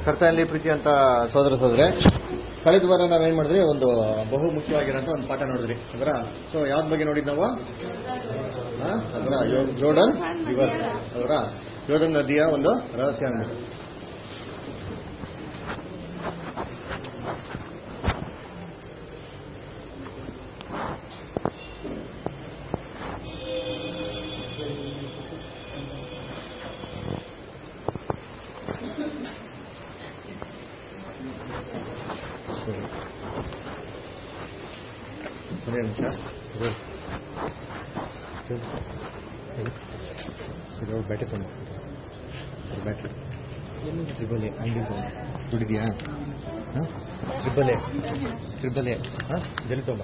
ಕರ್ತನಲ್ಲಿ ಪ್ರೀತಿ ಅಂತ ಸೋದರ ಸೋದ್ರೆ ಕಳೆದ ವಾರ ನಾವೇನ್ ಮಾಡಿದ್ರಿ ಒಂದು ಬಹು ಮುಖ್ಯವಾಗಿರೋಂಥ ಒಂದು ಪಾಠ ನೋಡಿದ್ರಿ ಅದರ ಸೊ ಯಾವ್ದ ಬಗ್ಗೆ ನೋಡಿದ್ ನಾವು ಆ? ಅದರ ಯೋ- ಜೋರ್ಡನ್ ರಿವರ್ ಅದರ ಜೋರ್ಡನ್ ನದಿಯ ಒಂದು ರಹಸ್ಯ ಅಂದ್ಬಿಟ್ಟು ಸರಿ ಒಂದೇ ನಿಮಿಷ ಇದು ಇದು ಬ್ಯಾಟ್ರಿ ತುಂಬ ಬ್ಯಾಟ್ರಿ ತ್ರಿಬಲ್ ಎ ಅಂಗಡಿ ತುಂಬ ದುಡಿದ್ಯಾ ಹಾಂ ತ್ರಿಬಲ್ ಎ ತ್ರಿಬಲ್ ಎ ಹಾಂ ಜಲ್ದಿ ತುಂಬ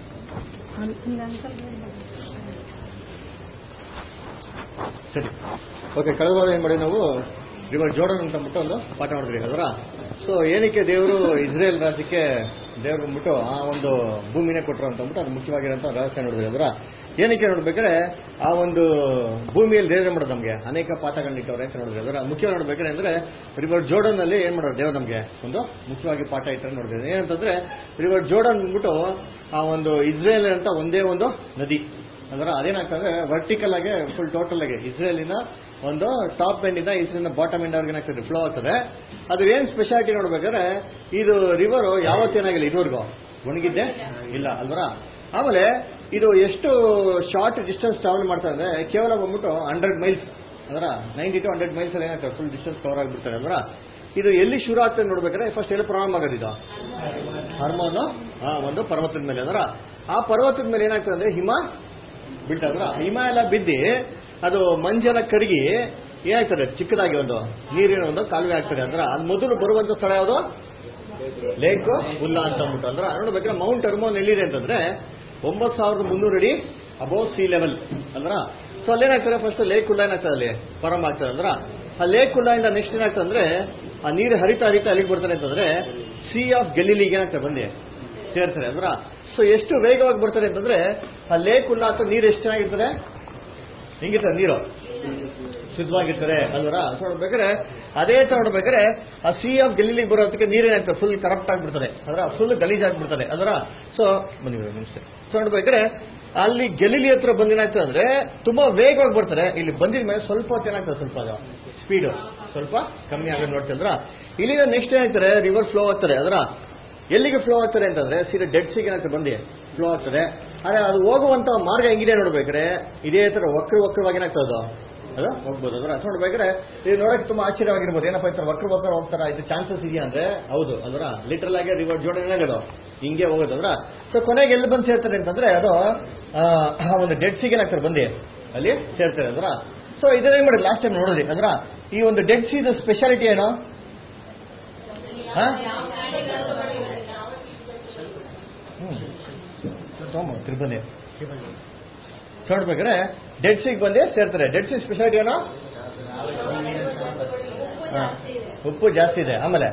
ಸರಿ ಓಕೆ ಕಳೆದ ವಾರ ಏನು ಮಾಡಿ ನಾವು ರಿವರ್ ಜೋರ್ಡನ್ ಅಂತ ಅಂದ್ಬಿಟ್ಟು ಒಂದು ಪಾಠ ಮಾಡಿದ್ರಿ ಅದರ ಸೊ ಏನಕ್ಕೆ ದೇವರು ಇಸ್ರೇಲ್ ರಾಜ್ಯಕ್ಕೆ ದೇವರು ಬಂದ್ಬಿಟ್ಟು ಆ ಒಂದು ಭೂಮಿನೇ ಕೊಟ್ಟರು ಅಂತ ಅಂದ್ಬಿಟ್ಟು ಅದು ಮುಖ್ಯವಾಗಿರೋಂಥ ರಹಸ್ಯ ನೋಡಿದ್ರಿ ಅದರ ಏನಕ್ಕೆ ನೋಡ್ಬೇಕಾದ್ರೆ ಆ ಒಂದು ಭೂಮಿಯಲ್ಲಿ ದೇವ್ರ ಮಾಡೋದು ನಮಗೆ ಅನೇಕ ಪಾಠಗಳನ್ನ ಇಟ್ಟವ್ರೆ ಅಂತ ನೋಡಿದ್ರಿ ಅದರ ಮುಖ್ಯವಾಗಿ ನೋಡ್ಬೇಕಾದ್ರೆ ಅಂದ್ರೆ ರಿವರ್ ಜೋರ್ಡನ್ ಅಲ್ಲಿ ಏನ್ ಮಾಡೋದು ದೇವ್ರು ನಮಗೆ ಒಂದು ಮುಖ್ಯವಾಗಿ ಪಾಠ ಇಟ್ಟರೆ ನೋಡಿದ್ರಿ ಏನಂತಂದ್ರೆ ರಿವರ್ ಜೋರ್ಡನ್ ಬಂದ್ಬಿಟ್ಟು ಆ ಒಂದು ಇಸ್ರೇಲ್ ಅಂತ ಒಂದೇ ಒಂದು ನದಿ ಅಂದ್ರೆ ಅದೇನಾಗ್ತದೆ ವರ್ಟಿಕಲ್ ಆಗಿ ಫುಲ್ ಟೋಟಲ್ ಆಗಿ ಇಸ್ರೇಲಿನ ಒಂದು ಟಾಪ್ ಎಂಡ್ ಇಂದ ಇಸ್ರೇಲಿನ ಬಾಟಮ್ ಎಂಡ್ ಅವ್ರಿಗೆ ಏನಾಗ್ತದೆ ಫ್ಲೋ ಆಗ್ತದೆ ಅದ್ರ ಏನ್ ಸ್ಪೆಷಾಲಿಟಿ ನೋಡ್ಬೇಕಾದ್ರೆ ಇದು ರಿವರ್ ಯಾವತ್ತೇನಾಗಿಲ್ಲ ಇದುವರೆಗೂ ಒಣಗಿದ್ದೆ ಇಲ್ಲ ಅಲ್ವರ ಆಮೇಲೆ ಇದು ಎಷ್ಟು ಶಾರ್ಟ್ ಡಿಸ್ಟೆನ್ಸ್ ಟ್ರಾವೆಲ್ ಮಾಡ್ತಾ ಅಂದ್ರೆ ಕೇವಲ ಬಂದ್ಬಿಟ್ಟು ಹಂಡ್ರೆಡ್ ಮೈಲ್ಸ್ ಅದರ ನೈಂಟಿ ಟು ಹಂಡ್ರೆಡ್ ಮೈಲ್ಸ್ ಅಲ್ಲಿ ಏನಾಗ್ತದೆ ಫುಲ್ ಡಿಸ್ಟೆನ್ಸ್ ಕವರ್ ಆಗಿಬಿಡ್ತಾರೆ ಅಲ್ವರ ಇದು ಎಲ್ಲಿ ಶುರು ಆಗ್ತದೆ ನೋಡ್ಬೇಕಾದ್ರೆ ಫಸ್ಟ್ ಎಲ್ಲಿ ಪ್ರಾರಂಭ ಆಗೋದು ಇದು ಹರ್ಮೋನು ಆ ಒಂದು ಪರ್ವತದ ಮೇಲೆ ಅದರ ಆ ಪರ್ವತದ ಮೇಲೆ ಏನಾಗ್ತದೆ ಅಂದ್ರೆ ಹಿಮ ಬೀಳ್ತದ್ರ ಹಿಮ ಎಲ್ಲ ಬಿದ್ದಿ ಅದು ಮಂಜೆಲ್ಲ ಕರಗಿ ಏನಾಗ್ತದೆ ಚಿಕ್ಕದಾಗಿ ಒಂದು ನೀರಿನ ಒಂದು ಕಾಲುವೆ ಆಗ್ತದೆ ಅಂದ್ರೆ ಅದು ಮೊದಲು ಬರುವಂತ ಸ್ಥಳ ಯಾವುದು ಲೇಕ್ ಉಲ್ಲಾ ಅಂತ ಅಂದ್ಬಿಟ್ಟು ಅಂದ್ರೆ ನೋಡ್ಬೇಕಾದ್ರೆ ಮೌಂಟ್ ಹರ್ಮೋನ್ ಎಲ್ಲಿದೆ ಅಂತಂದ್ರೆ ಒಂಬತ್ತು ಸಾವಿರದ ಮುನ್ನೂರು ಅಡಿ ಅಬೋವ್ ಸಿ ಲೆವೆಲ್ ಅಂದ್ರ ಸೊ ಅಲ್ಲೇನಾಗ್ತದೆ ಫಸ್ಟ್ ಲೇಕ್ ಉಲ್ಲಾ ಏನಾಗ್ತದೆ ಅಲ್ಲಿ ಪ್ರಾರಂಭ ಆಗ್ತದೆ ಅಂದ್ರ ಆ ಲೇಕ್ ಉಲ್ಲಾ ಇಂದ ನೆಕ್ಸ್ಟ್ ಏನಾಗ್ತದೆ ಅಂದ್ರೆ ಆ ನೀರು ಹರಿತಾ ಹರಿತಾ ಎಲ್ಲಿಗೆ ಬರ್ತಾರೆ ಅಂತಂದ್ರೆ ಸಿ ಆಫ್ ಗೆಲಿಲಿಗೆ ಏನಾಗ್ತದೆ ಬಂದಿ ಸೇರ್ತಾರೆ ಅಂದ್ರ ಸೊ ಎಷ್ಟು ವೇಗವಾಗಿ ಬರ್ತಾರೆ ಅಂತಂದ್ರೆ ಆ ಲೇಕ್ ಉಲ್ಲಾ ಅಥವಾ ನೀರು ಎಷ್ಟು ಚೆನ್ನಾಗಿರ್ತದೆ ಹೆಂಗಿರ್ತದೆ ನೀರು ಶುದ್ಧವಾಗಿರ್ತಾರೆ ಅಲ್ವರ ಸೊ ನೋಡ್ಬೇಕಾದ್ರೆ ಅದೇ ತರ ನೋಡ್ಬೇಕಾದ್ರೆ ಆ ಸಿ ಆಫ್ ಗೆಲ್ಲಿಗೆ ಬರೋದಕ್ಕೆ ನೀರೇನಾಗ್ತದೆ ಫುಲ್ ಕರಪ್ಟ್ ಆಗ್ಬಿಡ್ತದೆ ಅದರ ಫುಲ್ ಗಲೀಜ್ ಆಗ್ಬಿಡ್ತದೆ ಅದರ ಸೊ ಬನ್ನಿ ನಿಮಿಷ ಸೊ ನೋಡ್ಬೇಕಾದ್ರೆ ಅಲ್ಲಿ ಗೆಲಿಲಿ ಹತ್ರ ಬಂದೇನಾಗ್ತದೆ ಅಂದ್ರೆ ತುಂಬಾ ವೇಗವಾಗಿ ಬರ್ತಾರೆ ಇಲ್ಲಿ ಬಂದಿದ ಮೇಲೆ ಸ್ವಲ್ಪ ಹೊತ್ತು ಏನಾಗ್ತದೆ ಸ್ವಲ್ಪ ಅದು ಸ್ಪೀಡು ಸ್ವಲ್ಪ ಕಮ್ಮಿ ಆಗೋದು ನೋಡ್ತಿದ್ರ ಇಲ್ಲಿಂದ ನೆಕ್ಸ್ಟ್ ಏನಾಗ್ತಾರೆ ರಿವರ್ ಫ್ಲೋ ಆಗ್ತದೆ ಅದರ ಎಲ್ಲಿಗೆ ಫ್ಲೋ ಆಗ್ತಾರೆ ಅಂತಂದ್ರೆ ಸೀದಾ ಡೆಡ್ ಸಿಗೆ ಏನಾಗ್ತದೆ ಬಂದು ಫ್ಲೋ ಆಗ್ತದೆ ಆದ್ರೆ ಅದು ಹೋಗುವಂತ ಮಾರ್ಗ ಹೆಂಗಿದೆ ನೋಡ್ಬೇಕಾದ್ರೆ ಇದೇ ತರ ವಕ್ರ ವಕ್ರವಾಗಿ ಏನಾಗ್ತದೆ ಅದು ಅದು ಹೋಗ್ಬೋದು ಅದರ ಸೊ ನೋಡ್ಬೇಕಾದ್ರೆ ಇದು ನೋಡಕ್ಕೆ ತುಂಬಾ ಆಶ್ಚರ್ಯವಾಗಿರ್ಬೋದು ಏನಪ್ಪ ಇರ್ತಾರೆ ವಕ್ರ ವಕ್ರ ಹೋಗ್ತಾರ ಇದು ಚಾನ್ಸಸ್ ಇದೆಯಾ ಅಂದ್ರೆ ಹೌದು ಅದರ ಲಿಟರಲ್ ಆಗಿ ರಿವರ್ ಜೋಡಣೆ ಆಗೋದು ಹಿಂಗೆ ಹೋಗೋದು ಅದರ ಸೊ ಕೊನೆಗೆ ಎಲ್ಲಿ ಬಂದು ಸೇರ್ತಾರೆ ಅಂತಂದ್ರೆ ಅದು ಆ, ಆ ಒಂದು ಡೆಡ್ ಸಿಗೆ ಏನಾಗ್ತಾರೆ ಬಂದು ಅಲ್ಲಿ ಸೇರ್ತಾರೆ ಅದರ ಸೊ ಇದನ್ನೇ ಮಾಡಿ ಲಾಸ್ಟ್ ಟೈಮ್ ನೋಡಿದ್ರಿ ಅದರ ಈ ಒಂದು ಡೆಡ್ ಸಿದ ಸ್ಪೆಷಾಲಿಟಿ ಏನು ಹಾ ಹ್ಮ್ ತಗೊಂಬ ತಿರುಪತಿ ನೋಡ್ಬೇಕಾದ್ರೆ ಡೆಡ್ ಸಿಗ್ ಬಂದೇ ಸೇರ್ತಾರೆ ಡೆಡ್ ಸಿ ಸ್ಪೆಷಾಲಿಟಿ ಏನೋ ಹಾ. ಉಪ್ಪು ಜಾಸ್ತಿ ಇದೆ ಆಮೇಲೆ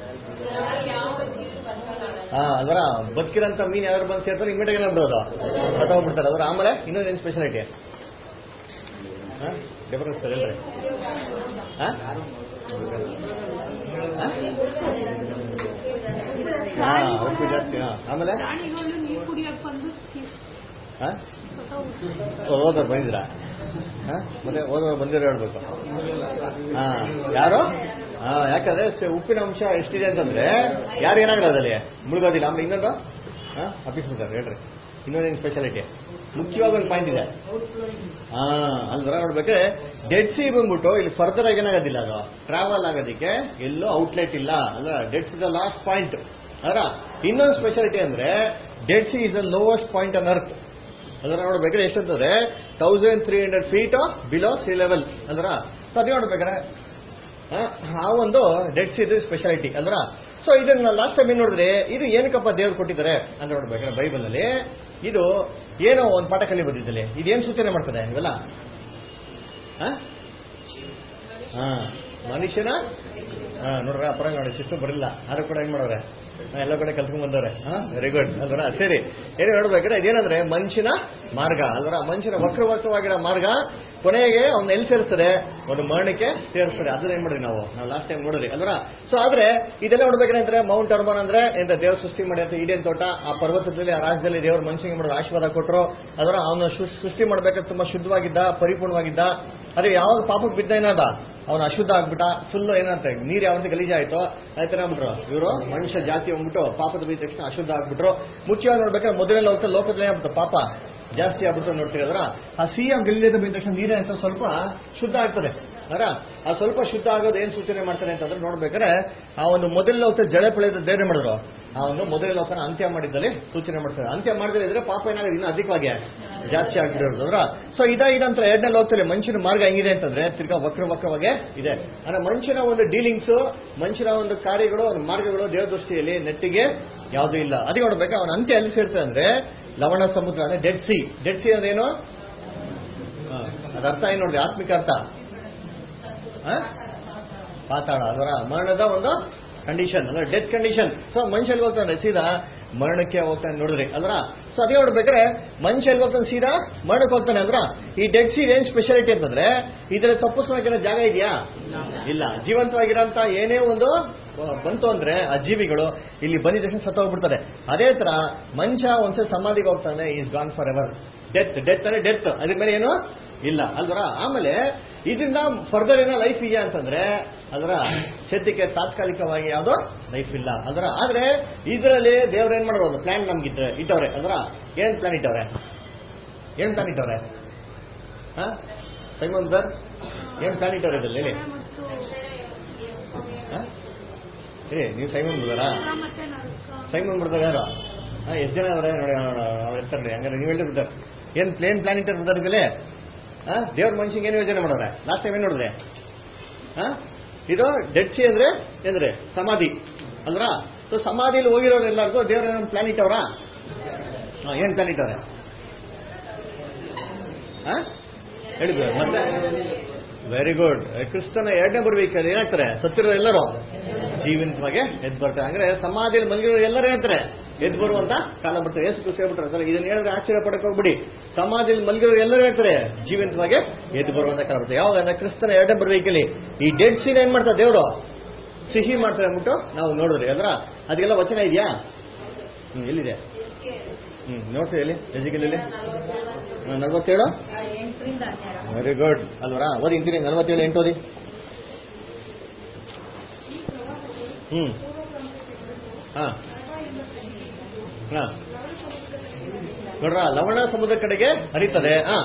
ಹಾ ಅದರ ಬದುಕಿರಂತ ಮೀನ್ ಯಾರು ಬಂದು ಸೇರ್ತಾರೆ ಇಮಿಡಿಯೇಟ್ ಏನ್ ಬಿಡೋದು ಸತ್ತೋಗ್ಬಿಡ್ತಾರೆ ಅದರ ಆಮೇಲೆ ಇನ್ನೊಂದೇನು ಸ್ಪೆಷಾಲಿಟಿ ಡಿಫರೆನ್ಸ್ ಹೇಳ್ರಿ ಹಾ ಹಾ ಉಪ್ಪು ಜಾಸ್ತಿ ಹಾ ಆಮೇಲೆ ಪ್ರಾಣಿಗಳು ನೀರು ಕುಡಿಯಕ್ ಬಂದು ಹಾ ಓದೋರು ಬಂದಿದ್ರಾ ಹಾ ಮತ್ತೆ ಓದೋರು ಬಂದಿರೋ ಹೇಳ್ಬೇಕು ಹಾ ಯಾರು ಹಾ ಯಾಕಂದ್ರೆ ಸ- ಉಪ್ಪಿನ ಅಂಶ ಎಷ್ಟಿದೆ ಅಂತಂದ್ರೆ ಯಾರು ಏನಾಗಲ್ಲ ಅದಲ್ಲಿ ಮುಳುಗೋದಿಲ್ಲ ಆಮೇಲೆ ಇನ್ನೊಂದು ಹಾ ಆಫೀಸ್ ಬರ್ತಾರೆ ಹೇಳ್ರಿ ಇನ್ನೊಂದೇನು ಸ್ಪೆಷಾಲಿಟಿ ಮುಖ್ಯವಾಗಿ ಒಂದು ಪಾಯಿಂಟ್ ಇದೆ ಹಾ ಅಲ್ವರ ನೋಡ್ಬೇಕ್ರೆ ಡೆಡ್ ಸಿ ಬಂದ್ಬಿಟ್ಟು ಇಲ್ಲಿ ಫರ್ದರ್ ಆಗಿ ಏನಾಗೋದಿಲ್ಲ ಅದು ಟ್ರಾವೆಲ್ ಆಗೋದಕ್ಕೆ ಎಲ್ಲೂ ಔಟ್ಲೆಟ್ ಇಲ್ಲ ಅಲ್ಲ dead sea the last point ಅದರ ಇನ್ನೊಂದು ಸ್ಪೆಷಾಲಿಟಿ ಅಂದ್ರೆ dead sea is the lowest point on earth ಅದರ ನೋಡ್ಬೇಕಾದ್ರೆ ಎಷ್ಟಂತಂದ್ರೆ thousand three hundred feet below sea level ಅಂದ್ರ ಸೊ ಅದೇ ನೋಡ್ಬೇಕಾದ್ರೆ ಆ, ಆ ಒಂದು ಡೆಡ್ ಸಿ ಇದು ಸ್ಪೆಷಾಲಿಟಿ ಅಂದ್ರ ಸೊ ಇದನ್ನ ಲಾಸ್ಟ್ ಟೈಮ್ ಏನ್ ನೋಡಿದ್ರೆ ಇದು ಏನಕ್ಕಪ್ಪ ದೇವ್ರು ಕೊಟ್ಟಿದ್ದಾರೆ ಅಂತ ನೋಡ್ಬೇಕಾದ್ರೆ ಬೈಬಲ್ ಅಲ್ಲಿ ಇದು ಏನೋ ಒಂದು ಪಾಠ ಕಲಿ ಬಂದಿದ್ದಲ್ಲಿ ಇದೇನ್ ಸೂಚನೆ ಮಾಡ್ತದೆ ಇವೆಲ್ಲ ಆ? ಹಾ ಮನುಷ್ಯನ ಹಾ ನೋಡ್ರ ಅಪರ ನೋಡಿ ಸಿಸ್ಟಮ್ ಬರಲಿಲ್ಲ ಆದ್ರೂ ಕೂಡ ಏನ್ ಮಾಡೋರೆ ಹಾ, ಎಲ್ಲ ಕಡೆ ಕಲ್ತ್ಕೊಂಡ್ ಬಂದವ್ರೆ ವೆರಿ ಗುಡ್ ಅಲ್ವರ ಸರಿ ಏನು ನೋಡ್ಬೇಕಾದ್ರೆ ಇದೇನಂದ್ರೆ ಮನುಷ್ಯನ ಮಾರ್ಗ ಅಲ್ವರ ಮನುಷ್ಯನ ವಕ್ರವಕ್ತವಾಗಿರೋ ಮಾರ್ಗ ಕೊನೆಗೆ ಅವ್ನ ಎಲ್ಲಿ ಸೇರಿಸ್ತದೆ ಒಂದು ಮರಣಕ್ಕೆ ಸೇರಿಸ್ತದೆ ಅದನ್ನ ಏನ್ ಮಾಡಿದ್ರಿ ನಾವು ನಾವು ಲಾಸ್ಟ್ ಟೈಮ್ ನೋಡಿದ್ರಿ ಅಲ್ವರ ಸೊ ಆದ್ರೆ ಇದೆಲ್ಲ ನೋಡ್ಬೇಕಂದ್ರೆ ಮೌಂಟ್ ಅರ್ಬನ್ ಅಂದ್ರೆ ಎಂತ ದೇವ್ರ ಸೃಷ್ಟಿ ಮಾಡಿ ಅಂತ ಈಡೇನ್ ತೋಟ ಆ ಪರ್ವತದಲ್ಲಿ ಆ ರಾಜ್ಯದಲ್ಲಿ ದೇವ್ರ ಮನುಷ್ಯನಿಗೆ ಮಾಡಿದ ಆಶೀರ್ವಾದ ಕೊಟ್ಟರು ಅದರ ಅವನು ಸೃಷ್ಟಿ ಮಾಡ್ಬೇಕಾದ್ರೆ ತುಂಬಾ ಶುದ್ಧವಾಗಿದ್ದ ಪರಿಪೂರ್ಣವಾಗಿದ್ದ ಅದೇ ಯಾವಾಗ ಪಾಪಕ್ಕೆ ಬಿದ್ದ ಏನಾದ ಅವನು ಅಶುದ್ಧ ಆಗ್ಬಿಟ್ಟ ಫುಲ್ ಏನಂತ ನೀರು ಯಾವ ರೀತಿ ಗಲೀಜಾಯ್ತು ಆಯ್ತು ಆಗ್ಬಿಟ್ರು ಇವರು ಮನುಷ್ಯ ಜಾತಿ ಹೋಗ್ಬಿಟ್ಟು ಪಾಪದ ಬಿದ್ದ ತಕ್ಷಣ ಅಶುದ್ಧ ಆಗ್ಬಿಟ್ರು ಮುಖ್ಯವಾಗಿ ನೋಡ್ಬೇಕಾದ್ರೆ ಮೊದಲನೇ ಲೋಕ ಲೋಕದಲ್ಲೇ ಆಗ್ಬಿಟ್ಟು ಪಾಪ ಜಾಸ್ತಿ ಆಗ್ಬಿಟ್ಟು ನೋಡ್ತೀವಿ ಅದರ ಆ ಸಿಎಂ ಗಲೀಜದ ಬಿದ್ದ ತಕ್ಷಣ ನೀರೇ ಅಂತ ಸ್ವಲ್ಪ ಶುದ್ಧ ಆಗ್ತದೆ ಅದರ ಆ ಸ್ವಲ್ಪ ಶುದ್ಧ ಆಗೋದು ಏನ್ ಸೂಚನೆ ಮಾಡ್ತಾರೆ ಅಂತಂದ್ರೆ ನೋಡ್ಬೇಕಾದ್ರೆ ಆ ಒಂದು ಮೊದಲ ಲೋಕ ಜಳೆ ಪಳೆದ ಧೈರ್ಯ ಮಾಡಿದ್ರು ಆ ಒಂದು ಮೊದಲ ಲೋಕನ ಅಂತ್ಯ ಮಾಡಿದ್ದಲ್ಲಿ ಸೂಚನೆ ಮಾಡ್ತಾರೆ ಅಂತ್ಯ ಮಾಡದೇ ಇದ್ರೆ ಪಾಪ ಏನಾಗುತ್ತೆ ಇನ್ನೂ ಅಧಿಕವಾಗಿ ಜಾಸ್ತಿ ಆಗ್ಬಿಡೋದು ಅದರ ಸೊ ಇದ ಇದಂತರ ಎರಡನೇ ಲೋಕದಲ್ಲಿ ಮನುಷ್ಯನ ಮಾರ್ಗ ಹೆಂಗಿದೆ ಅಂತಂದ್ರೆ ತಿರ್ಗಾ ವಕ್ರ ವಕ್ರವಾಗಿ ಇದೆ ಅಂದ್ರೆ ಮನುಷ್ಯನ ಒಂದು ಡೀಲಿಂಗ್ಸ್ ಮನುಷ್ಯನ ಒಂದು ಕಾರ್ಯಗಳು ಒಂದು ಮಾರ್ಗಗಳು ದೇವ ದೃಷ್ಟಿಯಲ್ಲಿ ನೆಟ್ಟಿಗೆ ಯಾವುದೂ ಇಲ್ಲ ಅದಕ್ಕೆ ನೋಡ್ಬೇಕು ಅವನ ಅಂತ್ಯ ಎಲ್ಲಿ ಸೇರ್ತದೆ ಅಂದ್ರೆ ಲವಣ ಸಮುದ್ರ ಅಂದ್ರೆ ಡೆಡ್ ಸಿ ಡೆಡ್ ಸಿ ಅಂದ್ರೆ ಏನು ಹಾ, ಅದ ಅರ್ಥ ಏನು ನೋಡಿದೆ ಆತ್ಮಿಕ ಅರ್ಥ ಹಾ? ಪಾತಾಳ ಅದರ ಮರಣದ ಒಂದು ಕಂಡೀಷನ್ ಅಂದ್ರೆ ಡೆತ್ ಕಂಡೀಷನ್ ಸೊ ಮನುಷ್ಯಲ್ಲಿ ಹೋಗ್ತಾನೆ ಸೀದಾ ಮರಣಕ್ಕೆ ಹೋಗ್ತಾನೆ ನೋಡಿದ್ರಿ ಅಲ್ರ ಸೊ ಅದೇ ನೋಡ್ಬೇಕಾದ್ರೆ ಮನುಷ್ಯಲ್ಲಿ ಹೋಗ್ತಾನೆ ಸೀದಾ ಮರಣಕ್ಕೆ ಹೋಗ್ತಾನೆ ಅಲ್ರ ಈ ಡೆಡ್ ಸೀಡ್ ಏನ್ ಸ್ಪೆಷಾಲಿಟಿ ಅಂತಂದ್ರೆ ಇದ್ರ ತಪ್ಪಿಸ್ಕೊಳಕ್ಕೆ ಜಾಗ ಇದೆಯಾ ಇಲ್ಲ ಜೀವಂತವಾಗಿರೋಂತ ಏನೇ ಒಂದು ಆ, ಬಂತು ಅಂದ್ರೆ ಆ ಜೀವಿಗಳು ಇಲ್ಲಿ ಬಂದಿದ ತಕ್ಷಣ ಸತ್ತ ಹೋಗ್ಬಿಡ್ತಾರೆ ಅದೇ ತರ ಮನುಷ್ಯ ಒಂದ್ಸಲ ಸಮಾಧಿಗೆ ಹೋಗ್ತಾನೆ is gone forever death death ಅಂದ್ರೆ ಡೆತ್ ಅದ್ರ ಮೇಲೆ ಏನು ಇಲ್ಲ ಅಲ್ವರ ಆಮೇಲೆ ಇದರಿಂದ ಫರ್ದರ್ ಏನೋ ಲೈಫ್ ಇದೆಯಾ ಅಂತಂದ್ರೆ ಅದರ ಸದ್ಯಕ್ಕೆ ತಾತ್ಕಾಲಿಕವಾಗಿ ಯಾವುದೋ ಲೈಫ್ ಇಲ್ಲ ಅದರ ಆದ್ರೆ ಇದರಲ್ಲಿ ದೇವ್ರ ಏನ್ ಮಾಡೋದು ಪ್ಲಾನ್ ನಮ್ಗಿದ್ರೆ ಇಟ್ಟವ್ರೆ ಅದರ ಏನ್ ಪ್ಲಾನ್ ಇಟ್ಟವ್ರೆ ಏನ್ ಪ್ಲಾನ್ ಇಟ್ಟವ್ರೆ ಹಾ ಸೈಮನ್ ಸರ್ ಏನ್ ಪ್ಲಾನ್ ಇಟ್ಟವ್ರೆ ಇದ್ರಲ್ಲಿ ಹೇಳಿ ಮತ್ತು ಹಾ? ಏ ನೀವು ಸೈಮನ್ ಬಿಡಾರಾ ನರಕ ಮತ್ತೆ ನರಕ ಸೈಮನ್ ಬಿಡ್ತಾರೆ ಯಾರು ಹಾ ಎಷ್ಟು ಜನ ಅವರೇ ನೋಡಿ ಅವ್ರು ಇರ್ತಾರೆ ಹಂಗಾರೆ ನೀವು ಹೇಳಿದ್ರೆ ಬಿಡ್ತಾರೆ ಏನ್ ಪ್ಲೇನ್ ಪ್ಲಾನ್ ಇಟ್ಟರು ಬಿಡ್ತಾರೆ ಮೇಲೆ ಹಾ ದೇವ್ರ ಮನುಷ್ಯಂಗೆ ಏನು ಯೋಜನೆ ಮಾಡೋರೆ ಲಾಸ್ಟ್ ಟೈಮ್ ಏನ್ ನೋಡಿದ್ರೆ ಹಾ ಇದು ಡೆಡ್ ಸಿ ಅಂದ್ರೆ ಏನ್ರೆ ಸಮಾಧಿ ಅಲ್ವಾ ಸೊ ಸಮಾಧಿಲಿ ಹೋಗಿರೋರು ಎಲ್ಲರಿಗೂ ದೇವ್ರ ಏನೋ ಪ್ಲಾನ್ ಇಟ್ಟವ್ರಾ ಹಾ ಏನ್ ಪ್ಲಾನ್ ಇಟ್ಟವ್ರೆ ಹಾ ಹೇಳಿದ್ರು ಮತ್ತೆ ವೆರಿ ಗುಡ್ ಕ್ರಿಸ್ತನ ಎರಡನೇ ಬರ್ಬೇಕಾದ್ರೆ ಏನಾಗ್ತಾರೆ ಸತ್ತಿರೋ ಎಲ್ಲರೂ ಜೀವಂತವಾಗಿ ಎದ್ದು ಬರ್ತಾರೆ ಅಂದ್ರೆ ಸಮಾಧಿಯಲ್ಲಿ ಮಲಗಿರೋ ಎಲ್ಲರೂ ಹೇಳ್ತಾರೆ ಎದ್ದು ಬರುವಂತ ಕಾಲ ಬರ್ತಾರೆ ಏಸು ಖುಷಿ ಹೇಳ್ಬಿಟ್ರೆ ಸರ್ ಇದನ್ನ ಹೇಳಿದ್ರೆ ಆಶ್ಚರ್ಯ ಪಡಕ್ ಹೋಗ್ಬಿಡಿ ಸಮಾಧಿಯಲ್ಲಿ ಮಲಗಿರೋ ಎಲ್ಲರೂ ಹೇಳ್ತಾರೆ ಜೀವಂತವಾಗಿ ಎದ್ದು ಬರುವಂತ ಕಾಲ ಬರ್ತದೆ ಯಾವಾಗ ಅಂದ್ರೆ ಕ್ರಿಸ್ತನ ಎರಡನೇ ಬರ್ಬೇಕಲ್ಲಿ ಈ ಡೆಡ್ ಸೀನ್ ಏನ್ ಮಾಡ್ತಾರೆ ದೇವರು ಸಿಹಿ ಮಾಡ್ತಾರೆ ಅಂದ್ಬಿಟ್ಟು ನಾವು ನೋಡಿದ್ರಿ ಅದ್ರ ಅದಕ್ಕೆಲ್ಲ ವಚನ ಇದೆಯಾ ಹ್ಮ್ ಎಲ್ಲಿದೆ ಹ್ಮ್ ನೋಡ್ತೀವಿ ಎಲ್ಲಿ ಎಜಿಕಲಲ್ಲಿ ನಲ್ವತ್ತೇಳು ಎಂಟರಿಂದ ಹನ್ನೆರಡು ವೆರಿ ಗುಡ್ ಅಲ್ವರಾ ಓದಿ ಇಂತೀನಿ ನಲವತ್ತೇಳು ಎಂಟು ಓದಿ ಹ್ಮ್ ಹಾ ಹಾ ನೋಡ್ರ ಲವಣ ಸಮುದ್ರ ಕಡೆಗೆ ಹರಿತದೆ ಹಾ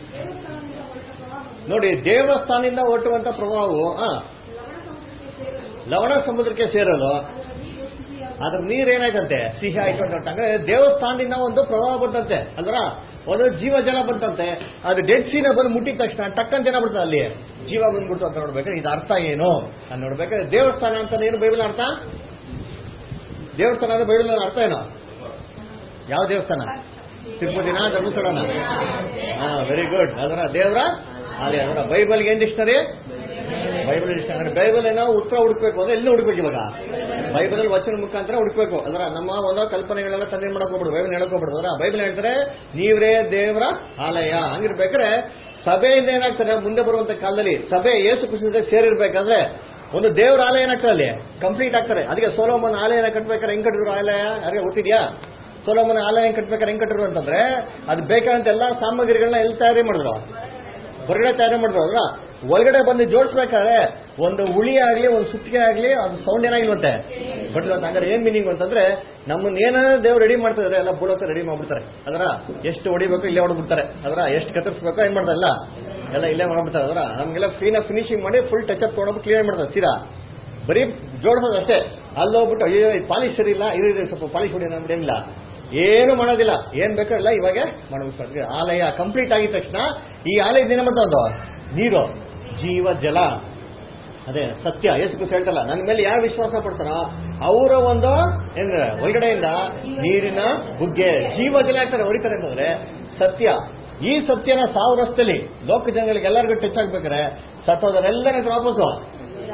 ನೋಡಿ ದೇವಸ್ಥಾನದಿಂದ ಹೊಟ್ಟುವಂತ ಪ್ರವಾಹವು ಹಾ ಲವಣ ಸಮುದ್ರಕ್ಕೆ ಸೇರಲು ಅದ್ರ ನೀರ್ ಏನಾಯ್ತಂತೆ ಸಿಹಿ ಆಯ್ತು ಅಂತ ಹೇಳ್ತಾರೆ. ಅಂದ್ರೆ ದೇವಸ್ಥಾನದಿಂದ ಒಂದು ಪ್ರವಾಹ ಬಂತಂತೆ ಅಲ್ವರ ಒಂದು ಜೀವ ಜಲ ಬಂತಂತೆ ಅದು ಡೆಡ್ ಸೀನ ಬಂದು ಮುಟ್ಟಿದ ತಕ್ಷಣ ಟಕ್ಕಂತ ಏನಾಗ್ಬಿಡ್ತದೆ ಅಲ್ಲಿ ಜೀವ ಬಂದ್ಬಿಡ್ತು ಅಂತ ನೋಡ್ಬೇಕಾದ್ರೆ ಇದು ಅರ್ಥ ಏನು ಅಂತ ನೋಡ್ಬೇಕಾದ್ರೆ ದೇವಸ್ಥಾನ ಅಂತ ಏನು ಬೈಬಲ್ ಅರ್ಥ ದೇವಸ್ಥಾನ ಅಂದ್ರೆ ಬೈಬಲ್ ಅರ್ಥ ಏನು ಯಾವ ದೇವಸ್ಥಾನ ತಿರುಪತಿನ ಧರ್ಮಸ್ಥಳನ ಹಾ ವೆರಿ ಗುಡ್ ಅದರ ದೇವರ ಅಲ್ಲಿ ಅದರ ಬೈಬಲ್ಗೆ ಏನ್ ಡಿಕ್ಷನರಿ ಬೈಬಲ್ ಡಿಕ್ಷನರಿ ಅಂದ್ರೆ ಬೈಬಲ್ ಏನೋ ಉತ್ತರ ಹುಡುಕ್ಬೇಕು ಅಂದ್ರೆ ಎಲ್ಲಿ ಹುಡುಕ್ಬೇಕು ಇವಾಗ ಬೈಬಲ್ ಅಲ್ಲಿ ವಚನ ಮುಖಾಂತರ ಹುಡುಕ್ಬೇಕು ಅದರ ನಮ್ಮ ಒಂದು ಕಲ್ಪನೆಗಳೆಲ್ಲ ತಂದೆ ಮಾಡಕ್ ಹೋಗ್ಬಿಡು ಬೈಬಲ್ ಹೇಳಕ್ ಹೋಗ್ಬಿಡು ಅದರ ಬೈಬಲ್ ಹೇಳ್ತಾರೆ ನೀವ್ರೇ ದೇವರ ಆಲಯ ಹಂಗಿರ್ಬೇಕಾದ್ರೆ ಸಭೆಯಿಂದ ಏನಾಗ್ತಾರೆ ಮುಂದೆ ಬರುವಂತ ಕಾಲದಲ್ಲಿ ಸಭೆ ಏಸು ಕೃಷ್ಣದ ಸೇರಿರ್ಬೇಕಾದ್ರೆ ಒಂದು ದೇವರ ಆಲಯ ಏನಾಗ್ತದೆ ಅಲ್ಲಿ ಕಂಪ್ಲೀಟ್ ಆಗ್ತಾರೆ ಅದಕ್ಕೆ ಸೋಲೋಮನ್ ಆಲಯನ ಕಟ್ಬೇಕಾದ್ರೆ ಹೆಂಗ್ ಕಟ್ಟಿದ್ರು ಆಲಯ ಯಾರಿಗೆ ಗೊತ್ತಿದ್ಯಾ ಸೋಲೋಮನ್ ಆಲಯ ಹೆಂಗ್ ಕಟ್ಬೇಕಾದ್ರೆ ಹೆಂಗ್ ಕಟ್ಟಿದ್ರು ಅಂತಂದ್ರೆ ಅದು ಬೇಕಾದಂತ ಎಲ್ಲಾ ಸಾಮಗ್ರಿಗಳನ್ನ ಎಲ್ಲಿ ತಯಾರಿ ಮಾಡಿದ್ರು ಹೊರಗಡೆ ತಯಾರಿ ಮಾಡಿದ್ರು ಅಲ್ವಾ ಒಳಗಡೆ ಬಂದು ಜೋಡಿಸ್ಬೇಕಾದ್ರೆ ಒಂದು ಉಳಿ ಆಗ್ಲಿ ಒಂದು ಸುತ್ತಿಗೆ ಆಗ್ಲಿ ಅದು ಸೌಂಡ್ ಏನಾಗಿಲ್ವಂತೆ ಬಟ್ ಹಂಗಾರೆ ಏನ್ ಮೀನಿಂಗ್ ಅಂತಂದ್ರೆ ನಮ್ಮನ್ನ ಏನಾದ್ರು ದೇವ್ರು ರೆಡಿ ಮಾಡ್ತಿದ್ರೆ ಎಲ್ಲ ಬುಡಕ ರೆಡಿ ಮಾಡ್ಬಿಡ್ತಾರೆ ಅದರ ಎಷ್ಟು ಹೊಡಿಬೇಕು ಇಲ್ಲೇ ಹೊಡ್ಬಿಡ್ತಾರೆ ಅದರ ಎಷ್ಟು ಕತ್ತರಿಸ್ಬೇಕು ಏನ್ ಮಾಡ್ತಾರೆ ಎಲ್ಲ ಎಲ್ಲ ಇಲ್ಲೇ ಮಾಡ್ಬಿಡ್ತಾರೆ ಅದರ ನಮ್ಗೆಲ್ಲ ಕ್ಲೀನ್ ಫಿನಿಶಿಂಗ್ ಮಾಡಿ ಫುಲ್ ಟಚ್ ಅಪ್ ತೊಗೊಂಡು ಕ್ಲೀನ್ ಮಾಡ್ತಾರೆ ಸೀದಾ ಬರೀ ಜೋಡಿಸೋದು ಅಷ್ಟೇ ಅಲ್ಲಿ ಹೋಗ್ಬಿಟ್ಟು ಅಯ್ಯೋ ಪಾಲಿಶ್ ಸರಿ ಇಲ್ಲ ಇದು ಇದು ಸ್ವಲ್ಪ ಪಾಲಿಶ್ ಹೊಡಿ ನಮ್ದೇನಿಲ್ಲ ಏನು ಮಾಡೋದಿಲ್ಲ ಏನ್ ಬೇಕೋ ಎಲ್ಲ ಇವಾಗ ಮಾಡ್ಬೇಕು ಆಲಯ ಕಂಪ್ಲೀಟ್ ಆಗಿದ ತಕ್ಷಣ ಈ ಆಲಯದ ಏನ ಮಾಡ್ತಾ ನೀರು ಜೀವ ಜಲ ಅದೇ ಸತ್ಯ ಯೇಸು ಕ್ರಿಸ್ತ ಹೇಳ್ತಲ್ಲ ನನ್ನ ಮೇಲೆ ಯಾರು ವಿಶ್ವಾಸ ಪಡ್ತಾರೋ ಅವರ ಒಂದು ಏನ್ರೆ ಒಳಗಡೆಯಿಂದ ನೀರಿನ ಬುಗ್ಗೆ ಜೀವ ಜಲ ಆಗ್ತಾರೆ ಹೊಡಿತಾರೆ ಅಂತಂದ್ರೆ ಸತ್ಯ ಈ ಸತ್ಯನ ಸಾವಿರ ವರ್ಷದಲ್ಲಿ ಲೋಕ ಜನಗಳಿಗೆ ಎಲ್ಲರಿಗೂ ಟಚ್ ಆಗ್ಬೇಕಾದ್ರೆ ಸತ್ತೋದರೆಲ್ಲರ ವಾಪಸ್ಸು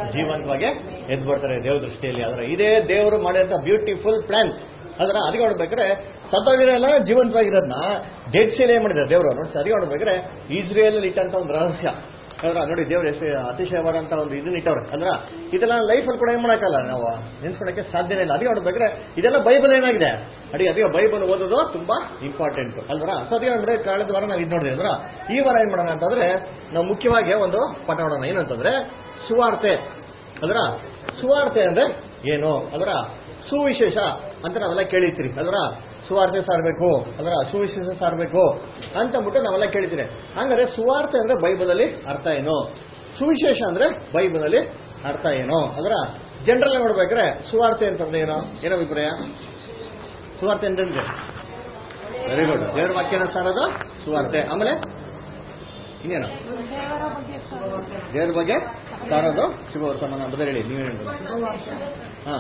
ಜೀವಂತವಾಗಿ ಎದ್ದು ಬರ್ತಾರೆ ದೇವ್ರ ದೃಷ್ಟಿಯಲ್ಲಿ ಅದರ ಇದೇ ದೇವರು ಮಾಡಿದಂತ ಬ್ಯೂಟಿಫುಲ್ ಪ್ಲಾನ್ ಅದರ ಅದಕ್ಕೆ ನೋಡ್ಬೇಕಾದ್ರೆ ಸತ್ತೋಗಿರೋಲ್ಲ ಜೀವಂತವಾಗಿರೋದನ್ನ ಡೆಡ್ ಸೇಲ್ ಏನ್ ಮಾಡಿದ್ದಾರೆ ದೇವರು ನೋಡಿ ಅದಕ್ಕೆ ನೋಡ್ಬೇಕಾದ್ರೆ ಇಸ್ರೇಲ್ ಇಟ್ಟಂತ ಒಂದು ರಹಸ್ಯ ಅದರ ನೋಡಿ ದೇವ್ರ ಎಷ್ಟು ಅತಿಶಯವಾದಂತ ಒಂದು ಇದನ್ನ ಇಟ್ಟವ್ರೆ ಅಂದ್ರ ಇದೆಲ್ಲ ಲೈಫಲ್ಲಿ ಕೂಡ ಏನ್ ಮಾಡಕ್ಕಲ್ಲ ನಾವು ನೆನ್ಸ್ಕೊಳಕ್ಕೆ ಸಾಧ್ಯನೇ ಇಲ್ಲ ಅದಕ್ಕೆ ನೋಡ್ಬೇಕಾದ್ರೆ ಇದೆಲ್ಲ ಬೈಬಲ್ ಏನಾಗಿದೆ ಅಡಿಗೆ ಅದಕ್ಕೆ ಬೈಬಲ್ ಓದೋದು ತುಂಬಾ ಇಂಪಾರ್ಟೆಂಟ್ ಅಲ್ವರ ಸೊ ಅದಕ್ಕೆ ನೋಡಿ ಕಳೆದ ವಾರ ನಾವು ಇದು ನೋಡಿದ್ವಿ ಅಂದ್ರ ಈ ವಾರ ಏನ್ ಮಾಡೋಣ ಅಂತಂದ್ರೆ ನಾವು ಮುಖ್ಯವಾಗಿ ಒಂದು ಪಾಠ ಮಾಡೋಣ ಏನಂತಂದ್ರೆ ಸುವಾರ್ತೆ ಅಲ್ರ ಸುವಾರ್ತೆ ಅಂದ್ರೆ ಏನು ಅಲ್ರ ಸುವಿಶೇಷ ಅಂತ ನಾವೆಲ್ಲ ಕೇಳಿರ್ತೀರಿ ಅಲ್ರ ಸುವಾರ್ತೆ ಸಾರಬೇಕು ಅಲ್ರ ಸುವಿಶೇಷ ಸಾರಬೇಕು ಅಂತಂದ್ಬಿಟ್ಟು ನಾವೆಲ್ಲ ಕೇಳಿದ್ದೀರಿ ಹಂಗಾರೆ ಸುವಾರ್ತೆ ಅಂದ್ರೆ ಬೈಬಲಲ್ಲಿ ಅರ್ಥ ಏನು ಸುವಿಶೇಷ ಅಂದ್ರೆ ಬೈಬಲಲ್ಲಿ ಅರ್ಥ ಏನು ಅಲ್ರ ಜನರಲ್ ನೋಡ್ಬೇಕಾದ್ರೆ ಸುವಾರ್ತೆ ಅಂತಂದ್ರೆ ಏನು ಏನೋ ಅಭಿಪ್ರಾಯ ಸುವಾರ್ತೆ ಅಂತಂದ್ರೆ ವೆರಿ ಗುಡ್ ದೇವ್ರ ವಾಕ್ಯನ ಸಾರೋದು ಸುವಾರ್ತೆ ಆಮೇಲೆ ಇನ್ನೇನು ದೇವರ ಬಗ್ಗೆ ಸರ್ ದೇವ್ರ ಬಗ್ಗೆ ಸಾರೋದು ಶುಭ ವರ್ತಮಾನ ಬದಲು ಹೇಳಿ ನೀವೇನು ಹಾ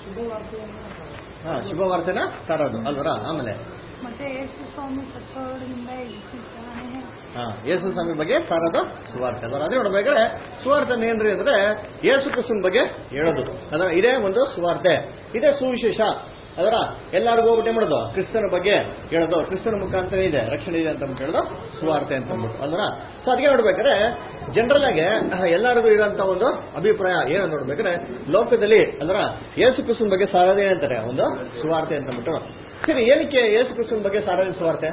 ಹಾ ಶುಭವಾರ್ತೆನ ಸಾರೋದು ಅಲ್ವರ ಆಮೇಲೆ ಮತ್ತೆ ಯೇಸು ಸ್ವಾಮಿ ಸತ್ತೋರಿಂದ ಎಬ್ಬಿಸಿದ್ದಾನೆ ಹಾ ಯೇಸು ಸ್ವಾಮಿ ಬಗ್ಗೆ ಸಾರೋದು ಸುವಾರ್ತೆ ಅದರ ಅದೇ ನೋಡ್ಬೇಕಾದ್ರೆ ಸುವಾರ್ತೆ ಏನ್ರಿ ಅಂದ್ರೆ ಯೇಸು ಕ್ರಿಸ್ತನ ಬಗ್ಗೆ ಹೇಳೋದು ಅದರ ಇದೇ ಒಂದು ಸುವಾರ್ತೆ ಇದೇ ಸುವಿಶೇಷ ಅದರ ಎಲ್ಲರಿಗೂ ಹೋಗ್ಬಿಟ್ಟು ಏನ್ ಮಾಡೋದು ಕ್ರಿಸ್ತನ ಬಗ್ಗೆ ಹೇಳೋದು ಕ್ರಿಸ್ತನ ಮುಖಾಂತರ ಇದೆ ರಕ್ಷಣೆ ಇದೆ ಅಂತ ಅಂದ್ಬಿಟ್ಟು ಹೇಳೋದು ಸುವಾರ್ತೆ ಅಂತ ಅಂದ್ಬಿಟ್ಟು ಅಲ್ವರ ಸೊ ಅದಕ್ಕೆ ನೋಡ್ಬೇಕಾದ್ರೆ ಜನರಲ್ ಆಗಿ ಎಲ್ಲರಿಗೂ ಇರೋಂತ ಒಂದು ಅಭಿಪ್ರಾಯ ಏನು ನೋಡ್ಬೇಕಾದ್ರೆ ಲೋಕದಲ್ಲಿ ಅಲ್ವರ ಯೇಸು ಕ್ರಿಸ್ತನ ಬಗ್ಗೆ ಸಾರೋದೇ ಅಂತಾರೆ ಒಂದು ಸುವಾರ್ತೆ ಅಂತ ಅಂದ್ಬಿಟ್ಟು ಸರಿ ಏನಕ್ಕೆ ಯೇಸು ಕ್ರಿಸ್ತನ ಬಗ್ಗೆ ಸಾರೋದೇ ಸುವಾರ್ತೆ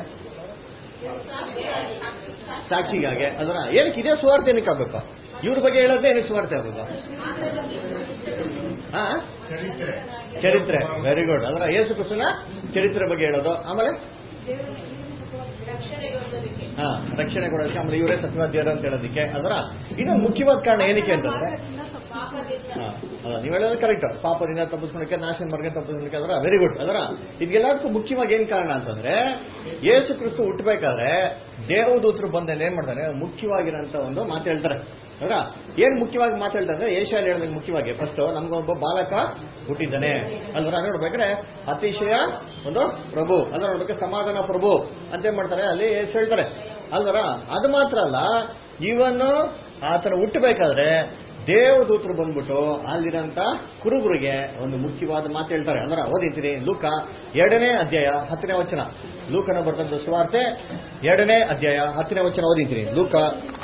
ಸಾಕ್ಷಿಗಾಗೆ ಅದರ ಏನಕ್ಕೆ ಇದೇ ಸುವಾರ್ತೆ ಏನಕ್ಕೆ ಆಗ್ಬೇಕು ಇವ್ರ ಬಗ್ಗೆ ಹೇಳೋದೇ ಏನಕ್ಕೆ ಸುವಾರ್ತೆ ಆಗ್ಬೇಕು ಹಾ ಚರಿತ್ರೆ ವೆರಿ ಗುಡ್ ಅದರ ಯೇಸು ಕ್ರಿಸ್ತನ ಚರಿತ್ರೆ ಬಗ್ಗೆ ಹೇಳೋದು ಆಮೇಲೆ ಹಾ ರಕ್ಷಣೆ ಕೊಡೋದಕ್ಕೆ ಆಮೇಲೆ ಇವರೇ ಸತ್ಯವಾದ ದೇವರು ಅಂತ ಹೇಳೋದಕ್ಕೆ ಅದರ ಇದು ಮುಖ್ಯವಾದ ಕಾರಣ ಏನಕ್ಕೆ ಅಂತಂದ್ರೆ ಹಾ, ಅಲ್ಲ, ನೀವು ಹೇಳೋದು ಕರೆಕ್ಟ್ ಪಾಪದಿಂದ ತಪ್ಪಿಸ್ಕೊಳಕ್ಕೆ ನಾಶನ ಮಾರ್ಗ ತಪ್ಪಿಸ್ಕೊಳಕ್ಕೆ ಅದರ ವೆರಿ ಗುಡ್ ಅದರ ಇದೆಲ್ಲದಕ್ಕೂ ಮುಖ್ಯವಾಗಿ ಏನ್ ಕಾರಣ ಅಂತಂದ್ರೆ ಯೇಸು ಕ್ರಿಸ್ತು ಹುಟ್ಟಬೇಕಾದ್ರೆ ದೇವದೂತರು ಬಂದ ಏನ್ ಮಾಡ್ತಾರೆ ಮುಖ್ಯವಾಗಿರೋಂತ ಒಂದು ಮಾತು ಹೇಳ್ತಾರೆ ಅದರ ಏನ್ ಮುಖ್ಯವಾಗಿ ಮಾತು ಹೇಳ್ತಾರೆ ಅಂದ್ರೆ ಏಷ್ಯಾಲ್ ಹೇಳಿದಂಗೆ ಮುಖ್ಯವಾಗಿ ಫಸ್ಟ್ ನಮ್ಗೊಬ್ಬ ಬಾಲಕ ಹುಟ್ಟಿದ್ದಾನೆ ಅಲ್ವರ ನೋಡ್ಬೇಕಾದ್ರೆ ಅತಿಶಯ ಒಂದು ಪ್ರಭು ಅಲ್ವರ ನೋಡ್ಬೇಕು ಸಮಾಧಾನ ಪ್ರಭು ಅಂತ ಏನ್ ಮಾಡ್ತಾರೆ ಅಲ್ಲಿ ಏಸು ಹೇಳ್ತಾರೆ ಅಲ್ವರ ಅದು ಮಾತ್ರ ಅಲ್ಲ ಇವನು ಆತನ ಹುಟ್ಟಬೇಕಾದ್ರೆ ದೇವದೂತರು ಬಂದ್ಬಿಟ್ಟು ಅಲ್ಲಿರಂತ ಕುರುಬರಿಗೆ ಒಂದು ಮುಖ್ಯವಾದ ಮಾತು ಹೇಳ್ತಾರೆ ಅಂದ್ರೆ ಓದಿರ್ತೀರಿ ಲೂಕ ಎರಡನೇ ಅಧ್ಯಾಯ ಹತ್ತನೇ ವಚನ ಲೂಕನ ಬರ್ತಂತ ಸುವಾರ್ತೆ ಎರಡನೇ ಅಧ್ಯಾಯ ಹತ್ತನೇ ವಚನ ಓದಿರ್ತೀರಿ ಲೂಕ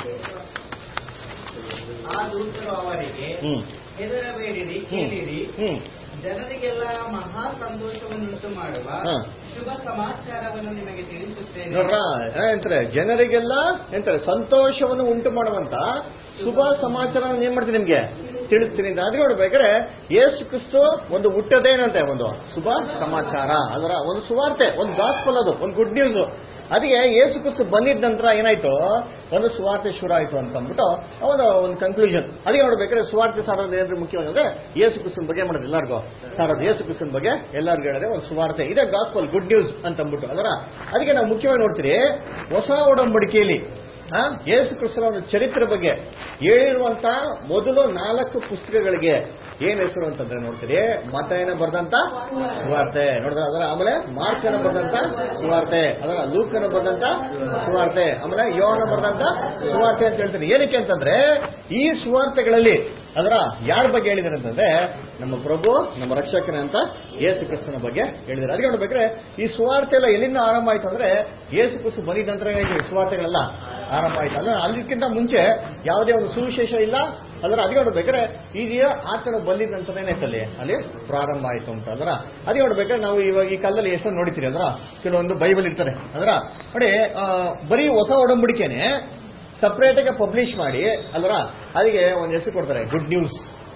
ಆ ದೂತರು ಅವರಿಗೆ ಹ್ಮ್ ಹೆದರಬೇಡಿರಿ ಹ್ಮ್ ಕೇಳಿರಿ ಹ್ಮ್ ಜನರಿಗೆಲ್ಲ ಮಹಾ ಸಂತೋಷವನ್ನುಂಟು ಮಾಡುವ ಹಾ. ಶುಭ ಸಮಾಚಾರವನ್ನು ನಿಮಗೆ ತಿಳಿಸುತ್ತೇನೆ ನೋಡ್ರ ಎಂತಾರೆ ಜನರಿಗೆಲ್ಲ ಎಂತಾರೆ ಸಂತೋಷವನ್ನು ಉಂಟು ಮಾಡುವಂತ ಶುಭ ಸಮಾಚಾರ ಏನ್ ಮಾಡ್ತೀನಿ ನಿಮ್ಗೆ ತಿಳಿಸ್ತೀನಿ ಅಂತ ಅದ್ಕೆ ನೋಡ್ಬೇಕಾದ್ರೆ ಯೇಸು ಕ್ರಿಸ್ತು ಒಂದು ಹುಟ್ಟದೇನಂತೆ ಒಂದು ಶುಭ ಸಮಾಚಾರ ಅದರ ಒಂದು ಸುವಾರ್ತೆ ಒಂದು ಗಾಸ್ಪಲ್ ಅದು ಒಂದು ಗುಡ್ ನ್ಯೂಸ್ ಅದಕ್ಕೆ ಯೇಸು ಕ್ರಿಸ್ತು ಬಂದಿದ್ದ ನಂತರ ಏನಾಯ್ತು ಒಂದು ಸುವಾರ್ತೆ ಶುರು ಆಯ್ತು ಅಂತ ಅಂದ್ಬಿಟ್ಟು ಒಂದು ಒಂದು ಕನ್ಕ್ಲೂಷನ್ ಅದಕ್ಕೆ ನೋಡ್ಬೇಕಾದ್ರೆ ಸುವಾರ್ತೆ ಸಾರೋದು ಏನ್ರಿ ಮುಖ್ಯವಾಗಿ ಅಂದ್ರೆ ಯೇಸು ಕ್ರಿಸ್ತನ ಬಗ್ಗೆ ಮಾಡೋದು ಎಲ್ಲರಿಗೂ ಸಾರೋದು ಯೇಸು ಕ್ರಿಸ್ತನ ಬಗ್ಗೆ ಎಲ್ಲರಿಗೂ ಹೇಳಿದ್ರೆ ಒಂದು ಸುವಾರ್ತೆ ಇದೇ ಗಾಸ್ಪಲ್ ಗುಡ್ ನ್ಯೂಸ್ ಅಂತ ಅಂದ್ಬಿಟ್ಟು ಅದರ ಅದಕ್ಕೆ ನಾವು ಮುಖ್ಯವಾಗಿ ನೋಡ್ತೀರಿ ಹೊಸ ಒಡಂಬಡಿಕೆಯಲ್ಲಿ ಆ, ಯೇಸು ಕ್ರಿಸ್ತನ ಒಂದು ಚರಿತ್ರೆ ಬಗ್ಗೆ ಹೇಳಿರುವಂತ ಮೊದಲು ನಾಲ್ಕು ಪುಸ್ತಕಗಳಿಗೆ ಏನ್ ಹೆಸರು ಅಂತಂದ್ರೆ ನೋಡ್ತೀರಿ ಮತಯನ ಬರೆದಂತ ಸುವಾರ್ತೆ ನೋಡಿದ್ರೆ ಅದರ ಆಮೇಲೆ ಮಾರ್ಕನ ಬರೆದಂತ ಸುವಾರ್ತೆ ಅದರ ಲೂಕನ ಬರೆದಂತ ಸುವಾರ್ತೆ ಆಮೇಲೆ ಯೋನ ಬರೆದಂತ ಸುವಾರ್ತೆ ಅಂತ ಹೇಳ್ತೀನಿ ಏನಕ್ಕೆ ಅಂತಂದ್ರೆ ಈ ಸುವಾರ್ತೆಗಳಲ್ಲಿ ಅದರ ಯಾರ ಬಗ್ಗೆ ಹೇಳಿದಾರೆ ಅಂತಂದ್ರೆ ನಮ್ಮ ಪ್ರಭು ನಮ್ಮ ರಕ್ಷಕನ ಅಂತ ಯೇಸು ಕ್ರಿಸ್ತನ ಬಗ್ಗೆ ಹೇಳಿದ್ದಾರೆ ಅದಕ್ಕೆ ನೋಡ್ಬೇಕ್ರೆ ಈ ಸುವಾರ್ತೆ ಎಲ್ಲ ಎಲ್ಲಿಂದ ಆರಂಭ ಆಯ್ತು ಅಂದ್ರೆ ಯೇಸು ಕ್ರಿಸ್ತು ಬಂದಿದ ನಂತರ ಏನಾಯ್ತು ಈ ಸುವಾರ್ತೆಗಳೆಲ್ಲ ಆರಂಭ ಆಯ್ತು ಅಂದ್ರೆ ಅಲ್ಲಿಕ್ಕಿಂತ ಮುಂಚೆ ಯಾವುದೇ ಒಂದು ಸುವಿಶೇಷ ಇಲ್ಲ ಅದರ ಅದಕ್ಕೆ ನೋಡ್ಬೇಕಾದ್ರೆ ಈಗ ಆತನ ಬಂದಿದ ನಂತರ ಏನಾಯ್ತು ಅಲ್ಲಿ ಅಲ್ಲಿ ಪ್ರಾರಂಭ ಆಯ್ತು ಅಂತ ಅದರ ಅದಕ್ಕೆ ನೋಡ್ಬೇಕಾದ್ರೆ ನಾವು ಇವಾಗ ಈ ಕಾಲದಲ್ಲಿ ಎಷ್ಟೊಂದು ನೋಡಿತೀರಿ ಅದರ ಕೆಲವೊಂದು ಬೈಬಲ್ ಇರ್ತಾರೆ ಅದರ ನೋಡಿ ಆ, ಬರೀ ಹೊಸ ಒಡಂಬಡಿಕೆನೆ ಸಪ್ರೇಟ್ ಆಗಿ ಪಬ್ಲಿಷ್ ಮಾಡಿ ಅಲ್ವರ ಅದಕ್ಕೆ ಒಂದು ಹೆಸರು ಕೊಡ್ತಾರೆ ಗುಡ್ ನ್ಯೂಸ್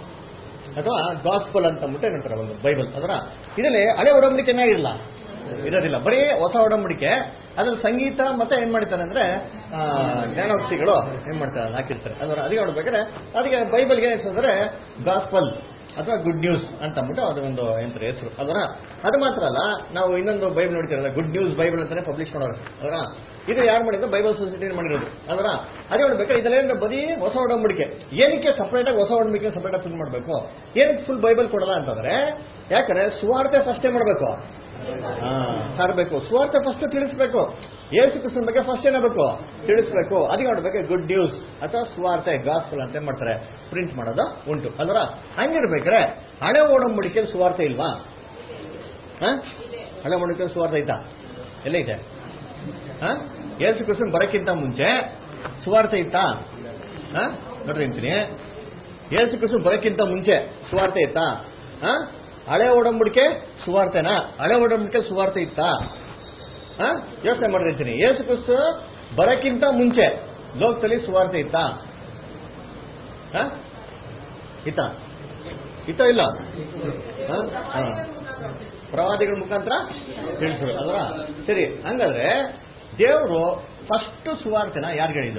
ಅಥವಾ ಗಾಸ್ಪಲ್ ಅಂತ ಅಂದ್ಬಿಟ್ಟು ಏನಂತಾರೆ ಒಂದು ಬೈಬಲ್ ಅದರ ಇದರಲ್ಲಿ ಹಳೆ ಒಡಂಬಡಿಕೆ ಏನಾಗಿರಲ್ಲ ಇರೋದಿಲ್ಲ ಬರೀ ಹೊಸ ಒಡಂಬಡಿಕೆ ಅದ್ರಲ್ಲಿ ಸಂಗೀತ ಮತ್ತೆ ಏನ್ ಮಾಡ್ತಾರೆ ಅಂದ್ರೆ ಆ, ಜ್ಞಾನೋಕ್ತಿಗಳು ಏನ್ ಮಾಡ್ತಾರೆ ಅದ್ ಹಾಕಿರ್ತಾರೆ ಅದರ ಅದಕ್ಕೆ ನೋಡ್ಬೇಕಾದ್ರೆ ಅದಕ್ಕೆ ಬೈಬಲ್ಗೆ ಏನು ಅಂದ್ರೆ ಗಾಸ್ಪಲ್ ಅಥವಾ ಗುಡ್ ನ್ಯೂಸ್ ಅಂತ ಅಂದ್ಬಿಟ್ಟು ಅದು ಒಂದು ಎಂತಾರೆ ಹೆಸರು ಅದರ ಅದು ಮಾತ್ರ ಅಲ್ಲ ನಾವು ಇನ್ನೊಂದು ಬೈಬಲ್ ನೋಡ್ತೀರಲ್ಲ ಗುಡ್ ನ್ಯೂಸ್ ಬೈಬಲ್ ಅಂತಾನೆ ಪಬ್ಲಿಷ್ ಮಾಡೋರು ಅದರ ಇದು ಯಾರು ಮಾಡಿದ್ರು ಬೈಬಲ್ ಸೊಸೈಟಿ ಮಾಡಿರೋದು ಅದರ ಅದೇ ನೋಡ್ಬೇಕಾದ್ರೆ ಇದೆಲ್ಲ ಬರೀ ಹೊಸ ಒಡಂಬಡಿಕೆ ಏನಕ್ಕೆ ಸಪರೇಟ್ ಆಗಿ ಹೊಸ ಒಡಂಬಡಿಕೆ ಸಪರೇಟ್ ಆಗಿ ಫಿಲ್ ಮಾಡಬೇಕು ಏನಕ್ಕೆ ಫುಲ್ ಬೈಬಲ್ ಕೊಡಲ್ಲ ಅಂತಂದ್ರೆ ಯಾಕಂದ್ರೆ ಸುವಾರ್ತೆ ಫಸ್ಟೇ ಮಾಡಬೇಕು ಸಾರಬೇಕು ಸುವಾರ್ತೆ ಫಸ್ಟ್ ತಿಳಿಸ್ಬೇಕು ಯೇಸು ಕ್ರಿಸ್ತನ ಬಗ್ಗೆ ಫಸ್ಟ್ ಏನಾಗಬೇಕು ತಿಳಿಸ್ಬೇಕು ಅದಕ್ಕೆ ನೋಡ್ಬೇಕು ಗುಡ್ ನ್ಯೂಸ್ ಅಥವಾ ಸ್ವಾರ್ಥ ಗಾಸ್ಪಲ್ ಅಂತ ಏನ್ ಮಾಡ್ತಾರೆ ಪ್ರಿಂಟ್ ಮಾಡೋದು ಉಂಟು ಅಲ್ವರ ಹಂಗಿರ್ಬೇಕಾರೆ ಹಳೆ ಓಡಂಬಡಿಕೆಯಲ್ಲಿ ಸುವಾರ್ಥ ಇಲ್ವಾ ಹ? ಹಳೆ ಓಡಂಬಡಿಕೆಯಲ್ಲಿ ಸುವಾರ್ಥ ಐತಾ ಎಲ್ಲ ಇದೆ ಹ? ಯೇಸು ಕ್ರಿಸ್ತನ್ ಬರಕ್ಕಿಂತ ಮುಂಚೆ ಸುವಾರ್ಥ ಇತ್ತಾ ಹ? ನೋಡ್ರಿ ಅಂತೀನಿ ಯೇಸು ಕ್ರಿಸ್ತನ್ ಬರಕ್ಕಿಂತ ಮುಂಚೆ ಸುವಾರ್ಥ ಇತ್ತಾ ಹ? ಹಳೆ ಒಡಂಬಡಿಕೆ ಸುವಾರ್ತೆನಾ ಹಳೆ ಒಡಂಬಡಿಕೆ ಸುವಾರ್ತೆ ಇತ್ತಾ ಹ? ಯೋಚನೆ ಮಾಡಿರ್ತೀನಿ ಯೇಸು ಕ್ರಿಸ್ತು ಬರಕ್ಕಿಂತ ಮುಂಚೆ ಲೋಕದಲ್ಲಿ ಸುವಾರ್ತೆ ಇತ್ತಾ ಹ? ಇತ್ತಾ ಇತ್ತ ಇಲ್ಲ ಹ? ಹ. ಪ್ರವಾದಿಗಳ ಮುಖಾಂತರ ತಿಳಿಸಿದ್ರು ಅಲ್ವಾ ಸರಿ ಹಂಗಾದ್ರೆ ದೇವರು ಫಸ್ಟ್ ಸುವಾರ್ತೆನ ಯಾರಿಗೆ ಹೇಳಿದ್ದು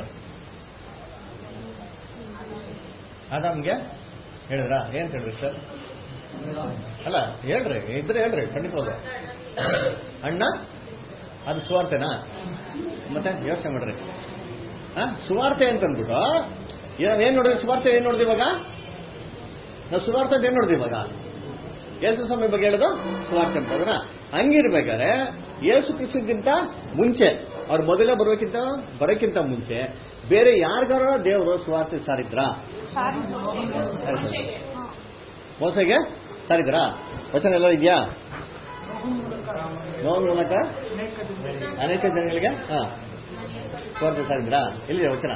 ಆದಾಮ್ಗೆ ಹೇಳಿದ್ರ ಏನ್ ಹೇಳಿದ್ರಿ ಸರ್ ಅಲ್ಲ ಹೇಳ್ರಿ ಇದ್ರೆ ಹೇಳ್ರಿ ಖಂಡಿತವಾದ ಅಣ್ಣ ಅದು ಸುವಾರ್ತೆನಾ ಮತ್ತೆ ಯೋಚನೆ ಮಾಡ್ರಿ ಆ ಸುವಾರ್ತೆ ಅಂತ ಅಂದ್ಬಿಟ್ಟು ಏನ್ ಏನ್ ನೋಡಿದ್ರಿ ಸುವಾರ್ತೆ ಏನ್ ನೋಡಿದ್ವಿ ಇವಾಗ ನಾವು ಸುವಾರ್ತೆ ಅಂತ ಏನ್ ನೋಡಿದ್ವಿ ಇವಾಗ ಯೇಸು ಸ್ವಾಮಿ ಬಗ್ಗೆ ಹೇಳೋದು ಸುವಾರ್ತೆ ಅಂತ ಅದನ್ನ ಹಂಗಿರ್ಬೇಕಾದ್ರೆ ಯೇಸು ಕ್ರಿಸ್ತಕ್ಕಿಂತ ಮುಂಚೆ ಅವ್ರು ಮೊದಲೇ ಬರೋಕ್ಕಿಂತ ಬರೋಕ್ಕಿಂತ ಮುಂಚೆ ಬೇರೆ ಯಾರಿಗಾರ ದೇವರು ಸುವಾರ್ತೆ ಸಾರಿದ್ರ ಸಾರಿದ್ದು ಮೋಸಗೆ ಸಾರಿದ್ರಾ ವಚನ ಎಲ್ಲ ಇದೆಯಾ ನೋವು ಮೂಲಕ ಅನೇಕ ಜನಗಳಿಗೆ ಹಾ ಸುವಾರ್ತೆ ಸಾರಿದ್ರಾ ಎಲ್ಲಿದೆ ವಚನ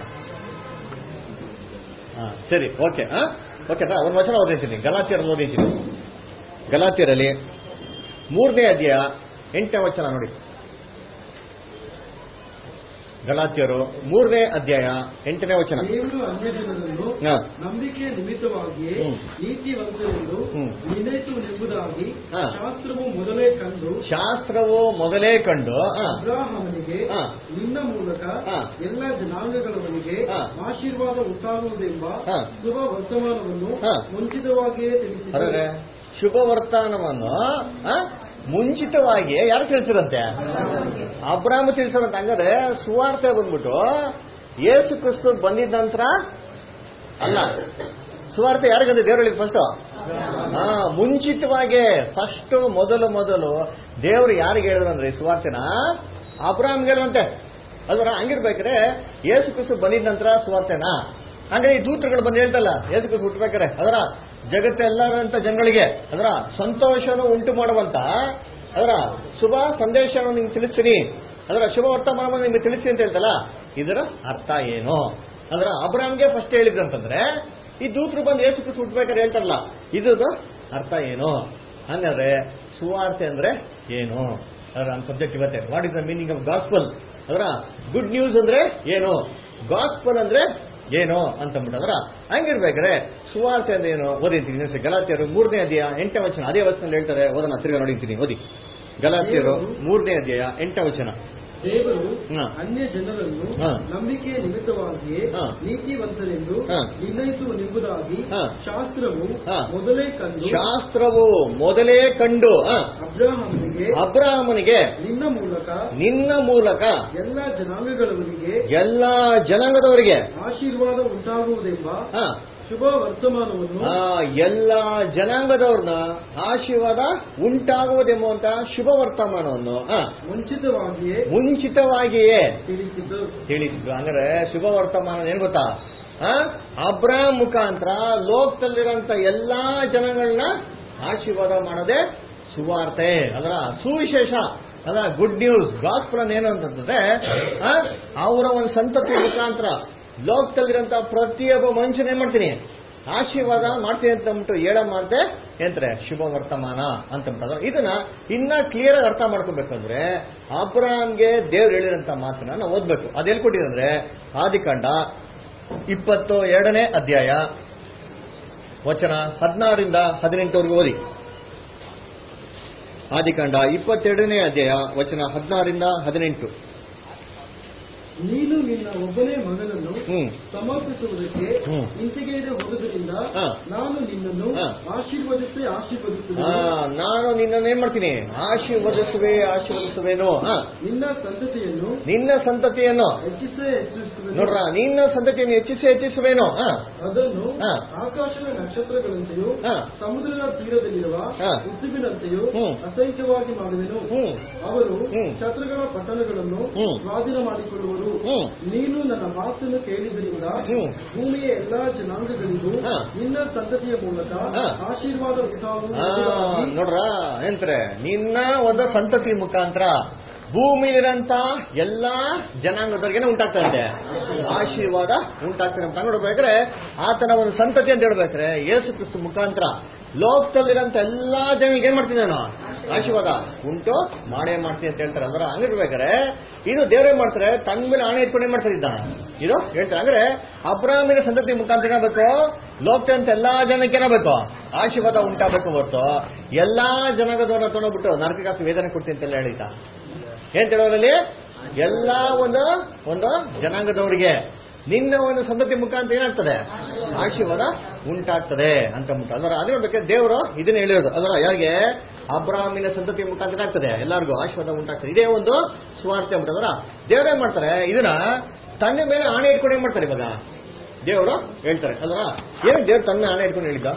ಹಾ ಸರಿ ಓಕೆ ಹಾ ಓಕೆ ಒಂದು ವಚನ ಓದಿದ್ದೀನಿ ಗಲಾತಿಯರಲ್ಲಿ ಓದಿದ್ದೀನಿ ಗಲಾತಿಯರಲ್ಲಿ ಮೂರನೇ ಅಧ್ಯಾಯ ಎಂಟನೇ ವಚನ ನೋಡಿ ಗಲಾತಿಯರು ಮೂರನೇ ಅಧ್ಯಾಯ ಎಂಟನೇ ವಚನ ದೇವರು ಅನ್ಯಜನರನ್ನು ಹಾ. ನಂಬಿಕೆಯ ನಿಮಿತ್ತವಾಗಿಯೇ ಹ್ಮ್. ನೀತಿವಂತರೆಂದು ಹ್ಮ್. ನಿರ್ಣಯಿಸುವುದೆಂಬುದಾಗಿ ಹಾ. ಶಾಸ್ತ್ರವು ಮೊದಲೇ ಕಂಡು ಶಾಸ್ತ್ರವು ಮೊದಲೇ ಕಂಡು ಹಾ, ಅಬ್ರಾಹಮನಿಗೆ ಹಾ. ನಿನ್ನ ಮೂಲಕ ಹಾ. ಎಲ್ಲ ಜನಾಂಗಗಳವನಿಗೆ ಹಾ. ಆಶೀರ್ವಾದ ಉಂಟಾಗುವುದೆಂಬ ಹಾ. ಶುಭ ವರ್ತಮಾನವನ್ನು ಹಾ. ಮುಂಚಿತವಾಗಿಯೇ ತಿಳಿಸಿದೆ ಅರೆ ಶುಭ ವರ್ತಮಾನವನ್ನು ಆ, ಮುಂಚಿತವಾಗಿ ಯಾರು ತಿಳಿಸಿರಂತೆ ಅಬ್ರಾಹ್ಮ ತಿಳಿಸಿರಂತೆ ಹಂಗಾದ್ರೆ ಸುವಾರ್ತೆ ಬಂದ್ಬಿಟ್ಟು ಯೇಸು ಕ್ರಿಸ್ತು ಬಂದಿದ್ದ ನಂತರ ಅಲ್ಲ ಸುವಾರ್ತೆ ಯಾರಿಗಂದ್ರೆ ದೇವರು ಹೇಳಿದ್ ಫಸ್ಟ್ ಹಾ ಮುಂಚಿತವಾಗಿ ಫಸ್ಟ್ ಮೊದಲು ಮೊದಲು ದೇವರು ಯಾರಿಗೆ ಹೇಳಿದ್ರು ಅಂದ್ರೆ ಈ ಸುವಾರ್ತೆನ ಅಬ್ರಾಹ್ಮ್ಗೆ ಹೇಳುವಂತೆ ಅಲ್ವರ ಹಂಗಿರ್ಬೇಕಾದ್ರೆ ಯೇಸು ಕ್ರಿಸ್ತು ಬಂದಿದ ನಂತರ ಸುವಾರ್ತೆನಾ ಅಂದ್ರೆ ಈ ದೂತರುಗಳು ಬಂದು ಹೇಳ್ತಲ್ಲ ಯೇಸು ಕ್ರಿಸ್ತು ಹುಟ್ಟಬೇಕಾರೆ ಅದರ ಜಗತ್ತೆಲ್ಲರಂತ ಜನಗಳಿಗೆ ಅದರ ಸಂತೋಷವನ್ನು ಉಂಟು ಮಾಡುವಂತ ಅದರ ಶುಭ ಸಂದೇಶವನ್ನು ನಿಮ್ಗೆ ತಿಳಿಸ್ತೀನಿ ಅದರ ಶುಭ ವರ್ತಮಾನವನ್ನು ನಿಮ್ಗೆ ತಿಳಿಸ್ತೀನಿ ಅಂತ ಹೇಳ್ತಲ್ಲ ಇದರ ಅರ್ಥ ಏನು ಅದರ ಅಬ್ರಾಮ್ಗೆ ಫಸ್ಟ್ ಹೇಳಿದ್ರು ಅಂತಂದ್ರೆ ಈ ದೂತರು ಬಂದು ಯೇಸು ಕ್ರಿಸ್ತು ಹುಟ್ಟಬೇಕಾದ್ರೆ ಹೇಳ್ತಾರಲ್ಲ ಇದ್ರದ್ದು ಅರ್ಥ ಏನು ಹಂಗಾದ್ರೆ ಸುವಾರ್ತೆ ಅಂದ್ರೆ ಏನು ಅದರ ನಮ್ಮ ಸಬ್ಜೆಕ್ಟ್ ಇವತ್ತೆ what is the meaning of gospel ಅದರ ಗುಡ್ ನ್ಯೂಸ್ ಅಂದ್ರೆ ಏನು ಗಾಸ್ಪಲ್ ಅಂದ್ರೆ ಏನು ಅಂತ ಅಂದ್ಬಿಟ್ಟಂದ್ರ ಹಂಗಿರ್ಬೇಕಾದ್ರೆ ಸುವಾರ್ತೆ ಅಂದ್ರೆ ಏನು ಓದಿರ್ತೀನಿ ಗಲಾತಿಯರು ಮೂರನೇ ಅಧ್ಯಾಯ ಎಂಟನೇ ವಚನ ಅದೇ ವಚನಲ್ಲಿ ಹೇಳ್ತಾರೆ ಓದೋಣ ತಿರ್ಗಾ ನೋಡಿರ್ತೀನಿ ಓದಿ ಗಲಾತಿಯರು ಮೂರನೇ ಅಧ್ಯಾಯ ಎಂಟನೇ ವಚನ ದೇವರು ಹಾ. ಅನ್ಯ ಜನರನ್ನು ಹಾ. ನಂಬಿಕೆಯ ನಿಮಿತ್ತವಾಗಿಯೇ ಹಾ. ನೀತಿವಂತರೆಂದು ಹಾ. ನಿರ್ಣಯಿಸುವನೆಂಬುದಾಗಿ ಹಾ. ಶಾಸ್ತ್ರವು ಹಾ. ಮೊದಲೇ ಕಂಡು ಶಾಸ್ತ್ರವು ಮೊದಲೇ ಕಂಡು ಆ, ಅಬ್ರಾಹಮನಿಗೆ ಅಬ್ರಾಹ್ಮನಿಗೆ ನಿನ್ನ ಮೂಲಕ ನಿನ್ನ ಮೂಲಕ ಎಲ್ಲ ಜನಾಂಗಗಳವರಿಗೆ ಎಲ್ಲಾ ಜನಾಂಗದವರಿಗೆ ಆಶೀರ್ವಾದ ಉಂಟಾಗುವುದೆಂಬ ಆ, ಶುಭ ವರ್ತಮಾನವನ್ನು ಆ, ಎಲ್ಲ ಜನಾಂಗದವ್ರನ್ನ ಆಶೀರ್ವಾದ ಉಂಟಾಗುವುದೆಂಬುವಂತ ಶುಭ ವರ್ತಮಾನವನ್ನು ಆ, ಮುಂಚಿತವಾಗಿಯೇ ಮುಂಚಿತವಾಗಿಯೇ ತಿಳಿಸಿದ್ದು ತಿಳಿಸಿದ್ರು ಅಂದ್ರೆ ಶುಭ ವರ್ತಮಾನ ಏನ್ ಗೊತ್ತಾ ಆ? ಅಬ್ರಾಹಂ ಮುಖಾಂತರ ಲೋಕದಲ್ಲಿರೋಂಥ ಎಲ್ಲಾ ಜನಗಳನ್ನ ಆಶೀರ್ವಾದ ಮಾಡೋದೇ ಸುವಾರ್ತೆ ಅದರ ಸುವಿಶೇಷ ಅದರ ಗುಡ್ ನ್ಯೂಸ್ ಗಾಸ್ಪುರನ್ ಏನು ಅಂತಂದ್ರೆ ಆ, ಅವರ ಒಂದು ಸಂತತಿ ಮುಖಾಂತರ ಲೋಕದಲ್ಲಿರೋಂಥ ಪ್ರತಿಯೊಬ್ಬ ಮನುಷ್ಯನ ಏನ್ ಮಾಡ್ತೀನಿ ಆಶೀರ್ವಾದ ಮಾಡ್ತೀನಿ ಅಂತ ಅಂದ್ಬಿಟ್ಟು ಹೇಳ ಮಾಡ್ದೆ ಎಂತಾರೆ ಶುಭ ವರ್ತಮಾನ ಅಂತ ಅಂತಾರೆ ಇದನ್ನ ಇನ್ನ ಕ್ಲಿಯರ್ ಆಗಿ ಅರ್ಥ ಮಾಡ್ಕೋಬೇಕು ಅಂದ್ರೆ ಅಬ್ರಾಮ್ಗೆ ದೇವ್ರು ಹೇಳಿರಂತ ಮಾತನ್ನ ನಾವು ಓದ್ಬೇಕು ಅದು ಎಲ್ಲಿ ಕೊಟ್ಟಿದಂದ್ರೆ ಆದಿಕಾಂಡ ಇಪ್ಪತ್ತು ಎರಡನೇ ಅಧ್ಯಾಯ ವಚನ ಹದಿನಾರರಿಂದ ಹದಿನೆಂಟವರೆಗೂ ಓದಿ ಆದಿಕಾಂಡ ಇಪ್ಪತ್ತೆರಡನೇ ಅಧ್ಯಾಯ ವಚನ ಹದಿನಾರರಿಂದ ಹದಿನೆಂಟು ನೀನು ನಿನ್ನ ಒಬ್ಬನೇ ಮಗನನ್ನು ಹ್ಮ್ ಸಮರ್ಪಿಸುವುದಕ್ಕೆ ಹ್ಮ್. ಹಿಂತೆಗೆಯದೆ ಹೋದುದರಿಂದ ಹಾ. ನಾನು ನಿನ್ನನ್ನು ಹಾ. ಆಶೀರ್ವದಿಸಿ ಆ, ಆಶೀರ್ವದಿಸುವೆ ನಾನು ನಿನ್ನನ್ನು ಏನ್ ಮಾಡ್ತೀನಿ ಆಶೀರ್ವದಿಸುವೆ ಆಶೀರ್ವದಿಸುವೇನು ಆ, ನಿನ್ನ ಸಂತತಿಯನ್ನು ನಿನ್ನ ಸಂತತಿಯನ್ನು ಹೆಚ್ಚಿಸೇ ಹೆಚ್ಚಿಸುವೆ ನೋಡ್ರ ನಿನ್ನ ಸಂತತಿಯನ್ನು ಹೆಚ್ಚಿಸಿ ಹೆಚ್ಚಿಸುವೇನು ಆ, ಅದನ್ನು ಹಾ. ಆಕಾಶದ ನಕ್ಷತ್ರಗಳಂತೆಯೂ ಹಾ. ಸಮುದ್ರದ ತೀರದಲ್ಲಿರುವ ಹಾ. ಉಸುಬಿನಂತೆಯೂ ಹ್ಮ್. ಅಸಂಖ್ಯವಾಗಿ ಮಾಡುವೆನು ಹ್ಮ್ ಅವರು ಹ್ಮ್. ಶತ್ರುಗಳ ಪಟ್ಟಣಗಳನ್ನು ಹ್ಮ್. ಸ್ವಾಧೀನ ಮಾಡಿಕೊಳ್ಳುವರು ಹ್ಮ್. ನೀನು ನನ್ನ ಮಾತನ್ನು ಕೇಳಿದ್ದರಿಂದ ಹ್ಮ್. ಭೂಮಿಯ ಎಲ್ಲಾ ಜನಾಂಗಗಳಿಗೂ ಹಾ. ನಿನ್ನ ಸಂತತಿಯ ಮೂಲಕ ಹಾ. ಆಶೀರ್ವಾದ ಆ, ಉಂಟಾಗುವುದಾಗಿ ನೋಡ್ರ ಏನಂತಾರೆ ನಿನ್ನ ಒಂದು ಸಂತತಿ ಮುಖಾಂತರ ಭೂಮಿಲಿರಂತ ಎಲ್ಲಾ ಜನಾಂಗದವ್ರಿಗೆ ಉಂಟಾಗ್ತದೆ ಆಶೀರ್ವಾದ ಉಂಟಾಗ್ತದೆ ಅಂತ ನೋಡ್ಬೇಕಾದ್ರೆ ಆತನ ಒಂದು ಸಂತತಿ ಅಂತ ಹೇಳ್ಬೇಕಾದ್ರೆ ಯೇಸು ಕ್ರಿಸ್ತು ಮುಖಾಂತರ ಲೋಕದಲ್ಲಿರಂತ ಎಲ್ಲಾ ಜನಗಳಿಗೆ ಏನ್ ಮಾಡ್ತೀನಿ ನಾನು ಆಶೀರ್ವಾದ ಉಂಟು ಮಾಡೇ ಮಾಡ್ತೀನಿ ಅಂತ ಹೇಳ್ತಾರೆ ಅಂದ್ರೆ ಹಂಗಿರ್ಬೇಕಾದ್ರೆ ಇದು ದೇವರೇ ಮಾಡ್ತಾರೆ ತನ್ನ ಮೇಲೆ ಆಣೆ ಇಟ್ಕೊಂಡು ಏನ್ ಮಾಡ್ತಾರೆ ಇದ್ದ ಇದು ಹೇಳ್ತಾರೆ ಅಂದ್ರೆ ಅಬ್ರಾಹ್ಮಿನ ಸಂತತಿ ಮುಖಾಂತರ ಏನಾಗಬೇಕು ಲೋಕದಂತ ಎಲ್ಲಾ ಜನಕ್ಕೆ ಏನಾಗಬೇಕು ಆಶೀರ್ವಾದ ಉಂಟಾಗಬೇಕು ಹೊರತು ಎಲ್ಲಾ ಜನಾಂಗದವ್ರನ್ನ ತೊಗೊಂಡ್ಬಿಟ್ಟು ನರಕಕ್ಕೆ ವೇದನೆ ಕೊಡ್ತೀನಿ ಅಂತೆಲ್ಲ ಹೇಳಿದ ಏನ್ ಹೇಳೋದ್ರಲ್ಲಿ ಎಲ್ಲಾ ಒಂದು ಒಂದು ಜನಾಂಗದವರಿಗೆ ನಿನ್ನ ಒಂದು ಸಂತತಿ ಮುಖಾಂತರ ಏನಾಗ್ತದೆ ಆಶೀರ್ವಾದ ಉಂಟಾಗ್ತದೆ ಅಂತ ಅಂದ್ಬಿಟ್ಟು ಅದರ ಅದೇ ನೋಡ್ಬೇಕಾದ್ರೆ ದೇವರು ಇದನ್ನ ಹೇಳಿರೋದು ಅದರ ಯಾರಿಗೆ ಅಬ್ರಾಹ್ಮಿನ ಸಂತತಿ ಮುಖಾಂತರ ಆಗ್ತದೆ ಎಲ್ಲರಿಗೂ ಆಶೀರ್ವಾದ ಉಂಟಾಗ್ತದೆ ಇದೇ ಒಂದು ಸ್ವಾರ್ಥ ಅಂದ್ಬಿಟ್ಟು ಅದರ ದೇವರೇ ಮಾಡ್ತಾರೆ ಇದನ್ನ ತನ್ನ ಮೇಲೆ ಆಣೆ ಇಟ್ಕೊಂಡು ಏನ್ ಮಾಡ್ತಾರೆ ಇವಾಗ ದೇವರು ಹೇಳ್ತಾರೆ ಅಲ್ವಾ ಏನಕ್ಕೆ ದೇವ್ರು ತನ್ನ ಆಣೆ ಇಟ್ಕೊಂಡು ಹೇಳಿದ್ದ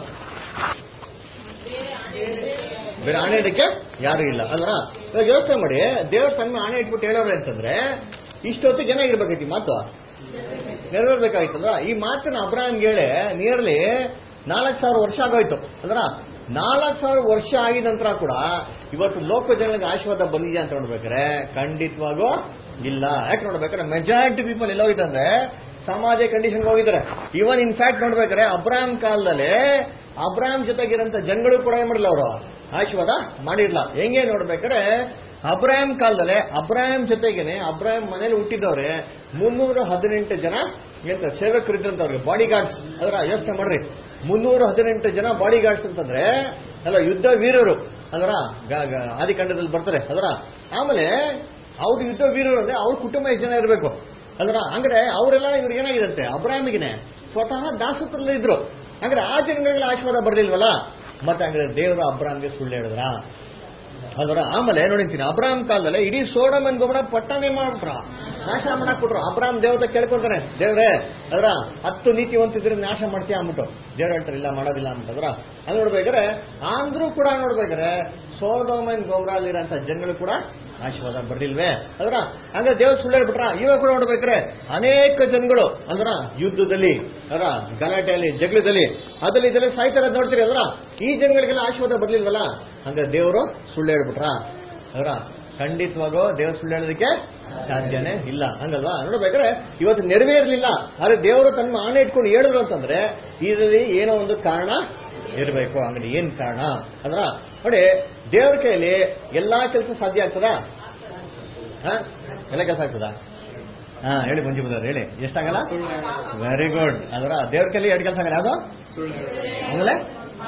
ಬೇರೆ ಆಣೆ ಇಡಕ್ಕೆ ಯಾರು ಇಲ್ಲ ಅಲ್ವಾ ಇವಾಗ ಯೋಚನೆ ಮಾಡಿ ದೇವ್ರ ತನ್ನ ಆಣೆ ಇಟ್ಬಿಟ್ಟು ಹೇಳೋರು ಅಂತಂದ್ರೆ ಇಷ್ಟೊತ್ತಿಗೆ ಜನ ಇರ್ಬೇಕೈತಿ ಮಾತು ನೆರವೇರ್ಬೇಕಾಗಿತ್ತಲ್ವ ಈ ಮಾತನ್ನ ಅಬ್ರಾಹಂಗೆ ಹೇಳಿ ನಿಯರ್ಲಿ ನಾಲ್ಕು ಸಾವಿರ ವರ್ಷ ಆಗೋಯ್ತು ಅಲ್ರ ನಾಲ್ಕು ಸಾವಿರ ವರ್ಷ ಆಗಿದ ನಂತರ ಕೂಡ ಇವತ್ತು ಲೋಕ ಜನಗಳಿಗೆ ಆಶೀರ್ವಾದ ಬಂದಿದೆ ಅಂತ ನೋಡ್ಬೇಕಾರೆ ಖಂಡಿತವಾಗೂ ಇಲ್ಲ ಯಾಕೆ ನೋಡ್ಬೇಕಾದ್ರೆ ಮೆಜಾರಿಟಿ ಪೀಪಲ್ ಎಲ್ಲ ಹೋಗಿತ್ತಂದ್ರೆ ಸಮಾಜ ಕಂಡೀಷನ್ಗೆ ಹೋಗಿದ್ದಾರೆ ಇವನ್ ಇನ್ಫ್ಯಾಕ್ಟ್ ನೋಡ್ಬೇಕಾದ್ರೆ ಅಬ್ರಾಹಂ ಕಾಲದಲ್ಲಿ ಅಬ್ರಾಹಂ ಜೊತೆಗಿರಂತ ಜನಗಳು ಕೂಡ ಏನ್ ಮಾಡಿಲ್ಲ ಅವರು ಆಶೀರ್ವಾದ ಮಾಡಿರ್ಲ ಹೆಂಗೆ ನೋಡ್ಬೇಕಾದ್ರೆ ಅಬ್ರಾಹಂ ಕಾಲದಲ್ಲೇ ಅಬ್ರಾಹಂ ಜೊತೆಗೇನೆ ಅಬ್ರಾಹಂ ಮನೇಲಿ ಹುಟ್ಟಿದವ್ರೆ ಮುನ್ನೂರ ಹದಿನೆಂಟು ಜನ ಎಂತ ಸೇವಕರಿದ್ರಂತವ್ರಿಗೆ ಬಾಡಿ ಗಾರ್ಡ್ಸ್ ಅದರ ಯೋಚನೆ ಮಾಡ್ರಿ ಮುನ್ನೂರ ಹದಿನೆಂಟು ಜನ ಬಾಡಿ ಗಾರ್ಡ್ಸ್ ಅಂತಂದ್ರೆ ಅಲ್ಲ ಯುದ್ಧ ವೀರರು ಅದರ ಆದಿಕಾಂಡದಲ್ಲಿ ಬರ್ತಾರೆ ಅದರ ಆಮೇಲೆ ಅವ್ರ ಯುದ್ಧ ವೀರರು ಅಂದ್ರೆ ಅವ್ರ ಕುಟುಂಬ ಎಷ್ಟು ಜನ ಇರಬೇಕು ಅದರ ಅಂದ್ರೆ ಅವರೆಲ್ಲ ಇವ್ರಿಗೆ ಏನಾಗಿದಂತೆ ಅಬ್ರಾಹ್ಮಿಗೆನೆ ಸ್ವತಃ ದಾಸತ್ರಲ್ಲೇ ಇದ್ರು ಅಂದ್ರೆ ಆ ಜನಗಳಿಗೆ ಆಶೀರ್ವಾದ ಬರ್ಲಿಲ್ವಲ್ಲ ಮತ್ತೆ ಹಂಗಾರೆ ದೇವರು ಅಬ್ರಾಹ್ಮ್ಗೆ ಸುಳ್ಳು ಹೇಳಿದ್ರ ಅದರ ಆಮೇಲೆ ನೋಡಿಂತೀನಿ ಅಬ್ರಾಹಂ ಕಾಲದಲ್ಲಿ ಇಡೀ ಸೋಡಮನ್ ಗೊಬ್ಬರ ಪಟ್ಟಣೆ ಮಾಡ್ಬಿಟ್ರ ನಾಶ ಮಾಡಕ್ ಬಿಟ್ರು ಅಬ್ರಾಹಂ ದೇವತೆ ಕೇಳ್ಕೊಂತಾನೆ ದೇವ್ರೆ ಅದರ ಹತ್ತು ನೀತಿವಂತಿದ್ರೆ ನಾಶ ಮಾಡ್ತೀಯ ಅಂದ್ಬಿಟ್ಟು ದೇವ್ರು ಹೇಳ್ತಾರೆ ಇಲ್ಲ ಮಾಡೋದಿಲ್ಲ ಅಂತಂದ್ರ ಹಂಗ್ ನೋಡ್ಬೇಕಾದ್ರೆ ಆಂಧ್ರೂ ಕೂಡ ನೋಡ್ಬೇಕಾದ್ರೆ ಸೋಡಮನ್ ಗೊಬ್ಬರಲ್ಲಿರೋಂಥ ಜನಗಳು ಕೂಡ ಆಶೀರ್ವಾದ ಬರ್ಲಿಲ್ವೇ ಅದರ ಹಂಗ ದೇವ್ರ ಸುಳ್ಳು ಹೇಳ್ಬಿಟ್ರ ಇವಾಗ ಕೂಡ ನೋಡ್ಬೇಕ್ರೆ ಅನೇಕ ಜನಗಳು ಅಂದ್ರ ಯುದ್ಧದಲ್ಲಿ ಅದರ ಗಲಾಟೆಯಲ್ಲಿ ಜಗಳದಲ್ಲಿ ಅದ್ರಲ್ಲಿ ಇದೆಲ್ಲ ಸಾಯ್ತಾರ ನೋಡ್ತೀರಿ ಅಲ್ರ ಈ ಜನಗಳಿಗೆಲ್ಲ ಆಶೀರ್ವಾದ ಬರ್ಲಿಲ್ವಲ್ಲ ಹಂಗ ದೇವರು ಸುಳ್ಳು ಹೇಳ್ಬಿಟ್ರ ಅದರ ಖಂಡಿತವಾಗೂ ದೇವ್ರ ಸುಳ್ಳು ಹೇಳೋದಕ್ಕೆ ಸಾಧ್ಯನೇ ಇಲ್ಲ ಹಂಗಲ್ವಾ ನೋಡ್ಬೇಕಾದ್ರೆ ಇವತ್ತು ನೆರವೇರ್ಲಿಲ್ಲ ಆದ್ರೆ ದೇವರು ತನ್ನ ಆಣೆ ಇಟ್ಕೊಂಡು ಹೇಳಿದ್ರು ಅಂತಂದ್ರೆ ಇದರಲ್ಲಿ ಏನೋ ಒಂದು ಕಾರಣ ಇರಬೇಕು ಅಂಗಡಿ ಏನ್ ಕಾರಣ ಅಂದ್ರ ನೋಡಿ ದೇವ್ರ ಕೈಯಲ್ಲಿ ಎಲ್ಲಾ ಕೆಲಸ ಸಾಧ್ಯ ಆಗ್ತದಾ ಹಾ ಎಲ್ಲ ಕೆಲಸ ಆಗ್ತದಾ ಹಾ ಹೇಳಿ ಮಂಜು ಬದರ್ ಹೇಳಿ ಎಷ್ಟಾಗಲ್ಲ ವೆರಿ ಗುಡ್ ಅದರ ದೇವ್ರ ಕೈಲಿ ಎರಡು ಕೆಲಸ ಆಗಲ್ಲ ಯಾವುದು ಆಮೇಲೆ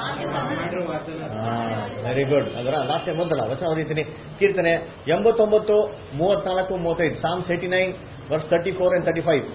ವೆರಿ ಗುಡ್ ಅದರ ಲಾಸ್ಟ್ ಟೈಮ್ ಬಂದಲ್ಲ ವಚನ ಓದಿದ್ದೀನಿ ಕೀರ್ತನೆ ಎಂಬತ್ತೊಂಬತ್ತು ಮೂವತ್ನಾಲ್ಕು ಮೂವತ್ತೈದು Psalms eighty nine verse thirty four and thirty five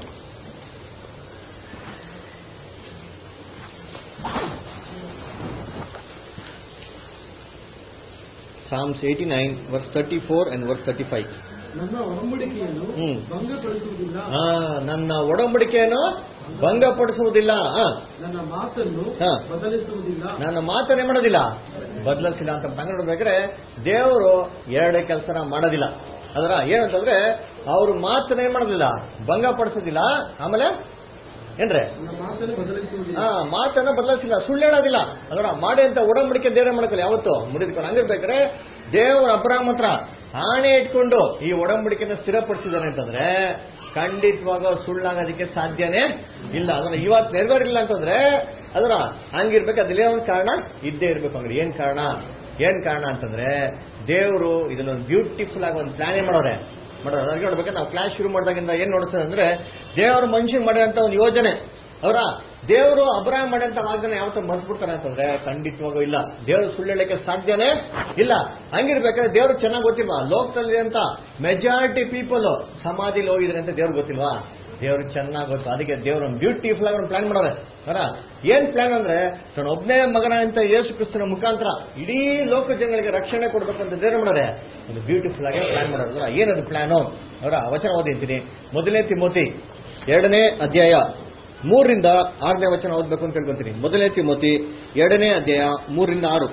Psalms eighty nine verse thirty four and verse thirty five ನನ್ನ ಒಡಂಬಡಿಕೆಯನ್ನು ಹ್ಮ್. ಭಂಗಪಡಿಸುವುದಿಲ್ಲ ನನ್ನ ಒಡಂಬಡಿಕೆಯನ್ನು ಭಂಗಪಡಿಸುವುದಿಲ್ಲ ಆ, ನನ್ನ ಮಾತನ್ನು ಹಾ. ಬದಲಿಸುವುದಿಲ್ಲ ನನ್ನ ಮಾತನ್ನೇ ಮಾಡೋದಿಲ್ಲ ಬದಲಿಸಿಲ್ಲ ಅಂತ ತಂಗ ನೋಡ್ಬೇಕಾದ್ರೆ ದೇವರು ಎರಡೇ ಕೆಲಸನ ಮಾಡೋದಿಲ್ಲ ಅದರ ಏನಂತಂದ್ರೆ ಅವರು ಮಾತನ್ನ ಏನ್ ಮಾಡೋದಿಲ್ಲ ಭಂಗಪಡಿಸೋದಿಲ್ಲ ಆಮೇಲೆ ಏನ್ರೆ ನನ್ನ ಮಾತನ್ನು ಬದಲಿಸುವುದಿಲ್ಲ ಆ ಮಾತನ್ನ ಬದಲಿಸಿಲ್ಲ ಸುಳ್ಳು ಹೇಳೋದಿಲ್ಲ ಅದರ ಮಾಡಿ ಅಂತ ಒಡಂಬಡಿಕೆ ದೇವರೇ ಮಾಡ್ಕೊಳ್ಳಿ ಯಾವತ್ತು ಮುಡಿದ್ಕೊಂಡು ಹಂಗಿರ್ಬೇಕಾದ್ರೆ ದೇವರ ಅಬ್ರಾಹ್ಮ ಹತ್ರ ಆಣೆ ಇಟ್ಕೊಂಡು ಈ ಒಡಂಬಡಿಕೆನ ಸ್ಥಿರಪಡಿಸಿದಾನೆ ಅಂತಂದ್ರೆ ಖಂಡಿತವಾಗ ಸುಳ್ಳಾಗೋದಕ್ಕೆ ಸಾಧ್ಯನೇ ಇಲ್ಲ ಅದನ್ನ ಇವತ್ತು ನೆರವೇರಿಲ್ಲ ಅಂತಂದ್ರೆ ಅದರ ಹಂಗಿರ್ಬೇಕು ಅದಿಲ್ಲೇ ಒಂದು ಕಾರಣ ಇದ್ದೇ ಇರ್ಬೇಕು ಅಂದ್ರೆ ಏನ್ ಕಾರಣ ಏನ್ ಕಾರಣ ಅಂತಂದ್ರೆ ದೇವರು ಇದನ್ನೊಂದು ಬ್ಯೂಟಿಫುಲ್ ಆಗಿ ಒಂದು ಪ್ಲಾನೇ ಮಾಡೋರೆ ಮಾಡೋದು ಅದಕ್ಕೆ ನೋಡ್ಬೇಕಾದ್ರೆ ನಾವು ಕ್ಲಾಸ್ ಶುರು ಮಾಡಿದಾಗಿಂದ ಏನ್ ನೋಡ್ತದೆ ಅಂದ್ರೆ ದೇವರು ಮನುಷ್ಯನ್ ಮಾಡಿದಂತ ಒಂದು ಯೋಜನೆ ಅವರ ದೇವರು ಅಬ್ರಾಹಂ ಮಾಡಿದಂತ ವಾಗ್ದಾನ ಯಾವತ್ತೂ ಮರ್ಸ್ಬಿಡ್ತಾರೆ ಅಂತಂದ್ರೆ ಖಂಡಿತವಾಗೂ ಇಲ್ಲ ದೇವರು ಸುಳ್ಳು ಹೇಳಕ್ಕೆ ಸಾಧ್ಯನೇ ಇಲ್ಲ ಹಂಗಿರ್ಬೇಕಾದ್ರೆ ದೇವ್ರು ಚೆನ್ನಾಗಿ ಗೊತ್ತಿಲ್ವಾ ಲೋಕದಲ್ಲಿ ಅಂತ ಮೆಜಾರಿಟಿ ಪೀಪಲ್ ಸಮಾಧಿಲಿ ಹೋಗಿದ್ರೆ ಅಂತ ದೇವ್ರಿಗೆ ಗೊತ್ತಿಲ್ವಾ ದೇವ್ರಿಗೆ ಚೆನ್ನಾಗಿ ಗೊತ್ತು ಅದಕ್ಕೆ ದೇವ್ರ ಒಂದು ಬ್ಯೂಟಿಫುಲ್ ಆಗಿ ಒಂದು ಪ್ಲಾನ್ ಮಾಡೋರೆ ಅರ ಏನ್ ಪ್ಲಾನ್ ಅಂದ್ರೆ ತನ್ನ ಒಬ್ಬನೇ ಮಗನ ಅಂತ ಯೇಸು ಕ್ರಿಸ್ತನ ಮುಖಾಂತರ ಇಡೀ ಲೋಕ ಜನಗಳಿಗೆ ರಕ್ಷಣೆ ಕೊಡ್ಬೇಕು ಅಂತ ದೇವ್ರು ಮಾಡೋರೆ ಒಂದು ಬ್ಯೂಟಿಫುಲ್ ಆಗಿ ಪ್ಲಾನ್ ಮಾಡೋರಲ್ಲ ಏನದು ಪ್ಲಾನು ಅವರ ವಚನ ಓದಿದ್ದೀನಿ ಮೊದಲನೇ ತಿಮೋತಿ ಎರಡನೇ ಅಧ್ಯಾಯ ಮೂರರಿಂದ ಆರನೇ ವಚನ ಓದ್ಬೇಕು ಅಂತ ತಿಳ್ಕೊಂತೀನಿ ಮೊದಲನೇ ತಿಮೋತಿ ಎರಡನೇ ಅಧ್ಯಾಯ ಮೂರರಿಂದ ಆರು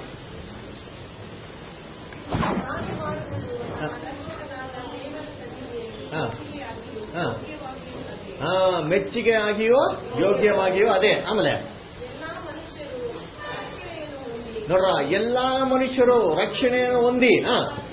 ಹಾ. ಹಾ. ಹಾ ಮೆಚ್ಚುಗೆ ಆಗಿಯೋ ಯೋಗ್ಯವಾಗಿಯೋ ಅದೇ ಆಮೇಲೆ ನೋಡ್ರ ಎಲ್ಲಾ ಮನುಷ್ಯರು ರಕ್ಷಣೆಯನ್ನು ಹೊಂದಿ ಹಾ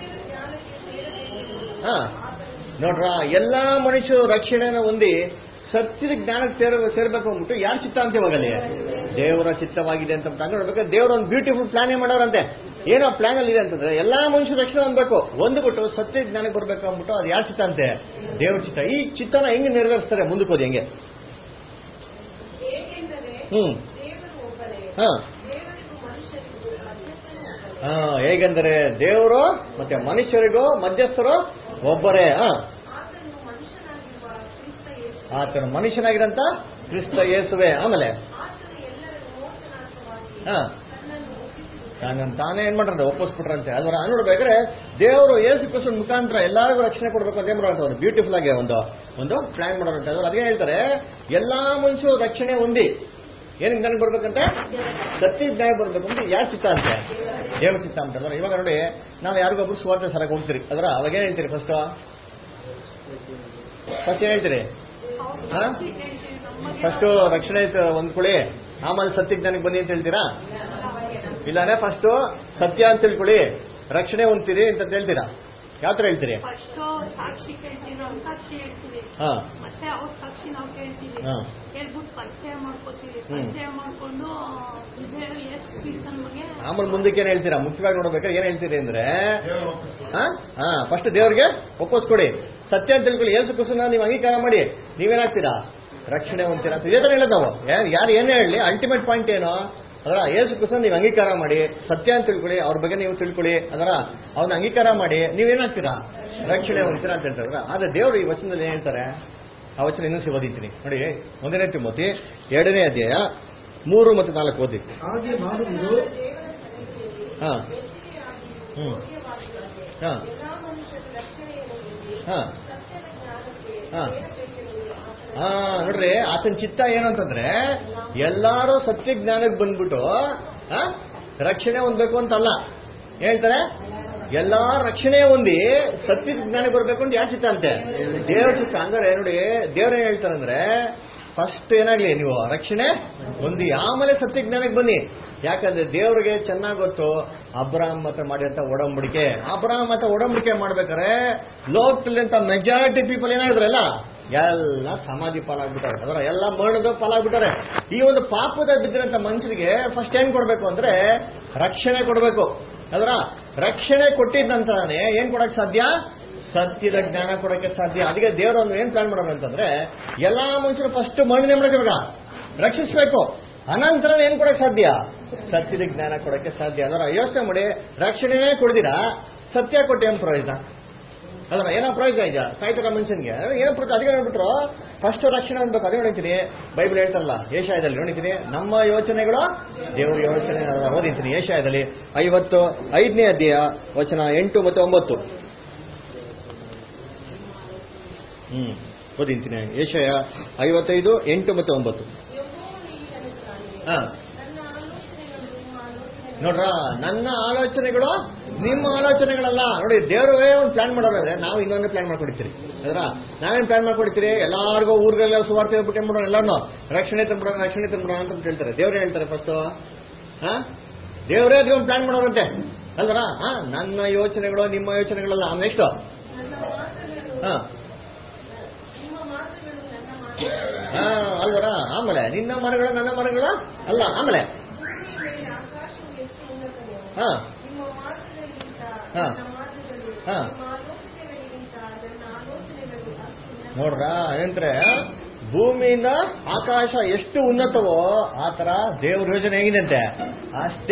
ಹಾ ನೋಡ್ರ ಎಲ್ಲಾ ಮನುಷ್ಯರು ರಕ್ಷಣೆಯನ್ನು ಹೊಂದಿ ಸತ್ಯದ ಜ್ಞಾನಕ್ಕೆ ಸೇರ ಸೇರ್ಬೇಕು ಅಂದ್ಬಿಟ್ಟು ಯಾರ ಚಿತ್ತ ಅಂತ ಇವಾಗಲ್ಲಿ ದೇವರ ಚಿತ್ತವಾಗಿದೆ ಅಂತ ನೋಡ್ಬೇಕು ದೇವರ ಒಂದು ಬ್ಯೂಟಿಫುಲ್ ಪ್ಲಾನ್ ಮಾಡೋರಂತೆ ಏನೋ ಪ್ಲಾನ್ ಅಲ್ಲಿ ಇದೆ ಅಂತಂದ್ರೆ ಎಲ್ಲಾ ಮನುಷ್ಯರು ರಕ್ಷಣೆ ಹೊಂದ್ಬೇಕು ಹೊಂದ್ಬಿಟ್ಟು ಸತ್ಯ ಜ್ಞಾನಕ್ಕೆ ಬರ್ಬೇಕು ಅಂದ್ಬಿಟ್ಟು ಅದು ಯಾರ ಚಿತ್ತ ಅಂತೆ ದೇವ್ರ ಚಿತ್ತ ಈ ಚಿತ್ತನ ಹೆಂಗೆ ನೆರವೇರಿಸ್ತಾರೆ ಮುಂದಕ್ಕೆ ಹೋದಿ ಹೆಂಗೆ ಏಕೆಂದರೆ ಹ್ಮ್ ದೇವರು ಒಬ್ಬರೇ ಹಾ ದೇವರಿಗೂ ಮನುಷ್ಯರಿಗೂ ಮಧ್ಯಸ್ಥನು ಹಾ ಹೇಗೆಂದರೆ ದೇವರು ಮತ್ತೆ ಮನುಷ್ಯರಿಗೂ ಮಧ್ಯಸ್ಥರು ಒಬ್ಬರೇ ಹಾ ಆತನು ಮನುಷ್ಯನಾಗಿರುವ ಕ್ರಿಸ್ತ ಯೇಸು ಆತನ ಮನುಷ್ಯನಾಗಿರಂತ ಕ್ರಿಸ್ತ ಯೇಸುವೆ ಆಮೇಲೆ ಆತನು ಎಲ್ಲರ ಮೋಕ್ಷನಾರ್ಥವಾಗಿ ಹಾ ತನ್ನನ್ನು ಒಪ್ಪಿಸಿರುತ್ತಾನೆ ತಾನನ್ನು ತಾನೇ ಏನ್ ಮಾಡ್ರಂತೆ ಒಪ್ಪಿಸ್ಬಿಟ್ರಂತೆ ಅಲ್ವರ ನೋಡ್ಬೇಕಾದ್ರೆ ದೇವರು ಯೇಸು ಕ್ರಿಸ್ತನ ಮುಖಾಂತರ ಎಲ್ಲರಿಗೂ ರಕ್ಷಣೆ ಕೊಡ್ಬೇಕು ಅಂತ ಏನ್ ಮಾಡೋಂತ ಒಂದು ಬ್ಯೂಟಿಫುಲ್ ಆಗಿ ಒಂದು ಒಂದು ಪ್ಲಾನ್ ಮಾಡೋರಂತೆ ಅದ್ರ ಅದೇ ಹೇಳ್ತಾರೆ ಎಲ್ಲಾ ಮನುಷ್ಯರು ರಕ್ಷಣೆ ಹೊಂದಿ ಏನಕ್ಕೆ ನನಗೆ ಬರ್ಬೇಕಂತೆ ಸತ್ಯ ಜ್ಞಾನ ಬರ್ಬೇಕು ಅಂದ್ರೆ ಯಾರ ಚಿತ್ತ ಅಂತೆ ದೇವ್ರ ಚಿತ್ತ ಅಂತ ಅಲ್ವಾ? ಇವಾಗ ನೋಡಿ ನಾವು ಯಾರಿಗೊಬ್ರು ಸುವಾರ್ತೆ ಸರಕ್ಕೆ ಹೋಗ್ತೀರಿ ಅದ್ರ ಅವಾಗ ಏನ್ ಹೇಳ್ತೀರಿ ಫಸ್ಟ್ ಫಸ್ಟ್ ಏನ್ ಹೇಳ್ತೀರಿ ಹಾ ಫಸ್ಟ್ ರಕ್ಷಣೆ ಹೊಂದ್ಕೊಳ್ಳಿ ಆಮೇಲೆ ಸತ್ಯ ಜ್ಞಾನಕ್ಕೆ ಬನ್ನಿ ಅಂತ ಹೇಳ್ತೀರಾ ಇಲ್ಲಾಂದ್ರೆ ಫಸ್ಟ್ ಸತ್ಯ ಅಂತ ತಿಳ್ಕೊಳ್ಳಿ ರಕ್ಷಣೆ ಹೊಂದ್ತೀರಿ ಅಂತ ಹೇಳ್ತೀರಾ ಯಾವ ತರ ಹೇಳ್ತೀರಿ ಫಸ್ಟ್ ಸಾಕ್ಷಿ ಕೇಳ್ತೀವಿ ನಾವು ಸಾಕ್ಷಿ ಹೇಳ್ತೀವಿ ಹಾ ಮತ್ತೆ ಅವ್ರ ಸಾಕ್ಷಿ ನಾವು ಕೇಳ್ತೀವಿ ಹಾ. ಹೇಳ್ಬಿಟ್ಟು ಪರಿಚಯ ಮಾಡ್ಕೋತೀವಿ ಹ್ಮ್. ಪರಿಚಯ ಮಾಡ್ಕೊಂಡು ಇದೇ ಎಸ್ ಕ್ರಿಸ್ತನ್ ಬಗ್ಗೆ ಆಮೇಲೆ ಮುಂದಕ್ಕೆ ಏನ್ ಹೇಳ್ತೀರಾ ಮುಖ್ಯವಾಗಿ ನೋಡ್ಬೇಕಾದ್ರೆ ಏನ್ ಹೇಳ್ತೀರಿ ಅಂದ್ರೆ ಹಾ ಹಾ ಫಸ್ಟ್ ದೇವ್ರಿಗೆ ಒಪ್ಪಿಸ್ಕೊಡಿ ಸತ್ಯ ಅಂತ ತಿಳ್ಕೊಳ್ಳಿ ಏಸು ಕುಸುನ ನೀವು ಅಂಗೀಕಾರ ಮಾಡಿ ನೀವೇನಾಗ್ತೀರಾ ರಕ್ಷಣೆ ಹೊಂದ್ತೀರಾ ಅಂತ ಇದೇ ತರ ಹೇಳೋದು ನಾವು ಯಾ- ಯಾರು ಏನೇ ಹೇಳಿ ಅಲ್ಟಿಮೇಟ್ ಪಾಯಿಂಟ್ ಏನು ಅದರ ಏಸು ಕುಸುನ ನೀವು ಅಂಗೀಕಾರ ಮಾಡಿ ಸತ್ಯ ಅಂತ ತಿಳ್ಕೊಳ್ಳಿ ಅವ್ರ ಬಗ್ಗೆ ನೀವು ತಿಳ್ಕೊಳ್ಳಿ ಅದರ ಅವನ್ನ ಅಂಗೀಕಾರ ಮಾಡಿ ನೀವೇನಾಗ್ತೀರಾ ರಕ್ಷಣೆ ಹೊಂದ್ತೀರಾ ಅಂತ ಹೇಳ್ತಾರೆ ಆದ್ರೆ ದೇವರು ಈ ವಚನದಲ್ಲಿ ಏನ್ ಹೇಳ್ತಾರೆ ಆ ವಚನ ಇನ್ನೂ ಓದಿದ್ದೀನಿ ನೋಡಿ ಒಂದನೇ ತಿಮ್ಮತಿ ಎರಡನೇ ಅಧ್ಯಾಯ ಮೂರು ಮತ್ತು ನಾಲ್ಕು ಓದಿ ಹಾಗೆ ಮಾಡುವುದು ಹಾ ಮೆಚ್ಚುಗೆಯಾಗಿಯೂ ಹ್ಮ್. ಯೋಗ್ಯವಾಗಿರುತ್ತದೆ. ಹಾ ಎಲ್ಲಾ ಮನುಷ್ಯರು ರಕ್ಷಣೆಯನ್ನು ಹೊಂದಿ ಹಾ ಸತ್ಯದ ಜ್ಞಾನಕ್ಕೆ ಹಾ. ಸೇರಬೇಕೆಂಬುದು ಆತನ ಹಾ ನೋಡ್ರಿ ಆತನ ಚಿತ್ತ ಏನು ಅಂತಂದ್ರೆ ಎಲ್ಲಾರು ಸತ್ಯ ಜ್ಞಾನಕ್ಕೆ ಬಂದ್ಬಿಟ್ಟು ಆ, ರಕ್ಷಣೆ ಹೊಂದ್ಬೇಕು ಅಂತಲ್ಲ ಹೇಳ್ತಾರೆ ಎಲ್ಲಾ ರಕ್ಷಣೆ ಹೊಂದಿ ಸತ್ಯ ಜ್ಞಾನಕ್ಕೆ ಬರ್ಬೇಕು ಅಂತ ಯಾರ ಚಿತ್ತ ಅಂತೆ ದೇವ್ರ ಚಿತ್ತ ಅಂದ್ರೆ ನೋಡಿ ದೇವ್ರ ಏನ್ ಹೇಳ್ತಾರೆ ಅಂದ್ರೆ ಫಸ್ಟ್ ಏನಾಗ್ಲಿ ನೀವು ರಕ್ಷಣೆ ಹೊಂದಿ ಆಮೇಲೆ ಸತ್ಯ ಜ್ಞಾನಕ್ಕೆ ಬನ್ನಿ ಯಾಕಂದ್ರೆ ದೇವ್ರಿಗೆ ಚೆನ್ನಾಗ್ ಗೊತ್ತು ಅಬ್ರಾಹಂ ಹತ್ರ ಮಾಡಿದಂತ ಒಡಂಬಡಿಕೆ ಅಬ್ರಾಹಂ ಹತ್ರ ಒಡಂಬಡಿಕೆ ಮಾಡ್ಬೇಕಾರೆ ಲೋಕದಲ್ಲಿ ಅಂತ ಮೆಜಾರಿಟಿ ಪೀಪಲ್ ಏನಾಗಿದ್ರಲ್ಲ ಎಲ್ಲ ಸಮಾಧಿ ಪಾಲಾಗ್ಬಿಟ್ಟಾರೆ ಅದರ ಎಲ್ಲ ಮರಣದ ಪಾಲಾಗ್ಬಿಟ್ಟಾರೆ ಈ ಒಂದು ಪಾಪದ ಬಿದ್ದಿರಂತ ಮನುಷ್ಯರಿಗೆ ಫಸ್ಟ್ ಏನ್ ಕೊಡ್ಬೇಕು ಅಂದ್ರೆ ರಕ್ಷಣೆ ಕೊಡ್ಬೇಕು ಅದರ ರಕ್ಷಣೆ ಕೊಟ್ಟಿದ ನಂತರನೇ ಏನ್ ಕೊಡಕ್ ಸಾಧ್ಯ ಸತ್ಯದ ಜ್ಞಾನ ಕೊಡಕ್ಕೆ ಸಾಧ್ಯ ಅದಕ್ಕೆ ದೇವರು ಒಂದು ಏನ್ ಪ್ಲಾನ್ ಮಾಡೋರು ಅಂತಂದ್ರೆ ಎಲ್ಲಾ ಮನುಷ್ಯರು ಫಸ್ಟ್ ಮಣ್ಣಿನ ಮಾಡಕ್ಕೆ ಇವಾಗ ರಕ್ಷಿಸ್ಬೇಕು ಅನಂತರ ಏನ್ ಕೊಡಕ್ ಸಾಧ್ಯ ಸತ್ಯದ ಜ್ಞಾನ ಕೊಡಕ್ಕೆ ಸಾಧ್ಯ ಅದರ ಯೋಚನೆ ಮಾಡಿ ರಕ್ಷಣೆನೇ ಕೊಡ್ದಿರಾ ಸತ್ಯ ಕೊಟ್ಟು ಏನ್ ಪ್ರಯೋಜನ ಅಲ್ಲ ಏನೋ ಪ್ರಯೋಜನ ಇದೆಯಾ ಸಾಯ್ತಾರ ಮನುಷ್ಯನ್ಗೆ ಏನೋ ಪ್ರಯೋಜನ ಅದಕ್ಕೆ ನೋಡ್ಬಿಟ್ರು ಫಸ್ಟ್ ರಕ್ಷಣೆ ಅನ್ಬೇಕು ಅದೇ ನೋಡಿತೀನಿ ಬೈಬಲ್ ಹೇಳ್ತಾರಲ್ಲ ಏಷಾಯದಲ್ಲಿ ನೋಡಿದ್ದೀನಿ ನಮ್ಮ ಯೋಚನೆಗಳು ದೇವರ ಯೋಚನೆ ಅಲ್ಲ, ಓದಿದ್ದೀನಿ ಏಷಾಯದಲ್ಲಿ ಐವತ್ತು ಐದನೇ ಅಧ್ಯಾಯ ವಚನ ಎಂಟು ಮತ್ತು ಒಂಬತ್ತು ಹ್ಮ್ ಓದಿಂತೀನಿ ಏಷಯ ಐವತ್ತೈದು ಎಂಟು ಮತ್ತು ಒಂಬತ್ತು ಯೆಹೋವನು ಹೀಗನ್ನುತ್ತಾನೆ. ಹಾ ನನ್ನ ಆಲೋಚನೆಗಳು ನಿಮ್ಮ ಆಲೋಚನೆಗಳು ನೋಡ್ರ ನನ್ನ ಆಲೋಚನೆಗಳು ನಿಮ್ಮ ಆಲೋಚನೆಗಳಲ್ಲ ನೋಡಿ ದೇವರೇ ಒಂದು ಪ್ಲಾನ್ ಮಾಡೋದ್ರೆ ನಾವು ಇನ್ನೊಂದು ಪ್ಲಾನ್ ಮಾಡ್ಕೊಂಡಿರ್ತೀರಿ ಅದರ ನಾವೇನ್ ಪ್ಲಾನ್ ಮಾಡ್ಕೊಂಡಿರ್ತೀರಿ ಎಲ್ಲಾರ್ಗು ಊರಿಗೆಲ್ಲ ಸುವಾರ್ತೆ ಹೇಳ್ಬಿಟ್ಟು ಏನ್ ಮಾಡೋಣ ಎಲ್ಲಾನು ರಕ್ಷಣೆ ತಂದ್ಬಿಡೋಣ ರಕ್ಷಣೆ ತಂದ್ಬಿಡೋಣ ಅಂತ ಹೇಳ್ತಾರೆ ದೇವ್ರೇ ಹೇಳ್ತಾರೆ ಫಸ್ಟ್ ಹಾ ದೇವರೇ ಅದಕ್ಕೆ ಒಂದು ಪ್ಲಾನ್ ಮಾಡೋರಂತೆ ಅಲ್ವರ ಹಾ ನನ್ನ ಯೋಚನೆಗಳು ನಿಮ್ಮ ಯೋಚನೆಗಳಲ್ಲ ನೆಕ್ಸ್ಟ್ ನನ್ನ ಮಾತುಗಳು ಹಾ ನಿಮ್ಮ ಮಾತುಗಳು ನನ್ನ ಮಾತುಗಳು ಹಾ ಅಲ್ವರ ಆಮೇಲೆ ನಿನ್ನ ಮರಗಳು ನನ್ನ ಮರಗಳು ಅಲ್ಲ ಆಮೇಲೆ ಭೂಮಿಯ ಮೇಲೆ ಆಕಾಶವು ಎಷ್ಟು ಉನ್ನತವೋ ಹಾ ನಿಮ್ಮ ಮಾತುಗಳಿಗಿಂತ ಹಾ. ನನ್ನ ಮಾತುಗಳು ಹಾ. ನಿಮ್ಮ ಆಲೋಚನೆಗಳಿಗಿಂತ ನನ್ನ ಆಲೋಚನೆಗಳು ಅಷ್ಟು ಉನ್ನತ. ನೋಡ್ರ ಏನಂದ್ರೆ ಭೂಮಿಯಿಂದ ಆಕಾಶ ಎಷ್ಟು ಉನ್ನತವೋ ಆ ತರ ದೇವ್ರ ಯೋಜನೆ ಹೇಗಿದಂತೆ ಅಷ್ಟೇ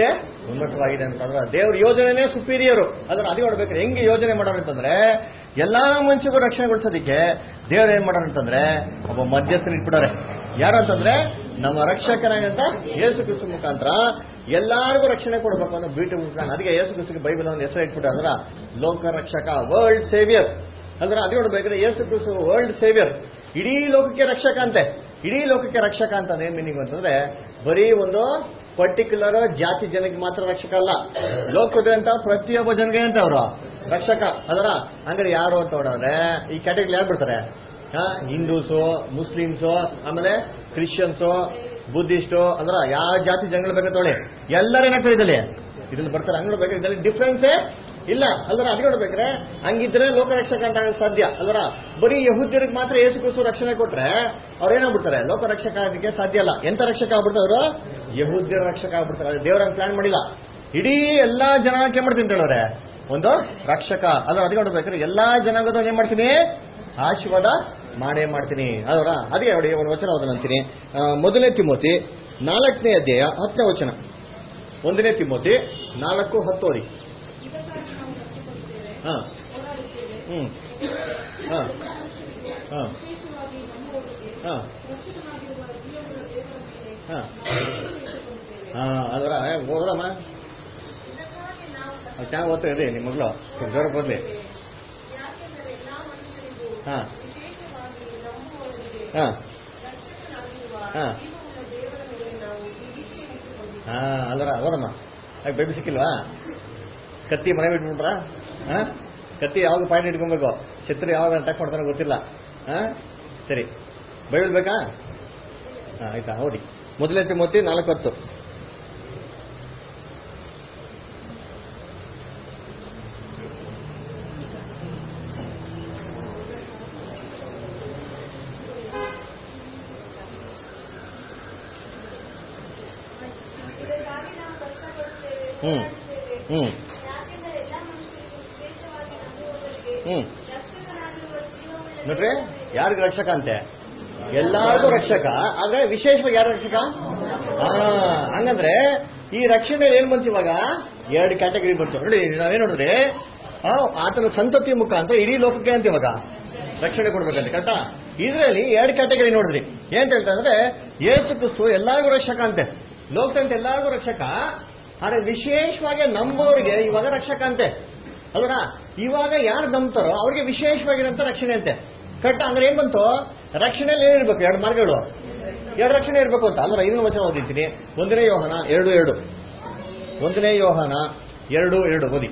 ಉನ್ನತವಾಗಿದೆ ಅಂತಂದ್ರೆ ದೇವ್ರ ಯೋಜನೆನೇ ಸುಪೀರಿಯರು ಅದ್ರ ಅದೇ ನೋಡ್ಬೇಕಾದ್ರೆ ಹೆಂಗೆ ಯೋಜನೆ ಮಾಡೋರು ಅಂತಂದ್ರೆ ಎಲ್ಲಾ ಮನುಷ್ಯಗೂ ರಕ್ಷಣೆ ಕೊಡ್ಸೋದಿಕ್ಕೆ ದೇವ್ರು ಏನ್ ಮಾಡೋರು ಅಂತಂದ್ರೆ ಒಬ್ಬ ಮಧ್ಯಸ್ಥರು ಇಟ್ಬಿಡಾರೆ ಯಾರು ಅಂತಂದ್ರೆ ನಮ್ಮ ರಕ್ಷಕನಾಗಂತ ಯೇಸು ಕ್ರಿಸ್ತು ಮುಖಾಂತರ ಎಲ್ಲಾರಿಗೂ ರಕ್ಷಣೆ ಕೊಡಬೇಕು ಅನ್ನೋ ಬ್ಯೂಟಿಫುಲ್ ಪ್ಲಾನ್ ಅದಕ್ಕೆ ಯೇಸು ಕ್ರಿಸ್ತುಗೆ ಬೈಬಲ್ ಒಂದು ಹೆಸರು ಇಟ್ಬಿಟ್ಟು ಅಂದ್ರ ಲೋಕ ರಕ್ಷಕ ವರ್ಲ್ಡ್ ಸೇವಿಯರ್ ಅಂದ್ರೆ ಅದೇ ನೋಡ್ಬೇಕಾದ್ರೆ ಯೇಸು ಕ್ರಿಸ್ತು ವರ್ಲ್ಡ್ ಸೇವಿಯರ್ ಇಡೀ ಲೋಕಕ್ಕೆ ರಕ್ಷಕ ಅಂತೆ ಇಡೀ ಲೋಕಕ್ಕೆ ರಕ್ಷಕ ಅಂತ ಏನ್ ಮೀನಿಂಗ್ ಅಂತಂದ್ರೆ ಬರೀ ಒಂದು ಪರ್ಟಿಕ್ಯುಲರ್ ಜಾತಿ ಜನಕ್ಕೆ ಮಾತ್ರ ರಕ್ಷಕ ಅಲ್ಲ ಲೋಕದಂತ ಪ್ರತಿಯೊಬ್ಬ ಜನಗೆ ಅಂತ ಅವರು ರಕ್ಷಕ ಅದರ ಅಂದ್ರೆ ಯಾರು ಅಂತ ನೋಡಿದ್ರೆ ಈ ಕ್ಯಾಟಗರಿ ಯಾರು ಬಿಡ್ತಾರೆ ಹಿಂದೂಸು ಮುಸ್ಲಿಮ್ಸು ಆಮೇಲೆ ಕ್ರಿಶ್ಚಿಯನ್ಸು ಬುದ್ಧಿಸ್ಟು ಅಂದ್ರ ಯಾವ ಜಾತಿ ಜನಗಳು ಬೇಕಾ ತೊಳಿ ಎಲ್ಲರೂ ಏನಾಗ್ತಾರೆ ಇದಲ್ಲಿ ಇದ್ರಲ್ಲಿ ಬರ್ತಾರೆ ಹಂಗ್ ನೋಡ್ಬೇಕು ಇದ್ರಲ್ಲಿ ಡಿಫ್ರೆನ್ಸೇ ಇಲ್ಲ ಅಲ್ದ್ರ ಅದಕ್ಕೆ ನೋಡ್ಬೇಕ್ರೆ ಹಂಗಿದ್ರೆ ಲೋಕ ರಕ್ಷಕ ಅಂತ ಆಗಕ್ಕೆ ಸಾಧ್ಯ ಅಲ್ದ್ರ ಬರೀ ಯಹುದ್ಯರಿಗೆ ಮಾತ್ರ ಏಸು ಕೂಸು ರಕ್ಷಣೆ ಕೊಟ್ರೆ ಅವ್ರು ಏನಾಗ್ಬಿಡ್ತಾರೆ ಲೋಕ ರಕ್ಷಕ ಆಗಕ್ಕೆ ಸಾಧ್ಯ ಇಲ್ಲ ಎಂತ ರಕ್ಷಕ ಆಗ್ಬಿಡ್ತಾರೆ ಅವರು ಯಹುದ್ಯರ ರಕ್ಷಕ ಆಗ್ಬಿಡ್ತಾರೆ ಅದು ದೇವರಂಗ್ ಪ್ಲಾನ್ ಮಾಡಿಲ್ಲ ಇಡೀ ಎಲ್ಲಾ ಜನಾಂಗಕ್ಕೆ ಏನ್ ಮಾಡ್ತೀನಿ ಅಂತ ಹೇಳೋರೆ ಒಂದು ರಕ್ಷಕ ಅದ್ರ ಅದಕ್ಕೆ ನೋಡ್ಬೇಕ್ರೆ ಎಲ್ಲಾ ಜನಾಂಗದ ಏನ್ ಮಾಡ್ತೀನಿ ಆಶೀರ್ವಾದ ಮಾಡೇ ಮಾಡ್ತೀನಿ ಅದರ ಅದೇ ನೋಡಿ ಒಂದು ವಚನ ಓದನಂತೀನಿ ಆ, ಮೊದಲನೇ ತಿಮೋತಿ ನಾಲ್ಕನೇ ಅಧ್ಯಾಯ ಹತ್ತನೇ ವಚನ ಒಂದನೇ ತಿಮೋತಿ ನಾಲ್ಕು ಹತ್ತು ಓದಿ ಇದಕ್ಕಾಗಿ ನಾವು ಕಷ್ಟಪಡುತ್ತೇವೆ ಹಾ ಹೋರಾಡುತ್ತೇವೆ ಹ್ಮ್ ಹಾ ಹಾ ವಿಶೇಷವಾಗಿ ನಮ್ಮವರಿಗೆ ಹಾ ರಕ್ಷಕನಾಗಿರುವ ಜೀವನದ ದೇವರ ಮೇಲೆ ಹಾ ನಾವು ಇಟ್ಟುಕೊಳ್ಳುತ್ತೇವೆ ಹಾ ಅದರ ಓದಮ್ಮ ಇದಕ್ಕಾಗಿ ನಾವು ಅದು ಚೆನ್ನಾಗಿ ಓದ್ತಾ ಇದೆ ನಿಮ್ಮ ಮಗಳು ಜೋರ ಬದಲಿ ಯಾಕೆಂದರೆ ಎಲ್ಲಾ ಮನುಷ್ಯರಿಗೂ ಹಾ ವಿಶೇಷವಾಗಿ ನಮ್ಮವರಿಗೆ ಹಾ ರಕ್ಷಕನಾಗಿರುವ ಹಾ. ಜೀವವುಳ್ಳ ದೇವರ ಮೇಲೆ ನಾವು ನಿರೀಕ್ಷೆ ಇಟ್ಟುಕೊಂಡಿದ್ದೇವೆ ಹಾ ಅಲ್ವರ ಓದಮ್ಮ ಯಾಕೆ ಬೇಬಿ ಸಿಕ್ಕಿಲ್ವಾ ಕತ್ತಿ ಮನೆ ಬಿಟ್ಬಿಟ್ರ ಹಾ ಕತ್ತಿ ಯಾವಾಗ ಪಾಯಿಂಟ್ ಇಟ್ಕೊಬೇಕು ಶತ್ರು ಯಾವಾಗ ಅಟ್ಯಾಕ್ ಮಾಡ್ತಾರೋ ಗೊತ್ತಿಲ್ಲ ಹಾ ಸರಿ ಬೈಬಲ್ ಬೇಕಾ ಹಾ ಆಯ್ತಾ ಓದಿ ಮೊದಲನೇ ತಿಮೋತಿ ನಾಲ್ಕು ಹತ್ತು ಇದಕ್ಕಾಗಿ ನಾವು ಕಷ್ಟಪಡುತ್ತೇವೆ ಹ್ಮ್. ಹೋರಾಡುತ್ತೇವೆ ಹ್ಮ್ ಯಾಕೆಂದರೆ ಎಲ್ಲಾ ಮನುಷ್ಯರಿಗೂ ವಿಶೇಷವಾಗಿ ನಂಬುವವರಿಗೆ ಹ್ಮ್ ರಕ್ಷಕನಾಗಿರುವ ಜೀವವುಳ್ಳ ನೋಡ್ರಿ ದೇವರ ಮೇಲೆ ಯಾರಿಗ ರಕ್ಷಕ ಅಂತೆ ಎಲ್ಲಾರ್ಗೂ ರಕ್ಷಕ ಆದ್ರೆ ವಿಶೇಷವಾಗಿ ಯಾರು ರಕ್ಷಕ ಹಾ ಹಂಗಂದ್ರೆ ಈ ರಕ್ಷಣೆ ಏನ್ ಬಂತು ಇವಾಗ ಎರಡು ಕ್ಯಾಟಗರಿ ಬಂತು ನೋಡಿ ನಾವೇನ್ ನೋಡಿದ್ರೆ ಆ, ಆತನ ಸಂತತಿ ಮುಖಾಂತರ ಇಡೀ ಲೋಕಕ್ಕೆ ಅಂತ ಇವಾಗ ರಕ್ಷಣೆ ಕೊಡ್ಬೇಕಂತೆ ಕರೆಕ್ಟಾ ಇದರಲ್ಲಿ ಎರಡು ಕ್ಯಾಟಗರಿ ನೋಡಿದ್ರಿ ಏನ್ ಹೇಳ್ತಾ ಅಂದ್ರೆ ಯೇಸು ಕ್ರಿಸ್ತು ಎಲ್ಲಾರ್ಗೂ ರಕ್ಷಕ ಅಂತೆ ಲೋಕದಂತ ಎಲ್ಲಾರ್ಗೂ ರಕ್ಷಕ ಆದ್ರೆ ವಿಶೇಷವಾಗಿ ನಂಬೋರಿಗೆ ಇವಾಗ ರಕ್ಷಕ ಅಂತೆ ಅಲ್ವಾ ಇವಾಗ ಯಾರು ನಂಬ್ತಾರೋ ಅವ್ರಿಗೆ ವಿಶೇಷವಾಗಿರೋಂಥ ರಕ್ಷಣೆ ಅಂತೆ ಕರೆಕ್ಟ್ ಅಂದ್ರೆ ಏನ್ ಬಂತು ರಕ್ಷಣೆಯಲ್ಲಿ ಏನಿರ್ಬೇಕು ಎರಡು ಮಾರ್ಗಗಳು ಎರಡು ರಕ್ಷಣೆ ಇರಬೇಕು ಅಂತ ಅಲ್ವಾ ಇದನ್ನ ವಚನ ಓದಿದ್ದೀನಿ ಒಂದನೇ ಯೋಹನ ಎರಡು ಎರಡು ಒಂದನೇ ಯೋಹನ ಎರಡು ಎರಡು ಓದಿ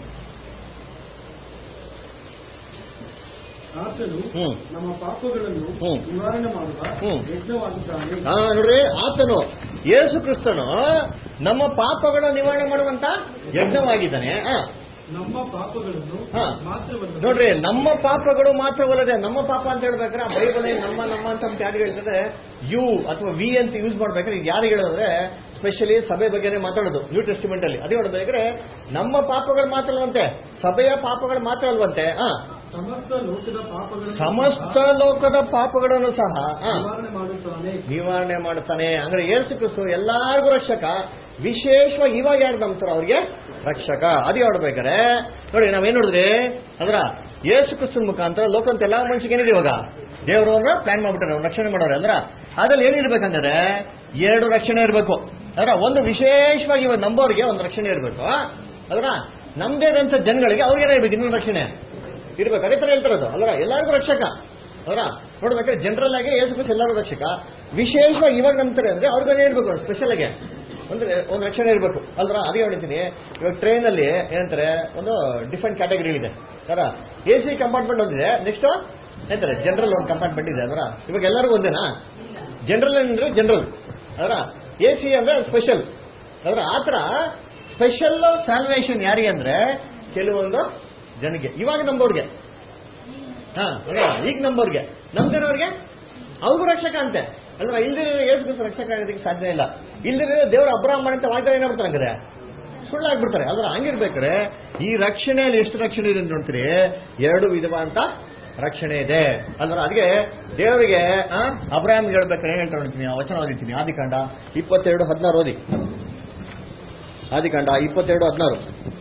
ಆತನು ಹ್ಮ್ ನಮ್ಮ ಪಾಪಗಳನ್ನು ಹ್ಮ್. ನಿವಾರಣೆ ಮಾಡುವ ಹ್ಮ್. ಯಜ್ಞವಾಗಿದ್ದಾನೆ ಹಾ ನೋಡ್ರಿ ಆತನು ಯೇಸು ಕ್ರಿಸ್ತನು ನಮ್ಮ ಪಾಪಗಳ ನಿವಾರಣೆ ಮಾಡುವಂತ ಯಜ್ಞವಾಗಿದ್ದಾನೆ ಆ, ನಮ್ಮ ಪಾಪಗಳನ್ನು ಹಾ. ಮಾತ್ರವಲ್ಲ ನೋಡ್ರಿ ನಮ್ಮ ಪಾಪಗಳು ಮಾತ್ರವಲ್ಲದೆ ನಮ್ಮ ಪಾಪ ಅಂತ ಹೇಳ್ಬೇಕಾದ್ರೆ ಬೈಬಲ್ ನಮ್ಮ ನಮ್ಮ ಅಂತ ಯಾರು ಹೇಳ್ತದೆ ಯು ಅಥವಾ ವಿ ಅಂತ ಯೂಸ್ ಮಾಡ್ಬೇಕಾದ್ರೆ ಇದು ಯಾರು ಹೇಳೋದ್ರೆ ಸ್ಪೆಷಲಿ ಸಭೆ ಬಗ್ಗೆನೇ ಮಾತಾಡೋದು ನ್ಯೂ ಟೆಸ್ಟಿಮೆಂಟ್ ಅಲ್ಲಿ ಅದೇ ನೋಡ್ಬೇಕಾದ್ರೆ ನಮ್ಮ ಪಾಪಗಳು ಮಾತ್ರ ಅಲ್ವಂತೆ ಸಭೆಯ ಪಾಪಗಳು ಮಾತ್ರ ಅಲ್ವಂತೆ ಆ ಸಮಸ್ತ ಲೋಕದ ಪಾಪಗಳನ್ನು ಸಮಸ್ತ ಲೋಕದ ಪಾಪಗಳನ್ನು ಸಹ ಆ, ನಿವಾರಣೆ ಮಾಡುತ್ತಾನೆ ನಿವಾರಣೆ ಮಾಡ್ತಾನೆ ಅಂದ್ರೆ ಏಸು ಕ್ರಿಸ್ತು ಎಲ್ಲಾರ್ಗೂ ರಕ್ಷಕ ವಿಶೇಷವಾಗಿ ಇವಾಗ ಯಾರು ನಂಬ್ತಾರೋ ಅವ್ರಿಗೆ ರಕ್ಷಕ ಅದೇ ನೋಡ್ಬೇಕಾರೆ ನೋಡಿ ನಾವೇನ್ ನೋಡಿದ್ರಿ ಅಂದ್ರ ಏಸು ಕ್ರಿಸ್ತನ ಮುಖಾಂತರ ಲೋಕಂತ ಎಲ್ಲಾ ಮನುಷ್ಯಗೆ ಏನಿದೆ ಇವಾಗ ದೇವರನ್ನ ಪ್ಲಾನ್ ಮಾಡ್ಬಿಟ್ಟಾರೆ ಅವ್ರು ರಕ್ಷಣೆ ಮಾಡೋರು ಅಂದ್ರ ಅದ್ರಲ್ಲಿ ಏನಿರ್ಬೇಕಂದ್ರೆ ಎರಡು ರಕ್ಷಣೆ ಇರಬೇಕು ಅದ್ರ ಒಂದು ವಿಶೇಷವಾಗಿ ಇವಾಗ ನಂಬೋರಿಗೆ ಒಂದು ರಕ್ಷಣೆ ಇರಬೇಕು ಅದ್ರ ನಮ್ದೇ ಇರೋಂಥ ಜನಗಳಿಗೆ ಅವ್ರಿಗೆ ಇರ್ಬೇಕು ಇನ್ನೊಂದು ರಕ್ಷಣೆ ಇರ್ಬೇಕು ಅದೇ ತರ ಹೇಳ್ತಿರೋದು ಅಲ್ರ ಎಲ್ಲರಿಗೂ ರಕ್ಷಕ ಅವರ ನೋಡ್ಬೇಕಾದ್ರೆ ಜನರಲ್ ಆಗಿ ಯೇಸು ಕ್ರಿಸ್ತ ಎಲ್ಲರೂ ರಕ್ಷಕ ವಿಶೇಷವಾಗಿ ಇವಾಗ ನಂಬ್ತಾರೆ ಅಂದ್ರೆ ಅವ್ರಿಗೆ ಇರ್ಬೇಕು ಸ್ಪೆಷಲ್ ಆಗಿ ಅಂದ್ರೆ ಒಂದು ರಕ್ಷಣೆ ಇರಬೇಕು ಅಲ್ರ ಅದೇ ಹೇಳ್ತೀನಿ ಇವಾಗ ಟ್ರೈನ್ ಅಲ್ಲಿ ಏನಂತಾರೆ ಒಂದು ಡಿಫ್ರೆಂಟ್ ಕ್ಯಾಟಗರಿ ಇದೆ ಅದರ ಎ ಸಿ ಕಂಪಾರ್ಟ್ಮೆಂಟ್ ಒಂದಿದೆ ನೆಕ್ಸ್ಟ್ ಏನಂತಾರೆ ಜನರಲ್ ಒಂದು ಕಂಪಾರ್ಟ್ಮೆಂಟ್ ಇದೆ ಅದರ ಇವಾಗ ಎಲ್ಲರಿಗೂ ಒಂದೇನಾ ಜನರಲ್ ಅಂದ್ರೆ ಜನರಲ್ ಅದರ ಎ ಸಿ ಅಂದ್ರೆ ಸ್ಪೆಷಲ್ ಅದರ ಆತರ ಸ್ಪೆಷಲ್ ಸ್ಯಾಲ್ವೇಷನ್ ಯಾರಿಗೆ ಅಂದ್ರೆ ಕೆಲವೊಂದು ಜನಕ್ಕೆ ಇವಾಗ ನಂಬೋರ್ಗೆ ಹಾ ಅಲ್ವಾ? ಈಗ ನಂಬೋರ್ಗೆ ನಮ್ದಿರೋರ್ಗೆ ಅವ್ರಿಗೂ ರಕ್ಷಕ ಅಂತೆ ಅಲ್ವಾ ಇಲ್ದಿರೋ ಯೇಸು ಕ್ರಿಸ್ತ ರಕ್ಷಕ ಆಗೋದಕ್ಕೆ ಸಾಧ್ಯ ಇಲ್ಲ ಇಲ್ದಿರೋ ದೇವರ ಅಬ್ರಾಹ್ಮಣ ಅಂತ ವಾಗ್ದಾನ ಏನಾಗ್ಬಿಡ್ತಾರೆ ಹಂಗಾರೆ ಸುಳ್ಳಾಗ್ಬಿಡ್ತಾರೆ ಅಲ್ವಾ ಹಂಗಿರ್ಬೇಕಾದ್ರೆ ಈ ರಕ್ಷಣೆಯಲ್ಲಿ ಎಷ್ಟು ರಕ್ಷಣೆ ಇದೆ ಅಂತ ನೋಡ್ತೀರಿ ಎರಡು ವಿಧವಾದಂತ ರಕ್ಷಣೆ ಇದೆ ಅಲ್ವಾ ಅದಕ್ಕೆ ದೇವರಿಗೆ ಅಬ್ರಾಹ್ಮ್ ಹೇಳ್ಬೇಕಾದ್ರೆ ಏನ್ ಹೇಳ್ತಾರೆ ನೋಡ್ತೀನಿ ಆ ವಚನ ಓದಿದ್ದೀನಿ ಆದಿಕಾಂಡ ಇಪ್ಪತ್ತೆರಡು ಹದಿನಾರು ಓದಿ ಆದಿಕಾಂಡ ಇಪ್ಪತ್ತೆರಡು ಹದಿನಾರು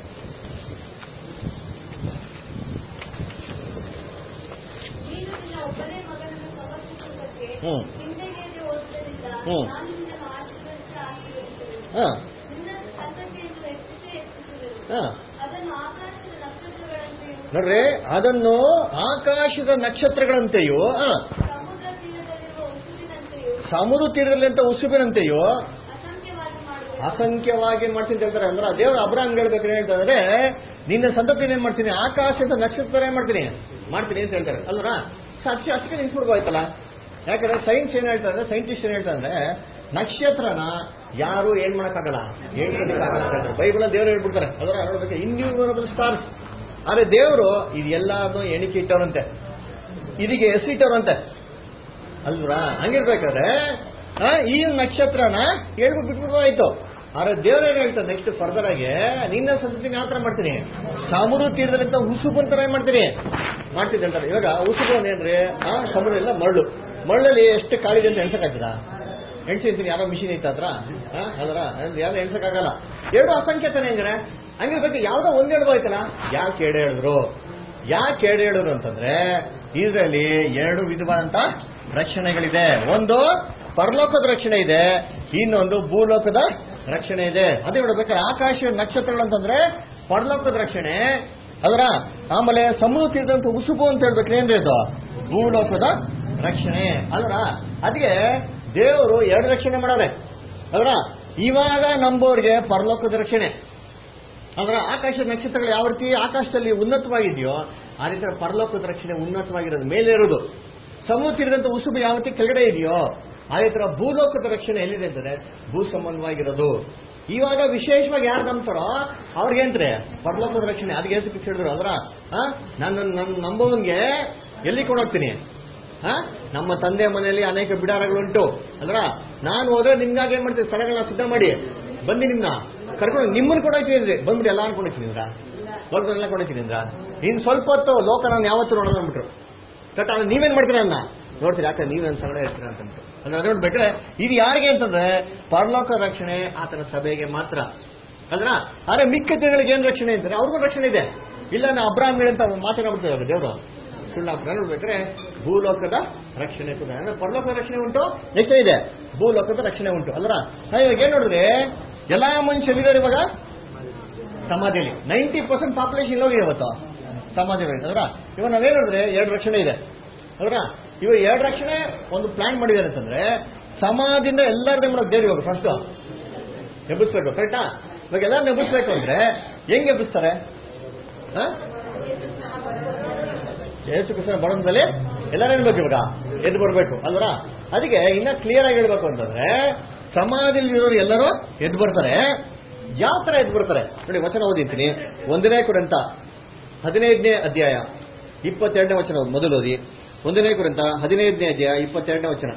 ನೀನು ನಿನ್ನ ಒಬ್ಬನೇ ಮಗನನ್ನು ಸಮರ್ಪಿಸುವುದಕ್ಕೆ ಹ್ಮ್. ಹಿಂದೆಗೆಯದೆ ಹೋದುದರಿಂದ ಹ್ಮ್. ನಾನು ನಿನ್ನನ್ನು ಆಶೀರ್ವದಿಸಿ ಆಶೀರ್ವದಿಸುವೆನು. ಹಾ ನಿನ್ನ ಸಂತತಿಯನ್ನು ಹೆಚ್ಚಿಸಿ ಹೆಚ್ಚಿಸುವೆನು. ಹಾ ಅದನ್ನು ಆಕಾಶದ ನಕ್ಷತ್ರಗಳಂತೆಯೂ ನೋಡ್ರಿ ಅದನ್ನು ಆಕಾಶದ ನಕ್ಷತ್ರಗಳಂತೆಯೂ ಆ, ಸಮುದ್ರ ತೀರದಲ್ಲಿರುವ ಉಸುಬಿನಂತೆಯೂ ಸಮುದ್ರ ತೀರದಲ್ಲಿ ಅಂತ ಉಸುಬಿನಂತೆಯೂ ಅಸಂಖ್ಯವಾಗಿ ಮಾಡುವೆನು. ಅಸಂಖ್ಯವಾಗಿ ಮಾಡ್ತೀನಿ ಅಂತ ಹೇಳ್ತಾರೆ ಅಂದ್ರೆ ದೇವರು ಅಬ್ರಾಹ್ಮ್ ಹೇಳ್ಬೇಕು ಏನ್ ಹೇಳ್ತಾರೆ ನಿನ್ನ ಸಂತತಿನ ಏನ್ ಮಾಡ್ತೀನಿ ಆಕಾಶದ ನಕ್ಷತ್ರ ಏನ್ ಮಾಡ್ತೀನಿ ಮಾಡ್ತೀನಿ ಅಂತ ಹೇಳ್ತಾರೆ ಅಲ್ವರ ಅಷ್ಟೇ ಅಷ್ಟಕ್ಕೆ ನಿಲ್ಸ್ಬಿಡ್ಬೋಯ್ತಲ್ಲ ಯಾಕಂದ್ರೆ ಸೈನ್ಸ್ ಏನ್ ಹೇಳ್ತಾರೆ ಸೈಂಟಿಸ್ಟ್ ಏನ್ ಹೇಳ್ತಾರೆ ಅಂದ್ರೆ ನಕ್ಷತ್ರನ ಯಾರು ಏನ್ ಮಾಡಕ್ಕಾಗಲ್ಲ ಹೇಳ್ಕೊಳಕ್ಕಾಗಲ್ಲ ಅಂತ ಹೇಳ್ತಾರೆ ಬೈಬಲ್ ದೇವರು ಹೇಳ್ಬಿಡ್ತಾರೆ ಅದರ ನೋಡ್ಬೇಕು ಇನ್ಯೂಮರಬಲ್ ಸ್ಟಾರ್ಸ್ ಆದ್ರೆ ದೇವರು ಇದೆಲ್ಲಾನು ಎಣಿಕೆ ಇಟ್ಟವರಂತೆ ಇದಕ್ಕೆ ಎಸಿಟ್ಟವರಂತೆ ಅಲ್ವರಾ ಹಂಗಿರ್ಬೇಕಾದ್ರೆ ಆ, ಈ ನಕ್ಷತ್ರನ ಹೇಳ್ಬಿಟ್ಟು ಬಿಟ್ಬಿಡ್ಬೋದಾಯ್ತು ಆದ್ರೆ ದೇವ್ರ ಏನ್ ಹೇಳ್ತಾರೆ ನೆಕ್ಸ್ಟ್ ಫರ್ದರ್ ಆಗಿ ನಿನ್ನ ಸಂತತಿನ ಯಾವ ತರ ಮಾಡ್ತೀನಿ ಸಮುದ್ರ ತೀರದಲ್ಲಿಂತ ಉಸುಬು ಅಂತ ಏನ್ ಮಾಡ್ತೀನಿ ಮಾಡ್ತಿದ್ದೆ ಅಂತಾರೆ ಇವಾಗ ಉಸುಬು ಏನ್ರಿ ಆ ಸಮುದ್ರ ಎಲ್ಲ ಮರಳು ಮರಳಲ್ಲಿ ಎಷ್ಟು ಕಾಳಿದೆ ಅಂತ ಎಣ್ಸಕ್ಕಾಗ್ತದ ಎಣ್ಸಿರ್ತೀನಿ ಯಾರೋ ಮಿಷಿನ್ ಐತ ಹತ್ರ ಅದರ ಯಾರು ಎಣ್ಸಕ್ಕಾಗಲ್ಲ ಎರಡು ಅಸಂಖ್ಯಾತನೇ ಹಂಗಾರೆ ಹಂಗಿರ್ಬೇಕು ಯಾವ್ದೋ ಒಂದ್ ಹೇಳ್ಬೋಯ್ತಲ್ಲ ಯಾಕೆ ಎರಡು ಹೇಳಿದ್ರು ಯಾಕೆ ಎರಡು ಹೇಳಿದ್ರು ಅಂತಂದ್ರೆ ಇದರಲ್ಲಿ ಎರಡು ವಿಧವಾದಂತ ರಕ್ಷಣೆಗಳಿದೆ ಒಂದು ಪರಲೋಕದ ರಕ್ಷಣೆ ಇದೆ ಇನ್ನೊಂದು ಭೂಲೋಕದ ರಕ್ಷಣೆ ಇದೆ ಅದೇ ನೋಡ್ಬೇಕಾದ್ರೆ ಆಕಾಶ ನಕ್ಷತ್ರಗಳು ಅಂತಂದ್ರೆ ಪರಲೋಕದ ರಕ್ಷಣೆ ಅದರ ಆಮೇಲೆ ಸಮುದ್ರ ತೀರದಂತ ಉಸುಬು ಅಂತ ಹೇಳ್ಬೇಕ್ರೆ ಏನ್ರಿ ಇದು ಭೂಲೋಕದ ರಕ್ಷಣೆ ಅಲ್ರ ಅದಕ್ಕೆ ದೇವರು ಎರಡು ರಕ್ಷಣೆ ಮಾಡಾರೆ ಅದರ ಇವಾಗ ನಂಬೋರಿಗೆ ಪರಲೋಕದ ರಕ್ಷಣೆ ಅದರ ಆಕಾಶದ ನಕ್ಷತ್ರಗಳು ಯಾವ ರೀತಿ ಆಕಾಶದಲ್ಲಿ ಉನ್ನತವಾಗಿದೆಯೋ ಆ ರೀತಿ ಪರಲೋಕದ ರಕ್ಷಣೆ ಉನ್ನತವಾಗಿರೋದು ಮೇಲೆ ಇರೋದು ಸಮುದ್ರ ತೀರದಂತ ಉಸುಬು ಯಾವ ರೀತಿ ಕೆಳಗಡೆ ಇದೆಯೋ ಅದೇ ತರ ಭೂಲೋಕದ ರಕ್ಷಣೆ ಎಲ್ಲಿದೆ ಅಂತಂದ್ರೆ ಭೂ ಸಂಬಂಧವಾಗಿರೋದು ಇವಾಗ ವಿಶೇಷವಾಗಿ ಯಾರು ನಂಬ್ತಾರೋ ಅವ್ರಿಗೇನ್ರಿ ಪರಲೋಕದ ರಕ್ಷಣೆ ಅದಕ್ಕೆ ಏಸು ಕ್ರಿಸ್ತ ಹೇಳಿದ್ರು ಅದರ ನಾನು ನನ್ನ ನಂಬೋವನ್ಗೆ ಎಲ್ಲಿ ಕೊಡೋಗ್ತೀನಿ ಆ? ನಮ್ಮ ತಂದೆ ಮನೆಯಲ್ಲಿ ಅನೇಕ ಬಿಡಾರಗಳುಂಟು ಅಲ್ರ ನಾನು ಹೋದ್ರೆ ನಿಮ್ಗಾಗಿ ಏನ್ ಮಾಡ್ತೀನಿ ಸ್ಥಳಗಳನ್ನ ಸಿದ್ಧ ಮಾಡಿ ಬಂದು ನಿಮ್ನ ಕರ್ಕೊಂಡು ನಿಮ್ಮನ್ನ ಕೊಡೋಯ್ತೀನಿ ಅಂದ್ರೆ ಬಂದ್ಬಿಟ್ಟು ಎಲ್ಲ ಅನ್ಕೊಂಡಿದ್ದೀನಿ ಅಂದ್ರ ಲೋಕದನ್ನೆಲ್ಲ ಕೊಂಡಿದ್ದೀನಿ ಅಂದ್ರ ಇನ್ ಸ್ವಲ್ಪ ಹೊತ್ತು ಲೋಕ ನಾನು ಯಾವತ್ತೂ ನೋಡೋದು ಅಂದ್ಬಿಟ್ರು ಕಟ್ ಆದ್ರೆ ನೀವೇನ್ ಮಾಡ್ತೀರಾ ಅನ್ನ ನೋಡ್ತೀರಿ ಯಾಕೆ ನೀವು ನನ್ನ ಸಂಗಡ ಇರ್ತೀರಾ ಅಂತಂದ್ಬಿಟ್ಟು ಅಂದ್ರೆ ಅದ್ ನೋಡ್ಬೇಕ್ರೆ ಇದು ಯಾರಿಗೆ ಅಂತಂದ್ರೆ ಪರಲೋಕ ರಕ್ಷಣೆ ಆತನ ಸಭೆಗೆ ಮಾತ್ರ ಅಲ್ರ ಆದ್ರೆ ಮಿಕ್ಕ ಜನಗಳಿಗೆ ಏನ್ ರಕ್ಷಣೆ ಅಂತಾರೆ ಅವ್ರಿಗೂ ರಕ್ಷಣೆ ಇದೆ ಇಲ್ಲ ನಾ ಅಬ್ರಾಹ್ಮಣಿ ಅಂತ ಮಾತನಾಡ್ಬಿಡ್ತಾರೆ ದೇವರು ಸುಳ್ಳ ನೋಡ್ಬೇಕ್ರೆ ಭೂಲೋಕದ ರಕ್ಷಣೆ ಕೂಡ ಅಂದ್ರೆ ಪರಲೋಕದ ರಕ್ಷಣೆ ಉಂಟು ನೆಕ್ಸ್ಟ್ ಇದೆ ಭೂಲೋಕದ ರಕ್ಷಣೆ ಉಂಟು ಅಲ್ರ ನಾವ್ ಇವಾಗ ಏನ್ ನೋಡಿದ್ರೆ ಎಲ್ಲಾ ಮನುಷ್ಯರಿದ್ದಾರೆ ಇವಾಗ ಸಮಾಧಿಯಲ್ಲಿ ನೈಂಟಿ ಪರ್ಸೆಂಟ್ ಪಾಪ್ಯುಲೇಷನ್ ಇಲ್ಲೋಗಿದೆ ಇವತ್ತು ಸಮಾಧಿಗಳು ಅಲ್ರ ಇವಾಗ ನಾವೇನ್ ನೋಡಿದ್ರೆ ಎರಡು ರಕ್ಷಣೆ ಇದೆ ಅಲ್ರ ಇವಾಗ ಎರಡು ರಕ್ಷಣೆ ಒಂದು ಪ್ಲಾನ್ ಮಾಡಿದ್ದಾರೆ ಅಂತಂದ್ರೆ ಸಮಾಧಿಯಿಂದ ಎಲ್ಲರದೇ ಮಾಡೋದು ದೇವ್ರು ಇವಾಗ ಫಸ್ಟ್ ಎಬ್ಬಿಸ್ಬೇಕು ಕರೆಕ್ಟಾ ಇವಾಗ ಎಲ್ಲರೂ ಎಬ್ಬಿಸ್ಬೇಕು ಅಂದ್ರೆ ಹೆಂಗ್ ಎಬ್ಬಿಸ್ತಾರೆ ಹ? ಯೇಸು ಕ್ರಿಸ್ತನ ಬಡದಲ್ಲಿ ಎಲ್ಲರೂ ಏನ್ಬೇಕು ಇವಾಗ ಎದ್ದು ಬರಬೇಕು ಅಲ್ವರ ಅದಕ್ಕೆ ಇನ್ನ ಕ್ಲಿಯರ್ ಆಗಿ ಹೇಳ್ಬೇಕು ಅಂತಂದ್ರೆ ಸಮಾಧಿಯಲ್ಲಿ ಇರೋರು ಎಲ್ಲರೂ ಎದ್ದು ಬರ್ತಾರೆ ಯಾವ ತರ ಎದ್ದು ಬರ್ತಾರೆ ನೋಡಿ ವಚನ ಓದಿರ್ತೀನಿ ಒಂದನೇ ಕುರಿತ ಹದಿನೈದನೇ ಅಧ್ಯಾಯ ಇಪ್ಪತ್ತೆರಡನೇ ವಚನ ಓದಿ, ಮೊದಲು ಓದಿ ಒಂದನೇ ಕುರಿತ ಹದಿನೈದನೇ ಅಧ್ಯಾಯ ಇಪ್ಪತ್ತೆರಡನೇ ವಚನ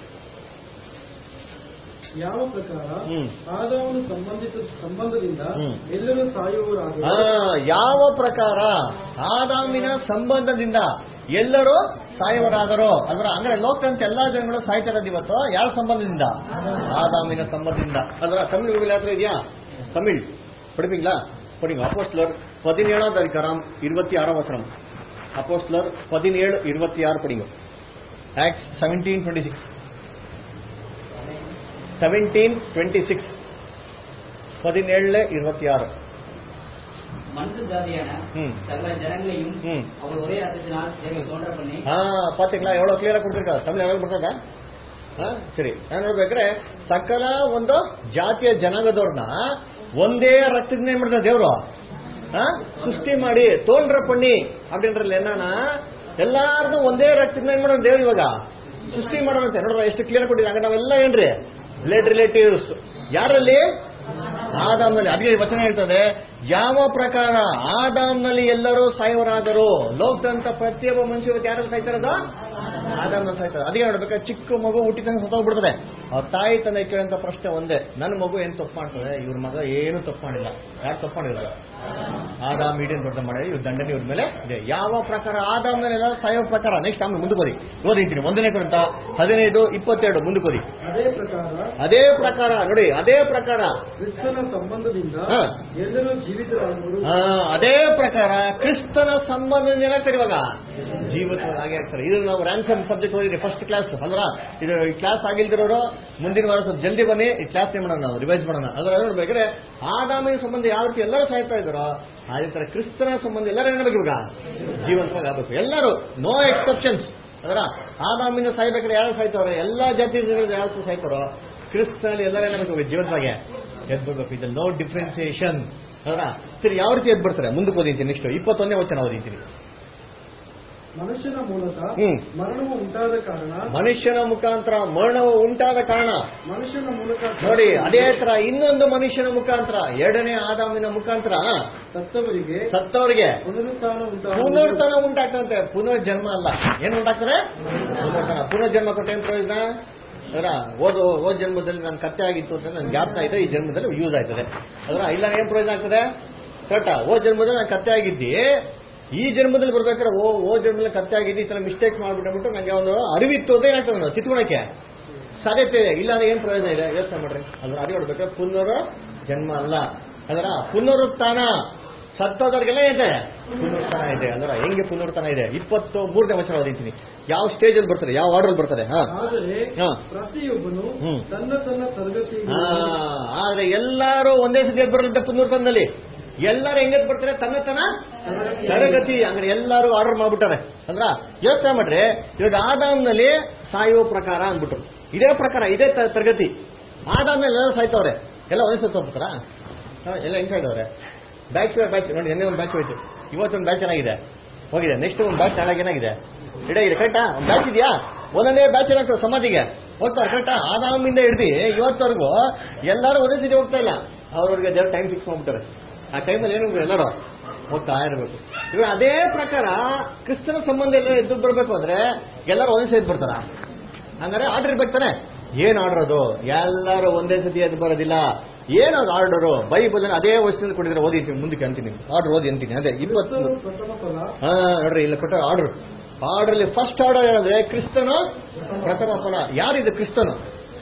ಯಾವ ಪ್ರಕಾರ ಹ್ಮ್. ಆದಾಮನು ಸಂಬಂಧಿತ ಸಂಬಂಧದಿಂದ ಹ್ಮ್. ಎಲ್ಲರೂ ಆ, ಸಾಯುವವರಾಗುವರು ಯಾವ ಪ್ರಕಾರ ಆದಾಮಿನ ಸಂಬಂಧದಿಂದ ಎಲ್ಲರೂ ಸಾಯುವರಾದರು ಅಲ್ರ ಅಂದ್ರೆ ಲೋಕದಂತ ಎಲ್ಲಾ ಜನಗಳು ಸಾಯ್ತಾ ಇರೋದು ಇವತ್ತು ಯಾವ ಸಂಬಂಧದಿಂದ ಆದಾಮಿನ ಸಂಬಂಧದಿಂದ ಅಲ್ರ ತಮಿಳ್ ಗೂಗಲ್ ಹತ್ರ ಇದೆಯಾ ತಮಿಳ್ படிப்பீங்களா படிங்க அப்போஸ்லர் பதினேழாவது அதிகாரம் இருபத்தி ஆறாம் வசனம் அப்போஸ்லர் பதினேழு இருபத்தி ஆறு படிங்க Acts seventeen twenty six seventeen twenty six பதினேழுல இருபத்தி ஆறு மனுஷ ஜாதியான ம். சகல ஜனங்களையும் ம். அவர் ஒரே அர்த்தத்தினால் தேவன் தோன்ற பண்ணி ಹಾ ಪಾತಿங்களா ಎವಳೋ ಕ್ಲಿಯರ್ ಆಗಿ ಕೊಡ್ತಿರ್ತಾರೆ ತಮಿಳು ಯಾವಾಗ ಬರ್ತದ ಹಾ ಸರಿ ನಾನು ನೋಡ್ಬೇಕ್ರೆ ಸಕಲ ಒಂದು ಜಾತಿಯ ಜನಾಂಗದವ್ರನ್ನ ಒಂದೇ ರಕ್ತದಿಂದ ಏನ್ ಮಾಡ್ತಾರೆ ದೇವ್ರು ಹಾ ಸೃಷ್ಟಿ ಮಾಡಿ ತೋಲ್ರ ಪಣ್ಣಿ அப்படின்றಲ್ಲ ಏನಾನ ಎಲ್ಲಾರ್ದು ಒಂದೇ ರಕ್ತದಿಂದ ಏನ್ ಮಾಡೋದು ದೇವ್ರು ಇವಾಗ ಸೃಷ್ಟಿ ಮಾಡೋರಂತೆ ನೋಡ್ರ ಎಷ್ಟು ಕ್ಲಿಯರ್ ಕೊಟ್ಟಿದ್ದಾರೆ ನಾವೆಲ್ಲ ಏನ್ರಿ ಬ್ಲಡ್ ರಿಲೇಟಿವ್ಸ್ ಯಾರಲ್ಲಿ ಆದಾಮ್ನಲ್ಲಿ ಅದಕ್ಕೆ ಈ ವಚನ ಹೇಳ್ತದೆ ಯಾವ ಪ್ರಕಾರ ಆದಾಮ್ನಲ್ಲಿ ಎಲ್ಲರೂ ಸಾಯವರಾದರು ಲೋಕದಂತ ಪ್ರತಿಯೊಬ್ಬ ಮನುಷ್ಯ ಇವತ್ತು ಯಾರು ಸಾಯ್ತಾರದು ಆದಾಮ್ನ ಸಾಯ್ತಾರೆ ಅದಕ್ಕೆ ನೋಡ್ಬೇಕು ಚಿಕ್ಕ ಮಗು ಹುಟ್ಟಿದಂಗೆ ಸತ್ತೋಗ್ಬಿಡ್ತದೆ ಅವ್ರ ತಾಯಿ ತಂದೆ ಕೇಳಂತ ಪ್ರಶ್ನೆ ಒಂದೇ ನನ್ನ ಮಗು ಏನ್ ತಪ್ಪು ಮಾಡ್ತದೆ ಇವ್ರ ಮಗ ಏನು ತಪ್ಪು ಮಾಡಿಲ್ಲ ಯಾರು ತಪ್ಪು ಮಾಡಿಲ್ಲ ಆದಾಮ್ ಈಡೇನ್ ದೊಡ್ಡ ಮಾಡಿ ಇವ್ರ ದಂಡನೆ ಇವ್ರ ಮೇಲೆ ಇದೆ ಯಾವ ಪ್ರಕಾರ ಆದಾಮ್ ಮೇಲೆ ಎಲ್ಲ ಸಾಯೋ ಪ್ರಕಾರ ನೆಕ್ಸ್ಟ್ ಆಮೇಲೆ ಮುಂದಕ್ಕೆ ಓದಿ ಓದಿದ್ದೀನಿ ಒಂದನೇ ಕುರಿತ ಹದಿನೈದು ಇಪ್ಪತ್ತೆರಡು ಮುಂದಕ್ಕೆ ಓದಿ ಅದೇ ಪ್ರಕಾರ ಅದೇ ಪ್ರಕಾರ ನೋಡಿ ಅದೇ ಪ್ರಕಾರ ಕ್ರಿಸ್ತನ ಸಂಬಂಧದಿಂದ ಹಾ. ಎಲ್ಲರೂ ಜೀವಿತರಾಗುವರು ಆ, ಅದೇ ಪ್ರಕಾರ ಕ್ರಿಸ್ತನ ಸಂಬಂಧದಿಂದ ಏನಾಗ್ತಾರೆ ಇವಾಗ ಜೀವಿತ ಹಾಗೆ ಆಗ್ತಾರೆ ಇದು ನಾವು ರ್ಯಾನ್ಸಮ್ ಸಬ್ಜೆಕ್ಟ್ ಓದಿದ್ರಿ ಫಸ್ಟ್ ಕ್ಲಾಸ್ ಅಲ್ವಾ ಇದು ಕ್ಲಾಸ್ ಆಗಿಲ್ದಿರೋರು ಮುಂದಿನ ವಾರ ಸ್ವಲ್ಪ ಜಲ್ದಿ ಬನ್ನಿ ಈ ಕ್ಲಾಸ್ ಮಾಡೋಣ ನಾವು ರಿವೈಸ್ ಮಾಡೋಣ ಅದ್ರ ನೋಡ್ಬೇಕಾದ್ರೆ ಆದಾಮಿನ ಸಂಬಂಧ ಯಾವ ರೀತಿ ಎಲ್ಲರೂ ಸಾಯ್ತಾ ಇದ್ದಾರೋ ಅದೇ ತರ ಕ್ರಿಸ್ತನ ಸಂಬಂಧ ಎಲ್ಲರೂ ಏನಾಗಬೇಕು ಇವಾಗ ಜೀವಂತವಾಗಿ ಆಗ್ಬೇಕು ಎಲ್ಲರೂ ನೋ ಎಕ್ಸೆಪ್ಷನ್ಸ್ ಅದರ ಆದಾಮಿಂದ ಸಾಯ್ಬೇಕಾದ್ರೆ ಯಾರು ಸಾಯ್ತಾವ್ರೆ ಎಲ್ಲಾ ಜಾತಿ ಜನಗಳು ಯಾರು ಸಾಯ್ತಾರೋ ಕ್ರಿಸ್ತನಲ್ಲಿ ಎಲ್ಲರೂ ಏನಾಗಬೇಕು ಜೀವಂತವಾಗಿ ಎದ್ದು ಬರ್ಬೇಕು ಇದು ನೋ ಡಿಫ್ರೆನ್ಸಿಯೇಷನ್ ಅದರ ಸರಿ ಯಾವ ರೀತಿ ಎದ್ದು ಬರ್ತಾರೆ ಮುಂದಕ್ಕೆ ಓದಿಂತೀನಿ ನೆಕ್ಸ್ಟ್ ಇಪ್ಪತ್ತೊಂದನೇ ವಚನ ಓದಿಂತೀನಿ ಮನುಷ್ಯನ ಮೂಲಕ ಹ್ಮ್. ಮರಣವು ಉಂಟಾದ ಕಾರಣ ಮನುಷ್ಯನ ಮುಖಾಂತರ ಮರಣವು ಉಂಟಾದ ಕಾರಣ ಮನುಷ್ಯನ ಮೂಲಕ ನೋಡಿ ಅದೇ ತರ ಇನ್ನೊಂದು ಮನುಷ್ಯನ ಮುಖಾಂತರ ಎರಡನೇ ಆದಾಮಿನ ಮುಖಾಂತರ ಸತ್ತವರಿಗೆ ಸತ್ತವರಿಗೆ ಪುನರುತ್ಥಾನ ಉಂಟಾಗುವುದು ಪುನರ್ತನ ಉಂಟಾಗ್ತಂತೆ ಪುನರ್ಜನ್ಮ ಅಲ್ಲ ಏನ್ ಉಂಟಾಗ್ತದೆ ಪುನರ್ತನ ಪುನರ್ಜನ್ಮ ಕೊಟ್ಟ ಏನ್ ಪ್ರಯೋಜನ ಅದರ ಓದು ಓದ್ ಜನ್ಮದಲ್ಲಿ ನಾನು ಕತ್ತೆ ಆಗಿತ್ತು ಅಂತ ನನ್ಗೆ ಜ್ಞಾಪಕ ಇದೆ ಈ ಜನ್ಮದಲ್ಲಿ ಯೂಸ್ ಆಯ್ತದೆ ಅದರ ಇಲ್ಲ ಏನ್ ಪ್ರಯೋಜನ ಆಗ್ತದೆ ಕರೆಕ್ಟಾ ಓ ಜನ್ಮದಲ್ಲಿ ನಾನು ಕತ್ತೆ ಆಗಿದ್ದಿ ಈ ಜನ್ಮದಲ್ಲಿ ಬರ್ಬೇಕಾದ್ರೆ ಓ ಓ ಜನ್ಮದಲ್ಲಿ ಕತ್ತೆ ಆಗಿದ್ದಿ ಈ ತರ ಮಿಸ್ಟೇಕ್ ಮಾಡ್ಬಿಟ್ಟು ನಂಗೆ ಒಂದು ಅರಿವಿತ್ತು ಅಂತ ಏನಾಗ್ತದೆ ನಾನು ತಿತ್ಕೊಳಕ್ಕೆ ಸಾಧ್ಯತೆ ಇದೆ ಇಲ್ಲ ಅಂದ್ರೆ ಏನ್ ಪ್ರಯೋಜನ ಇದೆ ಯೋಚನೆ ಮಾಡ್ರಿ ಅದ್ರ ಅರಿವು ಹೊಡ್ಬೇಕಾದ್ರೆ ಪುನರ್ ಜನ್ಮ ಅಲ್ಲ ಅದರ ಪುನರುತ್ಥಾನ ಸತ್ತೋದವ್ರಿಗೆಲ್ಲ ಇದೆ ಪುನರುತ್ಥಾನ ಇದೆ ಅದರ ಹೆಂಗೆ ಪುನರುತ್ಥಾನ ಇದೆ ಇಪ್ಪತ್ತು ಮೂರನೇ ವಚನ ಓದಿದ್ದೀನಿ ಯಾವ ಸ್ಟೇಜ್ ಅಲ್ಲಿ ಬರ್ತಾರೆ ಯಾವ ಆರ್ಡರ್ ಬರ್ತಾರೆ ಹಾ ಆದರೆ ಹಾ. ಪ್ರತಿಯೊಬ್ಬನು ಹ್ಮ್. ತನ್ನ ತನ್ನ ತರಗತಿ ಆ, ಆದ್ರೆ ಎಲ್ಲರೂ ಒಂದೇ ಸತಿ ಎದ್ದು ಬರಲಿದ್ದ ಪುನರುತ್ಥಾನದಲ್ಲಿ ಎಲ್ಲರೂ ಹೆಂಗೆದ್ ಬರ್ತಾರೆ ತನ್ನ ತನ್ನ ತರಗತಿ ಅಂದ್ರೆ ಎಲ್ಲರೂ ಆರ್ಡರ್ ಮಾಡ್ಬಿಟ್ಟಾರೆ ಅಂದ್ರ ಯೋಚನೆ ಮಾಡ್ರಿ ಇವಾಗ ಆದಾಮ್ನಲ್ಲಿ ಸಾಯುವ ಪ್ರಕಾರ ಅಂದ್ಬಿಟ್ಟು ಇದೇ ಪ್ರಕಾರ ಇದೇ ತ- ತರಗತಿ ಆದಾಮ್ನಲ್ಲಿ ಎಲ್ಲ ಸಾಯ್ತವ್ರೆ ಎಲ್ಲ ಒಂದೇ ಸತಿ ಹೋಗ್ಬಿಡ್ತಾರ ಎಲ್ಲ ಹೆಂಗ್ ಸಾಯ್ತವ್ರೆ ಬ್ಯಾಚ್ ಬ್ಯಾಚ್ ನೋಡಿ ನಿನ್ನೆ ಒಂದು ಬ್ಯಾಚ್ ಹೋಯ್ತು ಇವತ್ತೊಂದು ಬ್ಯಾಚ್ ಏನಾಗಿದೆ ಹೋಗಿದೆ ನೆಕ್ಸ್ಟ್ ಒಂದು ಬ್ಯಾಚ್ ನಾಳೆ ಏನಾಗಿದೆ ಇಡಾಗಿದೆ ಕರೆಕ್ಟಾ ಒಂದು ಬ್ಯಾಚ್ ಇದೆಯಾ ಒಂದೊಂದೇ ಬ್ಯಾಚ್ ಏನಾಗ್ತದೆ ಸಮಾಧಿಗೆ ಹೋಗ್ತಾರೆ ಕರೆಕ್ಟಾ ಆದಾಮಿಂದ ಹಿಡ್ದು ಇವತ್ತವರೆಗೂ ಎಲ್ಲರೂ ಒಂದೇ ಸತಿ ಹೋಗ್ತಾ ಇಲ್ಲ ಅವ್ರವ್ರಿಗೆ ದೇವ್ರ ಟೈಮ್ ಫಿಕ್ಸ್ ಮಾಡ್ಬಿಟ್ಟಾರೆ ಆ ಟೈಮಲ್ಲಿ ಏನು ಎಲ್ಲರೂ ಹೋಗ್ತಾ ಇರಬೇಕು ಇವಾಗ ಅದೇ ಪ್ರಕಾರ ಕ್ರಿಸ್ತನ ಸಂಬಂಧ ಎಲ್ಲ ಎದ್ದು ಬರಬೇಕು ಅಂದ್ರೆ ಎಲ್ಲರೂ ಒಂದೇ ಸತಿ ಬರ್ತಾರ ಹಂಗಾರೆ ಆರ್ಡರ್ ಇರ್ಬೇಕು ತಾನೆ ಏನ್ ಆರ್ಡರ್ ಅದು ಎಲ್ಲರೂ ಒಂದೇ ಸತಿ ಎದ್ದು ಬರೋದಿಲ್ಲ ಏನದು ಆರ್ಡರು ಬೈಬಲ್ ಅದೇ ವಯಸ್ಸಿನಲ್ಲಿ ಕೊಟ್ಟಿದ್ರೆ ಓದಿತೀನಿ ಮುಂದಕ್ಕೆ ಅಂತೀನಿ ಆರ್ಡರ್ ಓದಿ ಅಂತೀನಿ ಅದೇ ಇವತ್ತು ಕ್ರಿಸ್ತನು ಪ್ರಥಮ ಫಲ ಹಾ ನೋಡ್ರಿ ಇಲ್ಲ ಕೊಟ್ಟ ಆರ್ಡರ್ ಆರ್ಡರ್ ಅಲ್ಲಿ ಫಸ್ಟ್ ಆರ್ಡರ್ ಏನಂದ್ರೆ ಕ್ರಿಸ್ತನು ಪ್ರಥಮ ಫಲ ಯಾರಿದು ಕ್ರಿಸ್ತನು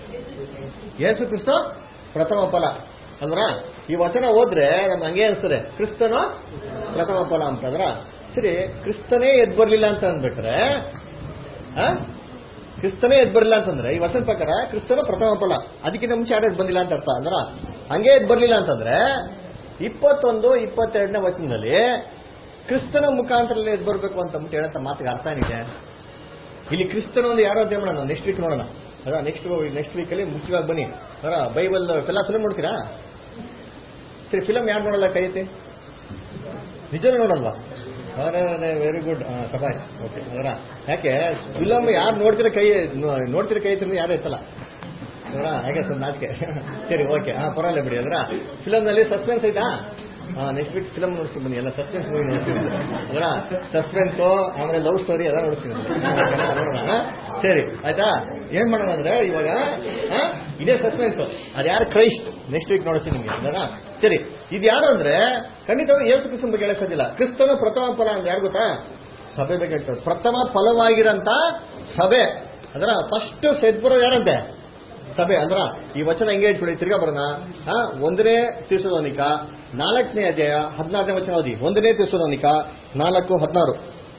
ಯೇಸು ಕ್ರಿಸ್ತ ಪ್ರಥಮ ಫಲ ಅಲ್ವಾ ಈ ವಚನ ಓದ್ರೆ ನಮ್ಗೆ ಹಂಗೆ ಅನ್ಸ್ತದೆ ಕ್ರಿಸ್ತನು ಪ್ರಥಮ ಫಲ ಅಂತಂದ್ರ ಸರಿ ಕ್ರಿಸ್ತನೇ ಎದ್ ಬರ್ಲಿಲ್ಲ ಅಂತ ಅಂದ್ಬಿಟ್ರೆ ಆ? ಕ್ರಿಸ್ತನೇ ಎದ್ ಬರ್ಲಿಲ್ಲ ಅಂತಂದ್ರೆ ಈ ವಚನ ಪ್ರಕಾರ ಕ್ರಿಸ್ತನ ಪ್ರಥಮ ಫಲ ಅದಕ್ಕಿಂತ ಮುಂಚೆ ಯಾರು ಎದ್ ಬಂದಿಲ್ಲ ಅಂತ ಅರ್ಥ ಅಂದ್ರ ಹಂಗೆ ಎದ್ ಬರ್ಲಿಲ್ಲ ಅಂತಂದ್ರೆ ಇಪ್ಪತ್ತೊಂದು ಇಪ್ಪತ್ತೆರಡನೇ ವಚನದಲ್ಲಿ ಕ್ರಿಸ್ತನ ಮುಖಾಂತರ ಎದ್ ಬರ್ಬೇಕು ಅಂತ ಅಂದ್ಬಿಟ್ಟು ಹೇಳಂತ ಮಾತಿಗೆ ಅರ್ಥ ಏನಿದೆ ಇಲ್ಲಿ ಕ್ರಿಸ್ತನ ಒಂದು ಯಾರೋ ಅಧ್ಯಯನ ಮಾಡೋಣ ನೆಕ್ಸ್ಟ್ ವೀಕ್ ನೋಡೋಣ ಅದ ನೆಕ್ಸ್ಟ್ ನೆಕ್ಸ್ಟ್ ವೀಕಲ್ಲಿ ಮುಖ್ಯವಾಗಿ ಬನ್ನಿ ಅದರ ಬೈಬಲ್ ಎಲ್ಲ ಫಿಲಮ್ ನೋಡ್ತೀರಾ ಸರಿ ಫಿಲಮ್ ಯಾರು ನೋಡಲ್ಲ ಕೈ ಐತಿ ನಿಜವೂ ನೋಡಲ್ವಾ ವೆರಿ ಗುಡ್ ಕಬಾಯ್ ಓಕೆ ಅದರ ಯಾಕೆ ಫಿಲಮ್ ಯಾರು ನೋಡ್ತಿರ ಕೈ ನೋ- ನೋಡ್ತಿರ ಕೈ ಐತಿ ಯಾರು ಐತಲ್ಲ ನೋಡ ಹೇಗೆ ಸರ್ ನಾಚಿಕೆ ಸರಿ ಓಕೆ ಹಾ ಪರವಾಗಿಲ್ಲ ಬಿಡಿ ಅದರ ಫಿಲಮ್ನಲ್ಲಿ ಸಸ್ಪೆನ್ಸ್ ಐತಾ ನೆಕ್ಸ್ಟ್ ವೀಕ್ ಫಿಲಮ್ ನೋಡ್ತೀನಿ ಬನ್ನಿ ಎಲ್ಲ ಸಸ್ಪೆನ್ಸ್ ಮೂವಿ ನೋಡ್ತೀನಿ ಅದರ ಸಸ್ಪೆನ್ಸು ಆಮೇಲೆ ಲವ್ ಸ್ಟೋರಿ ಎಲ್ಲ ನೋಡ್ತೀನಿ ಓಕೆನಾ? ನೋಡೋಣ ಹಾ? ಸರಿ ಆಯ್ತಾ ಏನ್ ಮಾಡೋಣ ಅಂದ್ರೆ ಇವಾಗ ಹಾ? ಇದೇ ಸಸ್ಪೆನ್ಸ್ ಅದು ಯಾರು ಕ್ರೈಸ್ಟ್ ನೆಕ್ಸ್ಟ್ ವೀಕ್ ನೋಡ್ತೀನಿ ನಿಮಗೆ ಅದರ ಸರಿ ಇದು ಯಾರು ಅಂದ್ರೆ ಖಂಡಿತವಾಗಿ ಯೇಸು ಕ್ರಿಸ್ತನ ಬಗ್ಗೆ ಹೇಳಕ್ ಸಾಧ್ಯಲ್ಲ ಕ್ರಿಸ್ತನ ಪ್ರಥಮ ಫಲ ಅಂದ್ರೆ ಯಾರು ಗೊತ್ತಾ ಸಭೆ ಬಗ್ಗೆ ಹೇಳ್ತಾರೆ ಪ್ರಥಮ ಫಲವಾಗಿರಂತ ಸಭೆ ಅದರ ಫಸ್ಟ್ ಸೆದ್ಬರೋ ಯಾರಂತೆ ಸಭೆ ಅಂದ್ರ ಈ ವಚನ ಹೆಂಗೆ ಇಟ್ಕೊಳ್ಳಿ ತಿರ್ಗಾ ಬರೋಣ ಆ, ಒಂದನೇ ತೀರ್ಸೋದನಿಕ ನಾಲ್ಕನೇ ಅಧ್ಯಾಯ ಹದಿನಾರನೇ ವಚನ ಓದಿ ಒಂದನೇ ತೀರ್ಸೋದನಿಕ ನಾಲ್ಕು ಹದಿನಾರು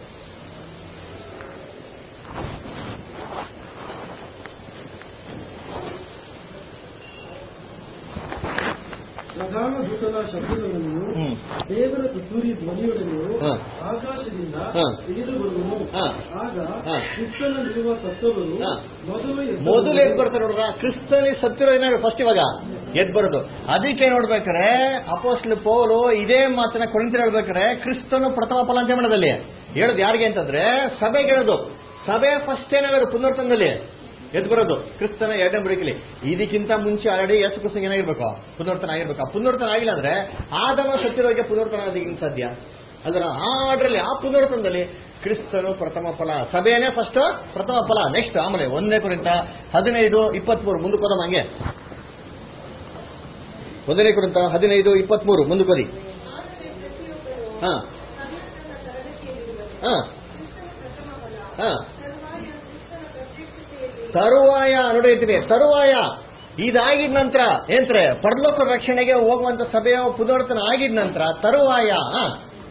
ಪ್ರಧಾನ ದೂತನ ಶಬ್ದಗಳನ್ನು ಹ್ಮ್. ದೇವರ ತುತ್ತೂರಿ ಧ್ವನಿಯೊಡನೆಯು ಹ. ಆಕಾಶದಿಂದ ಹ. ಇಳಿದು ಬರುವನು ಹ. ಆಗ ಹ. ಕ್ರಿಸ್ತನಲ್ಲಿರುವ ಸತ್ತವರು ಹ. ಮೊದಲು ಎದ್ದು ಮೊದಲು ಎದ್ ಬರ್ತಾರೆ ನೋಡ್ರ ಕ್ರಿಸ್ತನಲ್ಲಿ ಸತ್ತಿರೋ ಏನಾಗ ಫಸ್ಟ್ ಇವಾಗ ಎದ್ ಬರೋದು ಅದಕ್ಕೆ ನೋಡ್ಬೇಕಾರೆ ಅಪೋಸ್ಲ್ ಪೌಲು ಇದೇ ಮಾತನ್ನ ಕೊರಿಂತ ಹೇಳ್ಬೇಕಾರೆ ಕ್ರಿಸ್ತನು ಪ್ರಥಮ ಫಲ ಅಂತ ಮಾಡೋದಲ್ಲಿ ಹೇಳೋದು ಯಾರಿಗೆ ಅಂತಂದ್ರೆ ಸಭೆಗೆ ಹೇಳೋದು ಸಭೆ ಫಸ್ಟ್ ಏನಾಗೋದು ಪುನರ್ತನದಲ್ಲಿ ಎದ್ ಬರೋದು ಕ್ರಿಸ್ತನ ಎರಡನೇ ಬರೀಕಲಿ ಇದಕ್ಕಿಂತ ಮುಂಚೆ ಆಲ್ರೆಡಿ ಯೇಸು ಕ್ರಿಸ್ತನ್ ಏನಾಗಿರ್ಬೇಕು ಪುನರ್ತನ ಆಗಿರ್ಬೇಕು ಆ ಪುನರ್ತನ ಆಗಿಲ್ಲ ಅಂದ್ರೆ ಆದಮ ಸತ್ತಿರೋಗೆ ಪುನರ್ತನ ಆಗೋದಕ್ಕೆ ಸಾಧ್ಯ ಅದರ ಆ ಆರ್ಡ್ರಲ್ಲಿ ಆ ಪುನರ್ತನದಲ್ಲಿ ಕ್ರಿಸ್ತನು ಪ್ರಥಮ ಫಲ ಸಭೆನೇ ಫಸ್ಟ್ ಪ್ರಥಮ ಫಲ ನೆಕ್ಸ್ಟ್ ಆಮೇಲೆ ಒಂದನೇ ಕುರಿತ ಹದಿನೈದು ಇಪ್ಪತ್ಮೂರು ಮುಂದಕ್ಕೆ ಹೋದಮ್ಮ ಹಂಗೆ ಒಂದನೇ ಕುರಿತ ಹದಿನೈದು ಇಪ್ಪತ್ಮೂರು ಮುಂದಕ್ಕೆ ಹೋದಿ ಆದರೆ ಪ್ರತಿಯೊಬ್ಬನು ಹಾ ಸನ್ಯಾಸನ ತರಗತಿಯಲ್ಲಿರುವರೆ ಹಾ ಕ್ರಿಸ್ತನ ಪ್ರಥಮ ಫಲ ಹಾ ತರುವಾಯ ಕ್ರಿಸ್ತನ ಪ್ರತ್ಯಕ್ಷತೆಯಲ್ಲಿ ತರುವಾಯ ನೋಡಿರ್ತೀನಿ ತರುವಾಯ ಇದಾಗಿದ ನಂತರ ಏನ್ತ್ರೆ ಪರಲೋಕ ರಕ್ಷಣೆಗೆ ಹೋಗುವಂತ ಸಭೆಯ ಪುನರ್ತನ ಆಗಿದ ನಂತರ ತರುವಾಯ ಹಾ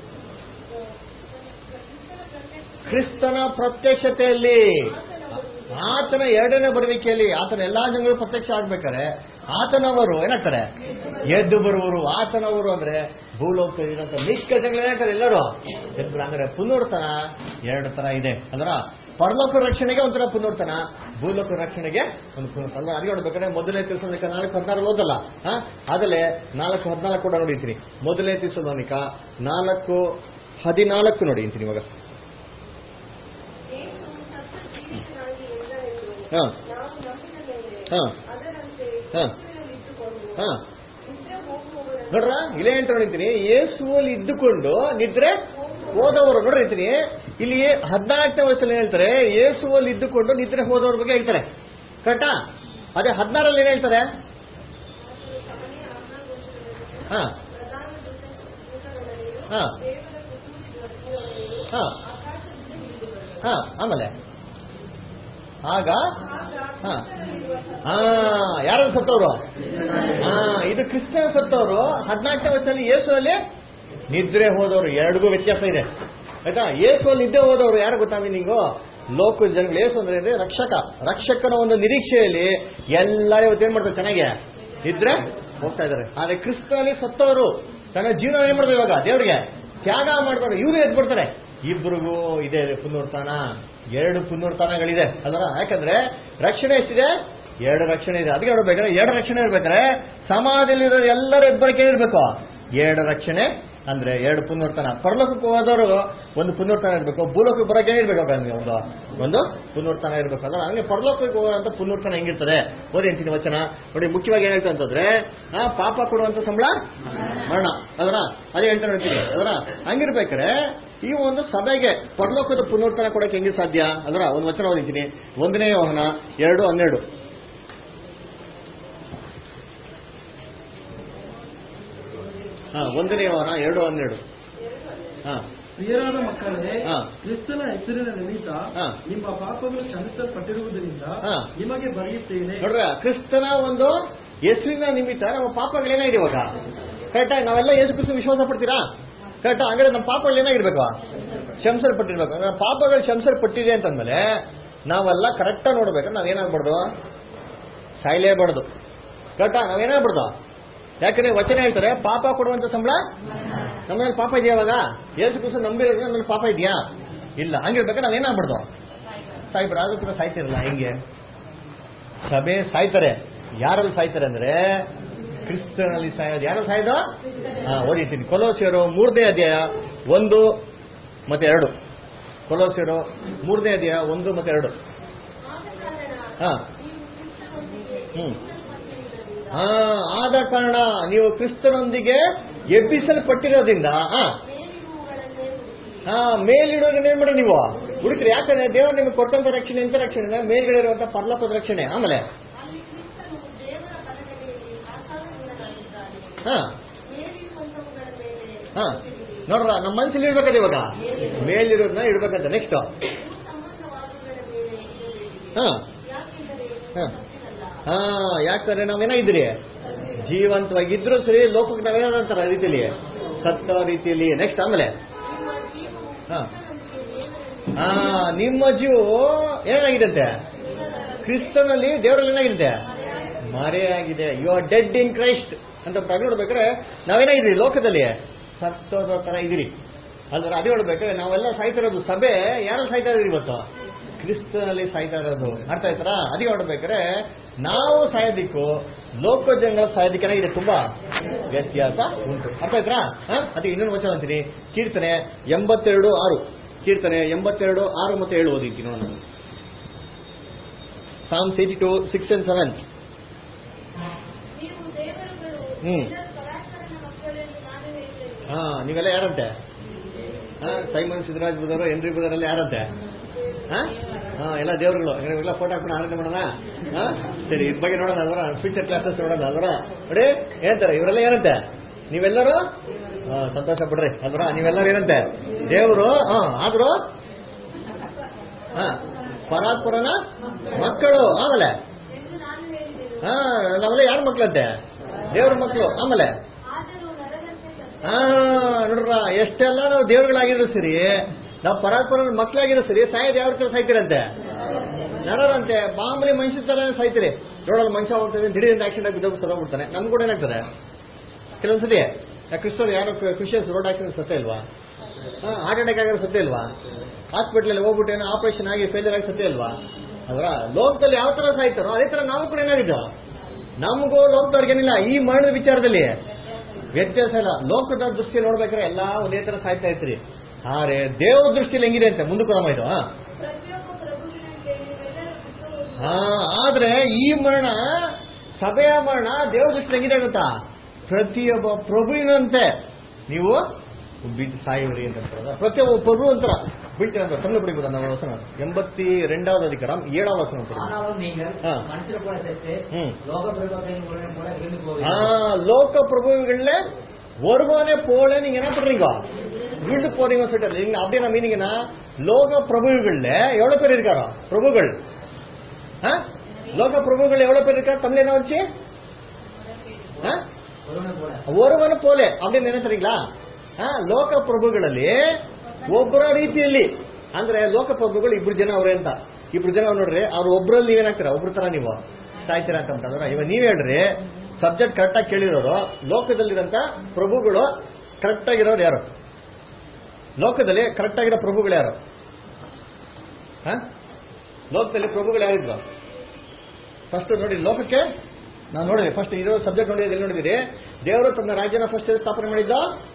ಕ್ರಿಸ್ತನ ಪ್ರತ್ಯಕ್ಷತೆಯಲ್ಲಿ ಆತನ ಎರಡನೇ ಬರುವಿಕೆಯಲ್ಲಿ ಆತನ ಎಲ್ಲಾ ಜನಗಳು ಪ್ರತ್ಯಕ್ಷ ಆಗ್ಬೇಕಾದ್ರೆ ಆತನವರು ಏನಾಗ್ತಾರೆ ಎದ್ದು ಬರುವರು ಆತನವರು ಅಂದ್ರೆ ಭೂಲೋಕ ಇರೋಂಥ ಮಿಕ್ಕ ಜನಗಳು ಏನಾಗ್ತಾರೆ ಎಲ್ಲರೂ ಎದ್ದು ಬರು- ಅಂದ್ರೆ ಪುನರ್ತನ ಎರಡು ತರ ಇದೆ ಅಂದ್ರ ಪರಲೋಕ ರಕ್ಷಣೆಗೆ ಒಂಥರ ಪುನರ್ತನ ಭೂಲೋಕ ರಕ್ಷಣೆಗೆ ಒಂದು ಪುನರ್ತನ ಅಲ್ಲ ಅದಕ್ಕೆ ನೋಡ್ಬೇಕಾದ್ರೆ ಮೊದಲನೇ ತಿಳ್ಸೋನಿಕ ನಾಲ್ಕು ಹದಿನಾರು ಓದಲ್ಲ ಹಾ ಆದಲೇ ನಾಲ್ಕು ಹದಿನಾಲ್ಕು ಕೂಡ ನೋಡಿರ್ತೀನಿ ಮೊದಲನೇ ತಿಳ್ಸೋನಿಕ ನಾಲ್ಕು ಹದಿನಾಲ್ಕು ನೋಡಿ ಅಂತೀನಿ ಇವಾಗ ಯೇಸು ಸತ್ತ ಜೀವಿತನಾಗಿ ಎಂದರೆಂದು ಹಾ ನಾವು ನಂಬಿದ ಮೇಲೆ ಹಾ ಅದರಂತೆ ಹಾ. ಕ್ರಿಸ್ತನಲ್ಲಿದ್ದುಕೊಂಡು ಹಾ ನಿದ್ರೆ ಹೋಗುವವರನ್ನು ನೋಡ್ರ ಇಲ್ಲೇ ಹೇಳ್ತಾ ನೋಡಿದ್ದೀನಿ ಯೇಸುವಲ್ಲಿ ಇದ್ದುಕೊಂಡು ನಿದ್ರೆ ಹೋದವರು ನೋಡ್ರಿ ಅಂತೀನಿ ಇಲ್ಲಿ ಹದಿನಾಲ್ಕನೇ ವಯಸ್ಸಲ್ಲಿ ಹೇಳ್ತಾರೆ ಯೇಸುವಲ್ಲಿ ಇದ್ದುಕೊಂಡು ನಿದ್ರೆ ಹೋದವ್ರ ಬಗ್ಗೆ ಹೇಳ್ತಾರೆ ಕರೆಕ್ಟಾ ಅದೇ ಹದಿನಾರಲ್ಲಿ ಏನ್ ಹೇಳ್ತಾರೆ ಸಮಯ ಆಜ್ಞಾಘೋಷಗಳನ್ನು ಹಾ ಪ್ರಧಾನ ದೂತಗಳಲ್ಲಿಯೂ ಹಾ. ದೇವರ ಕುಟುಂಬಿ ವರ್ಗದವರೆಯೂ ಹಾ ಆಕಾಶದಿಂದ ಇಳಿದು ಬರುವರು. ಹಾ ಆಮೇಲೆ ಆಗ ಆಗ ಹಾ. ಕ್ರಿಸ್ತನಲ್ಲಿರುವ ಸತ್ತ ಹಾ ಯಾರು ಸತ್ತವರು ಹಾ ಇದು ಕ್ರಿಸ್ತನ ಸತ್ತವರು ಹದಿನಾಲ್ಕನೇ ವಯಸ್ಸಲ್ಲಿ ಯೇಸುವಲ್ಲಿ ನಿದ್ರೆ ಹೋದವರು ಎರಡಿಗೂ ವ್ಯತ್ಯಾಸ ಇದೆ ಆಯ್ತಾ ಯೇಸುವಲ್ಲಿ ನಿದ್ದೆ ಹೋದವರು ಯಾರು ಗೊತ್ತಾ ನಿಂಗು ಲೋಕ ಜನಗಳು ಯೇಸು ಅಂದ್ರೆ ಏನ್ರಿ? ರಕ್ಷಕ ರಕ್ಷಕನ ಒಂದು ನಿರೀಕ್ಷೆಯಲ್ಲಿ ಎಲ್ಲ ಇವತ್ತು ಏನ್ ಮಾಡ್ತಾರೆ ಚೆನ್ನಾಗಿ ನಿದ್ರೆ ಹೋಗ್ತಾ ಇದಾರೆ ಆದ್ರೆ ಕ್ರಿಸ್ತನಲ್ಲಿ ಸತ್ತವರು ತನ್ನ ಜೀವನ ಏನ್ ಮಾಡ್ತಾರೆ ಇವಾಗ ದೇವ್ರಿಗೆ ತ್ಯಾಗ ಮಾಡ್ತಾರೆ ಇವರು ಎದ್ದು ಬಿಡ್ತಾರೆ ಇಬ್ರಿಗೂ ಇದೆ ಪುನರುತ್ಥಾನ ಎರಡು ಪುನರುತ್ಥಾನಗಳಿದೆ ಅಲ್ವಾ ಯಾಕಂದ್ರೆ ರಕ್ಷಣೆ ಎಷ್ಟಿದೆ ಎರಡು ರಕ್ಷಣೆ ಇದೆ ಅದಕ್ಕೆ ನೋಡ್ಬೇಕಾದ್ರೆ ಎರಡು ರಕ್ಷಣೆ ಇರ್ಬೇಕಾದ್ರೆ ಸಮಾಜದಲ್ಲಿರೋ ಎಲ್ಲರೂ ಎಬ್ಬರಿಕೆ ಇರಬೇಕು ಎರಡು ರಕ್ಷಣೆ ಅಂದ್ರೆ ಎರಡು ಪುನರ್ತನ ಪರಲೋಕಕ್ಕೆ ಹೋದವರು ಒಂದು ಪುನರ್ತನ ಇರಬೇಕು ಭೂಲೋಕಕ್ಕೆ ಬರೋಕೆ ಇರ್ಬೇಕು ಹಂಗೆ ಒಂದು ಒಂದು ಪುನರ್ತನ ಇರಬೇಕು ಅಂದ್ರೆ ಹಂಗೆ ಪರಲೋಕಕ್ಕೆ ಹೋಗುವಂತ ಪುನರ್ತನ ಹೆಂಗಿರ್ತದೆ ಓದಿ ಅಂತೀನಿ ವಚನ ನೋಡಿ ಮುಖ್ಯವಾಗಿ ಏನ್ ಹೇಳ್ತಾ ಅಂತಂದ್ರೆ ಆ ಪಾಪ ಕೊಡುವಂತ ಸಂಬಳ ಮರಣ ಅದರ ಅದೇ ಹೇಳ್ತಾ ನೋಡ್ತೀನಿ ಅದರ ಹಂಗಿರ್ಬೇಕಾದ್ರೆ ಈ ಒಂದು ಸಭೆಗೆ ಪರಲೋಕದ ಪುನರ್ತನ ಕೊಡಕ್ಕೆ ಹೆಂಗೆ ಸಾಧ್ಯ ಅದರ ಒಂದು ವಚನ ಓದಿದ್ದೀನಿ ಒಂದನೇ ವಾಹನ ಎರಡು ಹನ್ನೆರಡು ಹಾ ಒಂದನೇ ವಾಹನ ಎರಡು ಹನ್ನೆರಡು ಹಾ ಪ್ರಿಯರಾದ ಮಕ್ಕಳೇ ಹಾ. ಕ್ರಿಸ್ತನ ಹೆಸರಿನ ನಿಮಿತ್ತ ಹಾ. ನಿಮ್ಮ ಪಾಪಗಳು ಕ್ಷಮಿಸಲ್ಪಟ್ಟಿರುವುದರಿಂದ ಹಾ. ನಿಮಗೆ ಬರೆಯುತ್ತೇನೆ ನೋಡ್ರ ಕ್ರಿಸ್ತನ ಒಂದು ಹೆಸರಿನ ನಿಮಿತ್ತ ನಮ್ಮ ಪಾಪಗಳೇನಾಗಿದೆ ಇವಾಗ ಕರೆಕ್ಟಾಗಿ ನಾವೆಲ್ಲ ಯೇಸು ಕ್ರಿಸ್ತ ವಿಶ್ವಾಸ ಪಡ್ತೀರಾ ಕರೆಕ್ಟಾ ಹಂಗಾದ್ರೆ ನಮ್ಮ ಪಾಪಗಳು ಏನಾಗಿರ್ಬೇಕು ಶಂಸಲ್ಪಟ್ಟಿರ್ಬೇಕು ನಮ್ಮ ಪಾಪಗಳು ಶಂಸಲ್ಪಟ್ಟಿದೆ ಅಂತಂದ್ಮೇಲೆ ನಾವೆಲ್ಲ ಕರೆಕ್ಟಾಗಿ ನೋಡ್ಬೇಕು ನಾವೇನಾಗ್ಬಾರ್ದು ಸಾಯ್ಲೇಬಾರ್ದು ಕರೆಕ್ಟಾ ನಾವೇನಾಗ್ಬಾರ್ದು ಯಾಕಂದ್ರೆ ವಚನ ಹೇಳ್ತಾರೆ ಪಾಪ ಕೊಡುವಂತ ಸಂಬಳ ನಮ್ಮಲ್ಲಿ ಪಾಪ ಇದೆಯಾ ಇವಾಗ ಯೇಸು ಕ್ರಿಸ್ತ ನಂಬಿರೋದ್ರೆ ನಮ್ಮಲ್ಲಿ ಪಾಪ ಇದೆಯಾ ಇಲ್ಲ ಹಂಗಿರ್ಬೇಕಾದ್ರೆ ನಾವೇನಾಗ್ಬಾರ್ದು ಸಾಯ್ಬಿಡ ಅದು ಕೂಡ ಸಾಯ್ತಿರಲ್ಲ ಹೆಂಗೆ ಸಭೆ ಸಾಯ್ತಾರೆ ಯಾರಲ್ಲಿ ಸಾಯ್ತಾರೆ ಅಂದ್ರೆ ಕ್ರಿಸ್ತನಲ್ಲಿ ಸಾಯೋದು ಯಾರಲ್ಲಿ ಸಾಯೋದು ಹಾ ಓದಿತೀನಿ ಕೊಲೋಸಿಯರು ಮೂರನೇ ಅಧ್ಯಾಯ ಒಂದು ಮತ್ತೆ ಎರಡು ಕೊಲೋಸಿಯರು ಮೂರನೇ ಅಧ್ಯಾಯ ಒಂದು ಮತ್ತೆ ಎರಡು ಆದ ಕಾರಣ ಹಾ ನೀವು ಕ್ರಿಸ್ತನೊಂದಿಗೆ ಹ್ಮ್. ಎಬ್ಬಿಸಲ್ಪಟ್ಟಿರುವುದರಿಂದ ಹಾ ಆದ ಕಾರಣ ನೀವು ಕ್ರಿಸ್ತನೊಂದಿಗೆ ಎಬ್ಬಿಸಲ್ಪಟ್ಟಿರೋದ್ರಿಂದ ಹಾ ಮೇಲಿರುವುಗಳನ್ನೇ ಹುಡುಕಿ ಹಾ ಮೇಲಿಡೋದನ್ನ ಏನ್ ಮಾಡಿ ನೀವು ಹುಡುಕ್ರಿ ಯಾಕಂದ್ರೆ ದೇವರು ನಿಮಗೆ ಕೊಟ್ಟಂತ ರಕ್ಷಣೆ ಎಂತ ರಕ್ಷಣೆ ಮೇಲ್ಗಡೆ ಇರುವಂತ ಪರ್ಲಪದ ರಕ್ಷಣೆ ಆಮೇಲೆ ಅಲ್ಲಿ ಕ್ರಿಸ್ತನು ದೇವರ ಬಲಗಡೆಯಲ್ಲಿ ಆಕಾರಗುಣನಾಗಿದ್ದಾನೆ ಹಾ ಮೇಲಿರುವಂತವುಗಳ ಮೇಲೆ ಹಾ ಹುಡುಕಿರಿ. ನೋಡ್ರ ನಮ್ಮ ಮನಸ್ಸಲ್ಲಿ ಇರ್ಬೇಕದ ಇವಾಗ ಮೇಲಿರೋದನ್ನ ಇಡ್ಬೇಕಂತ ನೆಕ್ಸ್ಟ್ ಭೂ ಸಂಬಂಧವಾದವುಗಳ ಮೇಲೆ ಇರಬೇಡಿ ಹಾ ಯಾಕೆಂದರೆ ಹಾ. ಸತ್ತಿರಲ್ಲ ಹಾ ಯಾಕಂದ್ರೆ ನಾವೇನಾಗಿದ್ದೀರಿ ಜೀವಂತವಾಗಿದ್ರು ಸರಿ ಲೋಕಕ್ಕೆ ನಾವೇನಂತಾರ ರೀತಿಯಲ್ಲಿ ಸತ್ತ ರೀತಿಯಲ್ಲಿ ನೆಕ್ಸ್ಟ್ ಆಮೇಲೆ ನಿಮ್ಮ ಜೀವವು ಹಾ. ಕ್ರಿಸ್ತನೊಂದಿಗೆ ದೇವರಲ್ಲಿ ಹಾ ನಿಮ್ಮ ಜೀವ ಏನಾಗಿದಂತೆ ಕ್ರಿಸ್ತನಲ್ಲಿ ದೇವರಲ್ಲಿ ಏನಾಗಿದೆ ಮರೆಯಾಗಿದೆ you are dead in Christ ಅಂತ ಪ್ರಜ್ಞೆ ನೋಡ್ಬೇಕಾದ್ರೆ ನಾವೇನಾಗಿದ್ದೀವಿ ಲೋಕದಲ್ಲಿ ಸತ್ತೋದ ತರ ಇದೀರಿ ಅಲ್ದ್ರ ಅದೇ ಹೇಳ್ಬೇಕಾದ್ರೆ ನಾವೆಲ್ಲ ಸಾಯ್ತಾ ಇರೋದು ಸಭೆ ಯಾರಲ್ಲಿ ಸಾಯ್ತಾ ಇದ್ದೀರಿ ಇವತ್ತು ಕ್ರಿಸ್ತನಲ್ಲಿ ಸಾಯ್ತಾ ಇರೋದು ಅರ್ಥ ಆಯ್ತಾರ ಅದೇ ಹೊಡ್ಬೇಕಾದ್ರೆ ನಾವು ಸಾಯೋದಿಕ್ಕೂ ಲೋಕ ಜನಗಳ ಸಾಯೋದಿಕ್ಕೆ ಏನಾಗಿದೆ ತುಂಬಾ ವ್ಯತ್ಯಾಸ ಉಂಟು ಅರ್ಥ ಆಯ್ತಾ ಅದಕ್ಕೆ ಇನ್ನೊಂದು ವಚನ ಅಂತೀನಿ ಕೀರ್ತನೆ ಎಂಬತ್ತೆರಡು ಆರು ಕೀರ್ತನೆ ಎಂಬತ್ತೆರಡು ಆರು ಮತ್ತೆ ಏಳು ಓದಿದ್ದೀನಿ ನೋಡೋಣ Psalm eighty two six and seven ನೀವು ದೇವರುಗಳು ಹ್ಮ್. ಎಲ್ಲರ ಪರಾತ್ಪರನ ಮಕ್ಕಳೆಂದು ನಾನು ಹೇಳಿದ್ದೇನೆ ಹಾ ನೀವೆಲ್ಲ ಯಾರಂತೆ ಹಾ ಸೈಮನ್ ಸಿದ್ದರಾಜ್ ಬುಧರು ಎನ್ರಿ ಬುಧರಲ್ಲಿ ಯಾರಂತೆ ಹಾ ಹಾ ಎಲ್ಲ ದೇವರುಗಳು ಎಲ್ಲ ಫೋಟೋ ಹಾಕೊಂಡು ಆರಾಧನೆ ಮಾಡೋಣ ಹಾ ಸರಿ ಇದ್ರ ಬಗ್ಗೆ ನೋಡೋಣ ಅದರ ಫ್ಯೂಚರ್ ಕ್ಲಾಸಸ್ ನೋಡೋಣ ಅದರ ನೋಡಿ ಹೇಳ್ತಾರೆ ಇವರೆಲ್ಲ ಏನಂತೆ ನೀವೆಲ್ಲರೂ ಹಾ, ಸಂತೋಷ ಬಿಡ್ರಿ ಅಲ್ರ ನೀವೆಲ್ಲರೂ ಏನಂತೆ ದೇವರು ಹಾ ಆದ್ರು ಹಾ ಪರಾತ್ಪರನ ಮಕ್ಕಳು ಆಮೇಲೆ ಎಂದು ನಾನು ಹೇಳಿದೆನು ಹಾ ನಾವೆಲ್ಲ ಯಾರ ಮಕ್ಳಂತೆ ದೇವ್ರ ಮಕ್ಕಳು ಆಮೇಲೆ ಆದರೂ ನರದಂತೆ ಸತ್ತ ಹಾ ನೋಡ್ರ ಎಷ್ಟೆಲ್ಲ ನಾವು ದೇವ್ರುಗಳಾಗಿದ್ರು ಸರಿ ನಾವು ಪರಾತ್ಪರನ ಮಕ್ಕಳಾಗಿರೋ ಸರಿ ಸಾಯೋದು ಯಾವ ರೀತಿ ಸಾಯ್ತೀರಂತೆ ನರರಂತೆ ಮಾಮೂಲಿ ಮನುಷ್ಯ ತರ ಸಾಯ್ತೀರಿ ರೋಡಲ್ಲಿ ಮನುಷ್ಯ ಹೋಗ್ತದೆ ದಿಢೀರಿಂದ ಆಕ್ಸಿಡೆಂಟ್ ಆಗಿ ಬಿದ್ದೋಗಿ ಸರೋಗ್ಬಿಡ್ತಾನೆ ನಮ್ಗೆ ಕೂಡ ಏನಾಗ್ತದೆ ಕೆಲವೊಂದ್ಸತಿ ಕ್ರಿಸ್ತರು ಯಾರು ಕ್ರಿಶ್ಚಿಯನ್ಸ್ ರೋಡ್ ಆಕ್ಸಿಡೆಂಟ್ ಸತ್ತೇ ಇಲ್ವಾ ಹಾರ್ಟ್ ಅಟ್ಯಾಕ್ ಆಗಿರೋ ಸತ್ತೇ ಇಲ್ವಾ ಹಾಸ್ಪಿಟ್ಲಲ್ಲಿ ಹೋಗ್ಬಿಟ್ಟು ಏನೋ ಆಪರೇಷನ್ ಆಗಿ ಫೇಲ್ಯೂರ್ ಆಗಿ ಸತ್ತೇ ಇಲ್ವಾ ಅದರ ಲೋಕದಲ್ಲಿ ಯಾವ ತರ ಸಾಯ್ತಾರೋ ಅದೇ ತರ ನಾವು ಕೂಡ ಏನಾಗಿದ್ದೋ ನಮಗೂ ಲೋಕದವ್ರಿಗೇನಿಲ್ಲ ಈ ಮರಣದ ವಿಚಾರದಲ್ಲಿ ವ್ಯತ್ಯಾಸ ಇಲ್ಲ ಲೋಕದ ದೃಷ್ಟಿ ನೋಡ್ಬೇಕಾದ್ರೆ ಎಲ್ಲಾ ಒಂದೇ ತರ ಸಾಯ್ತಾ ಇರ್ತೀರಿ ಆದ್ರೆ ದೇವ್ರ ದೃಷ್ಟಿಯಲ್ಲಿ ಹೆಂಗಿದೆ ಅಂತೆ ಮುಂದಕ್ಕೆ ಹೋಗಮ್ಮ ಇದು ಹಾ ಪ್ರತಿಯೊಬ್ಬ ಪ್ರಭುವಿನಂತೆ ನೀವೆಲ್ಲರೂ ಬಿದ್ದು ಹೋಗಿ ಹಾ ಆದ್ರೆ ಈ ಮರಣ ಸಭೆಯ ಮರಣ ದೇವ್ರ ದೃಷ್ಟಿ ಹೆಂಗಿದೆ ಗೊತ್ತಾ ಪ್ರತಿಯೊಬ್ಬ ಪ್ರಭುವಿನಂತೆ ನೀವು ಬಿದ್ದು ಸಾಯುವರಿ ಅಂತ ಹೇಳ್ತಾರಲ್ಲ. ಪ್ರತಿಯೊಬ್ಬ ಪ್ರಭು ಅಂತರ ಬೀಳ್ತೀರ ಅಂತ ತಂದು ಬಿಡಿಬೋದ ನಾವು ವಸನ ಎಂಬತ್ತಿ ரெண்டாவது அதிகாரம் ஏழாவது வசனம் படிங்க. ஆனாலும் நீங்கள் ஆ. மனுஷர் கூட செத்து ம். லோக பிரபுக்களின் உடனே கூட இருந்து ஆ, போவீர்கள் லோக பிரபுகள்ல ஒருவனே போல நீங்க என்ன பண்றீங்க வீழ்ந்து போறீங்க சொல்லிட்டு நீங்க அப்படியே நான் மீனிங்கன்னா லோக பிரபுகள்ல எவ்வளவு பேர் இருக்காரோ பிரபுகள் ஆ? லோக பிரபுகள் எவ்வளவு பேர் இருக்கா தமிழ் என்ன வச்சு ஆ? ஒருவனை கூட ಒರವನ ಪೋಲೆ அப்படின்னு ನೆನೆಸರಿங்களா ಲೋಕ ಪ್ರಭುಗಳಲ್ಲಿ ಒಬ್ಬರ ರೀತಿಯಲ್ಲಿ ಅಂದ್ರೆ ಲೋಕ ಪ್ರಭುಗಳು ಇಬ್ರು ಜನ ಅವ್ರೆ ಅಂತ ಇಬ್ರು ಜನ ಅವ್ರು ನೋಡ್ರಿ ಅವ್ರು ಒಬ್ರಲ್ಲಿ ನೀವೇನಾಗ್ತೀರಾ ಒಬ್ರ ತರ ನೀವು ಸಾಯ್ತೀರಾ ಅಂತ ಅಂತಂದ್ರೆ ಇವಾಗ ನೀವ್ ಹೇಳ್ರಿ ಸಬ್ಜೆಕ್ಟ್ ಕರೆಕ್ಟ್ ಆಗಿ ಕೇಳಿರೋರು ಲೋಕದಲ್ಲಿರಂತ ಪ್ರಭುಗಳು ಕರೆಕ್ಟ್ ಆಗಿರೋರು ಯಾರು ಲೋಕದಲ್ಲಿ ಕರೆಕ್ಟ್ ಆಗಿರೋ ಪ್ರಭುಗಳು ಯಾರು ಹ? ಲೋಕದಲ್ಲಿ ಪ್ರಭುಗಳು ಯಾರಿದ್ರು ಫಸ್ಟ್ ನೋಡಿ ಲೋಕಕ್ಕೆ ನಾವು ನೋಡಿದ್ವಿ ಫಸ್ಟ್ ಇರೋ ಸಬ್ಜೆಕ್ಟ್ ನೋಡಿದ್ರೆ ಎಲ್ಲಿ ನೋಡಿದಿರಿ ದೇವರು ತನ್ನ ರಾಜ್ಯನ ಫಸ್ಟ್ ಸ್ಥಾಪನೆ ಮಾಡಿದ್ದ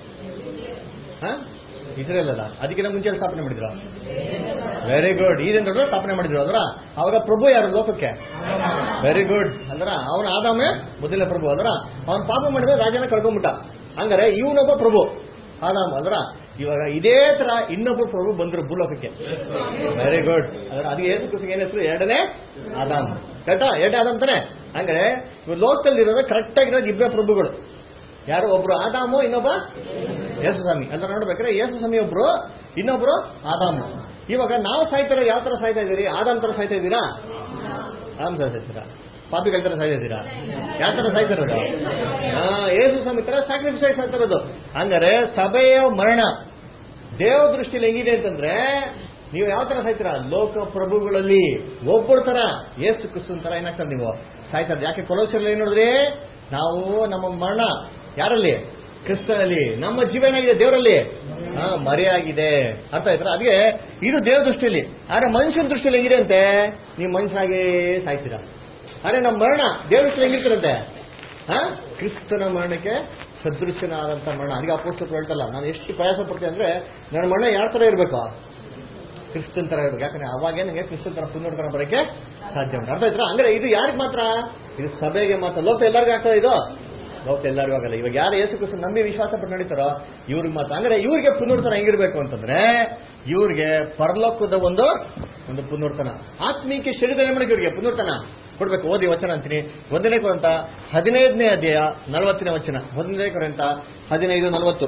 ಇಸ್ರೇಲ್ ಅಲ್ಲ ಅದಕ್ಕಿಂತ ಮುಂಚೆ ಎಲ್ಲಿ ಸ್ಥಾಪನೆ ಮಾಡಿದ್ರು ವೆರಿ ಗುಡ್ ಈದೇನ್ ದೊಡ್ಡ ಸ್ಥಾಪನೆ ಮಾಡಿದ್ರು ಅದ್ರ ಅವಾಗ ಪ್ರಭು ಯಾರು ಲೋಕಕ್ಕೆ ವೆರಿ ಗುಡ್ ಅಂದ್ರ ಅವನ ಆದಾಮೆ ಮೊದಲನೇ ಪ್ರಭು ಅದ್ರ ಅವನ್ ಪಾಪ ಮಾಡಿದ್ರೆ ರಾಜ್ಯನ ಕಳ್ಕೊಂಡ್ಬಿಟ್ಟ ಹಂಗಾರೆ ಇವನೊಬ್ಬ ಪ್ರಭು ಆದಾಮ ಅದ್ರ ಇವಾಗ ಇದೇ ತರ ಇನ್ನೊಬ್ಬ ಪ್ರಭು ಬಂದ್ರು ಭೂಲೋಕಕ್ಕೆ ವೆರಿ ಗುಡ್ ಅದ್ರ ಅದಕ್ಕೆ ಏಸು ಕುಸಿಗೆ ಏನ್ ಹೆಸರು ಎರಡನೇ ಆದಾಮ್ ಕರೆಕ್ಟಾ ಎರಡನೇ ಆದಾಮ್ ತಾನೆ ಹಂಗಾರೆ ಇವ್ ಲೋಕದಲ್ಲಿ ಇರೋದು ಕರೆಕ್ಟ್ ಆಗಿರೋದು ಇಬ್ಬರೇ ಪ್ರಭುಗಳು ಯಾರು ಒಬ್ರು ಆದಾಮು ಇನ್ನೊಬ್ಬ ಯೇಸು ಸ್ವಾಮಿ ಅದ್ರ ನೋಡ್ಬೇಕಾದ್ರೆ ಯೇಸು ಸ್ವಾಮಿ ಒಬ್ರು ಇನ್ನೊಬ್ರು ಆದಾಮು ಇವಾಗ ನಾವು ಸಾಯ್ತಾರ ಯಾವ ತರ ಸಾಯ್ತಾ ಇದೀರಿ ಆದಾಮ್ ತರ ಸಾಯ್ತಾ ಇದ್ದೀರಾ ಆದಾಮ್ ತರ ಸಾಯ್ತೀರಾ ಪಾಪಿಗಳ ತರ ಸಾಯ್ತಾ ಇದ್ದೀರಾ ಯಾವ ತರ ಸಾಯ್ತಾ ಇರೋದು ಹಾ ಯೇಸು ಸ್ವಾಮಿ ತರ ಸ್ಯಾಕ್ರಿಫೈಸ್ ಸಾಯ್ತಾ ಇರೋದು ಹಂಗಾರೆ ಸಭೆಯ ಮರಣ ದೇವ ದೃಷ್ಟಿಯಲ್ಲಿ ಹೆಂಗಿದೆ ಅಂತಂದ್ರೆ ನೀವು ಯಾವ ತರ ಸಾಯ್ತೀರಾ ಲೋಕ ಪ್ರಭುಗಳಲ್ಲಿ ಒಬ್ಬರ ತರ ಯೇಸು ಕ್ರಿಸ್ತನ್ ತರ ಏನಾಗ್ತಾರೆ ನೀವು ಸಾಯ್ತಾರೆ ಯಾಕೆ ಕೊಲೋಸರಲ್ಲಿ ಏನ್ ನೋಡಿದ್ರಿ ನಾವು ನಮ್ಮ ಮರಣ ಯಾರಲ್ಲಿ ಕ್ರಿಸ್ತನಲ್ಲಿ ನಮ್ಮ ಜೀವ ಏನಾಗಿದೆ ದೇವರಲ್ಲಿ ಹಾ ಮರೆಯಾಗಿದೆ ಅರ್ಥ ಆಯ್ತಾ ಅದಕ್ಕೆ ಇದು ದೇವ ದೃಷ್ಟಿಯಲ್ಲಿ ಆದ್ರೆ ಮನುಷ್ಯನ ದೃಷ್ಟಿಯಲ್ಲಿ ಹೆಂಗಿದೆ ಅಂತೆ ನೀವು ಮನುಷ್ಯನಾಗಿ ಸಾಯ್ತೀರಾ ಆದ್ರೆ ನಮ್ಮ ಮರಣ ದೇವ ದೃಷ್ಟಿಯಲ್ಲಿ ಹೆಂಗಿರ್ತಿರಂತೆ ಹಾ ಕ್ರಿಸ್ತನ ಮರಣಕ್ಕೆ ಸದೃಶ್ಯನಾದಂತ ಮರಣ ಅದಕ್ಕೆ ಅಪೋಸ್ತರು ಹೇಳ್ತಲ್ಲ ನಾನು ಎಷ್ಟು ಪ್ರಯಾಸ ಪಡ್ತೀನಿ ಅಂದ್ರೆ ನನ್ನ ಮರಣ ಯಾವ ತರ ಇರಬೇಕು ಕ್ರಿಸ್ತನ್ ತರ ಇರ್ಬೇಕು ಯಾಕಂದ್ರೆ ಅವಾಗೇ ನನಗೆ ಕ್ರಿಸ್ತನ್ ತರ ಪುನರ್ತನ ಬರೋಕ್ಕೆ ಸಾಧ್ಯ ಉಂಟು ಅರ್ಥ ಆಯ್ತಾ ಅಂದ್ರೆ ಇದು ಯಾರಿಗೆ ಮಾತ್ರ ಇದು ಸಭೆಗೆ ಮಾತ್ರ ಲೋಕ ಎಲ್ಲರಿಗೂ ಆಗ್ತದೆ ಇದು ಲೋಕ ಎಲ್ಲರಿಗೂ ಆಗಲ್ಲ ಇವಾಗ ಯಾರು ಯೇಸು ಕ್ರಿಸ್ತನ್ ನಂಬಿ ವಿಶ್ವಾಸ ಪಟ್ಟು ನಡೀತಾರೋ ಇವ್ರಿಗೆ ಮಾತ್ರ ಅಂದ್ರೆ ಇವ್ರಿಗೆ ಪುನರ್ತನ ಹೆಂಗಿರ್ಬೇಕು ಅಂತಂದ್ರೆ ಇವ್ರಿಗೆ ಪರಲೋಕದ ಒಂದು ಒಂದು ಪುನರ್ತನ ಆತ್ಮೀಕ ಶರೀರ ಮಾಡಕ್ಕೆ ಇವ್ರಿಗೆ ಪುನರ್ತನ ಕೊಡ್ಬೇಕು ಓದಿ ವಚನ ಅಂತೀನಿ ಒಂದನೇ ಕೊರಂತ ಹದಿನೈದನೇ ಅಧ್ಯಾಯ ನಲವತ್ತನೇ ವಚನ ಒಂದನೇ ಕೊರಂತ ಹದಿನೈದು ನಲವತ್ತು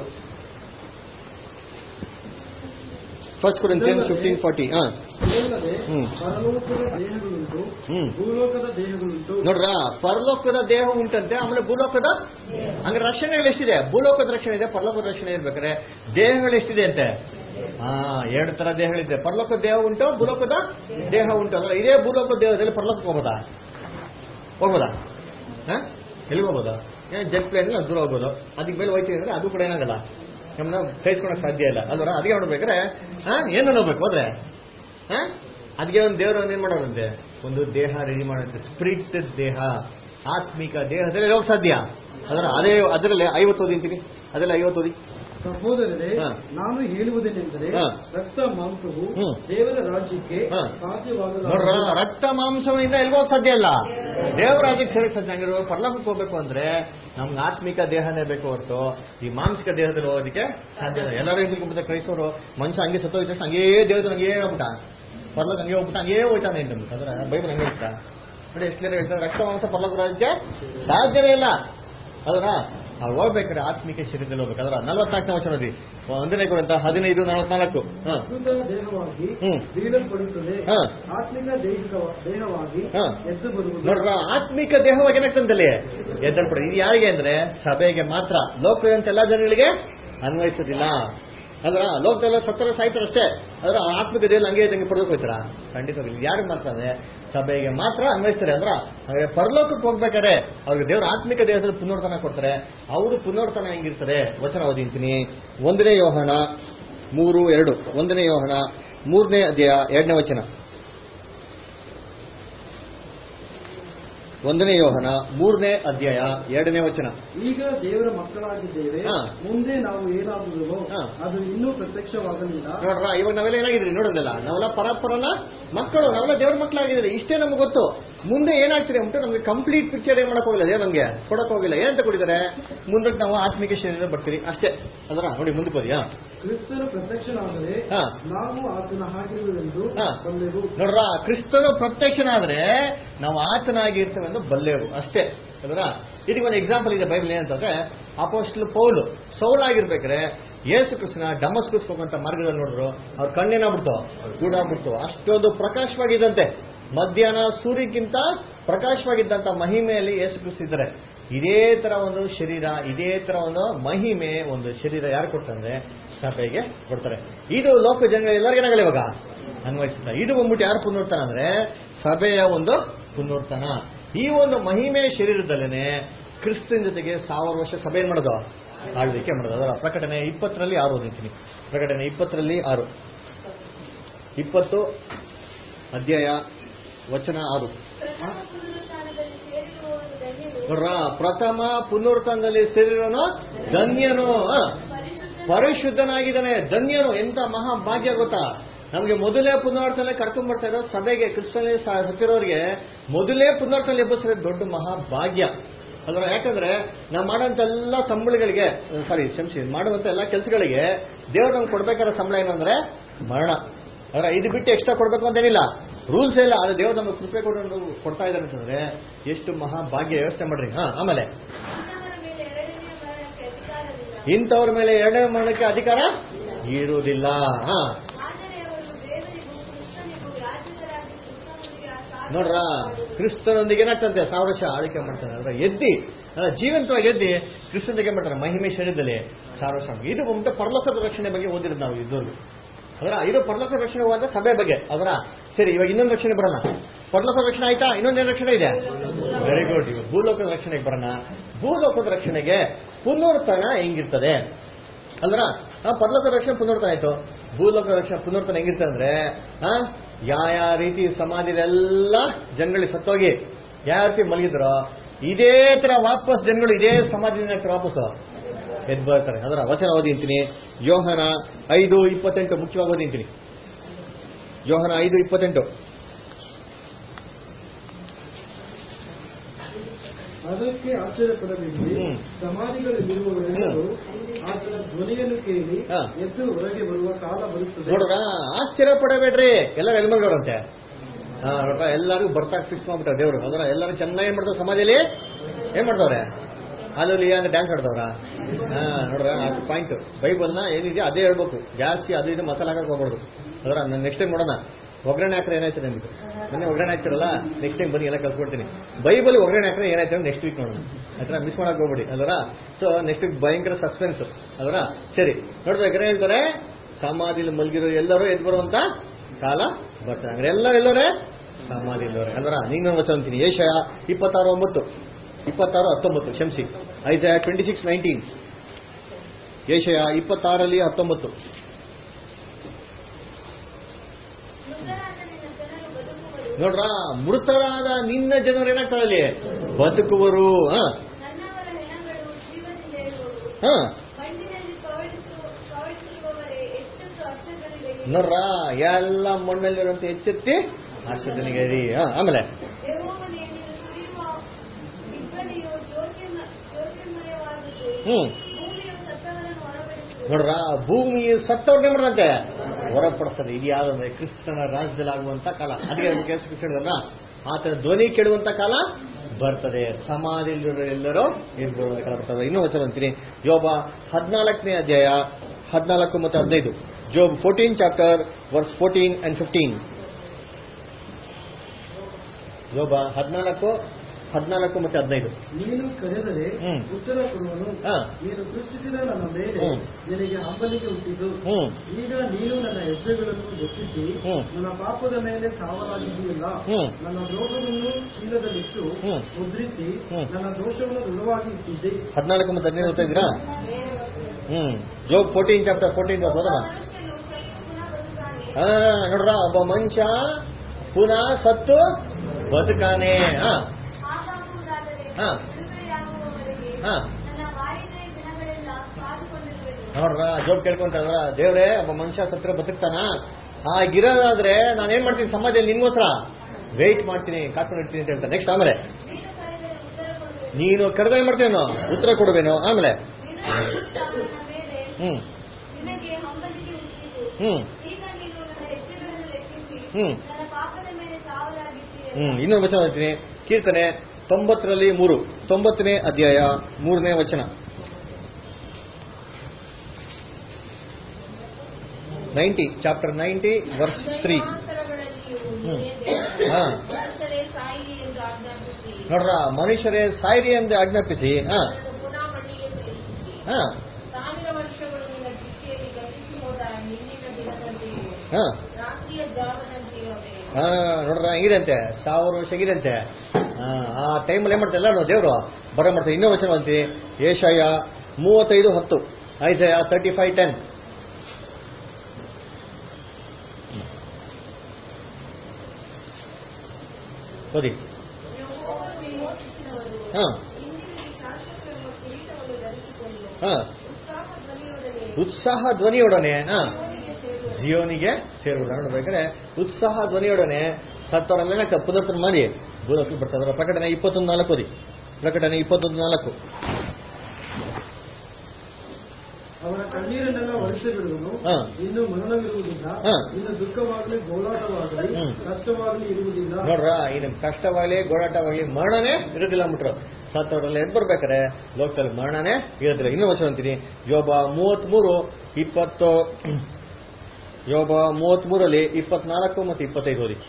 ಫಸ್ಟ್ ಕೊರಿಂತಿಯನ್ ಫಿಫ್ಟೀನ್ ಫಾರ್ಟಿ ಹಾ ಇದಲ್ಲದೆ ಹ್ಮ್. ಪರಲೋಕದ ದೇಹಗಳುಂಟು ಹ್ಮ್. ಭೂಲೋಕದ ದೇಹಗಳುಂಟು ನೋಡ್ರ ಪರಲೋಕದ ದೇಹ ಉಂಟಂತೆ ಆಮೇಲೆ ಭೂಲೋಕದ ಅಂದ್ರೆ ರಕ್ಷಣೆಗಳು ಎಷ್ಟಿದೆ ಭೂಲೋಕದ ರಕ್ಷಣೆ ಇದೆ ಪರಲೋಕದ ರಕ್ಷಣೆ ಇರ್ಬೇಕಾದ್ರೆ ದೇಹಗಳು ಎಷ್ಟಿದೆ ಅಂತೆ ಹಾ ಎರಡು ತರ ದೇಹಗಳಿದೆ ಪರಲೋಕದ ದೇಹ ಉಂಟು ಭೂಲೋಕದ ದೇಹ ಉಂಟು ಅಂದ್ರೆ ಇದೇ ಭೂಲೋಕದ ದೇಹದಲ್ಲಿ ಪರಲೋಕಕ್ಕೆ ಹೋಗ್ಬೋದಾ ಹೋಗ್ಬೋದಾ ಹಾ ಎಲ್ಲಿ ಹೋಗ್ಬೋದಾ ಏನ್ ಜೆಟ್ ಪ್ಲೇನ್ ದೂರ ಹೋಗ್ಬೋದು ಅದಕ್ಕೆ ಮೇಲೆ ಹೋಯ್ತೀವಿ ಅಂದ್ರೆ ಅದು ಕೂಡ ಏನಾಗಲ್ಲ ನಮ್ಮನ್ನ ಸಹಿಸ್ಕೊಳಕ್ ಸಾಧ್ಯ ಇಲ್ಲ ಅಲ್ವರ ಅದಕ್ಕೆ ನೋಡ್ಬೇಕಾದ್ರೆ ಹಾ ಏನು ಹೋಗ್ಬೇಕು ಹೋದ್ರೆ ಹಾ ಅದಕ್ಕೆ ಒಂದು ದೇವರು ಏನ್ ಮಾಡೋದಂತೆ ಒಂದು ದೇಹ ರೆಡಿ ಮಾಡುತ್ತೆ ಸ್ಪಿರಿಟ್ ದೇಹ ಆತ್ಮಿಕ ದೇಹದಲ್ಲಿ ಹೋಗಕ್ ಸಾಧ್ಯ ಅದರ ಅದೇ ಅದರಲ್ಲಿ ಐವತ್ತು ಓದಿಂತೀವಿ ಅದೆಲ್ಲ ಐವತ್ತು ಓದಿ ಸಹೋದರರೇ ಹಾ. ನಾನು ಹೇಳುವುದೇನೆಂದರೆ ಹಾ. ರಕ್ತ ಮಾಂಸವು ಹ್ಮ್. ದೇವರ ರಾಜ್ಯಕ್ಕೆ ಹಾ. ಸಾಧ್ಯವಾಗಲ್ಲ ನೋಡ್ರ ರಕ್ತ ಮಾಂಸದಿಂದ ಎಲ್ಗೋಗ್ ಸಾಧ್ಯ ಇಲ್ಲ ದೇವರಾಜ್ಯಕ್ಕೆ ಸೇರಕ್ ಸಾಧ್ಯ ಆಗಿರೋ ಪರ್ಲೋಕಕ್ಕೆ ಹೋಗ್ಬೇಕು ಅಂದ್ರೆ ನಮ್ಗೆ ಆತ್ಮಿಕ ದೇಹನೇ ಬೇಕು ಹೊರತು ಈ ಮಾಂಸಿಕ ದೇಹದಲ್ಲಿ ಹೋಗೋದಕ್ಕೆ ಸಾಧ್ಯ ಇಲ್ಲ ಎಲ್ಲರೂ ಹೇಳ್ಕೊಂಡ್ಬಿಟ್ಟ ಕ್ರೈಸ್ತವರು ಮನುಷ್ಯ ಹಂಗೆ ಸತ್ತೋಯ್ತು ತಕ್ಷಣ ಹಂಗೇ ದೇವದ ಹಂಗೇ ಹೋಗ್ಬಿಟ್ಟ ಪರ್ಲೋಕ ಹಂಗೆ ಹೋಗ್ಬಿಟ್ಟ ಹಂಗೇ ಹೋಯ್ತಾನೆ ಅಂತ ಅಂದ್ರೆ ಬೈಬಲ್ ಹಂಗೆ ಹೇಳ್ತಾ ನೋಡಿ ಎಷ್ಟು ಹೇಳ್ತಾರೆ ರಕ್ತ ಮಾಂಸ ಪರ್ಲೋಕ ರಾಜ್ಯಕ್ಕೆ ಸಾಧ್ಯನೇ ಇಲ್ಲ ಅದರ ಆ ಹೋಗ್ಬೇಕಾದ್ರೆ ಆತ್ಮಿಕ ಶರೀರದಲ್ಲಿ ಹೋಗ್ಬೇಕು ಅದರ ನಲವತ್ನಾಲ್ಕನೇ ವಚನ ನೋಡಿ ಒಂದನೇ ಕೊರಂತ ಹದಿನೈದು ನಲವತ್ನಾಲ್ಕು ಹ ಅದ್ಭುತ ದೇಹವಾಗಿ ಹ್ಮ್. ಬೀಳಲ್ಪಡುತ್ತದೆ ಹಾ. ಆತ್ಮಿಕ ದೈಹಿಕ ದೇಹವಾಗಿ ಹಾ. ಎದ್ದು ಬರುವುದು ನೋಡ್ರ ಆತ್ಮಿಕ ದೇಹವಾಗಿ ಏನಾಗ್ತಂದಲ್ಲಿ ಎದ್ದಲ್ಪಡ ಇದು ಯಾರಿಗೆ ಅಂದ್ರೆ ಸಭೆಗೆ ಮಾತ್ರ ಲೋಕದಂತ ಎಲ್ಲಾ ಜನಗಳಿಗೆ ಅನ್ವಯಿಸೋದಿಲ್ಲ ಅದ್ರ ಲೋಕದಲ್ಲ ಸತ್ತರ ಸಾಯ್ತಾರೆ ಅಷ್ಟೇ ಅದ್ರ ಆತ್ಮಿಕ ದೇಹದಲ್ಲಿ ಹಂಗೆ ಇದ್ದಂಗೆ ಪಡೆದಕ್ಕೆ ಹೋಗ್ತಾರ ಖಂಡಿತವಾಗಿ ಯಾರಿಗೆ ಮಾತ್ರ ಅಂದ್ರೆ ಸಭೆಗೆ ಮಾತ್ರ ಅನ್ವಯಿಸ್ತಾರೆ ಅಂದ್ರ ಹಾಗೆ ಪರಲೋಕಕ್ಕೆ ಹೋಗ್ಬೇಕಾದ್ರೆ ಅವ್ರಿಗೆ ದೇವರ ಆತ್ಮಿಕ ದೇಹದಲ್ಲಿ ಪುನರ್ತನ ಕೊಡ್ತಾರೆ ಅವರು ಪುನರ್ತನ ಹೆಂಗಿರ್ತದೆ ವಚನ ಓದಿಂತೀನಿ ಒಂದನೇ ಯೋಹನ ಮೂರು ಎರಡು ಒಂದನೇ ಯೋಹನ ಮೂರನೇ ಅಧ್ಯಾಯ ಎರಡನೇ ವಚನ ಒಂದನೇ ಯೋಹನ ಮೂರನೇ ಅಧ್ಯಾಯ ಎರಡನೇ ವಚನ ಈಗ ದೇವರ ಮಕ್ಕಳಾಗಿದ್ದೇವೆ ಹಾ. ಮುಂದೆ ನಾವು ಏನಾಗುವುದೋ ಹಾ. ಅದು ಇನ್ನೂ ಪ್ರತ್ಯಕ್ಷವಾಗಲಿಲ್ಲ ನೋಡ್ರ ಇವಾಗ ನಾವೆಲ್ಲ ಏನಾಗಿದ್ರಿ ನೋಡೋದಿಲ್ಲ ನಾವೆಲ್ಲ ಪರಸ್ಪರನ ಮಕ್ಕಳು ನಾವೆಲ್ಲ ದೇವ್ರ ಮಕ್ಕಳಾಗಿದ್ದೀರಿ ಇಷ್ಟೇ ನಮ್ಗೆ ಗೊತ್ತು ಮುಂದೆ ಏನಾಗ್ತೀರಿ ಅಂದ್ಬಿಟ್ಟು ನಮ್ಗೆ ಕಂಪ್ಲೀಟ್ ಪಿಕ್ಚರ್ ಏನ್ ಮಾಡಕ್ ಹೋಗಿಲ್ಲ ದೇವ್ ನಮ್ಗೆ ಕೊಡಕ್ ಹೋಗಿಲ್ಲ ಏನಂತ ಕೊಟ್ಟಿದ್ದಾರೆ ಮುಂದಕ್ಕೆ ನಾವು ಆತ್ಮಿಕ ಶರೀರ ಬರ್ತೀರಿ ಅಷ್ಟೇ ಅದರ ನೋಡಿ ಮುಂದಕ್ಕೆ ಹೋದಿಯಾ ಕ್ರಿಸ್ತನು ಪ್ರತ್ಯಕ್ಷನಾದರೆ ಹಾ. ನಾವು ಆತನ ಹಾಗಿರುವುದೆಂದು ಹಾ. ಬಲ್ಲೆವು ನೋಡ್ರ ಕ್ರಿಸ್ತನು ಪ್ರತ್ಯಕ್ಷನಾದ್ರೆ ನಾವು ಆತನಾಗಿ ಇರ್ತೇವೆ ಬಲ್ಲೆವು ಅಷ್ಟೇ ಅದರ ಇದಕ್ಕೆ ಒಂದು ಎಕ್ಸಾಂಪಲ್ ಇದೆ ಬೈಬಲ್ ಏನಂತಂದ್ರೆ ಅಪೋಸ್ಟಲ್ ಪೌಲು ಸೌಲಾಗಿರ್ಬೇಕಾದ್ರೆ ಯೇಸು ಕೃಷ್ಣ ಡಮಸ್ಕಸ್ ಹೋಗುವಂತ ಮಾರ್ಗದಲ್ಲಿ ನೋಡಿದ್ರು ಅವ್ರ ಕಣ್ಣೇನಾಗ್ಬಿಡ್ತು ಗೂಡಾಗ್ಬಿಡ್ತು ಅಷ್ಟೊಂದು ಪ್ರಕಾಶವಾಗಿದ್ದಂತೆ ಮಧ್ಯಾಹ್ನ ಸೂರ್ಯಕ್ಕಿಂತ ಪ್ರಕಾಶವಾಗಿದ್ದಂತ ಮಹಿಮೆಯಲ್ಲಿ ಯೇಸು ಕ್ರಿಸ್ತ ಇದ್ದಾರೆ ಇದೇ ತರ ಒಂದು ಶರೀರ ಇದೇ ತರ ಒಂದು ಮಹಿಮೆ ಒಂದು ಶರೀರ ಯಾರು ಕೊಡ್ತಂದ್ರೆ ಸಭೆಗೆ ಕೊಡ್ತಾರೆ ಇದು ಲೋಕ ಜನಗಳು ಎಲ್ಲರಿಗೂ ಏನಾಗಲ್ಲ ಇವಾಗ ಅನ್ವಯಿಸುತ್ತಾರೆ ಇದು ಬಂದ್ಬಿಟ್ಟು ಯಾರು ಪುನರ್ತನ ಅಂದ್ರೆ ಸಭೆಯ ಒಂದು ಪುನರ್ತನ ಈ ಒಂದು ಮಹಿಮೆ ಶರೀರದಲ್ಲೇನೆ ಕ್ರಿಸ್ತನ ಜೊತೆಗೆ ಸಾವಿರ ವರ್ಷ ಸಭೆ ಏನ್ ಮಾಡೋದು ಆಳ್ವಿಕೆ ಮಾಡೋದು ಅದರ ಪ್ರಕಟಣೆ ಇಪ್ಪತ್ತರಲ್ಲಿ ಆರು ಓದಿರ್ತೀನಿ ಪ್ರಕಟಣೆ ಇಪ್ಪತ್ತರಲ್ಲಿ ಆರು ಇಪ್ಪತ್ತು ಅಧ್ಯಾಯ ವಚನ ಆರು ಪ್ರಥಮ ಪುನರುತ್ಥಾನದಲ್ಲಿ ಸೇರಿರುವವರು ಧನ್ಯರು ನೋಡ್ರ ಪ್ರಥಮ ಪುನರ್ತನದಲ್ಲಿ ಸೇರಿರೋನು ಧನ್ಯನು ಆ. ಪರಿಶುದ್ಧ ಪರಿಶುದ್ಧನಾಗಿದ್ದಾನೆ ಧನ್ಯನು ಎಂತ ಮಹಾ ಭಾಗ್ಯ ಗೊತ್ತಾ ನಮಗೆ ಮೊದಲೇ ಪುನರ್ತನೆ ಕರ್ಕೊಂಡ್ ಬರ್ತಾ ಇರೋ ಸಭೆಗೆ ಕ್ರಿಸ್ತನಲ್ಲಿ ಸ- ಸತ್ತಿರೋರಿಗೆ ಮೊದಲೇ ಪುನರ್ತನೆ ಎಬ್ಬಿಸಿರೋ ದೊಡ್ಡ ಮಹಾ ಭಾಗ್ಯ ಅಲ್ರ ಯಾಕಂದ್ರೆ ನಾವು ಮಾಡೋಂಥ ಎಲ್ಲ ಸಂಬಳಗಳಿಗೆ ಸಾರಿ ಕ್ಷಮಿಸಿ ಮಾಡುವಂತ ಎಲ್ಲ ಕೆಲಸಗಳಿಗೆ ದೇವ್ರು ನಮ್ಗೆ ಕೊಡ್ಬೇಕಾದ ಸಂಬಳ ಏನು ಅಂದ್ರೆ ಮರಣ ಅದ್ರ ಇದು ಬಿಟ್ಟು ಎಕ್ಸ್ಟ್ರಾ ಕೊಡ್ಬೇಕು ಅಂತೇನಿಲ್ಲ ರೂಲ್ಸ್ ಇಲ್ಲ ಆದ್ರೆ ದೇವ್ರು ನಮ್ಗೆ ಕೃಪೆ ಕೊಟ್ಟು ಕೊಡ್ತಾ ಇದ್ದಾರೆ ಅಂತಂದ್ರೆ ಎಷ್ಟು ಮಹಾ ಭಾಗ್ಯ ಯೋಚನೆ ಮಾಡ್ರಿ ಹಾ ಆಮೇಲೆ ಇಂಥವರ ಮೇಲೆ ಎರಡನೇ ಮರಣಕ್ಕೆ ಅಧಿಕಾರವಿಲ್ಲ ಇಂಥವ್ರ ಮೇಲೆ ಎರಡನೇ ಮರಣಕ್ಕೆ ಅಧಿಕಾರ ಇರುವುದಿಲ್ಲ ಹಾ ಆದರೆ ಅವರು ದೇವರಿಗೂ ಕ್ರಿಸ್ತನಿಗೂ ಯಾಜಕರಾಗಿ ಕ್ರಿಸ್ತನೊಂದಿಗೆ ಆ ಸಾಲು ನೋಡ್ರ ಕ್ರಿಸ್ತನೊಂದಿಗೆ ಏನಾಗ್ತಂತೆ ಸಾವಿರ ವರ್ಷ ಆಳ್ವಿಕೆ ಮಾಡ್ತಾನೆ ಅಂದ್ರೆ ಎದ್ದಿ ಅಲ್ಲ ಜೀವಂತವಾಗಿ ಎದ್ದಿ ಕ್ರಿಸ್ತನಿಗೆ ಮಾಡ್ತಾರೆ ಮಹಿಮೆ ಶರೀರದಲ್ಲಿ ಸಾವಿರ ವರ್ಷ ಇದು ಬಂದ್ಬಿಟ್ಟು ಪರಲೋಕದ ರಕ್ಷಣೆ ಬಗ್ಗೆ ಓದಿರೋದು ನಾವು ಇದ್ದೋರು ಅದರ ಇದು ಪರಲೋಕ ರಕ್ಷಣೆ ಹೋದ ಸಭೆ ಬಗ್ಗೆ ಅದರ ಸರಿ ಇವಾಗ ಇನ್ನೊಂದು ರಕ್ಷಣೆ ಬರೋಣ ಪರಲೋಕದ ರಕ್ಷಣೆ ಆಯ್ತಾ ಇನ್ನೊಂದೇನು ರಕ್ಷಣೆ ಇದೆ ವೆರಿ ಗುಡ್ ಇವಾಗ ಭೂಲೋಕದ ರಕ್ಷಣೆಗೆ ಬರೋಣ ಭೂಲೋಕದ ರಕ್ಷಣೆಗೆ ಪುನರ್ತನ ಹೆಂಗಿರ್ತದೆ ಅಲ್ರ ಆ ಪರಲೋಕ ರಕ್ಷಣೆ ಪುನರ್ತನ ಆಯ್ತು ಭೂಲೋಕ ರಕ್ಷಣೆ ಪುನರ್ತನ ಹೆಂಗಿರ್ತದೆ ಅಂದ್ರೆ ಆ ಯಾವ ಯಾವ ರೀತಿ ಸಮಾಧಿಲೆಲ್ಲ ಜನಗಳಿಗೆ ಸತ್ತೋಗಿ ಯಾವ ರೀತಿ ಮಲಗಿದ್ರೋ ಇದೇ ತರ ವಾಪಸ್ ಜನಗಳು ಇದೇ ಸಮಾಧಿಯಿಂದ ವಾಪಸ್ ಎದ್ದು ಬರ್ತಾರೆ ಅದರ ವಚನ ಓದಿಂತೀನಿ ಯೋಹನ ಐದು ಇಪ್ಪತ್ತೆಂಟು ಮುಖ್ಯವಾಗಿ ಓದಿಂತೀನಿ ಯೋಹನ ಐದು ಇಪ್ಪತ್ತೆಂಟು ಅದಕ್ಕೆ ಆಶ್ಚರ್ಯಪಡಬೇಡಿ ಹ್ಮ್. ಸಮಾಧಿಗಳಲ್ಲಿರುವವರೆಲ್ಲರೂ ಆತನ ಧ್ವನಿಯನ್ನು ಕೇಳಿ ಹಾ. ಎದ್ದು ಹೊರಗೆ ಬರುವ ಕಾಲ ಬರುತ್ತದೆ ನೋಡ್ರ ಆಶ್ಚರ್ಯ ಪಡಬೇಡ್ರಿ ಎಲ್ಲರೂ ಎಲ್ಲಿ ಮಲ್ಗೋರಂತೆ ಹಾ ನೋಡ್ರ ಎಲ್ಲರಿಗೂ ಬರ್ತಾಕ್ ಫಿಕ್ಸ್ ಮಾಡ್ಬಿಟ್ಟ ದೇವ್ರು ಅದರ ಎಲ್ಲರೂ ಚೆನ್ನಾಗಿ ಏನ್ ಮಾಡ್ತಾರೆ ಸಮಾಜದಲ್ಲಿ ಏನ್ ಮಾಡ್ತಾವ್ರೆ ಅಲ್ಲಿ ಅಂದ್ರೆ ಡ್ಯಾನ್ಸ್ ಆಡ್ತಾವ್ರ ಹಾ ನೋಡ್ರ ಅದು ಪಾಯಿಂಟ್ ಬೈಬಲ್ನ ಏನಿದೆ ಅದೇ ಹೇಳ್ಬೇಕು ಜಾಸ್ತಿ ಅದು ಇದು ಮಸಾಲ ಹಾಕಕ್ ಹೋಗ್ಬಾರ್ದು ಅದರ ನಾನು ನೆಕ್ಸ್ಟ್ ಟೈಮ್ ನೋಡೋಣ ಒಗ್ಗರಣೆ ಹಾಕ್ರೆ ಏನಾಯ್ತು ನಿಮ್ಗೆ ಮೊನ್ನೆ ಒಗ್ಗರಣೆ ಹಾಕ್ತಿರಲ್ಲ ನೆಕ್ಸ್ಟ್ ಟೈಮ್ ಬನ್ನಿ ಎಲ್ಲ ಕಲ್ಸ್ಕೊಡ್ತೀನಿ ಬೈಬಲ್ ಒಗ್ಗರಣೆ ಹಾಕ್ರೆ ಏನಾಯ್ತು ನೆಕ್ಸ್ಟ್ ವೀಕ್ ನೋಡೋಣ ಆತರ ಮಿಸ್ ಮಾಡಕ್ ಹೋಗ್ಬೇಡಿ ಅದರ ಸೊ ನೆಕ್ಸ್ಟ್ ವೀಕ್ ಭಯಂಕರ ಸಸ್ಪೆನ್ಸ್ ಅದರ ಸರಿ ನೋಡ್ಬೇಕಾದ್ರೆ ಹೇಳ್ತಾರೆ ಸಮಾಧಿಲಿ ಮಲಗಿರೋ ಎಲ್ಲರೂ ಎದ್ದು ಬರುವಂತ ಕಾಲ ಬರ್ತಾರೆ ಅಂದ್ರೆ ಎಲ್ಲರೂ ಎಲ್ಲರೇ ಸಮಾಧಿ ಇಲ್ಲವರೆ ಅಲ್ವರ ನೀನು ವಚನ ಅಂತೀನಿ ಏಷಯ ಇಪ್ಪತ್ತಾರು ಒಂಬತ್ತು ಇಪ್ಪತ್ತಾರು ಹತ್ತೊಂಬತ್ತು ಕ್ಷಮಿಸಿ ಐದಯ ಟ್ವೆಂಟಿ ಸಿಕ್ಸ್ ನೈನ್ಟೀನ್ ಏಷಯ ಇಪ್ಪತ್ತಾರಲ್ಲಿ ಹತ್ತೊಂಬತ್ತು ಮೃತರಾದ ನಿನ್ನ ಜನರು ಬದುಕುವರು ನೋಡ್ರ ಮೃತರಾದ ನಿನ್ನ ಜನರು ಏನಾಗ್ತಾರೆ ಅಲ್ಲಿ ಬದುಕುವರು ಹ ನನ್ನವರ ಹೆಣಗಳು ಜೀವದಿಂದ ಇರುವವು ಹ ಮಣ್ಣಿನಲ್ಲಿ ಕವಳಿಸುವ ಕವಳಿಸಿರುವವರೇ ಎಷ್ಟು ವರ್ಷಗಳಿವೆ ನೋಡ್ರ ಎಲ್ಲ ಮಣ್ಣಲ್ಲಿರುವಂತ ಎಚ್ಚೆತ್ತಿ ಹರ್ಷದನಿಗೆ ಇರಿ ಹ ಆಮೇಲೆ ಯೆಹೋವನೇ ನೀನು ಸುರಿಯುವ ಇಬ್ಬನಿಯು ಜ್ಯೋತಿರ್ಮ ಜ್ಯೋತಿರ್ಮಯವಾದುದು ಹ್ಮ್ ಭೂಮಿಯು ಸತ್ತವರನ್ನು ಹೊರಬಡಿಸುವುದು ನೋಡ್ರ ಭೂಮಿಯು ಸತ್ತವ್ರನ್ನೇ ಮಾಡಂತೆ ಹೊರಪಡಿಸ್ತದೆ ಇದು ಯಾವ್ದಂದ್ರೆ ಕ್ರಿಸ್ತನ ರಾಜ್ಯದಲ್ಲಿ ಆಗುವಂತ ಕಾಲ ಅದಕ್ಕೆ ಕೆಲಸ ಹೇಳಿದ್ರಲ್ಲ ಆತನ ಧ್ವನಿ ಕೇಳುವಂತ ಕಾಲ ಬರ್ತದೆ ಸಮಾಧಿಯಲ್ಲಿರೋ ಎಲ್ಲರೂ ಬರ್ತದೆ ಇನ್ನೂ ವಚನ ಅಂತೀನಿ ಯೋಬ ಹದಿನಾಲ್ಕನೇ ಅಧ್ಯಾಯ ಹದಿನಾಲ್ಕು ಮತ್ತು ಹದಿನೈದು Job fourteen chapter verse fourteen and fifteen ಯೋಬ ಹದಿನಾಲ್ಕು ಹದಿನಾಲ್ಕು ಮತ್ತು ಹದಿನೈದು ನೀನು ಕರೆದರೆ ಹ್ಮ್. ಉತ್ತರ ಕೊಡುವನು ಹಾ. ನೀನು ಸೃಷ್ಟಿಸಿದ ನನ್ನ ಮೇಲೆ ಹ್ಮ್. ನಿನಗೆ ಹಂಬಲಿಕೆ ಹುಟ್ಟಿತು ಹ್ಮ್ ಈಗ ನೀನು ನನ್ನ ಹೆಜ್ಜೆಗಳನ್ನು ಲೆಕ್ಕಿಸಿ ಹ್ಮ್. ನನ್ನ ಪಾಪದ ಮೇಲೆ ಸಾವರಾಗಿದೆಯಲ್ಲ ಹ್ಮ್. ನನ್ನ ದೋಷವನ್ನು ಚೀಲದಲ್ಲಿಟ್ಟು ಹ್ಮ್. ಮುದ್ರಿಸಿ ಹ್ಮ್. ನನ್ನ ದೋಷವನ್ನು ದೃಢವಾಗಿ ಇಟ್ಟಿದ್ದೆ ಹದಿನಾಲ್ಕು ಮತ್ತು ಹದಿನೈದು ಓದ್ತಾ ಇದ್ದೀರಾ ಹ್ಮ್ ಜೋಬ್ ಫೋರ್ಟೀನ್ ಚಾಪ್ಟರ್ ಫೋರ್ಟೀನ್ ಓದಮ್ಮ ಮನುಷ್ಯನು ಸತ್ತು ಪುನಃ ಬದುಕಾನೆ ಹಾ ನೋಡ್ರ ಒಬ್ಬ ಮನುಷ್ಯ ಪುನಃ ಸತ್ತು ಬದುಕಾನೆ ಹಾ ಹಾಗಾಗುವುದಾದರೆ ಹಾ. ಬಿಡುಗಡೆಯಾಗುವವರೆಗೆ ಹಾ. ನನ್ನ ಬಾಳಿನ ದಿನಗಳೆಲ್ಲ ಕಾದುಕೊಂಡಿರುವೆನು ನೋಡ್ರ ಜೋಬ್ ಕೇಳ್ಕೊಂತ ಇದ್ರ ದೇವ್ರೆ ಒಬ್ಬ ಮನುಷ್ಯ ಸತ್ರ ಬದುಕ್ತಾನ ಆಗಿರೋದಾದ್ರೆ ನಾನು ಏನ್ ಮಾಡ್ತೀನಿ ಸಮಾಜದಲ್ಲಿ ನಿನ್ಗೋಸ್ಕರ ವೆಯ್ಟ್ ಮಾಡ್ತೀನಿ ಕಾತ್ಕೊಂಡು ಇರ್ತೀನಿ ಅಂತ ಹೇಳ್ತಾರೆ ನೆಕ್ಸ್ಟ್ ಆಮೇಲೆ ನೀನು ಕರೆದರೆ ಉತ್ತರ ಕೊಡುವೆನು ನೀನು ಕರೆದ ಏನ್ ಮಾಡ್ತೀನೋ ಉತ್ತರ ಕೊಡುವೇನು ಆಮೇಲೆ ನೀನು ನನ್ನ ಮೇಲೆ ಹ್ಮ್ ನಿನಗೆ ಹಂಬಲಿಕೆ ಹುಟ್ಟಿತು ಹ್ಮ್ ಈಗ ನೀನು ನನ್ನ ಹೆಜ್ಜೆಗಳನ್ನು ಲೆಕ್ಕಿಸಿ ಹ್ಮ್. ನನ್ನ ಪಾಪದ ಮೇಲೆ ಸಾವರಾಗಿದ್ದೀಯ ಹ್ಮ್ ಇನ್ನೊಂದು ವಚನ ಹೇಳ್ತೀನಿ ಕೀರ್ತನೆ ತೊಂಬತ್ತರಲ್ಲಿ ಮೂರು ತೊಂಬತ್ತನೇ ಅಧ್ಯಾಯ ಮೂರನೇ ವಚನ ninety chapter ninety verse three ಹ್ಮ್. ಹಾ. ಮನುಷ್ಯರೇ ಸಾಯಿರಿ ಎಂದು ಆಜ್ಞಾಪಿಸಿ ನೋಡ್ರ ಮನುಷ್ಯರೇ ಸಾಯಿರಿ ಎಂದು ಆಜ್ಞಾಪಿಸಿ ಹಾ ಅದನ್ನು ಪುನಃ ಮಣ್ಣಿಗೆ ಸೇರಿಸಿ ಹಾ ಸಾವಿರ ವರ್ಷಗಳು ನಿನ್ನ ದೃಷ್ಟಿಯಲ್ಲಿ ಗತಿಸಿ ಹೋದ ನಿನ್ನಿನ ದಿನದಂತೆಯೂ ಹಾ ರಾತ್ರಿಯ ಜಾವದಂತೆಯುವೆ ಹಾ ನೋಡ್ರ ಹೆಂಗಿದಂತೆ ಸಾವಿರ ವರ್ಷ ಹೆಂಗಿದಂತೆ ಹಾ, ಆ ಟೈಮಲ್ಲಿ ಏನ್ ಮಾಡ್ತಾರೆ ಎಲ್ಲರೂ ದೇವರು ಬರ ಮಾಡ್ತಾರೆ ಇನ್ನೂ ವಚನ ಅಂತೀವಿ ಏಷಯ ಮೂವತ್ತೈದು ಹತ್ತು ಐಸಯ ತರ್ಟಿ ಫೈವ್ ಟೆನ್ ಓದಿ ಯೆಹೋವನು ವಿಮೋಚಿಸಿದವರು ಹಾ ಇಂದಿನಿಗೆ ಶಾಶ್ವತ ಎಂಬ ಕಿರೀಟವನ್ನು ಧರಿಸಿಕೊಂಡು ಹಾ ಉತ್ಸಾಹ ಧ್ವನಿಯೊಡನೆ ಉತ್ಸಾಹ ಧ್ವನಿಯೊಡನೆ ಹಾ ಯೆಹೋವನಿಗೆ ಸೇರುವರು. ಜಿಯೋನಿಗೆ ಸೇರುವುದು ನೋಡ್ಬೇಕಾದ್ರೆ ಉತ್ಸಾಹ ಧ್ವನಿಯೊಡನೆ ಸತ್ತವರಲ್ಲೇನ ಪುನರ್ತನ ಮಾಡಿ ಭೂಲೋಕಕ್ಕೆ ಬರ್ತಾರೆ ಪ್ರಕಟಣೆ ಇಪ್ಪತ್ತೊಂದು ನಾಲ್ಕು ಓದಿ ಪ್ರಕಟಣೆ ಇಪ್ಪತ್ತೊಂದು ನಾಲ್ಕು ಅವನ ಕಣ್ಣೀರನ್ನೆಲ್ಲ ಒರೆಸಿ ಬಿಡುವನು ಹಾ. ಇನ್ನು ಮರಣವಿರುವುದಿಲ್ಲ ಹಾ. ಇನ್ನು ದುಃಖವಾಗಲಿ ಗೋಳಾಟವಾಗಲಿ ಹ್ಮ್. ಕಷ್ಟವಾಗಲಿ ಇರುವುದಿಲ್ಲ ನೋಡ್ರ ಇದು ಕಷ್ಟವಾಗಲಿ ಗೋಳಾಟವಾಗಲಿ ಮರಣನೇ ಇರೋದಿಲ್ಲ ಅಂದ್ಬಿಟ್ರು ಸತ್ತವರೆಲ್ಲ ಎದ್ದು ಬರ್ಬೇಕಾರೆ ಲೋಕದಲ್ಲಿ ಮರಣನೇ ಇರೋದಿಲ್ಲ ಇನ್ನೂ ವಚನ ಅಂತೀನಿ ಯೋಬ ಮೂವತ್ಮೂರು ಇಪ್ಪತ್ತು ಯೋಬ ಮೂವತ್ಮೂರಲ್ಲಿ ಇಪ್ಪತ್ನಾಲ್ಕು ಮತ್ತು ಇಪ್ಪತ್ತೈದು ಓದಿ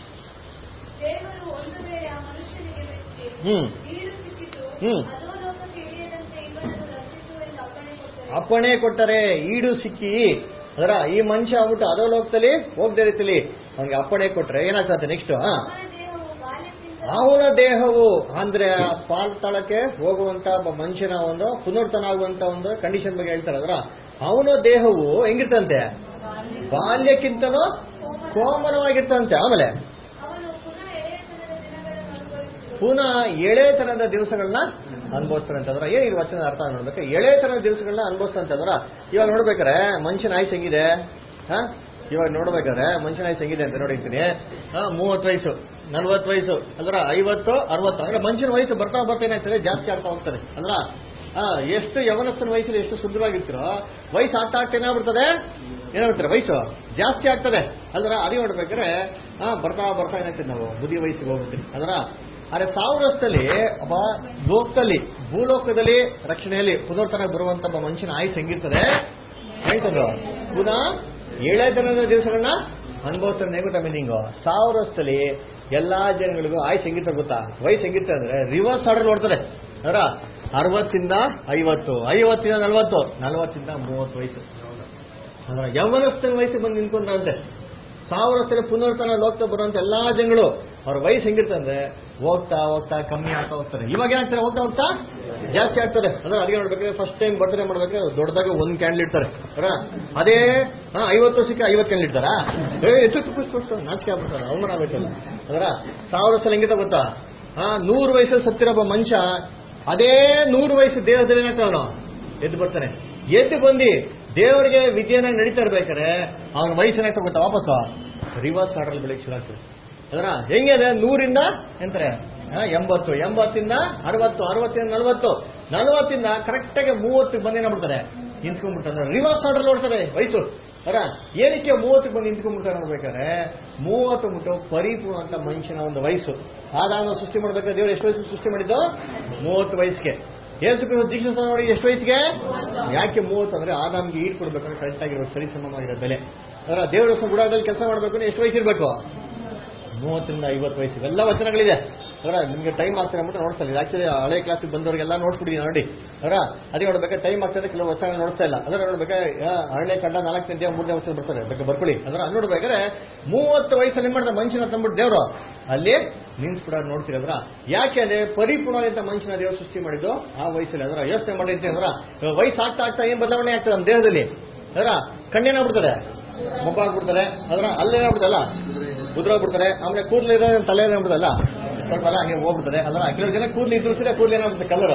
ದೇವರು ಒಂದು ವೇಳೆ ಆ ಮನುಷ್ಯನಿಗೆ ಮೆಚ್ಚಿ ಹ್ಮ್ ಈಡು ಸಿಕ್ಕಿತು ಹ್ಮ್. ಅದೋ ಲೋಕಕ್ಕೆ ಇಳಿಯದಂತೆ ಇವನನ್ನು ರಕ್ಷಿಸುವೆಂದು ಅಪ್ಪಣೆ ಕೊಟ್ಟರೆ ಅಪ್ಪಣೆ ಕೊಟ್ಟರೆ ಈಡು ಸಿಕ್ಕಿ ಅದರ ಈ ಮನುಷ್ಯ ಆಗ್ಬಿಟ್ಟು ಅದೋ ಲೋಕದಲ್ಲಿ ಹೋಗದೆ ರೀತಿಲಿ ಅವನಿಗೆ ಅಪ್ಪಣೆ ಕೊಟ್ರೆ ಏನಾಗ್ತದೆ ನೆಕ್ಸ್ಟ್ ಹಾ ಅವನ ದೇಹವು ಬಾಲ್ಯಕ್ಕಿಂತ ಅವನ ದೇಹವು ಅಂದ್ರೆ ಆ ಪಾಲ್ತಳಕ್ಕೆ ಹೋಗುವಂತ ಒಬ್ಬ ಮನುಷ್ಯನ ಒಂದು ಪುನರ್ತನ ಆಗುವಂತ ಒಂದು ಕಂಡೀಷನ್ ಬಗ್ಗೆ ಹೇಳ್ತಾರೆ ಅದರ ಅವನ ದೇಹವು ಹೆಂಗಿರ್ತಂತೆ ಬಾಲ್ಯಕ್ಕಿಂತಲೂ ಕೋಮಲವಾಗಿರ್ತಂತೆ ಆಮೇಲೆ ಅವನು ಪುನಃ ಎಳೆಯತನದ ದಿನಗಳನ್ನು ಅನುಭವಿಸಿದನು ಪುನಃ ಎಳೆತನದ ದಿವಸಗಳನ್ನ ಅನುಭವಿಸ್ತಾರೆ ಅಂತಂದ್ರ ಏನ್ ಇದು ವಚನ ಅರ್ಥ ನೋಡ್ಬೇಕು ಎಳೆತನದ ದಿವಸಗಳನ್ನ ಅನುಭವಿಸ್ತಾರೆ ಅಂತಂದ್ರ ಇವಾಗ ನೋಡ್ಬೇಕಾರೆ ಮನುಷ್ಯನ ಆಯ್ಸ್ ಹೆಂಗಿದೆ ಹಾ ಇವಾಗ ನೋಡ್ಬೇಕಾದ್ರೆ ಮನುಷ್ಯನ ಆಯ್ಸ್ ಹೆಂಗಿದೆ ಅಂತ ನೋಡಿರ್ತೀನಿ ಹಾ ಮೂವತ್ತು ವಯಸ್ಸು ನಲ್ವತ್ತು ವಯಸ್ಸು ಅಂದ್ರ ಐವತ್ತು ಅರವತ್ತು ಅಂದ್ರೆ ಮನುಷ್ಯನ ವಯಸ್ಸು ಬರ್ತಾ ಬರ್ತಾ ಏನಾಗ್ತದೆ ಜಾಸ್ತಿ ಆಗ್ತಾ ಹೋಗ್ತದೆ ಅಂದ್ರ ಆ, ಎಷ್ಟು ಯವನಸ್ಥನ ವಯಸ್ಸಲ್ಲಿ ಎಷ್ಟು ಶುದ್ಧವಾಗಿರ್ತೀರೋ ವಯಸ್ಸು ಆಗ್ತಾ ಆಗ್ತಾ ಏನಾಗ್ಬಿಡ್ತದೆ ಏನಾಗ್ತಾರೆ ವಯಸ್ಸು ಜಾಸ್ತಿ ಆಗ್ತದೆ ಅಲ್ದ್ರ ಅದೇ ನೋಡ್ಬೇಕಾದ್ರೆ ಆ, ಬರ್ತಾ ಬರ್ತಾ ಏನಾಗ್ತದೆ ನಾವು ಬುದ್ಧಿ ವಯಸ್ಸಿಗೆ ಹೋಗ್ಬಿಡ್ತೀವಿ ಅಂದ್ರ ಆದ್ರೆ ಸಾವಿರ ವರ್ಷದಲ್ಲಿ ಒಬ್ಬ ಲೋಕದಲ್ಲಿ ಭೂಲೋಕದಲ್ಲಿ ರಕ್ಷಣೆಯಲ್ಲಿ ಪುನರ್ತನ ಬರುವಂತ ಒಬ್ಬ ಮನುಷ್ಯನ ಆಯುಸ್ ಹೆಂಗಿರ್ತದೆ ಹೇಳ್ತಂದ್ರು ಪುನಃ ಏಳೇ ದಿನದ ದಿವಸಗಳನ್ನ ಅನುಭವಿಸ್ತಾರೆ ಗೊತ್ತಾ ಮೀನಿಂಗು ಸಾವಿರ ವರ್ಷದಲ್ಲಿ ಎಲ್ಲಾ ಜನಗಳಿಗೂ ಆಯುಸ್ ಹೆಂಗಿರ್ತದೆ ಗೊತ್ತಾ ವಯಸ್ಸು ಹೆಂಗಿರ್ತದೆ ಅಂದ್ರೆ ರಿವರ್ಸ್ ಆರ್ಡರ್ ನೋಡ್ತಾರೆ ಅದರ ಅರವತ್ತಿಂದ ಐವತ್ತು ಐವತ್ತಿಂದ ನಲವತ್ತು ನಲವತ್ತಿಂದ ಮೂವತ್ತು ವಯಸ್ಸು ಅಂದ್ರೆ ಯೌವನಸ್ಥನ ವಯಸ್ಸಿಗೆ ಬಂದು ನಿಂತ್ಕೊಂಡ್ರಂತೆ ಸಾವಿರ ವರ್ಷದಲ್ಲಿ ಪುನರ್ತನ ಲೋಕದ ಬರುವಂತ ಎಲ್ಲಾ ಜನಗಳು ಅವ್ರ ವಯಸ್ಸು ಹೆಂಗಿರ್ತಂದ್ರೆ ಹೋಗ್ತಾ ಹೋಗ್ತಾ ಕಮ್ಮಿ ಆಗ್ತಾ ಹೋಗ್ತಾರೆ ಇವಾಗ ಏನಾಗ್ತಾರೆ ಹೋಗ್ತಾ ಹೋಗ್ತಾ ಜಾಸ್ತಿ ಆಗ್ತದೆ ಅಂದ್ರೆ ಅದೇ ನೋಡ್ಬೇಕಾದ್ರೆ ಫಸ್ಟ್ ಟೈಮ್ ಬರ್ತ್ಡೇ ಮಾಡ್ಬೇಕಾದ್ರೆ ದೊಡ್ಡದಾಗ ಒಂದ್ ಕ್ಯಾಂಡಲ್ ಇಡ್ತಾರೆ ಅರ ಅದೇ ಹಾ ಐವತ್ತು ವರ್ಷಕ್ಕೆ ಐವತ್ತು ಕ್ಯಾಂಡಲ್ ಇಡ್ತಾರಾ ಏ ಎಷ್ಟು ಪುಷ್ಟು ನಾಚಿಕೆ ಆಗ್ಬಿಡ್ತಾರೆ ಅವಮಾನ ಆಗ್ಬೇಕಲ್ಲ ಅದರ ಸಾವಿರ ವರ್ಷ ಹೆಂಗಿತ ಗೊತ್ತಾ ಹಾ ನೂರು ವಯಸ್ಸಲ್ಲಿ ಸತ್ತಿರೋ ಒಬ್ಬ ಮನುಷ್ಯ ಅದೇ ನೂರು ವಯಸ್ಸು ದೇಹದಲ್ಲಿ ಏನಾಗ್ತಾವನು ಎದ್ದು ಬರ್ತಾನೆ ಎದ್ದು ಬಂದು ದೇವರಿಗೆ ವಿದ್ಯೆನ ನಡೀತಾ ಇರ್ಬೇಕಾದ್ರೆ ಅವನ ವಯಸ್ಸೇನಾಗ್ತಾ ಗೊತ್ತಾ ವಾಪಸ್ಸು ರಿವರ್ಸ್ ಆರ್ಡರ್ ಬೆಳಗ್ಗೆ ಶುರು ಆಗ್ತದೆ ಅದರ ಹೆಂಗೆ ಅಂದ್ರೆ ನೂರಿಂದ ಎಂತಾರೆ ಆ, ಎಂಬತ್ತು ಎಂಬತ್ತಿಂದ ಅರವತ್ತು ಅರವತ್ತಿಂದ ನಲವತ್ತು ನಲವತ್ತಿಂದ ಕರೆಕ್ಟಾಗಿ ಮೂವತ್ತು ಬಂದು ಏನಾಗ್ಬಿಡ್ತಾರೆ ನಿಂತ್ಕೊಂಡ್ಬಿಡ್ತಾರೆ ರಿವರ್ಸ್ ಆರ್ಡರ್ ನೋಡ್ತಾರೆ ವಯಸ್ಸು ಅವರ ಏನಕ್ಕೆ ಮೂವತ್ತು ಬಂದು ನಿಂತ್ಕೊಂಡ್ಬಿಟ್ಟಾರೆ ನೋಡ್ಬೇಕಾದ್ರೆ ಮೂವತ್ತು ಮುಟ್ಟು ಪರಿಪೂರ್ಣ ಅಂತ ಮನುಷ್ಯನ ಒಂದು ವಯಸ್ಸು ಆದಾಮ ಸೃಷ್ಟಿ ಮಾಡ್ಬೇಕಾದ್ರೆ ದೇವರು ಎಷ್ಟು ವಯಸ್ಸು ಸೃಷ್ಟಿ ಮಾಡಿದ್ದು ಮೂವತ್ತು ವಯಸ್ಸಿಗೆ ಏಸು ಕ್ರಿಸ್ತ ದೀಕ್ಷಾ ಸ್ನಾನ ಮಾಡಿ ಎಷ್ಟು ವಯಸ್ಸಿಗೆ ಯಾಕೆ ಮೂವತ್ತು ಅಂದ್ರೆ ಆದಾಮ್ಗೆ ಈಡ್ ಕೊಡ್ಬೇಕಂದ್ರೆ ಕರೆಕ್ಟ್ ಆಗಿರೋ ಸರಿ ಸಮವಾಗಿರೋ ಬೆಲೆ ಅದರ ದೇವರ ಗುಡಾದಲ್ಲಿ ಕೆಲಸ ಮಾಡಬೇಕು ಅಂದ್ರೆ ಎಷ್ಟು ವಯಸ್ಸಿರ್ಬೇಕು ಮೂವತ್ತರಿಂದ ಐವತ್ತು ವಯಸ್ಸು ಇವೆಲ್ಲ ವಚನಗಳಿದೆ ಅವರ ನಿಮಗೆ ಟೈಮ್ ಆಗ್ತದೆ ಅಂದ್ಬಿಟ್ಟು ನೋಡ್ತಾ ಆಕ್ಚುಲಿ ಹಳೆ ಕ್ಲಾಸಿಗೆ ಬಂದವರಿಗೆಲ್ಲ ನೋಡ್ಬಿಟ್ಟಿದ್ದೀನಿ ನೋಡಿ ಅವರ ಅದೇ ನೋಡ್ಬೇಕಾದ್ರೆ ಟೈಮ್ ಆಗ್ತದೆ ಕೆಲವು ವಚನ ನೋಡ್ತಾ ಇಲ್ಲ ಅದರ ನೋಡ್ಬೇಕಾದ್ರೆ ಹಳೆ ಕಂಡ ನಾಲ್ಕನೇ ದೇವ ಮೂರನೇ ವಚನ ಬರ್ತಾರೆ ಬೇಕಾದ್ರೆ ಬರ್ಕೊಳ್ಳಿ ಅದರ ಅಲ್ಲಿ ನೋಡ್ಬೇಕಾದ್ರೆ ಮೂವತ್ತು ವಯಸ್ಸಲ್ಲಿ ಏನ್ ಮಾಡ್ತಾರೆ ಮನುಷ್ಯನ ತಂದ್ಬಿಟ್ಟು ದೇವರು ಅಲ್ಲಿ ನಿನ್ಸ್ಬಿಡೋದು ನೋಡ್ತೀರಿ ಅದ್ರ ಯಾಕೆ ಅಂದ್ರೆ ಪರಿಪೂರ್ಣವಾದಂತ ಮನುಷ್ಯನ ದೇವರು ಸೃಷ್ಟಿ ಮಾಡಿದ್ದು ಆ ವಯಸ್ಸಲ್ಲಿ ಅದರ ಯೋಚನೆ ಮಾಡಿ ಅಂತ ಅದರ ವಯಸ್ಸು ಆಗ್ತಾ ಆಗ್ತಾ ಏನ್ ಬದಲಾವಣೆ ಆಗ್ತದೆ ನಮ್ಮ ದೇಹದಲ್ಲಿ ಅದರ ಕಣ್ಣೇನಾಗ್ಬಿಡ್ತಾರೆ ಮೊಬ್ಬಾಗ್ಬಿಡ್ತಾರೆ ಅದರ ಅಲ್ಲೇನಾಗ್ಬಿಡ್ತಲ್ಲ ಉದ್ರೋಗ್ಬಿಡ್ತಾರೆ ಆಮೇಲೆ ಕೂದಲು ಇರೋ ತಲೆ ಏನಾಗ್ಬಿಡ್ತಲ್ಲ ಸ್ವಲ್ಪ ಅಲ್ಲ ಹಂಗೆ ಹೋಗ್ಬಿಡ್ತಾರೆ ಅದರ ಕೆಲವು ಜನ ಕೂದಲು ಇದ್ರು ಸರಿ ಕೂದಲು ಏನಾಗ್ಬಿಡುತ್ತೆ ಕಲರ್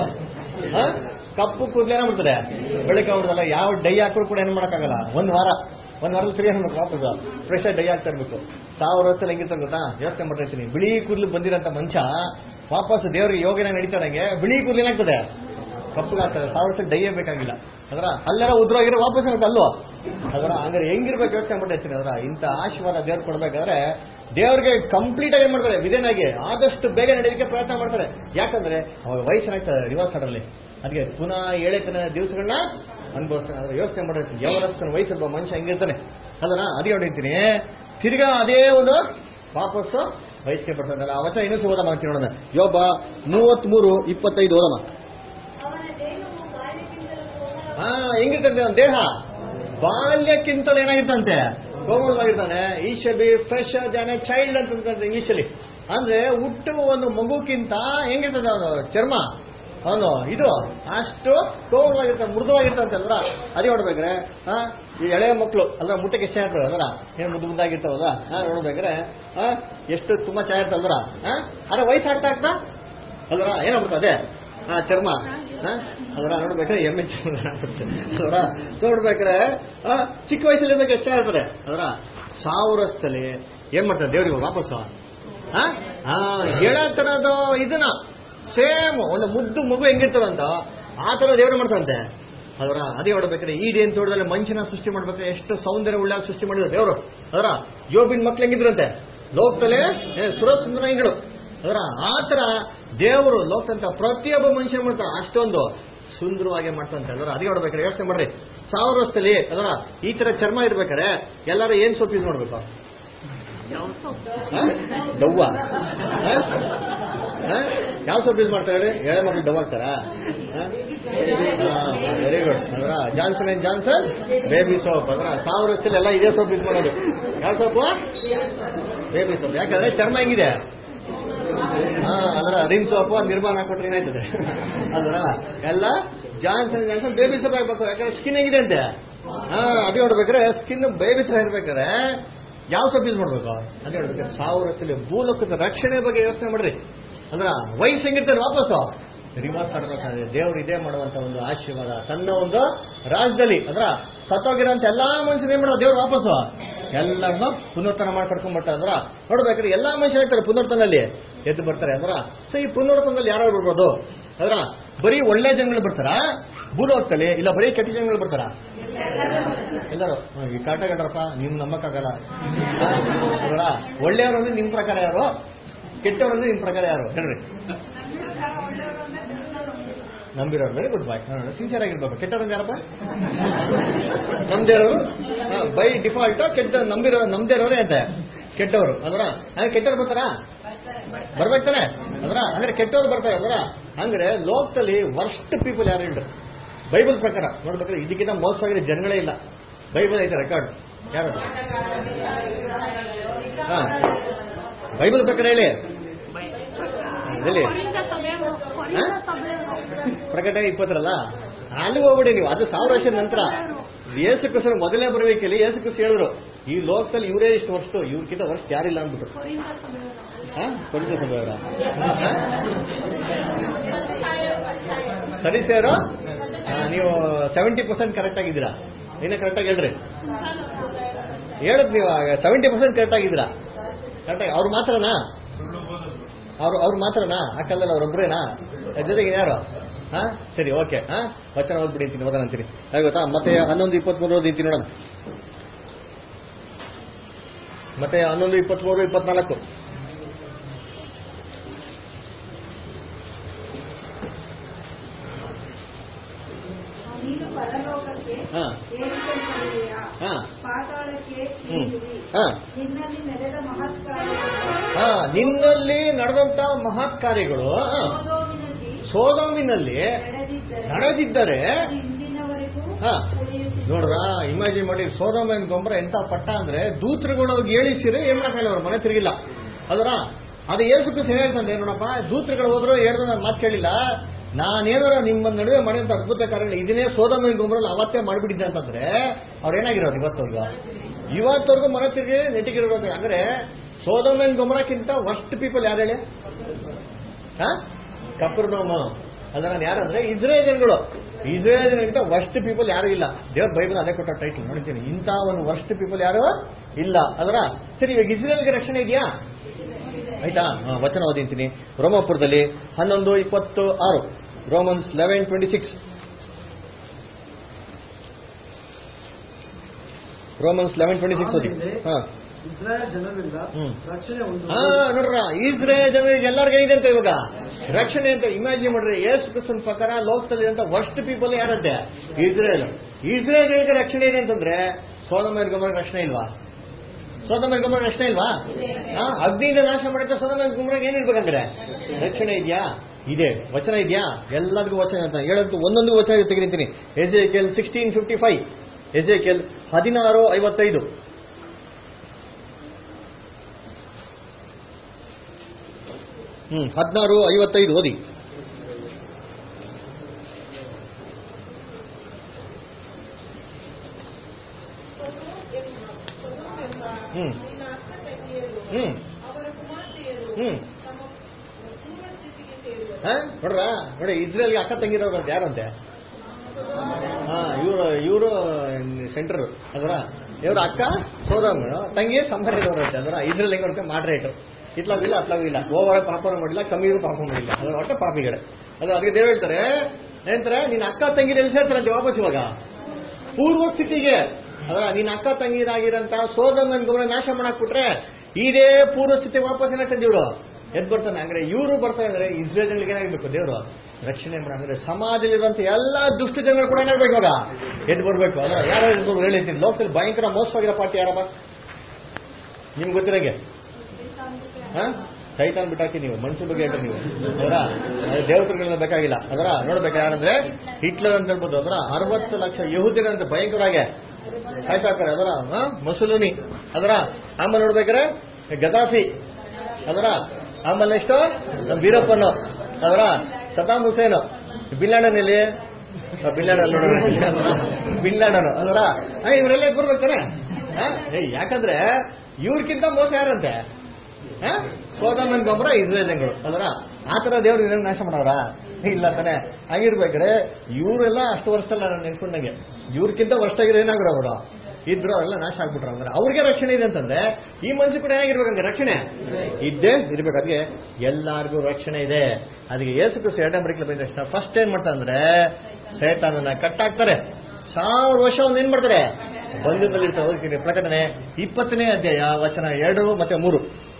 ಕಪ್ಪು ಕೂದಲು ಏನಾಗ್ಬಿಡ್ತಾರೆ ಬೆಳಗ್ಗೆ ಆಗ್ಬಿಡ್ತಲ್ಲ ಯಾವ ಡೈ ಹಾಕಿದ್ರು ಕೂಡ ಏನು ಮಾಡೋಕ್ಕಾಗಲ್ಲ ಒಂದ್ ವಾರ ಒಂದ್ ವಾರದಲ್ಲಿ ತಿರುಗಿ ಹಾಕ್ಬೇಕು ವಾಪಸ್ ಫ್ರೆಶ್ ಡೈ ಆಗ್ತಾ ಇರ್ಬೇಕು ಸಾವಿರ ವರ್ಷದಲ್ಲಿ ಹೆಂಗಿರ್ತಾರೆ ಗೊತ್ತಾ ಯೋಚನೆ ಮಾಡಿರ್ತೀನಿ ಬಿಳಿ ಕೂದಲು ಬಂದಿರೋಂಥ ಮನುಷ್ಯ ವಾಪಸ್ ದೇವರಿಗೆ ಯೋಗನ ನಡೀತಾರಂಗೆ ಬಿಳಿ ಕೂದಲು ಏನಾಗ್ತದೆ ಕಪ್ಪಗಾಗ್ತದೆ ಸಾವಿರ ವರ್ಷ ಡೈಯೇ ಬೇಕಾಗಿಲ್ಲ ಅದರ ಅಲ್ಲೆಲ್ಲ ಉದ್ರೋಗಿರೋ ವಾಪಸ್ ಆಗುತ್ತೆ ಅಲ್ವೋ ಅದರ ಹಂಗಾರೆ ಹೆಂಗಿರ್ಬೇಕು ಯೋಚನೆ ಮಾಡಿರ್ತೀನಿ ಅದರ ಇಂಥ ಆಶೀರ್ವಾದ ದೇವ್ರು ಕೊಡ್ಬೇಕಾದ್ರೆ ದೇವ್ರಿಗೆ ಕಂಪ್ಲೀಟ್ ಆಗಿ ಏನ್ ಮಾಡ್ತಾರೆ ವಿಧೇನಾಗಿ ಆದಷ್ಟು ಬೇಗ ನಡೆಯೋದಕ್ಕೆ ಪ್ರಯತ್ನ ಮಾಡ್ತಾರೆ ಯಾಕಂದ್ರೆ ಅವಾಗ ವಯಸ್ಸಾಗ್ತದೆ ರಿವರ್ಸ್ ಆಡಲ್ಲಿ ಅದಕ್ಕೆ ಪುನಃ ಏಳೆತನ ದಿವಸಗಳನ್ನ ಅನುಭವಿಸ್ತಾನೆ ಅದ್ರ ಯೋಚನೆ ಮಾಡಿರ್ತೀನಿ ಯಾವತ್ತನ ವಯಸ್ಸೊಬ್ಬ ಮನುಷ್ಯ ಹೆಂಗಿರ್ತಾನೆ ಅದನ್ನ ಅದೇ ಹೊಡಿತೀನಿ ತಿರ್ಗಾ ಅದೇ ಒಂದು ವಾಪಸ್ಸು ವಯಸ್ಸಿಗೆ ಬರ್ತಾನಲ್ಲ ಆ ವಚನ ಇನ್ನೂ ಓದಮ್ಮ ಅಂತ ನೋಡೋಣ ಯೋಬ ಮೂವತ್ಮೂರು ಇಪ್ಪತ್ತೈದು ಓದಮ್ಮ ಅವನ ದೇಹವು ಬಾಲ್ಯಕ್ಕಿಂತಲೂ ಕೋಮಲ ಹಾ ಹೆಂಗಿರ್ತಂತೆ ಅವನ ದೇಹ ಬಾಲ್ಯಕ್ಕಿಂತಲೂ ಏನಾಗಿರ್ತಂತೆ ಕೋಮಲವಾಗಿರ್ತಾನೆ ಈ shall be fresh than a child ಅಂತ ಅಂತಾರೆ ಇಂಗ್ಲಿಷಲ್ಲಿ ಅಂದ್ರೆ ಹುಟ್ಟುವ ಒಂದು ಮಗುಕ್ಕಿಂತ ಹೆಂಗಿರ್ತದೆ ಅವನು ಚರ್ಮ ಅವನು ಇದು ಅಷ್ಟು ಕೋಮಲವಾಗಿರ್ತಾನೆ ಮೃದುವಾಗಿರ್ತಂತೆ ಅಲ್ರ ಅದೇ ನೋಡ್ಬೇಕ್ರೆ ಹಾ ಈ ಎಳೆ ಮಕ್ಕಳು ಅಲ್ರ ಮುಟ್ಟಕ್ಕೆ ಇಷ್ಟ ಇರ್ತದೆ ಅಲ್ರ ಏನ್ ಮುದ್ದು ಮುದ್ದಾಗಿರ್ತಾವಲ್ಲ ಹಾ ನೋಡ್ಬೇಕ್ರೆ ಹಾ ಎಷ್ಟು ತುಂಬಾ ಚೆನ್ನಾಗಿರ್ತದೆ ಅಲ್ರ ಹಾ ಅದೇ ವಯಸ್ಸಾಗ್ತಾ ಆಗ್ತಾ ಅಲ್ರ ಏನಾಗ್ಬಿಡ್ತು ಅದೇ ಹಾ ಚರ್ಮ ಹಾ? ಅದರ ನೋಡ್ಬೇಕಾದ್ರೆ ಎಮ್ಮೆ ಚರ್ಮ ಅದರ ನೋಡ್ಬೇಕಾದ್ರೆ ಆ, ಚಿಕ್ಕ ವಯಸ್ಸಲ್ಲಿ ಬೇಕು ಎಷ್ಟೇ ಇರ್ತಾರೆ ಅದರ ಸಾವಿರ ವರ್ಷದಲ್ಲಿ ಏನ್ ಮಾಡ್ತಾರೆ ದೇವ್ರಿಗೆ ವಾಪಸ್ಸು ಹಾ ಹಾ ಹೇಳತನದ ಇದನ್ನ ಸೇಮ್ ಒಂದು ಮುದ್ದು ಮಗು ಹೆಂಗಿರ್ತಾರಂತ ಆ ತರ ದೇವ್ರು ಮಾಡ್ತಾರಂತೆ ಅದರ ಅದೇ ನೋಡ್ಬೇಕಾದ್ರೆ ಈಡಿ ಅಂತ ತೋಟದಲ್ಲಿ ಮನುಷ್ಯನ ಸೃಷ್ಟಿ ಮಾಡ್ಬೇಕಾದ್ರೆ ಎಷ್ಟು ಸೌಂದರ್ಯ ಉಳ್ಳ ಸೃಷ್ಟಿ ಮಾಡಿದ್ರು ದೇವರು ಅದರ ಯೋಬಿನ್ ಮಕ್ಳು ಹೆಂಗಿದ್ರಂತೆ ಲೋಕದಲ್ಲೇ ಸುರ ಸುಂದರಗಳು ಅದರ ಆತರ ದೇವರು ಲೋಕದಂತ ಪ್ರತಿಯೊಬ್ಬ ಮನುಷ್ಯ ಮಾಡ್ತಾರೆ ಅಷ್ಟೊಂದು ಸುಂದರವಾಗಿ ಮಾಡ್ತಂತೆ ಅದರ ಅದೇ ನೋಡ್ಬೇಕಾದ್ರೆ ಯೋಚನೆ ಮಾಡ್ರಿ ಸಾವಿರ ವರ್ಷದಲ್ಲಿ ಅದರ ಈ ತರ ಚರ್ಮ ಇರ್ಬೇಕಾದ್ರೆ ಎಲ್ಲರೂ ಏನ್ ಸೊಪ್ಪು ಯೂಸ್ ಮಾಡ್ಬೇಕು ಹ? ದವ್ವ ಹ? ಹ? ಯಾವ ಸೊಪ್ಪು ಯೂಸ್ ಮಾಡ್ತಾರೆ ಎಳೆ ಮಕ್ಳು ಡವ್ ಆಗ್ತಾರಾ ವೆರಿ ಗುಡ್ ಅದರ Johnson and Johnson baby soap ಅದರ ಸಾವಿರ ವರ್ಷದಲ್ಲಿ ಎಲ್ಲ ಇದೇ ಸೋಪ್ ಯೂಸ್ ಮಾಡೋದು ಯಾವ ಸೋಪು ಬೇಬಿ ಸೋಪ್ ಯಾಕಂದ್ರೆ ಚರ್ಮ ಹೆಂಗಿದೆ ಹಾ ಅದರ ರಿನ್ ಸೋಪು ನಿರ್ಮಾಣ ಹಾಕೊಟ್ರೆ ಏನಾಯ್ತದೆ ಅದರ ಎಲ್ಲ ಜಾನ್ಸನ್ ಜಾನ್ಸನ್ ಬೇಬಿ ಸೋಪ್ ಆಗ್ಬೇಕು ಯಾಕಂದ್ರೆ ಸ್ಕಿನ್ ಹೆಂಗಿದೆ ಅಂತೆ ಹಾ ಅದೇ ನೋಡ್ಬೇಕಾದ್ರೆ ಸ್ಕಿನ್ ಬೇಬಿ ತರ ಇರ್ಬೇಕಾದ್ರೆ ಯಾವ ಸೋಪ್ ಯೂಸ್ ಮಾಡ್ಬೇಕು ಅದೇ ನೋಡ್ಬೇಕು ಸಾವಿರ ವರ್ಷದಲ್ಲಿ ಭೂಲೋಕದ ರಕ್ಷಣೆ ಬಗ್ಗೆ ಯೋಚನೆ ಮಾಡ್ರಿ ಅಂದ್ರ ವಯಸ್ಸು ಹೆಂಗಿರ್ತಾರೆ ವಾಪಸ್ಸು ರಿವರ್ಸ್ ಆಡ್ಬೇಕಾದ್ರೆ ದೇವ್ರು ಇದೇ ಮಾಡುವಂತ ಒಂದು ಆಶೀರ್ವಾದ ತನ್ನ ಒಂದು ರಾಜ್ಯದಲ್ಲಿ ಅಂದ್ರ ಸತ್ತೋಗಿರೋಂತ ಎಲ್ಲಾ ಮನುಷ್ಯರು ಏನ್ ಮಾಡೋದು ದೇವ್ರು ವಾಪಸ್ಸು ಎಲ್ಲರನ್ನು ಪುನರ್ತನ ಮಾಡಿ ಕರ್ಕೊಂಡ್ ಬರ್ತಾರೆ ಅಂದ್ರ ನೋಡ್ಬೇಕಾದ್ರೆ ಎಲ್ಲಾ ಮನುಷ್ಯರು ಇರ್ತಾರೆ ಪುನರ್ತನಲ್ಲಿ ಎದ್ದು ಬರ್ತಾರೆ ಅಂದ್ರ ಸೊ ಈ ಪುನರ್ತನದಲ್ಲಿ ಯಾರು ಬರ್ಬೋದು ಅದ್ರ ಬರೀ ಒಳ್ಳೆ ಜನಗಳು ಬರ್ತಾರ ಭೂಲೋಕದಲ್ಲಿ ಇಲ್ಲ ಬರೀ ಕೆಟ್ಟ ಜನಗಳು ಬರ್ತಾರ ಎಲ್ಲರೂ ಹ್ಮ್, ಈ ಕಾಟ ಗಂಡ್ರಪ್ಪ ನಿಮ್ ನಂಬಕ್ಕಾಗಲ್ಲ ಅಲ್ವರ? ಒಳ್ಳೆಯವರು ಅಂದ್ರೆ ನಿಮ್ ಪ್ರಕಾರ ಯಾರು ಕೆಟ್ಟವರು ಅಂದ್ರೆ ನಿಮ್ ಪ್ರಕಾರ ಯಾರು ಹೇಳ್ರಿ ನಂಬಿರೋರು ವೆರಿ ಗುಡ್ ಬಾಯ್ ಸಿನ್ಸಿಯರ್ ಆಗಿರ್ಬೇಕು ಕೆಟ್ಟವ್ರು ಯಾರಪ್ಪ ನಮ್ದೇರೋರು ಬೈ ಡಿಫಾಲ್ಟ್ ಕೆಟ್ಟ ನಂಬಿರೋ ನಮ್ದೇರೋರೇ ಅಂತೆ ಕೆಟ್ಟವರು ಅದರ ಹಂಗೆ ಕೆಟ್ಟವ್ರು ಬರ್ತಾರಾ ಬರ್ಬೇಕು ತಾನೆ ಅದರ ಅಂದ್ರೆ ಕೆಟ್ಟವ್ರು ಬರ್ತಾರೆ ಅದರ ಅಂದ್ರೆ ಲೋಕದಲ್ಲಿ ವರ್ಸ್ಟ್ ಪೀಪಲ್ ಯಾರು ಹೇಳ್ರಿ ಬೈಬಲ್ ಪ್ರಕಾರ ನೋಡ್ಬೇಕಾದ್ರೆ ಇದಕ್ಕಿಂತ ಮೋಸವಾಗಿರೋ ಜನಗಳೇ ಇಲ್ಲ ಬೈಬಲ್ ಐತೆ ರೆಕಾರ್ಡ್ ಯಾರು ಹಾ ಬೈಬಲ್ ಪ್ರಕಾರ ಹೇಳಿ ಹೇಳಿ ಹಾ? ಪ್ರಕಟ ಇಪ್ಪತ್ತರಲ್ಲ ಅಲ್ಲಿ ಹೋಗ್ಬಿಡಿ ನೀವು ಅದು ಸಾವಿರ ವರ್ಷದ ನಂತರ ಯೇಸು ಕ್ರಿಸ್ತನ ಮೊದಲನೇ ಬರಬೇಕಲ್ಲಿ ಯೇಸು ಕ್ರಿಸ್ತ ಹೇಳಿದ್ರು ಈ ಲೋಕದಲ್ಲಿ ಇವರೇ ಇಷ್ಟು ವರ್ಷ ಇವ್ರಿಗಿಂತ ವರ್ಷ ಯಾರಿಲ್ಲ ಅಂದ್ಬಿಟ್ಟು ಹಾ ಕೊರಿತ ಸಭೆಯವರ ಸರಿ ಸರ್ ನೀವು ಸೆವೆಂಟಿ ಪರ್ಸೆಂಟ್ ಕರೆಕ್ಟ್ ಆಗಿದ್ದೀರಾ ಇನ್ನ ಕರೆಕ್ಟ್ ಆಗಿ ಹೇಳ್ರಿ ಹೇಳದ್ ನೀವು ಸೆವೆಂಟಿ ಪರ್ಸೆಂಟ್ ಕರೆಕ್ಟ್ ಆಗಿದ್ದೀರಾ ಕರೆಕ್ಟ್ ಅವ್ರು ಮಾತ್ರನಾ ಅವ್ರು ಅವ್ರು ಮಾತ್ರನಾ ಅಕ್ಕಲ್ಲ ಅವ್ರೊಬ್ರೇನಾ ಜೊತೆಗೆ ಯಾರು ಹಾ ಸರಿ ಓಕೆ ಹಾ ವಚನ ಓದ್ಬಿಡಿ ಅಂತೀನಿ ಓದೋಣ ಅಂತೀನಿ ಹಾಗೆ ಗೊತ್ತಾ ಮತ್ತೆ ಹನ್ನೊಂದು ಇಪ್ಪತ್ಮೂರು ಓದಿರ್ತೀನಿ ನೋಡೋಣ ಮತ್ತೆ ಹನ್ನೊಂದು ಇಪ್ಪತ್ಮೂರು ಇಪ್ಪತ್ನಾಲ್ಕು ನೀನು ಪರಲೋಕಕ್ಕೆ ಹಾ ಏರಿಸಲ್ಪಡುವೆಯಾ ಹಾ ಪಾತಾಳಕ್ಕೆ ಹ್ಮ್ ಇಳಿಯುವಿ ಹಾ ನಿನ್ನಲ್ಲಿ ನಡೆದ ಮಹತ್ಕಾರ್ಯ ಹಾ ನಿನ್ನಲ್ಲಿ ನಡೆದಂತ ಮಹತ್ ಕಾರ್ಯಗಳು ಹಾ, ಸೋದೋಮಿನಲ್ಲಿ ಸೋದೋಮಿನಲ್ಲಿ ನಡೆದಿದ್ದರೆ ನಡೆದಿದ್ದರೆ ಅದು ಇಂದಿನವರೆಗೂ ಹಾ. ಉಳಿಯುತ್ತಿದೆ. ನೋಡ್ರ ಇಮ್ಯಾಜಿನ್ ಮಾಡಿ ಸೋದೋಮನ್ ಗೊಬ್ಬರ ಎಂತ ಪಟ್ಟ ಅಂದ್ರೆ ದೂತರುಗಳು ಹೇಳಿಸಿರೆ ಏನ್ ಮಾಡಕ್ಕಾಗಲ್ಲ ಅವ್ರ ಮನೆ ತಿರುಗಿಲ್ಲ ಅದರ ಅದು ಏಸು ಕ್ರಿಸ್ತ ಹೇಳ್ತಂದೆ ನೋಡಪ್ಪ ದೂತರುಗಳು ಹೋದ್ರು ಹೇಳಿದ್ರೆ ನಾನು ಮಾತು ಕೇಳಿಲ್ಲ ನಾನೇನಾರ ನಿಮ್ಮ ನಡುವೆ ಮಾಡಿದಂತ ಅದ್ಭುತ ಕಾರ್ಯಗಳು ಇದನ್ನೇ ಸೋದೋಮನ್ ಗೊಬ್ಬರಲ್ಲಿ ಅವತ್ತೇ ಮಾಡಿಬಿಟ್ಟಿದ್ದೆ ಅಂತಂದ್ರೆ ಅವ್ರು ಏನಾಗಿರೋದು ಇವತ್ತವರೆಗೂ ಇವತ್ತವರೆಗೂ ಮನೆ ತಿರುಗಿ ನೆಟ್ಟಿಗಿರೋದು ಅಂದ್ರೆ ಸೋದೋಮನ್ ಗೊಬ್ಬರಕ್ಕಿಂತ ವರ್ಸ್ಟ್ ಪೀಪಲ್ ಯಾರು ಹೇಳಿ ಹಾ ಕಪರ್ನೋಮ ಅಂದ್ರೆ ನಾನು ಯಾರಂದ್ರೆ ಇಸ್ರೇಲ್ ಜನಗಳು ಇಸ್ರೇಲ್ ಜನಗಿಂತ ವರ್ಸ್ಟ್ ಪೀಪಲ್ ಯಾರು ಇಲ್ಲ ದೇವ್ರ ಬೈಬಲ್ ಅದೇ ಕೊಟ್ಟ ಟೈಟಲ್ ನೋಡ್ತೀನಿ ಇಂಥ ಒಂದು ವರ್ಸ್ಟ್ ಪೀಪಲ್ ಯಾರು ಇಲ್ಲ ಅದರ ಸರಿ ಇವಾಗ ಇಸ್ರೇಲ್ಗೆ ರಕ್ಷಣೆ ಇದೆಯಾ ಆಯ್ತಾ ಹಾ, ವಚನ ಓದಿಂತೀನಿ ರೋಮಾಪುರದಲ್ಲಿ ಹನ್ನೊಂದು ಇಪ್ಪತ್ತು ಆರು Romans eleven twenty six Romans eleven twenty six ಓದಿ ಹಾ ಇಸ್ರಾಯೇಲ್ ಜನರಿಂದ ಹ್ಮ್. ರಕ್ಷಣೆ ಒಂದು ಹಾ ನೋಡ್ರ ಇಸ್ರೇಲ್ ಜನರಿಗೆ ಎಲ್ಲರಿಗೂ ಇದೆ ಅಂತ ಇವಾಗ ರಕ್ಷಣೆ ಅಂತ ಇಮ್ಯಾಜಿನ್ ಮಾಡ್ರಿ ಯೇಸು ಕ್ರಿಸ್ತನ್ ಪ್ರಕಾರ ಲೋಕದಲ್ಲಿ ಅಂತ ವರ್ಸ್ಟ್ ಪೀಪಲ್ ಯಾರಂತೆ ಇಸ್ರೇಲ್ ಇಸ್ರೇಲ್ ಜನರಿಗೆ ರಕ್ಷಣೆ ಇದೆ ಅಂತಂದ್ರೆ ಸೋದಮೇರ್ ಗೊಬ್ಬರ ರಕ್ಷಣೆ ಇಲ್ವಾ ಸೋದಮೇರ್ ಗೊಬ್ಬರ ರಕ್ಷಣೆ ಇಲ್ವಾ ಹಾ ಅಗ್ನಿಯಿಂದ ನಾಶ ಮಾಡುತ್ತೆ ಸೋದಮೇರ್ ಗೊಬ್ಬರ ಏನಿರ್ಬೇಕಂದ್ರೆ ರಕ್ಷಣೆ ಇದೆಯಾ ಇದೆ ವಚನ ಇದೆಯಾ ಎಲ್ಲದಕ್ಕೂ ವಚನ ಅಂತ ಹೇಳೋದು ಒಂದೊಂದು ವಚನ ತೆಗಿತೀನಿ ಎಜೆ ಕೆಲ್ ಸಿಕ್ಸ್ಟೀನ್ ಫಿಫ್ಟಿ ಫೈವ್ ಎಜೆ ಕೆಲ್ ಹದಿನಾರು ಐವತ್ತೈದು ಹ್ಮ್ ಹದಿನಾರು ಐವತ್ತೈದು ಓದಿ ಹ್ಮ್. ನಿನ್ನ ಅಕ್ಕ ತಂಗಿಯರು ಹ್ಮ್ ಅವರ ಕುಮಾರ್ತೆಯರು ಹ್ಮ್ ತಮ್ಮ ಪೂರ್ವ ಸ್ಥಿತಿಗೆ ಸೇರುವರು ಹಾ? ನೋಡ್ರ ನೋಡಿ ಇಸ್ರೇಲ್ಗೆ ಅಕ್ಕ ತಂಗಿರೋರು ಅಂತ ಯಾರಂತೆ ಹಾ ಇವರು ಇವರು ಸೆಂಟರ್ ಅದರ ಇವ್ರ ಅಕ್ಕ ಸೋದಮ್ಮನು ತಂಗಿ ಸಂಬಂಧಿದವರು ಅಂತ ಅದರ ಇಸ್ರೇಲ್ ಹೆಂಗ್ ನೋಡ್ತಾರೆ ಮಾಡ್ರೇಟ್ ಇತ್ಲಾಗಿಲ್ಲ ಅತ್ಲಾಗಿಲ್ಲ ಓವರ್ ಪಾಪ ಮಾಡಿಲ್ಲ ಕಮ್ಮಿಗೂ ಪಾಪ ಮಾಡಿಲ್ಲ ಅದ್ರ ಒಟ್ಟು ಪಾಪಿಗಳೇ ಅದು ಅದಕ್ಕೆ ದೇವ್ ಹೇಳ್ತಾರೆ ಏನಂತಾರೆ ನಿನ್ನ ಅಕ್ಕ ತಂಗಿರ ಎಲ್ಲಿ ಸೇರ್ತಾರಂತೆ ವಾಪಸ್ ಇವಾಗ ಪೂರ್ವ ಸ್ಥಿತಿಗೆ ಅದರ ನಿನ್ನ ಅಕ್ಕ ತಂಗಿರಾಗಿರಂತ ಸೋದಮ್ಮನ ಗೌರವ ನಾಶ ಮಾಡಾಕ್ಬಿಟ್ರೆ ಇದೇ ಪೂರ್ವ ಸ್ಥಿತಿ ವಾಪಸ್ ಏನಾಗ್ತದೆ ಇವರು ಎದ್ ಬರ್ತಾನೆ ಅಂದ್ರೆ ಇವರು ಬರ್ತಾರೆ ಅಂದ್ರೆ ಇಸ್ರೇಲ್ಗಳಿಗೆ ಏನಾಗಬೇಕು ದೇವರು ರಕ್ಷಣೆ ಮಾಡ ಅಂದ್ರೆ ಸಮಾಜದಲ್ಲಿರುವಂತ ಎಲ್ಲಾ ದುಷ್ಟ ಜನಗಳು ಕೂಡ ಏನಾಗ್ಬೇಕು ಇವಾಗ ಎದ್ದು ಬರ್ಬೇಕು ಅಲ್ಲ ಯಾರು ಎದ್ದು ಹೇಳಿರ್ತೀನಿ ಲೋಕದಲ್ಲಿ ಭಯಂಕರ ಮೋಸವಾಗಿರೋ ಪಾರ್ಟಿ ಯಾರಪ್ಪ ನಿಮ್ಗೆ ಗೊತ್ತಿರಂಗೆ ಹಾ ಸೈತಾನ್ ಬಿಟ್ಟಾಕಿ ನೀವು ಮನುಷ್ಯ ಬಗ್ಗೆ ಹೇಳ್ರಿ ನೀವು ಅದರ ದೇವತೆಗಳನ್ನ ಬೇಕಾಗಿಲ್ಲ ಅದರ ನೋಡ್ಬೇಕು ಯಾರಂದ್ರೆ ಹಿಟ್ಲರ್ ಅಂತ ಹೇಳ್ಬೋದು ಅದರ ಅರವತ್ತು ಲಕ್ಷ ಯಹೂದಿರಂತ ಭಯಂಕರವಾಗಿ ಸಾಯ್ತಾಕ್ತಾರೆ ಅದರ ಹಾ? ಮುಸುಲುನಿ ಅದರ ಆಮೇಲೆ ನೋಡ್ಬೇಕಾರೆ ಗದಾಫಿ ಅದರ ಆಮೇಲೆ ನೆಕ್ಸ್ಟ್ ನಮ್ಮ ವೀರಪ್ಪನು ಅದರ ಸದಾಮ್ ಹುಸೇನು ಬಿಲ್ಲಾಡನ್ ಎಲ್ಲಿ ಬಿಲ್ಲಾಡನ್ ನೋಡೋಣ ಬಿಲ್ಲಾಡನು ಅದರ ಹಾ, ಇವರೆಲ್ಲ ಬರ್ಬೇಕು ತಾನೆ ಹಾ? ಏಯ್, ಯಾಕಂದ್ರೆ ಇವ್ರಕ್ಕಿಂತ ಮೋಸ ಯಾರಂತೆ ಹಾ? ಸೋದಮನ್ ಗೊಬ್ಬರ ಇಸ್ರೇಲ್ಗಳು ಅದರ ಆ ತರ ದೇವ್ರು ಇದನ್ನ ನಾಶ ಮಾಡವ್ರ ಇಲ್ಲ ತಾನೆ ಹಂಗಿರ್ಬೇಕಾದ್ರೆ ಇವರೆಲ್ಲ ಅಷ್ಟು ವರ್ಷದಲ್ಲ ನಾನು ನೆನ್ಸ್ಕೊಂಡಂಗೆ ಇವ್ರಕ್ಕಿಂತ ವರ್ಷ ಆಗಿರೋ ಏನಾಗ್ರ ಅವರು ಇದ್ರು ಅವರೆಲ್ಲ ನಾಶ ಆಗ್ಬಿಟ್ರು ಅಂದ್ರೆ ಅವ್ರಿಗೆ ರಕ್ಷಣೆ ಇದೆ ಅಂತಂದ್ರೆ ಈ ಮನುಷ್ಯ ಕೂಡ ಹೇಗಿರ್ಬೇಕಂದ್ರೆ ರಕ್ಷಣೆ ಇದ್ದೇ ಇರ್ಬೇಕು ಅದಕ್ಕೆ ಎಲ್ಲಾರ್ಗೂ ರಕ್ಷಣೆ ಇದೆ ಅದಕ್ಕೆ ಯೇಸು ಕ್ರಿಸ್ತು ಎರಡನೇ ಬರೀಕ್ಲ ಬಂದ ತಕ್ಷಣ ಫಸ್ಟ್ ಏನ್ ಮಾಡ್ತಾರೆ ಅಂದ್ರೆ ಸೈತಾನನ್ನ ಕಟ್ಟಾಕ್ತಾರೆ ಸಾವಿರ ವರ್ಷ ಅವ್ನು ಏನ್ ಮಾಡ್ತಾರೆ ಬಂಧದಲ್ಲಿ ಓದ್ತೀನಿ ಪ್ರಕಟಣೆ ಇಪ್ಪತ್ತನೇ ಅಧ್ಯಾಯ ವಚನ ಎರಡು ಮತ್ತೆ ಮೂರು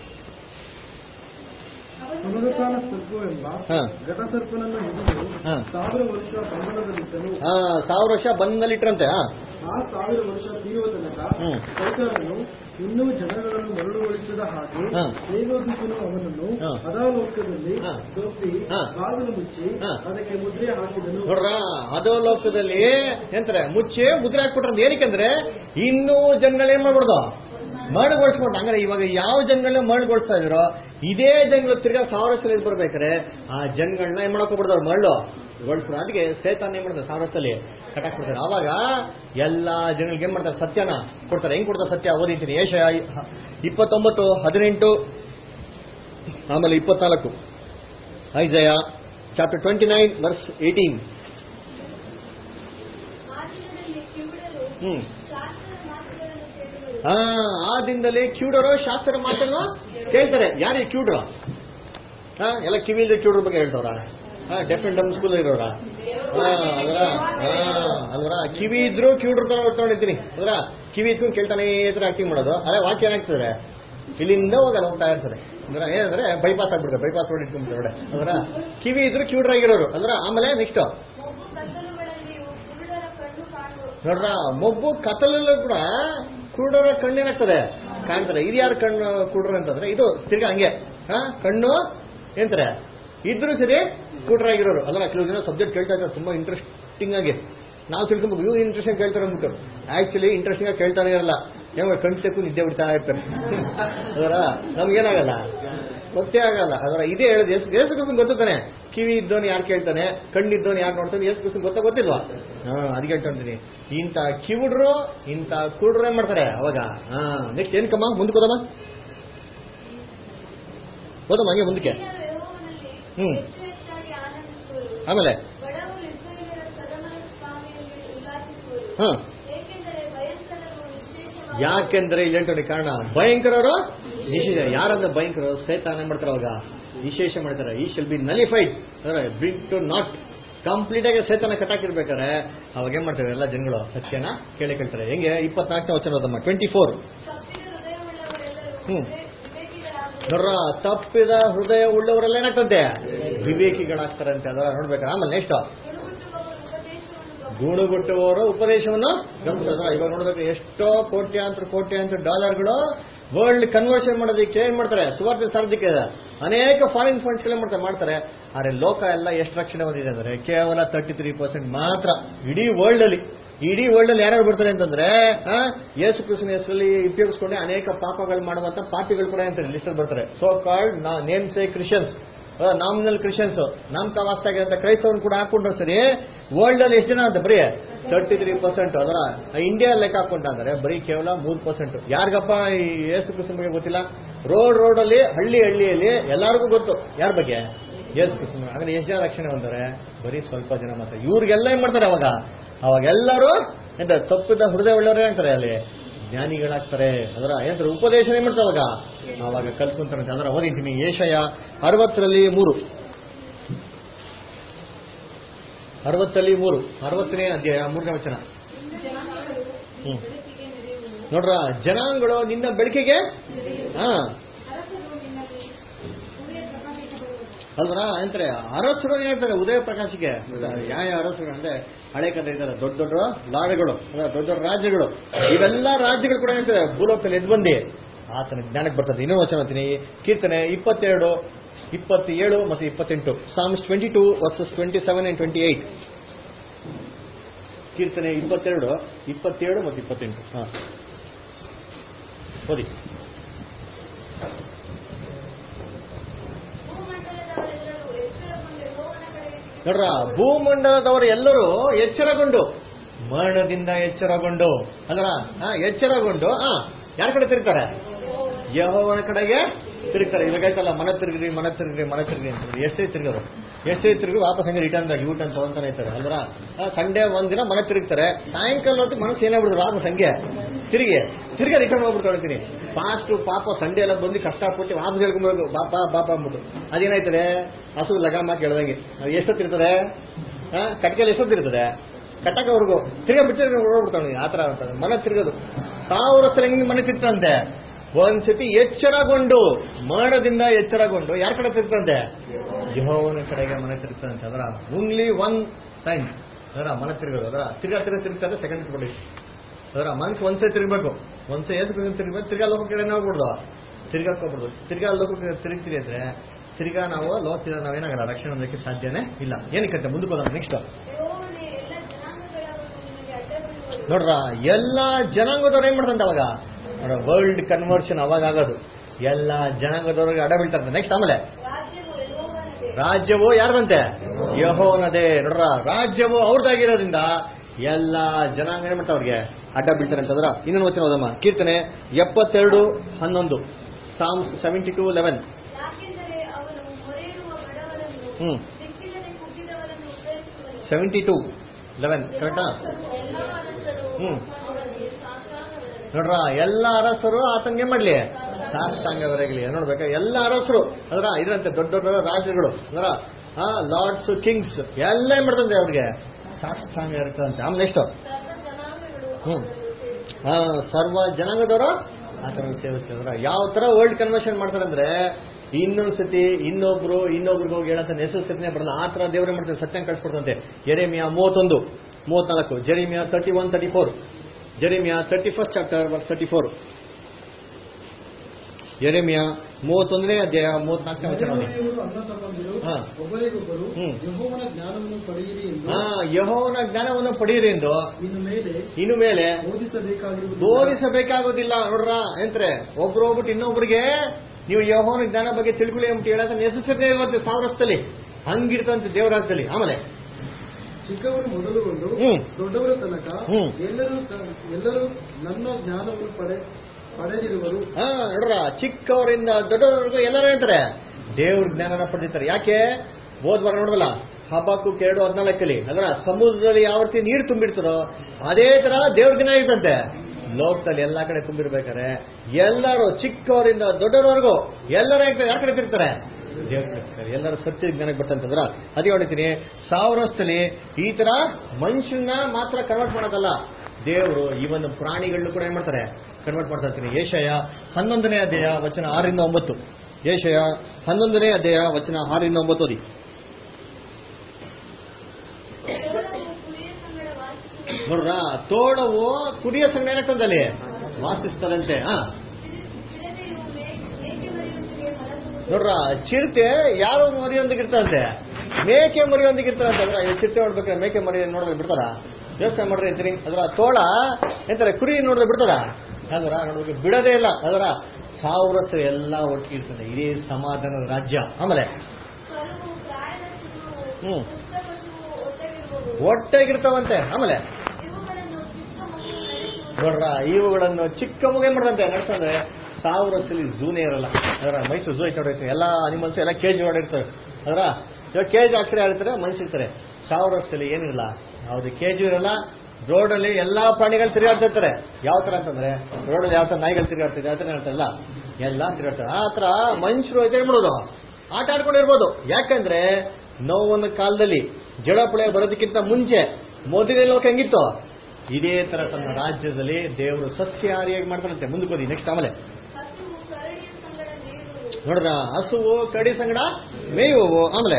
ಪುನರುತ್ಥಾನ ಸರ್ಪವೆಂಬ ಹಾ. ಘಟಸರ್ಪನನ್ನು ಹಿಡಿದು ಹಾ. ಸಾವಿರ ವರ್ಷ ಬಂಧನದಲ್ಲಿದ್ದನು ಆ, ಸಾವಿರ ವರ್ಷ ಬಂಧನಲ್ಲಿಟ್ರಂತೆ ಆ? ಆ ಸಾವಿರ ವರ್ಷ ತೀರುವ ತನಕ ಹ್ಮ್. ಸೈತಾನನು ಇನ್ನೂ ಜನಗಳನ್ನು ಮರಳುಗೊಳಿಸದ ಹಾಗೆ ಹಾ. ದೇವದೂತನು ಅವನನ್ನು ಹಾ. ಅದಾಲೋಕದಲ್ಲಿ ಹಾ. ದೊಬ್ಬಿ ಹಾ. ಬಾಗಿಲು ಮುಚ್ಚಿ ಹಾ. ಅದಕ್ಕೆ ಮುದ್ರೆ ಹಾಕಿದನು ನೋಡ್ರ ಅದೋ ಲೋಕದಲ್ಲಿ ಎಂತಾರೆ ಮುಚ್ಚೆ ಮುದ್ರೆ ಹಾಕ್ಬಿಟ್ರಂತ ಏನಕ್ಕಂದ್ರೆ ಇನ್ನೂ ಜನಗಳೇನ್ ಮಾಡ್ಬಿಡ್ದು ಮರಳುಗೊಳಿಸ್ಬಿಟ್ಟು ಹಂಗಾರೆ ಇವಾಗ ಯಾವ ಜನಗಳನ್ನ ಮರಳುಗೊಳಿಸ್ತಾ ಇದ್ರೋ ಇದೇ ಜನಗಳು ತಿರ್ಗಾ ಸಾವಿರ ಸಲ ಬರ್ಬೇಕಾರೆ ಆ ಜನಗಳನ್ನ ಏನ್ ಮಾಡಕ್ ಹೋಗ್ಬಿಡ್ದವ್ರು ಮರಳು ಗೊಳಿಸ್ಬಿಡ ಅದಕ್ಕೆ ಸೇತಾನ್ ಏನ್ ಮಾಡ್ತಾರೆ ಸಾವಿರ ಸಲ ಕಟ್ಟಾಕ್ಬಿಡ್ತಾರೆ ಆವಾಗ ಎಲ್ಲಾ ಜನಗಳಿಗೆ ಏನ್ ಮಾಡ್ತಾರೆ ಸತ್ಯನ ಕೊಡ್ತಾರೆ ಹೆಂಗ್ ಕೊಡ್ತಾರೆ ಸತ್ಯ ಓದಿದ್ದೀನಿ ಏಷ ಇಪ್ಪತ್ತೊಂಬತ್ತು ಹದಿನೆಂಟು ಆಮೇಲೆ ಇಪ್ಪತ್ನಾಲ್ಕು Isaiah chapter twenty nine verse eighteen ಆ ದಿನದಲ್ಲಿ ಕಿವುಡರು ಹ್ಮ್ ಶಾಸ್ತ್ರದ ಮಾತುಗಳನ್ನು ಕೇಳುವರು ಆ ಆ ದಿನದಲ್ಲಿ ಕ್ಯೂಡರು ಶಾಸ್ತ್ರ ಮಾತನ್ನು ಕೇಳ್ತಾರೆ ಯಾರು ಈ ಕ್ಯೂಡ್ರು ಹಾ ಎಲ್ಲ ಕಿವಿಲ್ದ ಕ್ಯೂಡ್ರ ಬಗ್ಗೆ ಹೇಳ್ತವ್ರ ಹಾ ಡೆಫ್ ಅಂಡ್ ಡಮ್ ಸ್ಕೂಲ್ ಇರೋರ ಹಾ ಅಲ್ರ ಹಾ ಅಲ್ರ ಕಿವಿ ಇದ್ರು ಕ್ಯೂಡ್ರ ತರ ಹೊಡ್ಕೊಂಡಿರ್ತೀನಿ ಅಲ್ರ ಕಿವಿ ಇಟ್ಕೊಂಡು ಕೇಳ್ತಾನೆ ಹತ್ರ ಆಕ್ಟಿಂಗ್ ಮಾಡೋದು ಅದೇ ವಾಕ್ಯ ಏನಾಗ್ತದೆ ಇಲ್ಲಿಂದ ಹೋಗಲ್ಲ ಹೋಗ್ತಾ ಇರ್ತದೆ ಅಂದ್ರೆ ಏನಂದ್ರೆ ಬೈಪಾಸ್ ಆಗ್ಬಿಡುತ್ತೆ ಬೈಪಾಸ್ ರೋಡ್ ಇಟ್ಕೊಂಡ್ಬಿಡ್ತಾರೆ ಅಂದ್ರೆ ಕಿವಿ ಇದ್ರು ಕ್ಯೂಟರ್ ಆಗಿರೋರು ಅಂದ್ರೆ ಆಮೇಲೆ ನೆಕ್ಸ್ಟ್ ಮೊಬ್ಬು ಕತ್ತಲುಗಳಲ್ಲಿ ಕುರುಡರ ಕಣ್ಣು ಕಾಣುವ ನೋಡ್ರ ಮೊಬ್ಬು ಕತ್ತಲಲ್ಲೂ ಕೂಡ ಕುರುಡರ ಕಣ್ಣೇನಾಗ್ತದೆ ಕಾಣ್ತಾರೆ ಇದು ಯಾರು ಕಣ್ಣು ಕುರುಡ್ರ ಅಂತಂದ್ರೆ ಇದು ತಿರ್ಗಾ ಹಂಗೆ ಹಾ ಕಣ್ಣು ಏನಂತಾರೆ ಇದ್ರು ಸರಿ ಕುರುಡ್ರಾಗಿರೋರು ಅಲ್ಲ ಕೆಲವು ಜನ ಸಬ್ಜೆಕ್ಟ್ ಕೇಳ್ತಾ ಇದ್ದಾರೆ ತುಂಬಾ ಇಂಟ್ರೆಸ್ಟಿಂಗ್ ಆಗಿ ನಾವು ತಿಳ್ಕೊಬೇಕು ಇವು ಇಂಟ್ರೆಸ್ಟಿಂಗ್ ಕೇಳ್ತಾರೆ ಅಂದ್ಬಿಟ್ಟು ಆಕ್ಚುಲಿ ಇಂಟ್ರೆಸ್ಟಿಂಗ್ ಆಗಿ ಕೇಳ್ತಾನೆ ಇರಲ್ಲ ಯಾವ ಕಣ್ ತೆಕ್ಕು ನಿದ್ದೆ ಬಿಡ್ತಾ ಇರ್ತಾರೆ ಅದರ ನಮ್ಗೇನಾಗಲ್ಲ ಗೊತ್ತೇ ಆಗಲ್ಲ ಅದರ ಇದೇ ಹೇಳಿದ್ ಎಷ್ಟು ಏಸು ಕುಸುಮ್ ಗೊತ್ತಾನೆ ಕಿವಿ ಇದ್ದವನು ಯಾರು ಕೇಳ್ತಾನೆ ಕಣ್ಣಿದ್ದವನು ಯಾರು ನೋಡ್ತಾನೆ ಏಸು ಕುಸುಮ್ ಗೊತ್ತಾ ಗೊತ್ತಿಲ್ವಾ ಹಾ ಅದಕ್ಕೆ ಹೇಳ್ಕೊಂತೀನಿ ಇಂಥ ಕಿವುಡ್ರು ಇಂಥ ಕುರುಡ್ರು ಏನ್ ಮಾಡ್ತಾರೆ ಅವಾಗ ಹಾ ನೆಕ್ಸ್ಟ್ ಏನ್ ಕಮ್ಮ ಮುಂದಕ್ಕೆ ಹೋದಮ್ಮ ಹೋದಮ್ಮ ಹಂಗೆ ಮುಂದಕ್ಕೆ ಹಿರಿಯರು ಯೆಹೋವನಲ್ಲಿ ಹ್ಮ್. ಹೆಚ್ಚು ಹೆಚ್ಚಾಗಿ ಆನಂದಿಸುವರು ಆಮೇಲೆ ಬಡವರು ಇಸ್ರಾಯೇಲರ ಸದಮನ ಸ್ವಾಮಿಯಲ್ಲಿ ಉಲ್ಲಾಸಿಸುವರು ಹಾ ಏಕೆಂದರೆ ಭಯಂಕರರು ವಿಶೇಷವಾಗಿ ಯಾಕೆಂದ್ರೆ ಇಲ್ಲಿ ಹೇಳ್ತಾರೆ ಕಾರಣ ಭಯಂಕರರು ನಿಷೇಧ ಯಾರಂದ್ರೆ ಭಯಂಕರರು ಸೇತಾನ ಏನ್ ಮಾಡ್ತಾರೆ ಅವಾಗ ವಿಶೇಷ ಮಾಡ್ತಾರೆ ಈ shall be nullified bring to naught complete ಆಗಿ ಸೇತನ ಕಟ್ಟಾಕಿರ್ಬೇಕಾದ್ರೆ ಅವಾಗ ಏನ್ ಮಾಡ್ತಾರೆ ಎಲ್ಲ ಜನಗಳು ಸತ್ಯನ ಕೇಳಿ ಕೇಳ್ತಾರೆ ಹೆಂಗೆ ಇಪ್ಪತ್ನಾಲ್ಕನೇ ವಚನ ಓದಮ್ಮ ಟ್ವೆಂಟಿ ಫೋರ್ ತಪ್ಪಿದ ಹೃದಯವುಳ್ಳವರೆಲ್ಲರೂ ಹ್ಮ್. ವಿವೇಕಿಗಳಾಗುವರು ನೋಡ್ರ ತಪ್ಪಿದ ಹೃದಯ ಉಳ್ಳವರೆಲ್ಲ ಏನಾಗ್ತಂತೆ ವಿವೇಕಿಗಳಾಗ್ತಾರಂತೆ ಅದರ ನೋಡ್ಬೇಕಾ ಆಮೇಲೆ ನೆಕ್ಸ್ಟ್ ಗುಣಗುಟ್ಟುವವರು ಉಪದೇಶವನ್ನು ಗಮನಿಸುವರು. ಗೂಡುಗುಟ್ಟುವವರು ಉಪದೇಶವನ್ನು ಗಮನಿಸಿದ್ರ ಇವಾಗ ನೋಡ್ಬೇಕು ಎಷ್ಟೋ ಕೋಟ್ಯಾಂತರ ಕೋಟ್ಯಾಂತರ ಡಾಲರ್ಗಳು ವರ್ಲ್ಡ್ ಕನ್ವರ್ಷನ್ ಮಾಡೋದಕ್ಕೆ ಏನ್ ಮಾಡ್ತಾರೆ ಸುವಾರ್ತೆ ಸಾರದಕ್ಕೆ ಅನೇಕ ಫಾರಿನ್ ಫಂಡ್ಸ್ ಗಳೇ ಮಾಡ್ತಾರೆ ಮಾಡ್ತಾರೆ ಆದ್ರೆ ಲೋಕ ಎಲ್ಲ ಎಷ್ಟು ರಕ್ಷಣೆ ಹೊಂದಿದೆ ಅಂದ್ರೆ ಕೇವಲ ತರ್ಟಿ ತ್ರೀ ಪರ್ಸೆಂಟ್ ಮಾತ್ರ ಇಡೀ ವರ್ಲ್ಡ್ ಅಲ್ಲಿ ಇಡೀ ವರ್ಲ್ಡ್ ಅಲ್ಲಿ ಯಾರ್ಯಾರು ಬರ್ತಾರೆ ಅಂತಂದ್ರೆ ಆ, ಯೇಸು ಕ್ರಿಸ್ತನ ಹೆಸರಲ್ಲಿ ಉಪಯೋಗಿಸ್ಕೊಂಡೆ ಅನೇಕ ಪಾಪಗಳು ಮಾಡುವಂತ ಪಾಪಿಗಳು ಕೂಡ ಅಂತಾರೆ ಲಿಸ್ಟ್ ಬರ್ತಾರೆ so called namesake Christians nominal Christians ನಾಮಕವಾಸ್ತಾಗಿರಂತ ಕ್ರೈಸ್ತವನ್ ಕೂಡ ಹಾಕೊಂಡ್ರು ಸರಿ ವರ್ಲ್ಡ್ ಅಲ್ಲಿ ಎಷ್ಟು ಜನ ಅಂತ ಬರೀ ತರ್ಟಿ ತ್ರೀ ಪರ್ಸೆಂಟ್ ಅದರ ಇಂಡಿಯಾ ಲೆಕ್ಕ ಹಾಕೊಂಡ್ರೆ ಬರೀ ಕೇವಲ ಮೂರು ಪರ್ಸೆಂಟ್ ಯಾರಿಗಪ್ಪ ಈ ಯೇಸು ಕ್ರಿಸ್ತನ ಬಗ್ಗೆ ಗೊತ್ತಿಲ್ಲ ರೋಡ್ ರೋಡ್ ಅಲ್ಲಿ ಹಳ್ಳಿ ಹಳ್ಳಿಯಲ್ಲಿ ಎಲ್ಲರಿಗೂ ಗೊತ್ತು ಯಾರ ಬಗ್ಗೆ ಯೇಸು ಕ್ರಿಸ್ತನ ಅಂದ್ರೆ ಎಷ್ಟು ಜನ ರಕ್ಷಣೆ ಹೊಂದಾರೆ ಬರೀ ಸ್ವಲ್ಪ ಜನ ಮಾತ್ರ ಇವ್ರಿಗೆಲ್ಲ ಏನ್ ಮಾಡ್ತಾರೆ ಅವಾಗ ಅವಾಗ ಎಲ್ಲರೂ ಎಂತ ತಪ್ಪಿದ ಹೃದಯ ಒಳ್ಳೆಯವರೇ ಅಂತಾರೆ ಅಲ್ಲಿ ಜ್ಞಾನಿಗಳಾಗ್ತಾರೆ ಅದರ ಏನಂತಾರೆ ಉಪದೇಶ ಏನ್ ಮಾಡ್ತಾರೆ ಅವಾಗ ಅವಾಗ ಕಲ್ತ್ಕೊಂತಾರೆ ಅದರ ಓದಿದ್ದೀನಿ ಏಷಯ ಅರವತ್ತರಲ್ಲಿ ಮೂರು ಅರವತ್ತಲ್ಲಿ ಮೂರು ಅರವತ್ತನೇ ಅಧ್ಯಾಯ ಮೂರನೇ ವಚನ ಹ್ಮ್ ನೋಡ್ರ ಜನಾಂಗಗಳು ನಿನ್ನ ಬೆಳಕಿಗೆ ಹಾ ಅಲ್ವರ ಅಂತಾರೆ ಅರಸರು ಏನಾಗ್ತಾರೆ ಉದಯ ಪ್ರಕಾಶಕ್ಕೆ ಯಾವ ಯಾವ ಅರಸರು ಅಂದ್ರೆ ಹಳೆ ಕಥೆ ಇದ್ದಾರೆ ದೊಡ್ಡ ದೊಡ್ಡ ಲಾಡುಗಳು ಅಂದ್ರೆ ದೊಡ್ಡ ದೊಡ್ಡ ರಾಜ್ಯಗಳು ಇವೆಲ್ಲ ರಾಜ್ಯಗಳು ಕೂಡ ಏನಾಗ್ತದೆ ಭೂಲೋಕದಲ್ಲಿ ಎದ್ದು ಬಂದಿ ಆತನ ಜ್ಞಾನಕ್ಕೆ ಬರ್ತದೆ ಇನ್ನೂ ವಚನ ಅಂತೀನಿ ಕೀರ್ತನೆ ಇಪ್ಪತ್ತೆರಡು ಇಪ್ಪತ್ತೇಳು ಮತ್ತು ಇಪ್ಪತ್ತೆಂಟು Psalms twenty two verses twenty seven and twenty eight ಕೀರ್ತನೆ ಇಪ್ಪತ್ತೆರಡು ಇಪ್ಪತ್ತೇಳು ಮತ್ತು ಇಪ್ಪತ್ತೆಂಟು ಹಾ ಓದಿ ಭೂಮಂಡಲದವರೆಲ್ಲರೂ ಎಚ್ಚರಗೊಂಡು ಯೆಹೋವನ ಕಡೆಗೆ ತಿರುಗಿ ನೋಡ್ರ ಭೂಮಂಡಲದವರು ಎಲ್ಲರೂ ಎಚ್ಚರಗೊಂಡು ಮರಣದಿಂದ ಎಚ್ಚರಗೊಂಡು ಅಲ್ರ ಹಾ, ಎಚ್ಚರಗೊಂಡು ಹಾ ಯಾರ ಕಡೆ ತಿರುಗ್ತಾರೆ ಯಹೋವನ ಕಡೆಗೆ ತಿರುಗ್ತಾರೆ ಇವಾಗ ಆಯ್ತಲ್ಲ ಮನ ತಿರುಗ್ರಿ ಮನ ತಿರುಗ್ರಿ ಮನ ತಿರುಗ್ರಿ ಅಂತ ಎಷ್ಟೇ ತಿರುಗೋರು ಎಷ್ಟೇ ತಿರುಗಿ ವಾಪಸ್ ಹಂಗೆ ರಿಟರ್ನ್ ಆಗಿ ಊಟ ತಗೊಂತಾನೆ ಇರ್ತಾರೆ ಅಲ್ರ ಸಂಡೇ ಒಂದಿನ ಮನೆ ತಿರುಗ್ತಾರೆ ಸಾಯಂಕಾಲ ಹೊತ್ತು ಮನಸ್ಸು ಏನಾಗ್ಬಿಡುದು ವಾಪಸ್ ಹಂಗೆ ತಿರುಗಿ ತಿರ್ಗಿ ರಿಟರ್ನ್ ಹೋಗ್ಬಿಟ್ಟು ಹೇಳ್ತೀನಿ ಫಾಸ್ಟ್ ಪಾಪ ಸಂಡೇ ಎಲ್ಲ ಬಂದು ಕಷ್ಟಪಟ್ಟು ವಾಪಸ್ ಹೇಳ್ಕೊಂಡ್ಬೇಕು ಬಾಪ ಬಾಪ ಅಂದ್ಬಿಟ್ಟು ಅದೇನಾಯ್ತದೆ ಹಸು ಲಗಾಮ ಕೇಳ್ದಂಗೆ ಅದು ಎಷ್ಟೊತ್ತಿರ್ತದೆ ಆ, ಕಟ್ಗೆಲ್ ಎಷ್ಟೊತ್ತಿರ್ತದೆ ಕಟ್ಟಕವರೆಗೂ ತಿರ್ಗಾ ಬಿಟ್ಟು ಓಡ್ಬಿಡ್ತಾನೆ ಆ ಥರ ಅಂತಾನೆ ಮನೆ ತಿರ್ಗೋದು ಸಾವಿರ ಸಲ ಹೆಂಗೆ ಮನೆ ತಿರ್ತಂತೆ ಒಂದ್ಸತಿ ಎಚ್ಚರಗೊಂಡು ಮರಣದಿಂದ ಎಚ್ಚರಗೊಂಡು ಯಾರ ಕಡೆ ತಿರ್ತಂತೆ ಯಹೋವನ ಕಡೆಗೆ ಮನೆ ತಿರುಗ್ತಂತೆ ಅದರ ಓನ್ಲಿ ಒನ್ ಟೈಮ್ ಅದರ ಮನೆ ತಿರುಗೋದು ಅದರ ತಿರ್ಗಾ ತಿರ್ಗಾ ತಿರುಗ್ತಾರೆ ಸೆಕೆಂಡ್ ಕೊಡಿ ಅದರ ಮನ್ಸು ಒಂದ್ಸೇ ತಿರುಗಬೇಕು ಒಂದ್ಸೇ ಏಸು ತಿರುಗಬೇಕು ತಿರ್ಗಾ ಲೋಕ ಕಡೆ ಹೋಗ್ಬಿಡ್ದು ತಿರ್ಗಾಕ್ ಹೋಗ್ಬಿಡ್ದು ತಿರ್ಗಾ ಲೋಕಕ್ಕೆ ತಿರುಗ್ತೀರಿ ಅಂದ್ರೆ ತಿರ್ಗಾ ನಾವು ಲೋಕದಿಂದ ನಾವೇನಾಗಲ್ಲ ರಕ್ಷಣೆ ಹೊಂದಕ್ಕೆ ಸಾಧ್ಯನೇ ಇಲ್ಲ ಏನಕ್ಕೆ ಮುಂದಕ್ಕೆ ಹೋದ ನೆಕ್ಸ್ಟ್ ಯೆಹೋವನೇ ಎಲ್ಲ ಜನಾಂಗಗಳವರು ನಿನಗೆ ಅಡ್ಡಬೀಳುವರು ನೋಡ್ರ ಎಲ್ಲಾ ಜನಾಂಗದವ್ರು ಏನ್ ಮಾಡ್ತಂತೆ ಅವಾಗ ನೋಡ್ರ ವರ್ಲ್ಡ್ ಕನ್ವರ್ಷನ್ ಅವಾಗ ಆಗೋದು ಎಲ್ಲಾ ಜನಾಂಗದವ್ರಿಗೆ ಅಡ ಬೀಳ್ತಾರೆ ನೆಕ್ಸ್ಟ್ ಆಮೇಲೆ ರಾಜ್ಯವು ಯೆಹೋವನದೇ ರಾಜ್ಯವು ಯಾರ್ದಂತೆ ಯಹೋವನದೇ ನೋಡ್ರ ರಾಜ್ಯವು ಅವ್ರದ್ದಾಗಿರೋದ್ರಿಂದ ಎಲ್ಲಾ ಜನಾಂಗ ಏನ್ ಮಾಡ್ತಾವ ಅವ್ರಿಗೆ ಅಡ್ಡ ಬೀಳ್ತಾರೆ ಅಂತಂದ್ರ ಇನ್ನೊಂದು ವಚನ ಓದಮ್ಮ ಕೀರ್ತನೆ ಎಪ್ಪತ್ತೆರಡು ಹನ್ನೊಂದು ಸಾಮ್ಸ್ ಸೆವೆಂಟಿ ಟು ಲೆವೆನ್ ಯಾಕೆಂದರೆ ಅವನು ಮೊರೆಯಿಡುವ ಬಡವರನ್ನು ಹ್ಮ್ ದಿಕ್ಕಿಲ್ಲದೆ ಕುಗ್ಗಿದವರನ್ನು ಉದ್ಧರಿಸುವನು ಸೆವೆಂಟಿ ಟು ಲೆವೆನ್ ಕರೆಕ್ಟಾ ಎಲ್ಲ ಅರಸರು ಹ್ಮ್ ಅವನಿಗೆ ಸಾಷ್ಟಾಂಗವೆರಗಲಿ. ನೋಡ್ರ ಎಲ್ಲ ಅರಸರು ಆತಂಗೆ ಮಾಡ್ಲಿ ಸಾಷ್ಟಾಂಗವರೆಗಲಿ ನೋಡ್ಬೇಕಾ ಎಲ್ಲ ಅರಸರು ಅದರ ಇದ್ರಂತೆ ದೊಡ್ಡ ದೊಡ್ಡ ರಾಜ್ಯಗಳು ಅದರ ಲಾರ್ಡ್ಸ್ ಕಿಂಗ್ಸ್ ಎಲ್ಲ ಏನ್ ಮಾಡ್ತಂತೆ ಅವ್ರಿಗೆ ಸಾಷ್ಟಾಂಗ ಇರ್ತದಂತೆ ಆಮೇಲೆ ಎಷ್ಟು ಸರ್ವ ಜನಾಂಗಗಳು ಹ್ಮ್ ಅವನನ್ನು ಸೇವಿಸುವರು. ಹಾ ಸರ್ವ ಜನಾಂಗದವರು ಆತನ ಸೇವಿಸ್ತಾರೆ ಯಾವ ತರ ವರ್ಲ್ಡ್ ಕನ್ವರ್ಷನ್ ಮಾಡ್ತಾರೆ ಅಂದ್ರೆ ಇನ್ನೊಂದ್ ಸತಿ ಇನ್ನೊಬ್ರು ಇನ್ನೊಬ್ರಿಗೆ ಹೋಗಿ ಹೇಳಂತ ನೆಸೆಸಿಟಿನೇ ಬರಲ್ಲ ಆ ತರ ದೇವರೇ ಮಾಡ್ತಾರೆ ಸತ್ಯ ಕಳ್ಸ್ಕೊಡ್ತಂತೆ ಜೆರೆಮಿಯಾ ಮೂವತ್ತೊಂದು ಮೂವತ್ನಾಲ್ಕು Jeremiah thirty one thirty four Jeremiah thirty first chapter verse thirty four Jeremiah ಮೂವತ್ತೊಂದನೇ ಅಧ್ಯಾಯ ಮೂವತ್ನಾಲ್ಕನೇ ವಚನ ಓದಿ. ನೆರೆಹೊರೆಯವರು ಅಣ್ಣ ತಮ್ಮಂದಿರು ಹಾ. ಒಬ್ಬರಿಗೊಬ್ಬರು ಹ್ಮ್. ಯೆಹೋವನ ಜ್ಞಾನವನ್ನು ಪಡೆಯಿರಿ ಎಂದು ಹಾ ಯಹೋವನ ಜ್ಞಾನವನ್ನು ಪಡೆಯಿರಿ ಎಂದು ಇನ್ನು ಮೇಲೆ ಇನ್ನು ಮೇಲೆ ಬೋಧಿಸಬೇಕಾಗಿರುವುದು ಬೋಧಿಸಬೇಕಾಗೋದಿಲ್ಲ ನೋಡ್ರ ಎಂತ್ರೆ ಒಬ್ರು ಹೋಗ್ಬಿಟ್ಟು ಇನ್ನೊಬ್ರಿಗೆ ನೀವು ಯಹೋವನ ಜ್ಞಾನ ಬಗ್ಗೆ ತಿಳ್ಕೊಳ್ಳಿ ಅಂತ ಹೇಳೋದು ನೆಸೆಸರಿ ಇರುತ್ತೆ ಸಾವಿರಸ್ಥಲಿ ಹಂಗಿರ್ತಂತೆ ದೇವರಾಜದಲ್ಲಿ ಆಮೇಲೆ ಚಿಕ್ಕವರು ಮೊದಲುಗೊಂಡು ಹ್ಮ್. ದೊಡ್ಡವರ ತನಕ ಹ್ಮ್. ಎಲ್ಲರೂ ತ- ಎಲ್ಲರೂ ನನ್ನ ಜ್ಞಾನವನ್ನು ಪಡೆ ಪಡೆದಿರುವರು ಹಾ ನೋಡ್ರ ಚಿಕ್ಕವರಿಂದ ದೊಡ್ಡವರೆಗೂ ಎಲ್ಲರೂ ಹೇಳ್ತಾರೆ ದೇವ್ರ ಜ್ಞಾನನ ಪಡೆದಿರ್ತಾರೆ ಯಾಕೆ ಹೋದ್ವಾರ ನೋಡದಲ್ಲ ಹಬ್ಬಕ್ಕೂ ಕೆರಡು ಹದಿನಾಲ್ಕಲ್ಲಿ ಅದರ ಸಮುದ್ರದಲ್ಲಿ ಯಾವ ರೀತಿ ನೀರು ತುಂಬಿಡ್ತಾರೋ ಅದೇ ತರ ದೇವ್ರ ಜ್ಞಾನ ಇರ್ತಂತೆ ಲೋಕದಲ್ಲಿ ಎಲ್ಲಾ ಕಡೆ ತುಂಬಿರ್ಬೇಕಾರೆ ಎಲ್ಲರೂ ಚಿಕ್ಕವರಿಂದ ದೊಡ್ಡವರೆಗೂ ಎಲ್ಲರೂ ಹೇಳ್ತಾರೆ ಯಾರ ಕಡೆ ತಿರ್ತಾರೆ ದೇವ್ರ ಕಡೆ ತಿರ್ತಾರೆ. ಎಲ್ಲರೂ ಸತ್ಯ ಜ್ಞಾನಕ್ಕೆ ಬರ್ತಂತಂದ್ರ ಅದೇ ಹೊಡಿತೀನಿ ಸಾವಿರ ವರ್ಷದಲ್ಲಿ ಈ ತರ ಮನುಷ್ಯನ ಮಾತ್ರ ಕನ್ವರ್ಟ್ ಮಾಡೋದಲ್ಲ ದೇವರು ಇವನ್ ಪ್ರಾಣಿಗಳನ್ನು ಕೂಡ ಏನ್ ಮಾಡ್ತಾರೆ ಕನ್ವರ್ಟ್ ಮಾಡ್ತಾ ಇರ್ತೀನಿ ಏಷಯ ಹನ್ನೊಂದನೇ ಅಧ್ಯಾಯ ವಚನ ಆರರಿಂದ ಒಂಬತ್ತು ಏಷಯ ಹನ್ನೊಂದನೇ ಅಧ್ಯಾಯ ವಚನ ಆರರಿಂದ ಒಂಬತ್ತು ಓದಿ ತೋಳವು ಕುರಿಯ ಸಂಗಡ ವಾಸಿಸುವುದು ನೋಡ್ರ ತೋಳವು ಕುರಿಯ ಸಂಘ ಏನಾಗ್ತದಲ್ಲಿ ವಾಸಿಸ್ತದಂತೆ ಹಾ ಚಿರತೆಯು ಮೇ- ಮೇಕೆ ಮರಿಯೊಂದಿಗೆ ಮಲಗುವುದು ನೋಡ್ರ ಚಿರತೆ ಯಾರೋ ಮರಿಯೊಂದಿಗೆ ಇರ್ತದಂತೆ ಮೇಕೆ ಮರಿಯೊಂದಿಗೆ ಇರ್ತಾರಂತೆ ಅದ್ರ ಈ ಚಿರತೆ ನೋಡ್ಬೇಕಾದ್ರೆ ಮೇಕೆ ಮರಿ ನೋಡಿದ್ರೆ ಬಿಡ್ತಾರ ಯೋಚನೆ ಮಾಡ್ರಿ ಅಂತೀರಿ ಅದರ ತೋಳ ಎಂತಾರೆ ಕುರಿ ನೋಡಿದ್ರೆ ಬಿಡ್ತಾರ ಅದರ ನೋಡ್ಬೇಕು ಬಿಡೋದೇ ಇಲ್ಲ ಅದರ ಸಾವಿರ ವರ್ಷ ಎಲ್ಲ ಒಟ್ಟಿಗೆ ಇರ್ತದೆ ಇದೇ ಸಮಾಧಾನದ ರಾಜ್ಯ ಆಮೇಲೆ ಕರುವು ಪ್ರಾಯದಷ್ಟು ಹ್ಮ್. ಪುಷ್ಟಪಶುವು ಒಟ್ಟಗಿರುವುದು ಒಟ್ಟಾಗಿರ್ತಾವಂತೆ ಆಮೇಲೆ ಇವುಗಳನ್ನು ಚಿಕ್ಕ ಮಗು ನಡೆಸುವುದು ನೋಡ್ರ ಇವುಗಳನ್ನು ಚಿಕ್ಕ ಮಗು ಏನ್ ಮಾಡ್ದಂತೆ ನಡ್ಸಂದ್ರೆ ಸಾವಿರ ವರ್ಷದಲ್ಲಿ ಝೂನೇ ಇರಲ್ಲ ಅದರ ಮೈಸೂರು ಝೂ ಐತೆ ನೋಡಿರ್ತೀವಿ ಎಲ್ಲ ಅನಿಮಲ್ಸ್ ಎಲ್ಲ ಕೇಜ್ ಹೊಡಿರ್ತವೆ ಅದರ ಇವಾಗ ಕೇಜ್ ಹಾಕ್ರೆ ಆಡ್ತಾರೆ ಮನುಷ್ಯರ್ತಾರೆ ಸಾವಿರ ವರ್ಷದಲ್ಲಿ ಏನಿರಲ್ಲ ಯಾವ್ದು ಕೇಜು ಇರಲ್ಲ ರೋಡಲ್ಲಿ ಎಲ್ಲಾ ಪ್ರಾಣಿಗಳು ತಿರುಗಾಡ್ತಿರ್ತಾರೆ ಯಾವ ತರ ಅಂತಂದ್ರೆ ರೋಡಲ್ಲಿ ಯಾವ ತರ ನಾಯಿಗಳು ತಿರುಗಾಡ್ತಿದೆ ಆ ತರ ಹೇಳ್ತಾರಲ್ಲ ಎಲ್ಲ ತಿರುಗಾಡ್ತಾರೆ ಆ ತರ ಮನುಷ್ಯರು ಐತೆ ಏನ್ ಮಾಡೋದು ಆಟ ಆಡ್ಕೊಂಡಿರ್ಬೋದು ಯಾಕಂದ್ರೆ ನೋವೊಂದು ಕಾಲದಲ್ಲಿ ಜಳಪಳೆ ಬರೋದಕ್ಕಿಂತ ಮುಂಚೆ ಮೊದಲನೇ ಲೋಕ ಹೆಂಗಿತ್ತು ಇದೇ ತರ ತನ್ನ ರಾಜ್ಯದಲ್ಲಿ ದೇವರು ಸಸ್ಯಾಹಾರಿಯಾಗಿ ಮಾಡ್ತಾರಂತೆ ಮುಂದಕ್ಕೆ ಹೋದಿ ನೆಕ್ಸ್ಟ್ ಆಮೇಲೆ ಹಸುವು ಕರಡಿಯ ಸಂಗಡ ಮೇಯುವುದು ನೋಡ್ರ ಹಸುವು ಕಡಿ ಸಂಗಡ ಮೇಯುವು ಆಮೇಲೆ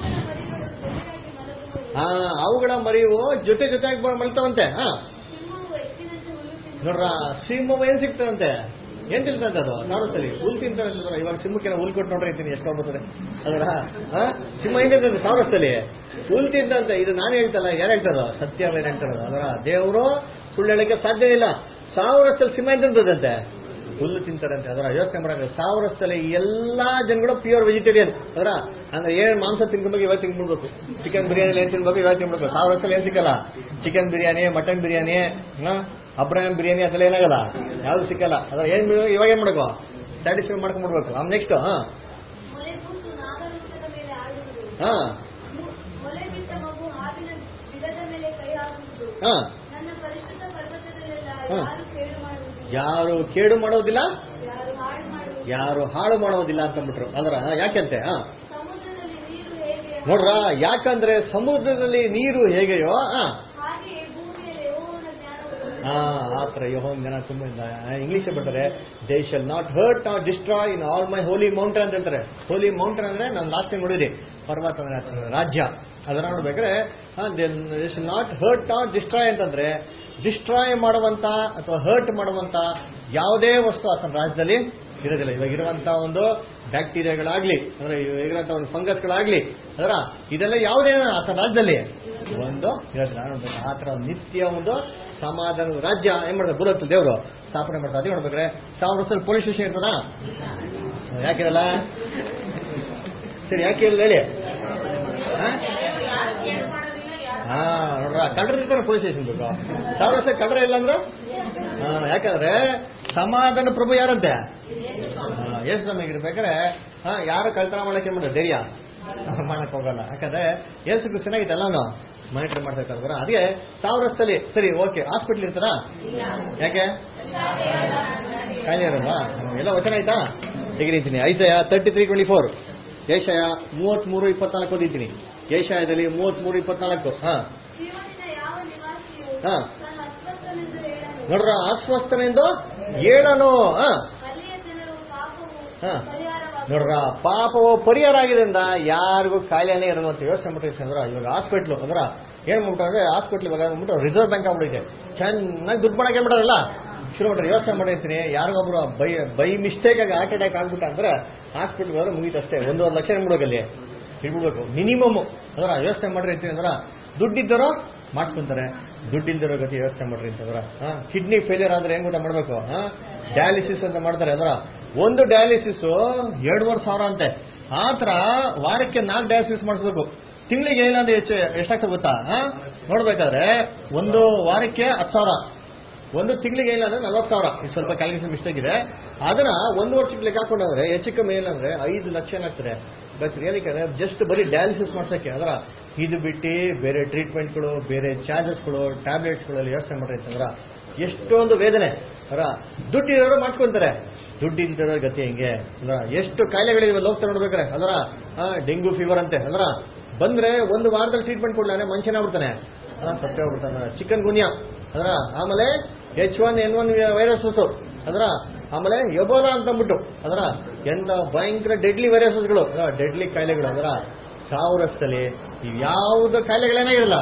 ಅವುಗಳ ಮರಿಗಳು ಜೊತೆ ಜೊತೆಯಾಗಿ ಆ ಅವುಗಳ ಮರಿವು ಜೊತೆ ಜೊತೆಯಾಗಿ ಬ- ಮಲ್ತಾವಂತೆ ಹಾ ಸಿಂಹವು ಎತ್ತಿನಂತೆ ಹುಲ್ಲು ತಿನ್ನುವುದು. ನೋಡ್ರ ಸಿಂಹವು ಏನ್ ಸಿಗ್ತಾರಂತೆ ಏನ್ ತಿಂತಂತೆ ಅದು ಸಾರಸಲಿ ಹುಲ್ ತಿಂತಾರೆ ಇವಾಗ ಸಿಂಹಕ್ಕೆ ಹುಲ್ ಕೊಟ್ಟು ನೋಡ್ರಿ ಅಂತೀನಿ ಎಷ್ಟು ಬರ್ತದೆ ಅದರ ಹಾ ಸಿಂಹ ಏನ್ ತಿಂತಂತೆ ಸಾರಸಲಿ ಹುಲ್ ತಿಂತಂತೆ ಇದು ನಾನು ಹೇಳ್ತಲ್ಲ ಯಾರು ಹೇಳ್ತಾರೋ ಸತ್ಯ ಏನ್ ಹೇಳ್ತಾರದು ಅದರ ದೇವರು ಸುಳ್ಳು ಹೇಳಕ್ಕೆ ಸಾಧ್ಯ ಇಲ್ಲ ಸಾವಿರ ವರ್ಷದಲ್ಲಿ ಸಿಂಹ ಏನ್ ತಿಂತದಂತೆ ಹುಲ್ಲು ತಿಂತಾರಂತೆ ಅದರ ಯೋಚನೆ ಮಾಡಂಗ ಸಾವಿರ ವರ್ಷದಲ್ಲಿ ಎಲ್ಲಾ ಜನಗಳು ಪ್ಯೂರ್ ವೆಜಿಟೇರಿಯನ್ ಅದರ ಅಂದ್ರೆ ಏನ್ ಮಾಂಸ ತಿನ್ಕೊಬೇಕು ಇವತ್ತು ತಿನ್ಬಿಡ್ಬೇಕು ಚಿಕನ್ ಬಿರಿಯಾನಿ ಏನ್ ತಿನ್ಬೇಕು ಇವತ್ತು ತಿನ್ಬೇಕು ಸಾವಿರ ವರ್ಷದಲ್ಲಿ ಏನ್ ಸಿಕ್ಕಲ್ಲ ಚಿಕನ್ ಬಿರಿಯಾನಿ ಮಟನ್ ಬಿರಿಯಾನಿ ಅಬ್ರಾಹಿಂ ಬಿರಿಯಾನಿ ಅದೆಲ್ಲ ಏನಾಗಲ್ಲ ಯಾವ್ದು ಸಿಕ್ಕಲ್ಲ ಅದ್ರ ಏನ್ ಬಿಡು- ಇವಾಗ ಏನ್ ಮಾಡ್ಬೇಕು ಸ್ಯಾಟಿಸ್ಫೈ ಮಾಡ್ಕೊಂಡ್ಬಿಡ್ಬೇಕು ಆಮೇಲೆ ನೆಕ್ಸ್ಟ್ ಹಾ ಮೊಲೆ ಕೂಸು ನಾಗರೂಪದ ಮೇಲೆ ಆಡುವುದು ಹಾ ಮು- ಮೊಲೆ ಬಿಟ್ಟ ಮಗು ಹಾವಿನ ಬಿಲದ ಮೇಲೆ ಕೈ ಹಾಕುವುದು ಹಾ ನನ್ನ ಪರಿಶುದ್ಧ ಪರ್ವತದಲ್ಲೆಲ್ಲ ಹಾ. ಯಾರು ಕೇಳು ಮಾಡುವುದಿಲ್ಲ ಯಾರು ಕೇಡು ಮಾಡೋದಿಲ್ಲ ಯಾರು ಹಾಳು ಮಾಡುವುದಿಲ್ಲ ಯಾರು ಹಾಳು ಮಾಡೋದಿಲ್ಲ ಅಂತಂದ್ಬಿಟ್ರು ಅದರ ಯಾಕೆಂತೆ ಹಾ ಸಮುದ್ರದಲ್ಲಿ ನೀರು ಹೇಗೆ ನೋಡ್ರ ಯಾಕಂದ್ರೆ ಸಮುದ್ರದಲ್ಲಿ ನೀರು ಹೇಗೆಯೋ ಹಾ ಹಾಗೆಯೇ ಭೂಮಿಯಲ್ಲಿ ಯೆಹೋವನ ಜ್ಞಾನವು ಹಾ ಆತರ ಯಹೋನ್ ಜನ ತುಂಬಾ ಇಂಗ್ಲಿಷ್ ಬರ್ತಾರೆ they shall not hurt not destroy in all my holy mountain ಅಂತ ಹೇಳ್ತಾರೆ ಹೋಲಿ ಮೌಂಟೇನ್ ಅಂದ್ರೆ ನಾನು ಲಾಸ್ಟ್ ಟೈಮ್ ನೋಡಿದ್ರಿ ಪರ್ವತ ಅಂದ್ರೆ ಅದ್ರ ರಾಜ್ಯ ಅದನ್ನ ನೋಡ್ಬೇಕಾದ್ರೆ they shall not hurt not destroy ಅಂತಂದ್ರೆ ಡಿಸ್ಟ್ರಾಯ್ ಮಾಡುವಂತ ಅಥವಾ ಹರ್ಟ್ ಮಾಡುವಂತ ಯಾವುದೇ ವಸ್ತು ಆತನ ರಾಜ್ಯದಲ್ಲಿ ಇರೋದಿಲ್ಲ ಇವಾಗ ಇರುವಂತ ಒಂದು ಬ್ಯಾಕ್ಟೀರಿಯಾಗಳಾಗ್ಲಿ ಅಂದ್ರೆ ಇರುವಂತ ಒಂದು ಫಂಗಸ್ಗಳಾಗ್ಲಿ ಅದರ ಇದೆಲ್ಲ ಯಾವುದೇ ಆತನ ರಾಜ್ಯದಲ್ಲಿ ಒಂದು ಇರೋದಿಲ್ಲ ನೋಡ್ಬೇಕು ಆ ತರ ನಿತ್ಯ ಒಂದು ಸಮಾಧಾನದ ರಾಜ್ಯ ಏನ್ ಮಾಡ್ತಾರೆ ಬುಲತ್ತು ದೇವರು ಸ್ಥಾಪನೆ ಮಾಡ್ತಾರೆ ಅದೇ ನೋಡ್ಬೇಕ್ರೆ ಸಾವಿರ ವರ್ಷದಲ್ಲಿ ಪೊಲೀಸ್ ಸ್ಟೇಷನ್ ಇರ್ತದ ಯಾಕಿರಲ್ಲ ಸರಿ ಯಾಕೆ ಇಲ್ಲ ಹೇಳಿ ಹಾ? ಹಾ ನೋಡ್ರ ಕಳ್ಳರು ಇರ್ತಾರೆ ಪೊಲೀಸ್ ಸ್ಟೇಷನ್ ಬೇಕು ಸಾವಿರ ವರ್ಷ ಕಳ್ಳರ ಇಲ್ಲ ಅಂದ್ರೆ ಹಾ ಯಾಕಂದ್ರೆ ಸಮಾಧಾನ ಪ್ರಭು ಯಾರಂತೆ ಎಷ್ಟು ನಮಗೆ ಇರ್ಬೇಕಾದ್ರೆ ಹಾ ಯಾರು ಕಳ್ತನ ಮಾಡಕ್ಕೆ ಏನ್ ಮಾಡ್ತಾರೆ ಧೈರ್ಯ ಮಾಡಕ್ ಹೋಗಲ್ಲ ಯಾಕಂದ್ರೆ ಏಸು ಕ್ರಿಸ್ತನಾಗಿತ್ತು ಎಲ್ಲಾನು ಮಾನಿಟರ್ ಮಾಡ್ಬೇಕಾದ್ರೆ ಅದಕ್ಕೆ ಸಾವಿರ ವರ್ಷದಲ್ಲಿ ಸರಿ ಓಕೆ ಹಾಸ್ಪಿಟ್ಲ್ ಇರ್ತಾರ ಯಾಕೆ ಕಾಯಿಲೆ ಇರಲ್ವಾ ಹ್ಮ್, ಎಲ್ಲ ವಚನ ಆಯ್ತಾ ತೆಗಿತೀನಿ Isaiah thirty three twenty four Isaiah ಮೂವತ್ಮೂರು ಇಪ್ಪತ್ನಾಲ್ಕು ಓದಿದ್ದೀನಿ ಏಷಯದಲ್ಲಿ ಮೂವತ್ಮೂರು ಇಪ್ಪತ್ನಾಲ್ಕು ಹಾ ಜೀವನಿನ ಯಾವ ನಿವಾಸಿಯು ಹಾ. ತಾನು ಅಸ್ವಸ್ಥನೆಂದು ಹೇಳಲು ನೋಡ್ರ ಅಸ್ವಸ್ಥನೆಂದು ಏಳನು ಆ, ಅಲ್ಲಿಯ ಜನರು ಪಾಪವು ಹಾ. ಪರಿಹಾರವಾಗುವುದು. ನೋಡ್ರ ಪಾಪವು ಪರಿಹಾರ ಆಗಿದ್ರಿಂದ ಯಾರಿಗೂ ಕಾಯಿಲೆನೇ ಇರಲ್ಲ ಅಂತ ಯೋಚನೆ ಮಾಡ್ತೀವಿ ಅಂದ್ರ ಇವಾಗ ಹಾಸ್ಪಿಟ್ಲು ಅಂದ್ರ ಏನ್ ಮಾಡ್ಬಿಟ್ಟು ಅಂದ್ರೆ ಹಾಸ್ಪಿಟ್ಲ್ ಇವಾಗ ಅಂದ್ಬಿಟ್ಟು ರಿಸರ್ವ್ ಬ್ಯಾಂಕ್ ಆಗ್ಬಿಟ್ಟಿದೆ ಚೆನ್ನಾಗಿ ದುಡ್ಡು ಮಾಡಕ್ಕೆ ಏನ್ ಮಾಡೋರಲ್ಲ ಶುರು ಮಾಡ್ರಿ ಯೋಚನೆ ಮಾಡಿರ್ತೀನಿ ಯಾರಿಗೊಬ್ರು ಬೈ ಬೈ ಮಿಸ್ಟೇಕ್ ಆಗಿ ಹಾರ್ಟ್ ಅಟ್ಯಾಕ್ ಆಗ್ಬಿಟ್ಟ ಅಂದ್ರೆ ಹಾಸ್ಪಿಟ್ಲ್ ಹೋದ್ರೆ ಮುಗೀತು ಅಷ್ಟೇ ಒಂದೂವರೆ ಲಕ್ಷ ಏನ್ಬಿಡ್ಬೇಕು ಅಲ್ಲಿ ಇಟ್ಬಿಡ್ಬೇಕು ಮಿನಿಮಮ್ ಅಂದ್ರ ಯೋಚನೆ ಮಾಡಿರ್ತೀನಿ ಅಂದ್ರ ದುಡ್ಡಿದ್ದರೋ ಮಾಡ್ಕೊಂತಾರೆ ದುಡ್ಡಿಲ್ದಿರೋ ಗತಿ ಯೋಚನೆ ಮಾಡ್ರಿ ಅಂತಂದ್ರ ಕಿಡ್ನಿ ಫೇಲಿಯರ್ ಆದ್ರೆ ಹೆಂಗ್ ಗೊತ್ತಾ ಮಾಡ್ಬೇಕು ಡಯಾಲಿಸಿಸ್ ಅಂತ ಮಾಡ್ತಾರೆ ಅಂದ್ರ ಒಂದು ಡಯಾಲಿಸಿಸ್ ಎರಡೂವರೆ ಸಾವಿರ ಅಂತೆ ಆತರ ವಾರಕ್ಕೆ ನಾಲ್ಕು ಡಯಾಲಿಸಿಸ್ ಮಾಡಿಸ್ಬೇಕು ತಿಂಗಳಿಗೆ ಏನಿಲ್ಲ ಅಂದ್ರೆ ಹೆಚ್ಚು ಎಷ್ಟಾಗ್ತದೆ ಗೊತ್ತಾ ಆ? ನೋಡ್ಬೇಕಾದ್ರೆ ಒಂದು ವಾರಕ್ಕೆ ಹತ್ತು ಸಾವಿರ ಒಂದು ತಿಂಗಳಿಗೆ ಏನಿಲ್ಲ ಅಂದ್ರೆ ನಲ್ವತ್ತು ಸಾವಿರ ಇದು ಸ್ವಲ್ಪ ಕ್ಯಾಲ್ಕುಲೇಷನ್ ಮಿಸ್ಟೇಕ್ ಇದೆ ಅದನ್ನ ಒಂದು ವರ್ಷಕ್ಕೆ ಲೆಕ್ಕ ಹಾಕೊಂಡ್ರೆ ಹೆಚ್ಚು ಕಮ್ಮಿ ಏನಿಲ್ಲ ಅಂದ್ರೆ ಐದು ಲಕ್ಷ ಏನಾಗ್ತದೆ ಬಟ್ ಏನಕ್ಕೆ ಅಂದ್ರೆ ಜಸ್ಟ್ ಬರೀ ಡಯಾಲಿಸಿಸ್ ಮಾಡ್ಸಕ್ಕೆ ಅದರ ಇದು ಬಿಟ್ಟು ಬೇರೆ ಟ್ರೀಟ್ಮೆಂಟ್ಗಳು ಬೇರೆ ಚಾರ್ಜಸ್ಗಳು ಟ್ಯಾಬ್ಲೆಟ್ಸ್ಗಳಲ್ಲಿ ಯೋಚನೆ ಮಾಡ್ರಿ ಅಂತಂದ್ರ ಎಷ್ಟೊಂದು ವೇದನೆ ಅದರ ದುಡ್ಡಿರೋರು ಮಾಡ್ಕೊಂತಾರೆ ದುಡ್ಡು ಇಲ್ದಿರೋ ಗತಿ ಹೆಂಗೆ ಅಂದ್ರ ಎಷ್ಟು ಕಾಯಿಲೆಗಳಿವೆ ಹೋಗ್ತಾ ನೋಡ್ಬೇಕಾರೆ ಅದರ ಡೆಂಗ್ಯೂ ಫೀವರ್ ಅಂತೆ ಅದರ ಬಂದ್ರೆ ಒಂದು ವಾರದಲ್ಲಿ ಟ್ರೀಟ್ಮೆಂಟ್ ಕೊಡ್ಲಾನೆ ಮನುಷ್ಯನ ಆಗ್ಬಿಡ್ತಾನೆ ಸತ್ಯ ಹೋಗ್ಬಿಡ್ತಾನೆ ಚಿಕನ್ ಗುನ್ಯಾ ಅದರ ಆಮೇಲೆ H one N one viruses ಅದರ ಆಮೇಲೆ ಎಬೋಲಾ ಅಂತ ಅಂದ್ಬಿಟ್ಟು ಅದರ ಎಂತ ಭಯಂಕರ ಡೆಡ್ಲಿ ವೈರಸಸ್ಗಳು ಡೆಡ್ಲಿ ಕಾಯಿಲೆಗಳು ಅದರ ಸಾವಿರಸ್ತಲ್ಲಿ ಯಾವ್ದು ಕಾಯಿಲೆಗಳೇನಾಗಿರಲ್ಲ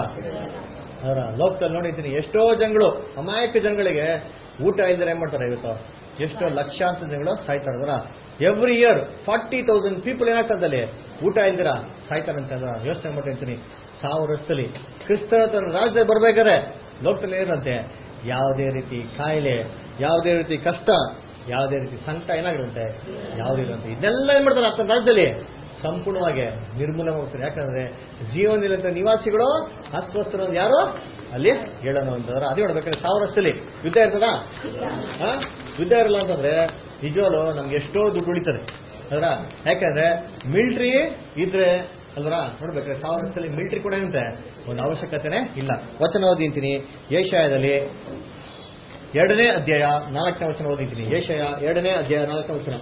ಅದರ ಲೋಕದಲ್ಲಿ ನೋಡಿದ್ದೀನಿ ಎಷ್ಟೋ ಜನಗಳು ಅಮಾಯಕ ಜನಗಳಿಗೆ ಊಟ ಇಲ್ದರೆ ಏನ್ ಮಾಡ್ತಾರೆ ಇವತ್ತು ಎಷ್ಟೋ ಲಕ್ಷಾಂತರ ಜನಗಳು ಸಾಯ್ತಾರೆ ಅದರ every year forty thousand people ಏನಾಗ್ತದೆ ಅಲ್ಲಿ ಊಟ ಇಲ್ದಿರ ಸಾಯ್ತಾರಂತೆ ಅದರ ಯೋಚನೆ ಮಾಡಿರ್ತೀನಿ ಸಾವಿರ ವರ್ಷದಲ್ಲಿ ಕ್ರಿಸ್ತನ ತನ್ನ ರಾಜ್ಯದಲ್ಲಿ ಬರ್ಬೇಕಾದ್ರೆ ಲೋಕದಲ್ಲಿ ಏನಂತೆ ಯಾವುದೇ ರೀತಿ ಕಾಯಿಲೆ ಯಾವುದೇ ರೀತಿ ಕಷ್ಟ ಯಾವುದೇ ರೀತಿ ಸಂಕಟ ಏನಾಗಿರುತ್ತೆ ಯಾವುದೇ ಇರುವಂತೆ ಇದನ್ನೆಲ್ಲ ಏನ್ ಮಾಡ್ತಾರೆ ಆತನ ರಾಜ್ಯದಲ್ಲಿ ಸಂಪೂರ್ಣವಾಗಿ ನಿರ್ಮೂಲ ಮಾಡ್ತಾರೆ ಯಾಕಂದ್ರೆ ಜೀವನದಲ್ಲಿರುವಂತ ನಿವಾಸಿಗಳು ಅಸ್ವಸ್ಥರು ಅಂತ ಯಾರು ಅಲ್ಲಿ ಹೇಳೋಣ ಅಂತಂದ್ರೆ ಅದೇ ನೋಡ್ಬೇಕಾದ್ರೆ ಸಾವಿರ ವರ್ಷದಲ್ಲಿ ಯುದ್ಧ ಇರ್ತದ ಯುದ್ಧ ಇರಲ್ಲ ಅಂತಂದ್ರೆ ನಿಜವಾಗ್ಲು ನಮ್ಗೆ ಎಷ್ಟೋ ದುಡ್ಡು ಉಳಿತದೆ ಅದರ ಯಾಕಂದ್ರೆ ಮಿಲಿಟರಿ ಇದ್ರೆ ಅಲ್ವರ ನೋಡ್ಬೇಕಾದ್ರೆ ಸಾವಿರ ವರ್ಷದಲ್ಲಿ ಮಿಲಿಟರಿ ಕೂಡ ಏನಂತೆ ಒಂದು ಅವಶ್ಯಕತೆನೇ ಇಲ್ಲ ವಚನ ಓದಿಂತೀನಿ ಏಷಾಯದಲ್ಲಿ ಎರಡನೇ ಅಧ್ಯಾಯ ನಾಲ್ಕನೇ ವಚನ ಓದಿದ್ದೀನಿ ಏಷಯ ಎರಡನೇ ಅಧ್ಯಾಯ ನಾಲ್ಕನೇ ವಚನ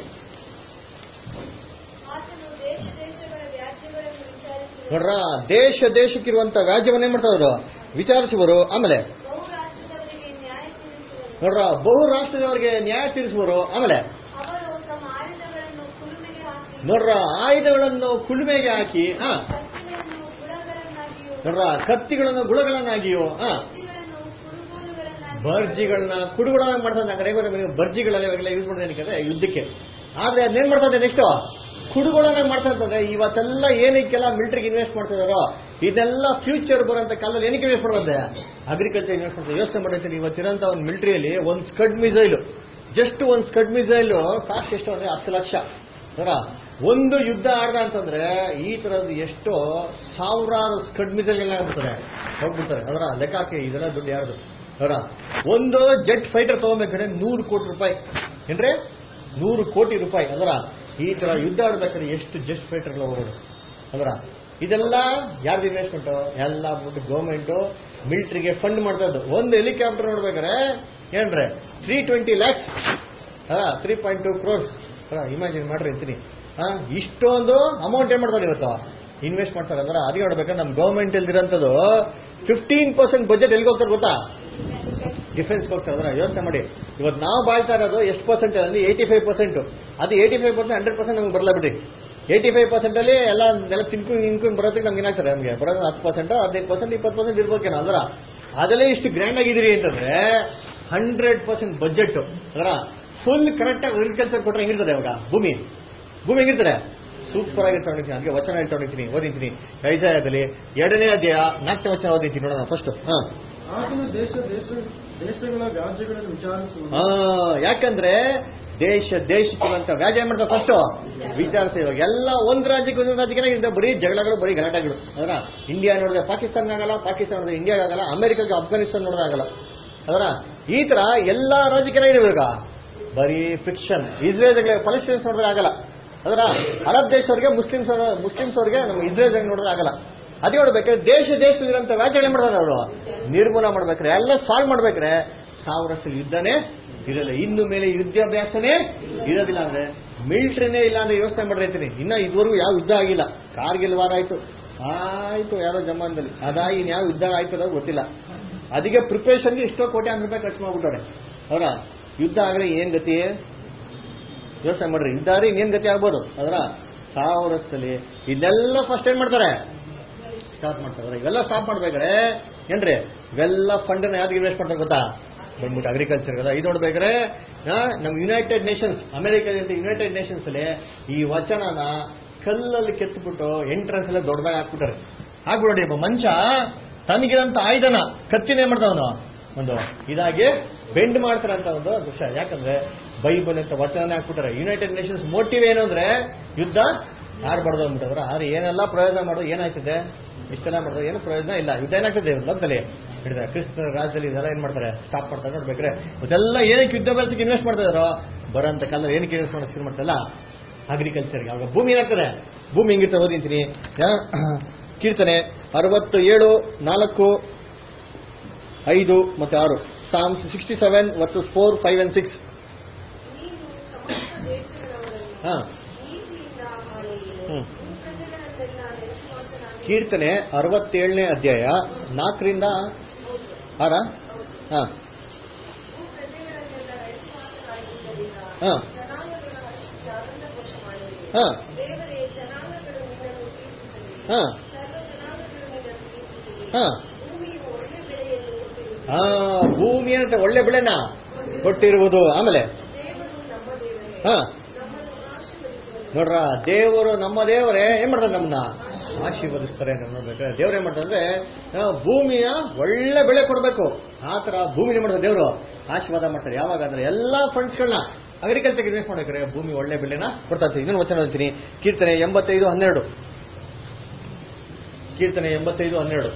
ಆತನು ದೇಶ ದೇಶಗಳ ವ್ಯಾಜ್ಯಗಳನ್ನು ವಿಚಾರಿಸಿ ನೋಡ್ರ ದೇಶ ದೇಶಕ್ಕಿರುವಂತ ವ್ಯಾಜ್ಯವನ್ನೇ ಮಾಡ್ತಾವ್ರು ವಿಚಾರಿಸುವರು ಆಮೇಲೆ ಬಹು ರಾಷ್ಟ್ರದವರಿಗೆ ನ್ಯಾಯ ತೀರಿಸುವರು ನೋಡ್ರ ಬಹು ರಾಷ್ಟ್ರದವರಿಗೆ ನ್ಯಾಯ ತೀರಿಸುವರು ಆಮೇಲೆ ಅವರು ತಮ್ಮ ಆಯುಧಗಳನ್ನು ಕುಲುಮೆಗೆ ಹಾಕಿ ನೋಡ್ರ ಆಯುಧಗಳನ್ನು ಕುಲುಮೆಗೆ ಹಾಕಿ ಆ ಕತ್ತಿಗಳನ್ನು ಗುಳಗಳನ್ನಾಗಿಯೂ ನೋಡ್ರ ಕತ್ತಿಗಳನ್ನು ಗುಳಗಳನ್ನಾಗಿಯೋ ಆ ಕತ್ತಿಗಳನ್ನು ಕುರುಗೋಲುಗಳನ್ನಾಗಿಯೂ ಬರ್ಜಿಗಳನ್ನ ಕುಡುಗುಳಾಗಿ ಮಾಡ್ತಾರೆ ಆ ಕಡೆ ಗೊತ್ತಾ ನಿಮಗೆ ಬರ್ಜಿಗಳೆಲ್ಲ ಇವಾಗೆಲ್ಲ ಯೂಸ್ ಮಾಡೋದು ಏನಕ್ಕೆ ಯುದ್ಧಕ್ಕೆ ಆದ್ರೆ ಅದನ್ನೇನ್ ಮಾಡ್ತಾರೆ ನೆಕ್ಸ್ಟ್ ಕುಡುಗುಳನ್ನ ಮಾಡ್ತಾ ಇರ್ತದೆ ಇವತ್ತೆಲ್ಲ ಏನಕ್ಕೆಲ್ಲ ಮಿಲಿಟರಿಗೆ ಇನ್ವೆಸ್ಟ್ ಮಾಡ್ತಾ ಇದಾರೋ ಇದೆಲ್ಲ ಫ್ಯೂಚರ್ ಬರೋಂತ ಕಾಲದಲ್ಲಿ ಏನಕ್ಕೆ ಇನ್ವೆಸ್ಟ್ ಮಾಡೋದೆ ಅಗ್ರಿಕಲ್ಚರ್ ಇನ್ವೆಸ್ಟ್ ಮಾಡ್ತಾರೆ ಯೋಚನೆ ಮಾಡಿರ್ತೀನಿ ಇವತ್ತಿರೋಂಥ ಒಂದು ಮಿಲಿಟರಿಯಲ್ಲಿ ಒಂದು ಸ್ಕಡ್ ಮಿಸೈಲು ಜಸ್ಟ್ ಒಂದು ಸ್ಕಡ್ ಮಿಸೈಲ್ ಕಾಸ್ಟ್ ಎಷ್ಟು ಅಂದ್ರೆ ಹತ್ತು ಲಕ್ಷ ಅದರ ಒಂದು ಯುದ್ಧ ಆಡ್ದ ಅಂತಂದ್ರೆ ಈ ತರದ್ದು ಎಷ್ಟೋ ಸಾವಿರಾರು ಸ್ಕಡ್ ಮಿಸೈಲ್ ಎಲ್ಲ ಆಗ್ಬಿಡ್ತಾರೆ ಹೋಗ್ಬಿಡ್ತಾರೆ ಅದರ ಲೆಕ್ಕ ಹಾಕಿ ಇದೆಲ್ಲ ದುಡ್ಡು ಯಾರ್ದು ಅದರ ಒಂದು ಜೆಟ್ ಫೈಟರ್ ತಗೋಬೇಕಾದ್ರೆ ನೂರು ಕೋಟಿ ರೂಪಾಯಿ ಏನ್ರಿ ನೂರು ಕೋಟಿ ರೂಪಾಯಿ ಅದರ ಈ ತರ ಯುದ್ಧ ಆಡ್ಬೇಕಾದ್ರೆ ಎಷ್ಟು ಜೆಟ್ ಫೈಟರ್ಗಳು ಹೋಗೋದು ಅದರ ಇದೆಲ್ಲ ಯಾರ್ದು ಇನ್ವೆಸ್ಟ್ಮೆಂಟ್ ಎಲ್ಲ ಬಿಟ್ಟು ಗೌರ್ಮೆಂಟ್ ಮಿಲಿಟರಿಗೆ ಫಂಡ್ ಮಾಡ್ತಾ ಇದ್ದು ಒಂದು ಹೆಲಿಕಾಪ್ಟರ್ ನೋಡ್ಬೇಕಾದ್ರೆ ಏನ್ರೆ three twenty lakhs three point two crores imagine ಮಾಡ್ರಿ ಅಂತೀನಿ ಹಾ ಇಷ್ಟೊಂದು ಅಮೌಂಟ್ ಏನ್ ಮಾಡ್ತಾರೆ ಇವತ್ತು ಇನ್ವೆಸ್ಟ್ ಮಾಡ್ತಾರೆ ಅಂದ್ರೆ ಅದೇ ನೋಡ್ಬೇಕಾದ್ರೆ ನಮ್ಮ ಗೌರ್ಮೆಂಟ್ ಇಲ್ದಿರೋಂಥದ್ದು ಫಿಫ್ಟೀನ್ ಪರ್ಸೆಂಟ್ ಬಜೆಟ್ ಎಲ್ಲಿಗೆ ಹೋಗ್ತಾರೆ ಗೊತ್ತಾ ಡಿಫೆನ್ಸ್ಗೆ ಹೋಗ್ತಾರೆ ಅಂದ್ರೆ ಯೋಚನೆ ಮಾಡಿ ಇವತ್ತು ನಾವು ಬಾಳ್ತಾ ಇರೋದು ಎಷ್ಟು ಪರ್ಸೆಂಟ್ ಅಂದ್ರೆ ಏಯ್ಟಿ ಫೈವ್ ಪರ್ಸೆಂಟ್ ಅದು eighty five percent hundred percent ನಮ್ಗೆ ಬರಲ್ಲ ಬಿಡಿ ಏಯ್ಟಿ ಫೈವ್ ಪರ್ಸೆಂಟ್ ಅಲ್ಲಿ ಎಲ್ಲ ಎಲ್ಲ ತಿನ್ಕೊಂಡು ನಿನ್ಕೊಂಡು ಬರೋದಕ್ಕೆ ನಮ್ಗೆ ಏನಾಗ್ತಾರೆ ನಮಗೆ ಬರೋದು ಹತ್ತು ಪರ್ಸೆಂಟ್ ಹದಿನೈದು ಪರ್ಸೆಂಟ್ ಇಪ್ಪತ್ತು ಪರ್ಸೆಂಟ್ ಇರ್ಬೇಕೇನೋ ಅಂದ್ರೆ ಅದೆಲ್ಲ ಇಷ್ಟು ಗ್ರ್ಯಾಂಡ್ ಆಗಿದ್ದೀರಿ ಅಂತಂದ್ರೆ ಹಂಡ್ರೆಡ್ ಪರ್ಸೆಂಟ್ ಬಜೆಟ್ ಅದರ ಫುಲ್ ಕರೆಕ್ಟ್ ಆಗಿ ಅಗ್ರಿಕಲ್ಚರ್ ಕೊಟ್ರೆ ಹೆಂಗಿರ್ತದೆ ಅವಾಗ ಭೂಮಿ ಭೂಮಿ ಹೆಂಗಿರ್ತಾರೆ ಸೂಪರ್ ಆಗಿ ತಗೊಂಡಿದ್ದೀನಿ ಅದಕ್ಕೆ ವಚನ ಹೇಳಿ ತಗೊಂಡಿದ್ದೀನಿ ಓದಿದ್ದೀನಿ ಐಜಾಯದಲ್ಲಿ ಎರಡನೇ ಅಧ್ಯಾಯ ನಾಲ್ಕನೇ ವಚನ ಓದಿದ್ದೀನಿ ನೋಡೋಣ ಫಸ್ಟ್ ಹಾ ಆತನು ದೇಶ ದೇಶ ದೇಶಗಳ ವ್ಯಾಜ್ಯಗಳನ್ನು ವಿಚಾರಿಸುವುದು ಆ, ಯಾಕಂದ್ರೆ ದೇಶ ದೇಶಕ್ಕಿರುವಂತ ವ್ಯಾಜ್ಯ ಏನ್ ಮಾಡ್ತಾರೆ ಫಸ್ಟ್ ವಿಚಾರಿಸ ಇವಾಗ ಎಲ್ಲ ಒಂದ್ ರಾಜ್ಯಕ್ಕೆ ಒಂದೊಂದು ರಾಜ್ಯಕ್ಕೆ ಏನಾಗಿದೆ ಬರೀ ಜಗಳಗಳು ಬರೀ ಗಲಾಟೆಗಳು ಅದರ ಇಂಡಿಯಾ ನೋಡಿದ್ರೆ ಪಾಕಿಸ್ತಾನ ಆಗಲ್ಲ ಪಾಕಿಸ್ತಾನ ನೋಡಿದ್ರೆ ಇಂಡಿಯಾ ಆಗಲ್ಲ ಅಮೆರಿಕಾಗೆ ಅಫ್ಘಾನಿಸ್ತಾನ ನೋಡಿದ್ರೆ ಆಗಲ್ಲ ಅದರ ಈ ತರ ಎಲ್ಲಾ ರಾಜ್ಯಕ್ಕೆ ಏನಾಗಿದೆ ಇವಾಗ ಬರೀ ಫಿಕ್ಷನ್ ಇಸ್ರೇಲ್ ಪಲಸ್ಟೀನ್ಸ್ ನೋಡಿದ್ರೆ ಆಗಲ್ಲ ಅದರ ಅರಬ್ ದೇಶದವ್ರಿಗೆ ಮುಸ್ಲಿಮ್ಸ್ ಮುಸ್ಲಿಮ್ಸ್ ಅವ್ರಿಗೆ ನಮ್ಮ ಇಸ್ರೇಲ್ ನೋಡಿದ್ರೆ ಆಗಲ್ಲ ಅದೇ ನೋಡ್ಬೇಕಾದ್ರೆ ದೇಶ ದೇಶದಲ್ಲಿರೋಂಥ ವ್ಯಾಜ್ಯಗಳು ಮಾಡ್ತಾರೆ ಅವರು ನಿರ್ಮೂಲ ಮಾಡ್ಬೇಕ್ರೆ ಎಲ್ಲ ಸಾಲ್ವ್ ಮಾಡ್ಬೇಕ್ರೆ ಸಾವಿರ ವರ್ಷ ಯುದ್ಧನೇ ಇರಲ್ಲ ಇನ್ನು ಮೇಲೆ ಯುದ್ಧಾಭ್ಯಾಸನೇ ಇರೋದಿಲ್ಲ ಅಂದ್ರೆ ಮಿಲಿಟರಿನೇ ಇಲ್ಲ ಅಂದ್ರೆ ಯೋಚನೆ ಮಾಡಿರ್ತೀನಿ ಇನ್ನ ಇದುವರೆಗೂ ಯಾವ ಯುದ್ಧ ಆಗಿಲ್ಲ ಕಾರ್ಗಿಲ್ ವಾರ ಆಯ್ತು ಆಯ್ತು ಯಾರೋ ಜಮಾನದಲ್ಲಿ ಅದಾಗಿ ಇನ್ ಯಾವ ಯುದ್ಧ ಆಯ್ತದ ಗೊತ್ತಿಲ್ಲ ಅದಕ್ಕೆ ಪ್ರಿಪರೇಷನ್ಗೆ ಇಷ್ಟೋ ಕೋಟಿ ರೂಪಾಯಿ ಖರ್ಚು ಮಾಡ್ಬಿಟ್ಟವ್ರೆ ಅವರ ಯುದ್ಧ ಆಗಲಿ ಏನ್ ಗತಿ ಯೋಚನೆ ಮಾಡ್ರಿ ಯುದ್ಧ ಆದ್ರೆ ಇನ್ನೇನ್ ಗತಿ ಆಗ್ಬೋದು ಅದರ ಸಾವಿರ ವರ್ಷದಲ್ಲಿ ಇದನ್ನೆಲ್ಲ ಫಸ್ಟ್ ಏನ್ ಮಾಡ್ತಾರೆ ಸ್ಟಾಪ್ ಮಾಡ್ತಾರೆ ಇವೆಲ್ಲ ಸ್ಟಾಪ್ ಮಾಡ್ಬೇಕಾದ್ರೆ ಏನ್ರಿ ಇವೆಲ್ಲ ಫಂಡ್ ಯಾವ್ದು ಇನ್ವೆಸ್ಟ್ ಮಾಡ್ತಾರೆ ಗೊತ್ತಾ ಬಂದ್ಬಿಟ್ಟು ಅಗ್ರಿಕಲ್ಚರ್ ಗೊತ್ತಾ ಇದು ನೋಡ್ಬೇಕಾದ್ರೆ ಆ, ನಮ್ಮ ಯುನೈಟೆಡ್ ನೇಷನ್ಸ್ ಅಮೆರಿಕದಿಂದ ಯುನೈಟೆಡ್ ನೇಷನ್ಸ್ ಅಲ್ಲಿ ಈ ವಚನನ ಕಲ್ಲಲ್ಲಿ ಕೆತ್ತಬಿಟ್ಟು ಎಂಟ್ರೆನ್ಸ್ ಎಲ್ಲ ದೊಡ್ಡದಾಗಿ ಹಾಕ್ಬಿಟ್ಟಾರೆ ಹಾಕ್ಬಿಡಿ ಒಬ್ಬ ಮನುಷ್ಯ ತನಗಿರಂತ ಆಯುಧನ ಕತ್ತಿನೇ ಮಾಡ್ತಾವನು ಒಂದು ಇದಾಗಿ ಬೆಂಡ್ ಮಾಡ್ತಾರೆ ಅಂತ ಒಂದು ದೃಶ್ಯ ಯಾಕಂದ್ರೆ ಬೈಬಲ್ ಅಂತ ವಚನನೇ ಹಾಕ್ಬಿಟ್ಟಾರೆ ಯುನೈಟೆಡ್ ನೇಷನ್ಸ್ ಮೋಟಿವ್ ಏನು ಅಂದ್ರೆ ಯುದ್ಧ ಆಡ್ಬಾರ್ದು ಅಂದ್ಬಿಟ್ಟವ್ರ ಆದ್ರೆ ಏನೆಲ್ಲ ಪ್ರಯೋಜನ ಮಾಡೋದು ಏನಾಯ್ತದೆ ಇಷ್ಟೆಲ್ಲ ಮಾಡೋದು ಏನು ಪ್ರಯೋಜನ ಇಲ್ಲ ಯುದ್ಧ ಏನಾಗ್ತದೆ ಲೋಕದಲ್ಲಿ ಹಿಡಿದ್ರೆ ಕ್ರಿಸ್ತ ರಾಜ್ಯದಲ್ಲಿ ಇದೆಲ್ಲ ಏನ್ ಮಾಡ್ತಾರೆ ಸ್ಟಾಪ್ ಮಾಡ್ತಾರೆ ನೋಡ್ಬೇಕ್ರೆ ಇದೆಲ್ಲ ಏನಕ್ಕೆ ಯುದ್ಧ ಅಭ್ಯಾಸಕ್ಕೆ ಇನ್ವೆಸ್ಟ್ ಮಾಡ್ತಾ ಇದಾರೋ ಬರೋಂಥ ಕಾಲ ಏನಕ್ಕೆ ಇನ್ವೆಸ್ಟ್ ಮಾಡೋಕೆ ಶುರು ಮಾಡ್ತಾರಲ್ಲ ಅಗ್ರಿಕಲ್ಚರ್ಗೆ ಅವಾಗ ಭೂಮಿ ಏನಾಗ್ತದೆ ಭೂಮಿ ಹೆಂಗಿರ್ತದೆ ಓದಿಂತೀನಿ ಕೀರ್ತನೆ ಅರವತ್ತು ಏಳು ನಾಲ್ಕು ಐದು ಮತ್ತೆ ಆರು Psalms sixty seven verses four five and six ನೀನು ಸಮಸ್ತ ದೇಶಗಳವರನ್ನು ಹಾ ನೀತಿಯಿಂದ ಮಾಡಿರುವೆ. ಹ್ಮ್. ನಿನ್ನ ಪ್ರಜೆಗಳನ್ನೆಲ್ಲ ನೆಲೆಸುವಂತನಾಗಿ ಕೀರ್ತನೆ ಅರವತ್ತೇಳನೇ ಅಧ್ಯಾಯ ನಾಲ್ಕರಿಂದ ಆರ ಹಾ ಭೂ ಪ್ರಜೆಗಳನ್ನೆಲ್ಲ ನಡೆಸುವಂತನಾಗಿದ್ದರಿಂದ ಹಾ ಜನಾಂಗಗಳ ಹರ್ಷಿಸಿ ಆನಂದಘೋಷ ಮಾಡಿರಿ. ಹಾ ದೇವರೇ ಜನಾಂಗಗಳು ನಿನ್ನನ್ನು ಕೀರ್ತಿಸಲಿ. ಹಾ ಸರ್ವ ಜನಾಂಗಗಳು ನಿನ್ನನ್ನು ಕೀರ್ತಿಸಲಿ. ಹಾ ಭೂಮಿಯು ಒಳ್ಳೆ ಬೆಳೆಯನ್ನು ಕೊಟ್ಟಿರುವುದು. ಆ ಭೂಮಿ ಅಂತ ಒಳ್ಳೆ ಬೆಳೆನ ಕೊಟ್ಟಿರುವುದು ಆಮೇಲೆ ದೇವರು ನಮ್ಮ ದೇವರೇ ಹಾ ನಮ್ಮನ್ನು ಆಶೀರ್ವದಿಸುವನು. ನೋಡ್ರ ದೇವರು ನಮ್ಮ ದೇವರೇ ಏನ್ ಮಾಡ್ತಾರೆ ನಮ್ಮನ್ನ ಆಶೀರ್ವದಿಸ್ತಾರೆ ಅಂತ ನೋಡ್ಬೇಕು ದೇವ್ರು ಏನ್ ಮಾಡ್ತಾರೆ ಅಂದ್ರೆ ಆ, ಭೂಮಿಯ ಒಳ್ಳೆ ಬೆಳೆ ಕೊಡ್ಬೇಕು ಆ ತರ ಭೂಮಿ ಏನ್ ಮಾಡ್ತಾರೆ ದೇವರು ಆಶೀರ್ವಾದ ಮಾಡ್ತಾರೆ ಯಾವಾಗ ಅಂದ್ರೆ ಎಲ್ಲಾ ಫಂಡ್ಸ್ಗಳನ್ನ ಅಗ್ರಿಕಲ್ಚರ್ ಇನ್ವೆಸ್ಟ್ ಮಾಡ್ಬೇಕಾರೆ ಭೂಮಿ ಒಳ್ಳೆ ಬೆಳೆನ ಕೊಡ್ತಾ ಇರ್ತೀವಿ ಇನ್ನೊಂದು ವಚನ ಅಂತೀನಿ ಕೀರ್ತನೆ ಎಂಬತ್ತೈದು ಹನ್ನೆರಡು ಕೀರ್ತನೆ ಎಂಬತ್ತೈದು ಹನ್ನೆರಡು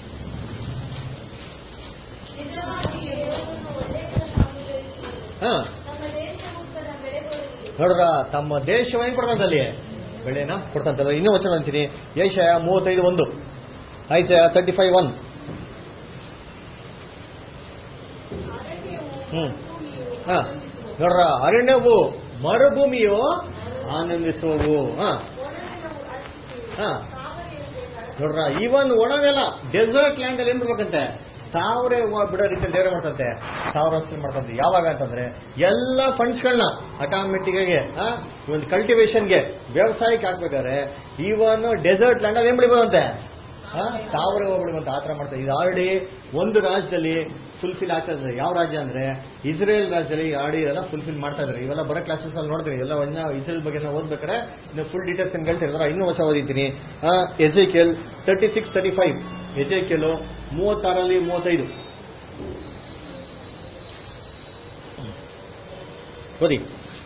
ನಿಜವಾಗಿ ದೇವರನ್ನು ಒಳ್ಳೆಯ ಸಾಮುದಾಯಿಸುವನು. ಹಾ ನಮ್ಮ ದೇಶವು ತನ್ನ ಬೆಳೆ ಕೊಡಲಿ ನೋಡ್ರ ತಮ್ಮ ದೇಶವೇನ್ ಕೊಡ್ತಂತಲ್ಲಿ ಬೆಳೆನ ಕೊಡ್ತಂತಲ್ಲ ಇನ್ನೂ ವಚನ ಅಂತೀನಿ ಏಷಯ ಮೂವತ್ತೈದು ಒಂದು ಐಸಯ ತರ್ಟಿ ಫೈವ್ ಒನ್ ಅರಣ್ಯವು ಹ್ಮ್. ಭೂಮಿಯು ಹಾ ನೋಡ್ರ ಅರಣ್ಯವು ಮರುಭೂಮಿಯು ಆನಂದಿಸುವವು ಹಾ ಒಣನೆಲವು ಹರ್ಷಿಸಿ ಹಾ ತಾವರೆಯಂತೆ ಕಳಚಿ ನೋಡ್ರ ಈವನ್ ಒಣನೆಲ್ಲ ಡೆಸರ್ಟ್ ಲ್ಯಾಂಡ್ ಅಲ್ಲಿ ಏನ್ ಮಾಡ್ಬೇಕಂತೆ ಸಾವಿರ ಹೂವ ಬಿಡೋ ರೀತಿಯಲ್ಲಿ ದೇವ್ರೆ ಮಾಡ್ತಂತೆ ಸಾವಿರ ವರ್ಷ ಮಾಡ್ತಂತೆ ಯಾವಾಗ ಅಂತಂದ್ರೆ ಎಲ್ಲ ಫಂಡ್ಸ್ಗಳನ್ನ ಆಟೋಮೆಟಿಕ್ ಆಗಿ ಆ, ಈ ಒಂದು ಕಲ್ಟಿವೇಶನ್ಗೆ ವ್ಯವಸಾಯಕ್ಕೆ ಹಾಕ್ಬೇಕಾದ್ರೆ ಈವನ್ ಡೆಸರ್ಟ್ ಲ್ಯಾಂಡ್ ಅಲ್ಲಿ ಏನ್ ಬೆಳಿಬೋದಂತೆ ಆ, ಸಾವಿರ ಹೂವ ಬೆಳಿಬೋದಂತೆ ಆ ಥರ ಮಾಡ್ತಾರೆ ಇದು ಆಲ್ರೆಡಿ ಒಂದು ರಾಜ್ಯದಲ್ಲಿ ಫುಲ್ಫಿಲ್ ಆಗ್ತಾ ಇದೆ ಯಾವ ರಾಜ್ಯ ಅಂದ್ರೆ ಇಸ್ರೇಲ್ ರಾಜ್ಯದಲ್ಲಿ ಆಡಿ ಎಲ್ಲ ಫುಲ್ಫಿಲ್ ಮಾಡ್ತಾ ಇದ್ದಾರೆ ಇವೆಲ್ಲ ಬರೋ ಕ್ಲಾಸಸ್ ಅಲ್ಲಿ ನೋಡಿದ್ರಿ ಎಲ್ಲ ಒಂದ ಇಸ್ರೇಲ್ ಬಗ್ಗೆ ನಾವು ಓದ್ಬೇಕಾರೆ ಇನ್ನು ಫುಲ್ ಡೀಟೇಲ್ಸ್ ಏನು ಹೇಳ್ತಿದ್ದಾರೆ ಇನ್ನೂ ಹೊಸ ಓದಿದ್ದೀನಿ Ezekiel thirty six thirty five Ezekiel ಮೂವತ್ತಾರಲ್ಲಿ ಮೂವತ್ತೈದು ಓದಿ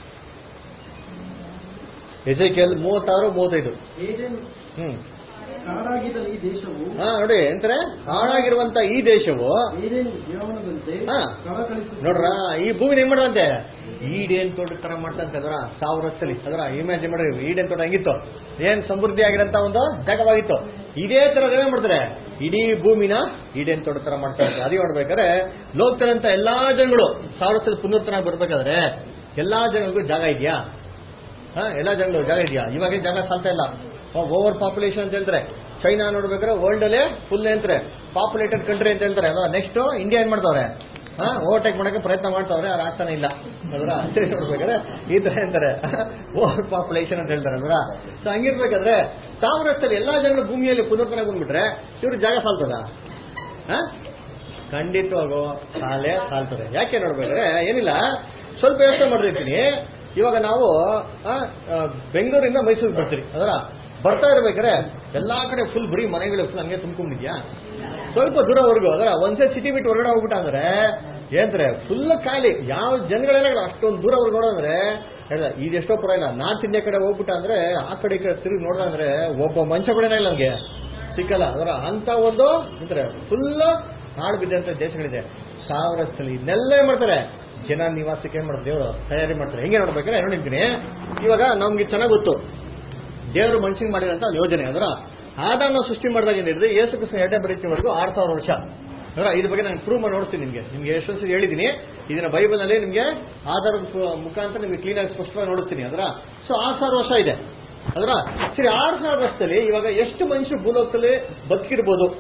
ಎಜೆಕೆಲ್ ಮೂವತ್ತಾರು ಮೂವತ್ತೈದು ಏನೇನು ಹ್ಮ್ ಕಾಡಾಗಿದ್ದ ಈ ದೇಶವು ಹಾ ನೋಡಿ ಎಂತಾರೆ ಹಾಳಾಗಿರುವಂತ ಈ ದೇಶವು ಏನೇನು ಜೀವನದಂತೆ ಹಾ. ಕಳಕಳಿಸುತ್ತದೆ. ನೋಡ್ರ ಈ ಭೂಮಿನ ಏನ್ ಮಾಡದಂತೆ ಈಡೇನ್ ತೋಟ ತರ ಮಾಡ್ತಂತೆ ಅದರ ಸಾವಿರ ವರ್ಷದಲ್ಲಿ ಅದರ ಇಮ್ಯಾಜಿನ್ ಮಾಡ್ರಿ ಈಡೇನ್ ತೋಟ ಹೆಂಗಿತ್ತು ಏನ್ ಸಮೃದ್ಧಿ ಆಗಿರಂತ ಒಂದು ಜಾಗವಾಗಿತ್ತು ಇದೇ ತರ ಏನ್ ಮಾಡ್ತಾರೆ ಇಡೀ ಭೂಮಿನ ಈಡೇನ್ ತೋಟ ತರ ಮಾಡ್ತಾ ಇರ್ತಾರೆ ಅದೇ ನೋಡ್ಬೇಕಾದ್ರೆ ಲೋಕದಲ್ಲಂತ ಎಲ್ಲಾ ಜನಗಳು ಸಾವಿರ ವರ್ಷದ ಪುನರ್ತನ ಬರ್ಬೇಕಾದ್ರೆ ಎಲ್ಲಾ ಜನಗಳಿಗೂ ಜಾಗ ಇದೆಯಾ ಹಾ ಎಲ್ಲಾ ಜನಗಳು ಜಾಗ ಇದೆಯಾ ಇವಾಗ ಜಾಗ ಸಾಲ್ತಾ ಇಲ್ಲ ಓವರ್ ಪಾಪ್ಯುಲೇಷನ್ ಅಂತ ಹೇಳ್ತಾರೆ ಚೈನಾ ನೋಡ್ಬೇಕಾದ್ರೆ ವರ್ಲ್ಡ್ ಅಲ್ಲೇ ಫುಲ್ ಅಂತಾರೆ ಪಾಪ್ಯುಲೇಟೆಡ್ ಕಂಟ್ರಿ ಅಂತ ಹೇಳ್ತಾರೆ ಅಲ್ವಾ ನೆಕ್ಸ್ಟ್ ಇಂಡಿಯಾ ಏನ್ ಮಾಡ್ತಾವ್ರೆ ಹಾ ಓವರ್ಟೇಕ್ ಮಾಡಕ್ಕೆ ಪ್ರಯತ್ನ ಮಾಡ್ತಾವ್ರೆ ಅವ್ರು ಆಗ್ತಾನೆ ಇಲ್ಲ ಅದರ ನೋಡ್ಬೇಕಾದ್ರೆ ಈ ತರ ಅಂತಾರೆ ಓವರ್ ಪಾಪ್ಯುಲೇಷನ್ ಅಂತ ಹೇಳ್ತಾರೆ ಅದರ ಸೊ ಹಂಗಿರ್ಬೇಕಾದ್ರೆ ಸಾವಿರ ವರ್ಷದಲ್ಲಿ ಎಲ್ಲಾ ಜನಗಳು ಭೂಮಿಯಲ್ಲಿ ಪುನರ್ತನ ಬಂದ್ಬಿಟ್ರೆ ಇವ್ರ ಜಾಗ ಸಾಲ್ತದ ಹಾ ಖಂಡಿತವಾಗೂ ಸಾಲೇ ಸಾಲ್ತದೆ ಯಾಕೆ ನೋಡ್ಬೇಕಾದ್ರೆ ಏನಿಲ್ಲ ಸ್ವಲ್ಪ ಯೋಚನೆ ಮಾಡಿರ್ತೀನಿ ಇವಾಗ ನಾವು ಆ, ಆ, ಬೆಂಗಳೂರಿಂದ ಮೈಸೂರಿಗೆ ಬರ್ತೀರಿ ಅದರ ಬರ್ತಾ ಇರ್ಬೇಕಾದ್ರೆ ಎಲ್ಲಾ ಕಡೆ ಫುಲ್ ಬರೀ ಮನೆಗಳು ಫುಲ್ ಹಂಗೆ ತುಂಬ್ಕೊಂಡಿದ್ಯಾ ಸ್ವಲ್ಪ ದೂರವರೆಗೂ ಅದರ ಒಂದ್ಸೇ ಸಿಟಿ ಬಿಟ್ಟು ಹೊರಗಡೆ ಹೋಗ್ಬಿಟ್ಟ ಅಂದ್ರೆ ಏನಂತಾರೆ ಫುಲ್ ಖಾಲಿ ಯಾವ ಜನಗಳೆಲ್ಲ ಅಷ್ಟೊಂದು ದೂರವರೆಗೂ ನೋಡೋದ್ರೆ ಹೇಳ್ದ ಇದೆಷ್ಟೋ ಪರ ಇಲ್ಲ ನಾರ್ತ್ ಇಂಡಿಯಾ ಕಡೆ ಹೋಗ್ಬಿಟ್ಟ ಅಂದ್ರೆ ಆ ಕಡೆ ಈ ಕಡೆ ತಿರುಗಿ ನೋಡ್ದಂದ್ರೆ ಒಬ್ಬ ಮನುಷ್ಯ ಕೂಡ ಇಲ್ಲ ನಮ್ಗೆ ಸಿಕ್ಕಲ್ಲ ಅದರ ಅಂತ ಒಂದು ಅಂದ್ರೆ ಫುಲ್ ಹಾಳು ಬಿದ್ದಂತ ದೇಶಗಳಿದೆ ಸಾವಿರ ಸ್ಥಳ ಇದನ್ನೆಲ್ಲ ಏನ್ ಮಾಡ್ತಾರೆ ಜನ ನಿವಾಸಕ್ಕೆ ಏನ್ ಮಾಡ್ತಾರೆ ದೇವರು ತಯಾರಿ ಮಾಡ್ತಾರೆ ಹೆಂಗೆ ನೋಡ್ಬೇಕಾದ್ರೆ ನೋಡಿದ್ದೀನಿ ಇವಾಗ ನಮ್ಗೆ ಚೆನ್ನಾಗಿ ಗೊತ್ತು ದೇವರು ಮನುಷ್ಯನ್ ಮಾಡಿದಂತ ಒಂದು ಯೋಜನೆ ಅದರ ಆದಾನ ಸೃಷ್ಟಿ ಮಾಡಿದಾಗ ಏನಿದೆ ಯೇಸು ಕೃಷ್ಣ ಎರಡನೇ ಬರೀತಿವರೆಗೂ ಆರು ಸಾವಿರ ವರ್ಷ ಅದರ ಇದ್ರ ಬಗ್ಗೆ ನಾನು ಪ್ರೂವ್ ಮಾಡಿ ನೋಡ್ತೀನಿ ನಿಮಗೆ ನಿಮ್ಗೆ ಎಷ್ಟು ವರ್ಷ ಹೇಳಿದ್ದೀನಿ ಇದನ್ನ ಬೈಬಲ್ ನಲ್ಲಿ ನಿಮಗೆ ಆಧಾರದ ಪು- ಮುಖಾಂತರ ನಿಮಗೆ ಕ್ಲೀನ್ ಆಗಿ ಸ್ಪಷ್ಟವಾಗಿ ನೋಡುತ್ತೀನಿ ಅದರ ಸೊ ಆರು ಸಾವಿರ ವರ್ಷ ಇದೆ ಅದರ ಸರಿ ಆರು ಸಾವಿರ ವರ್ಷದಲ್ಲಿ ಇವಾಗ ಎಷ್ಟು ಮನುಷ್ಯರು ಭೂಲೋಕದಲ್ಲಿ ಬದುಕಿರ್ಬೋದು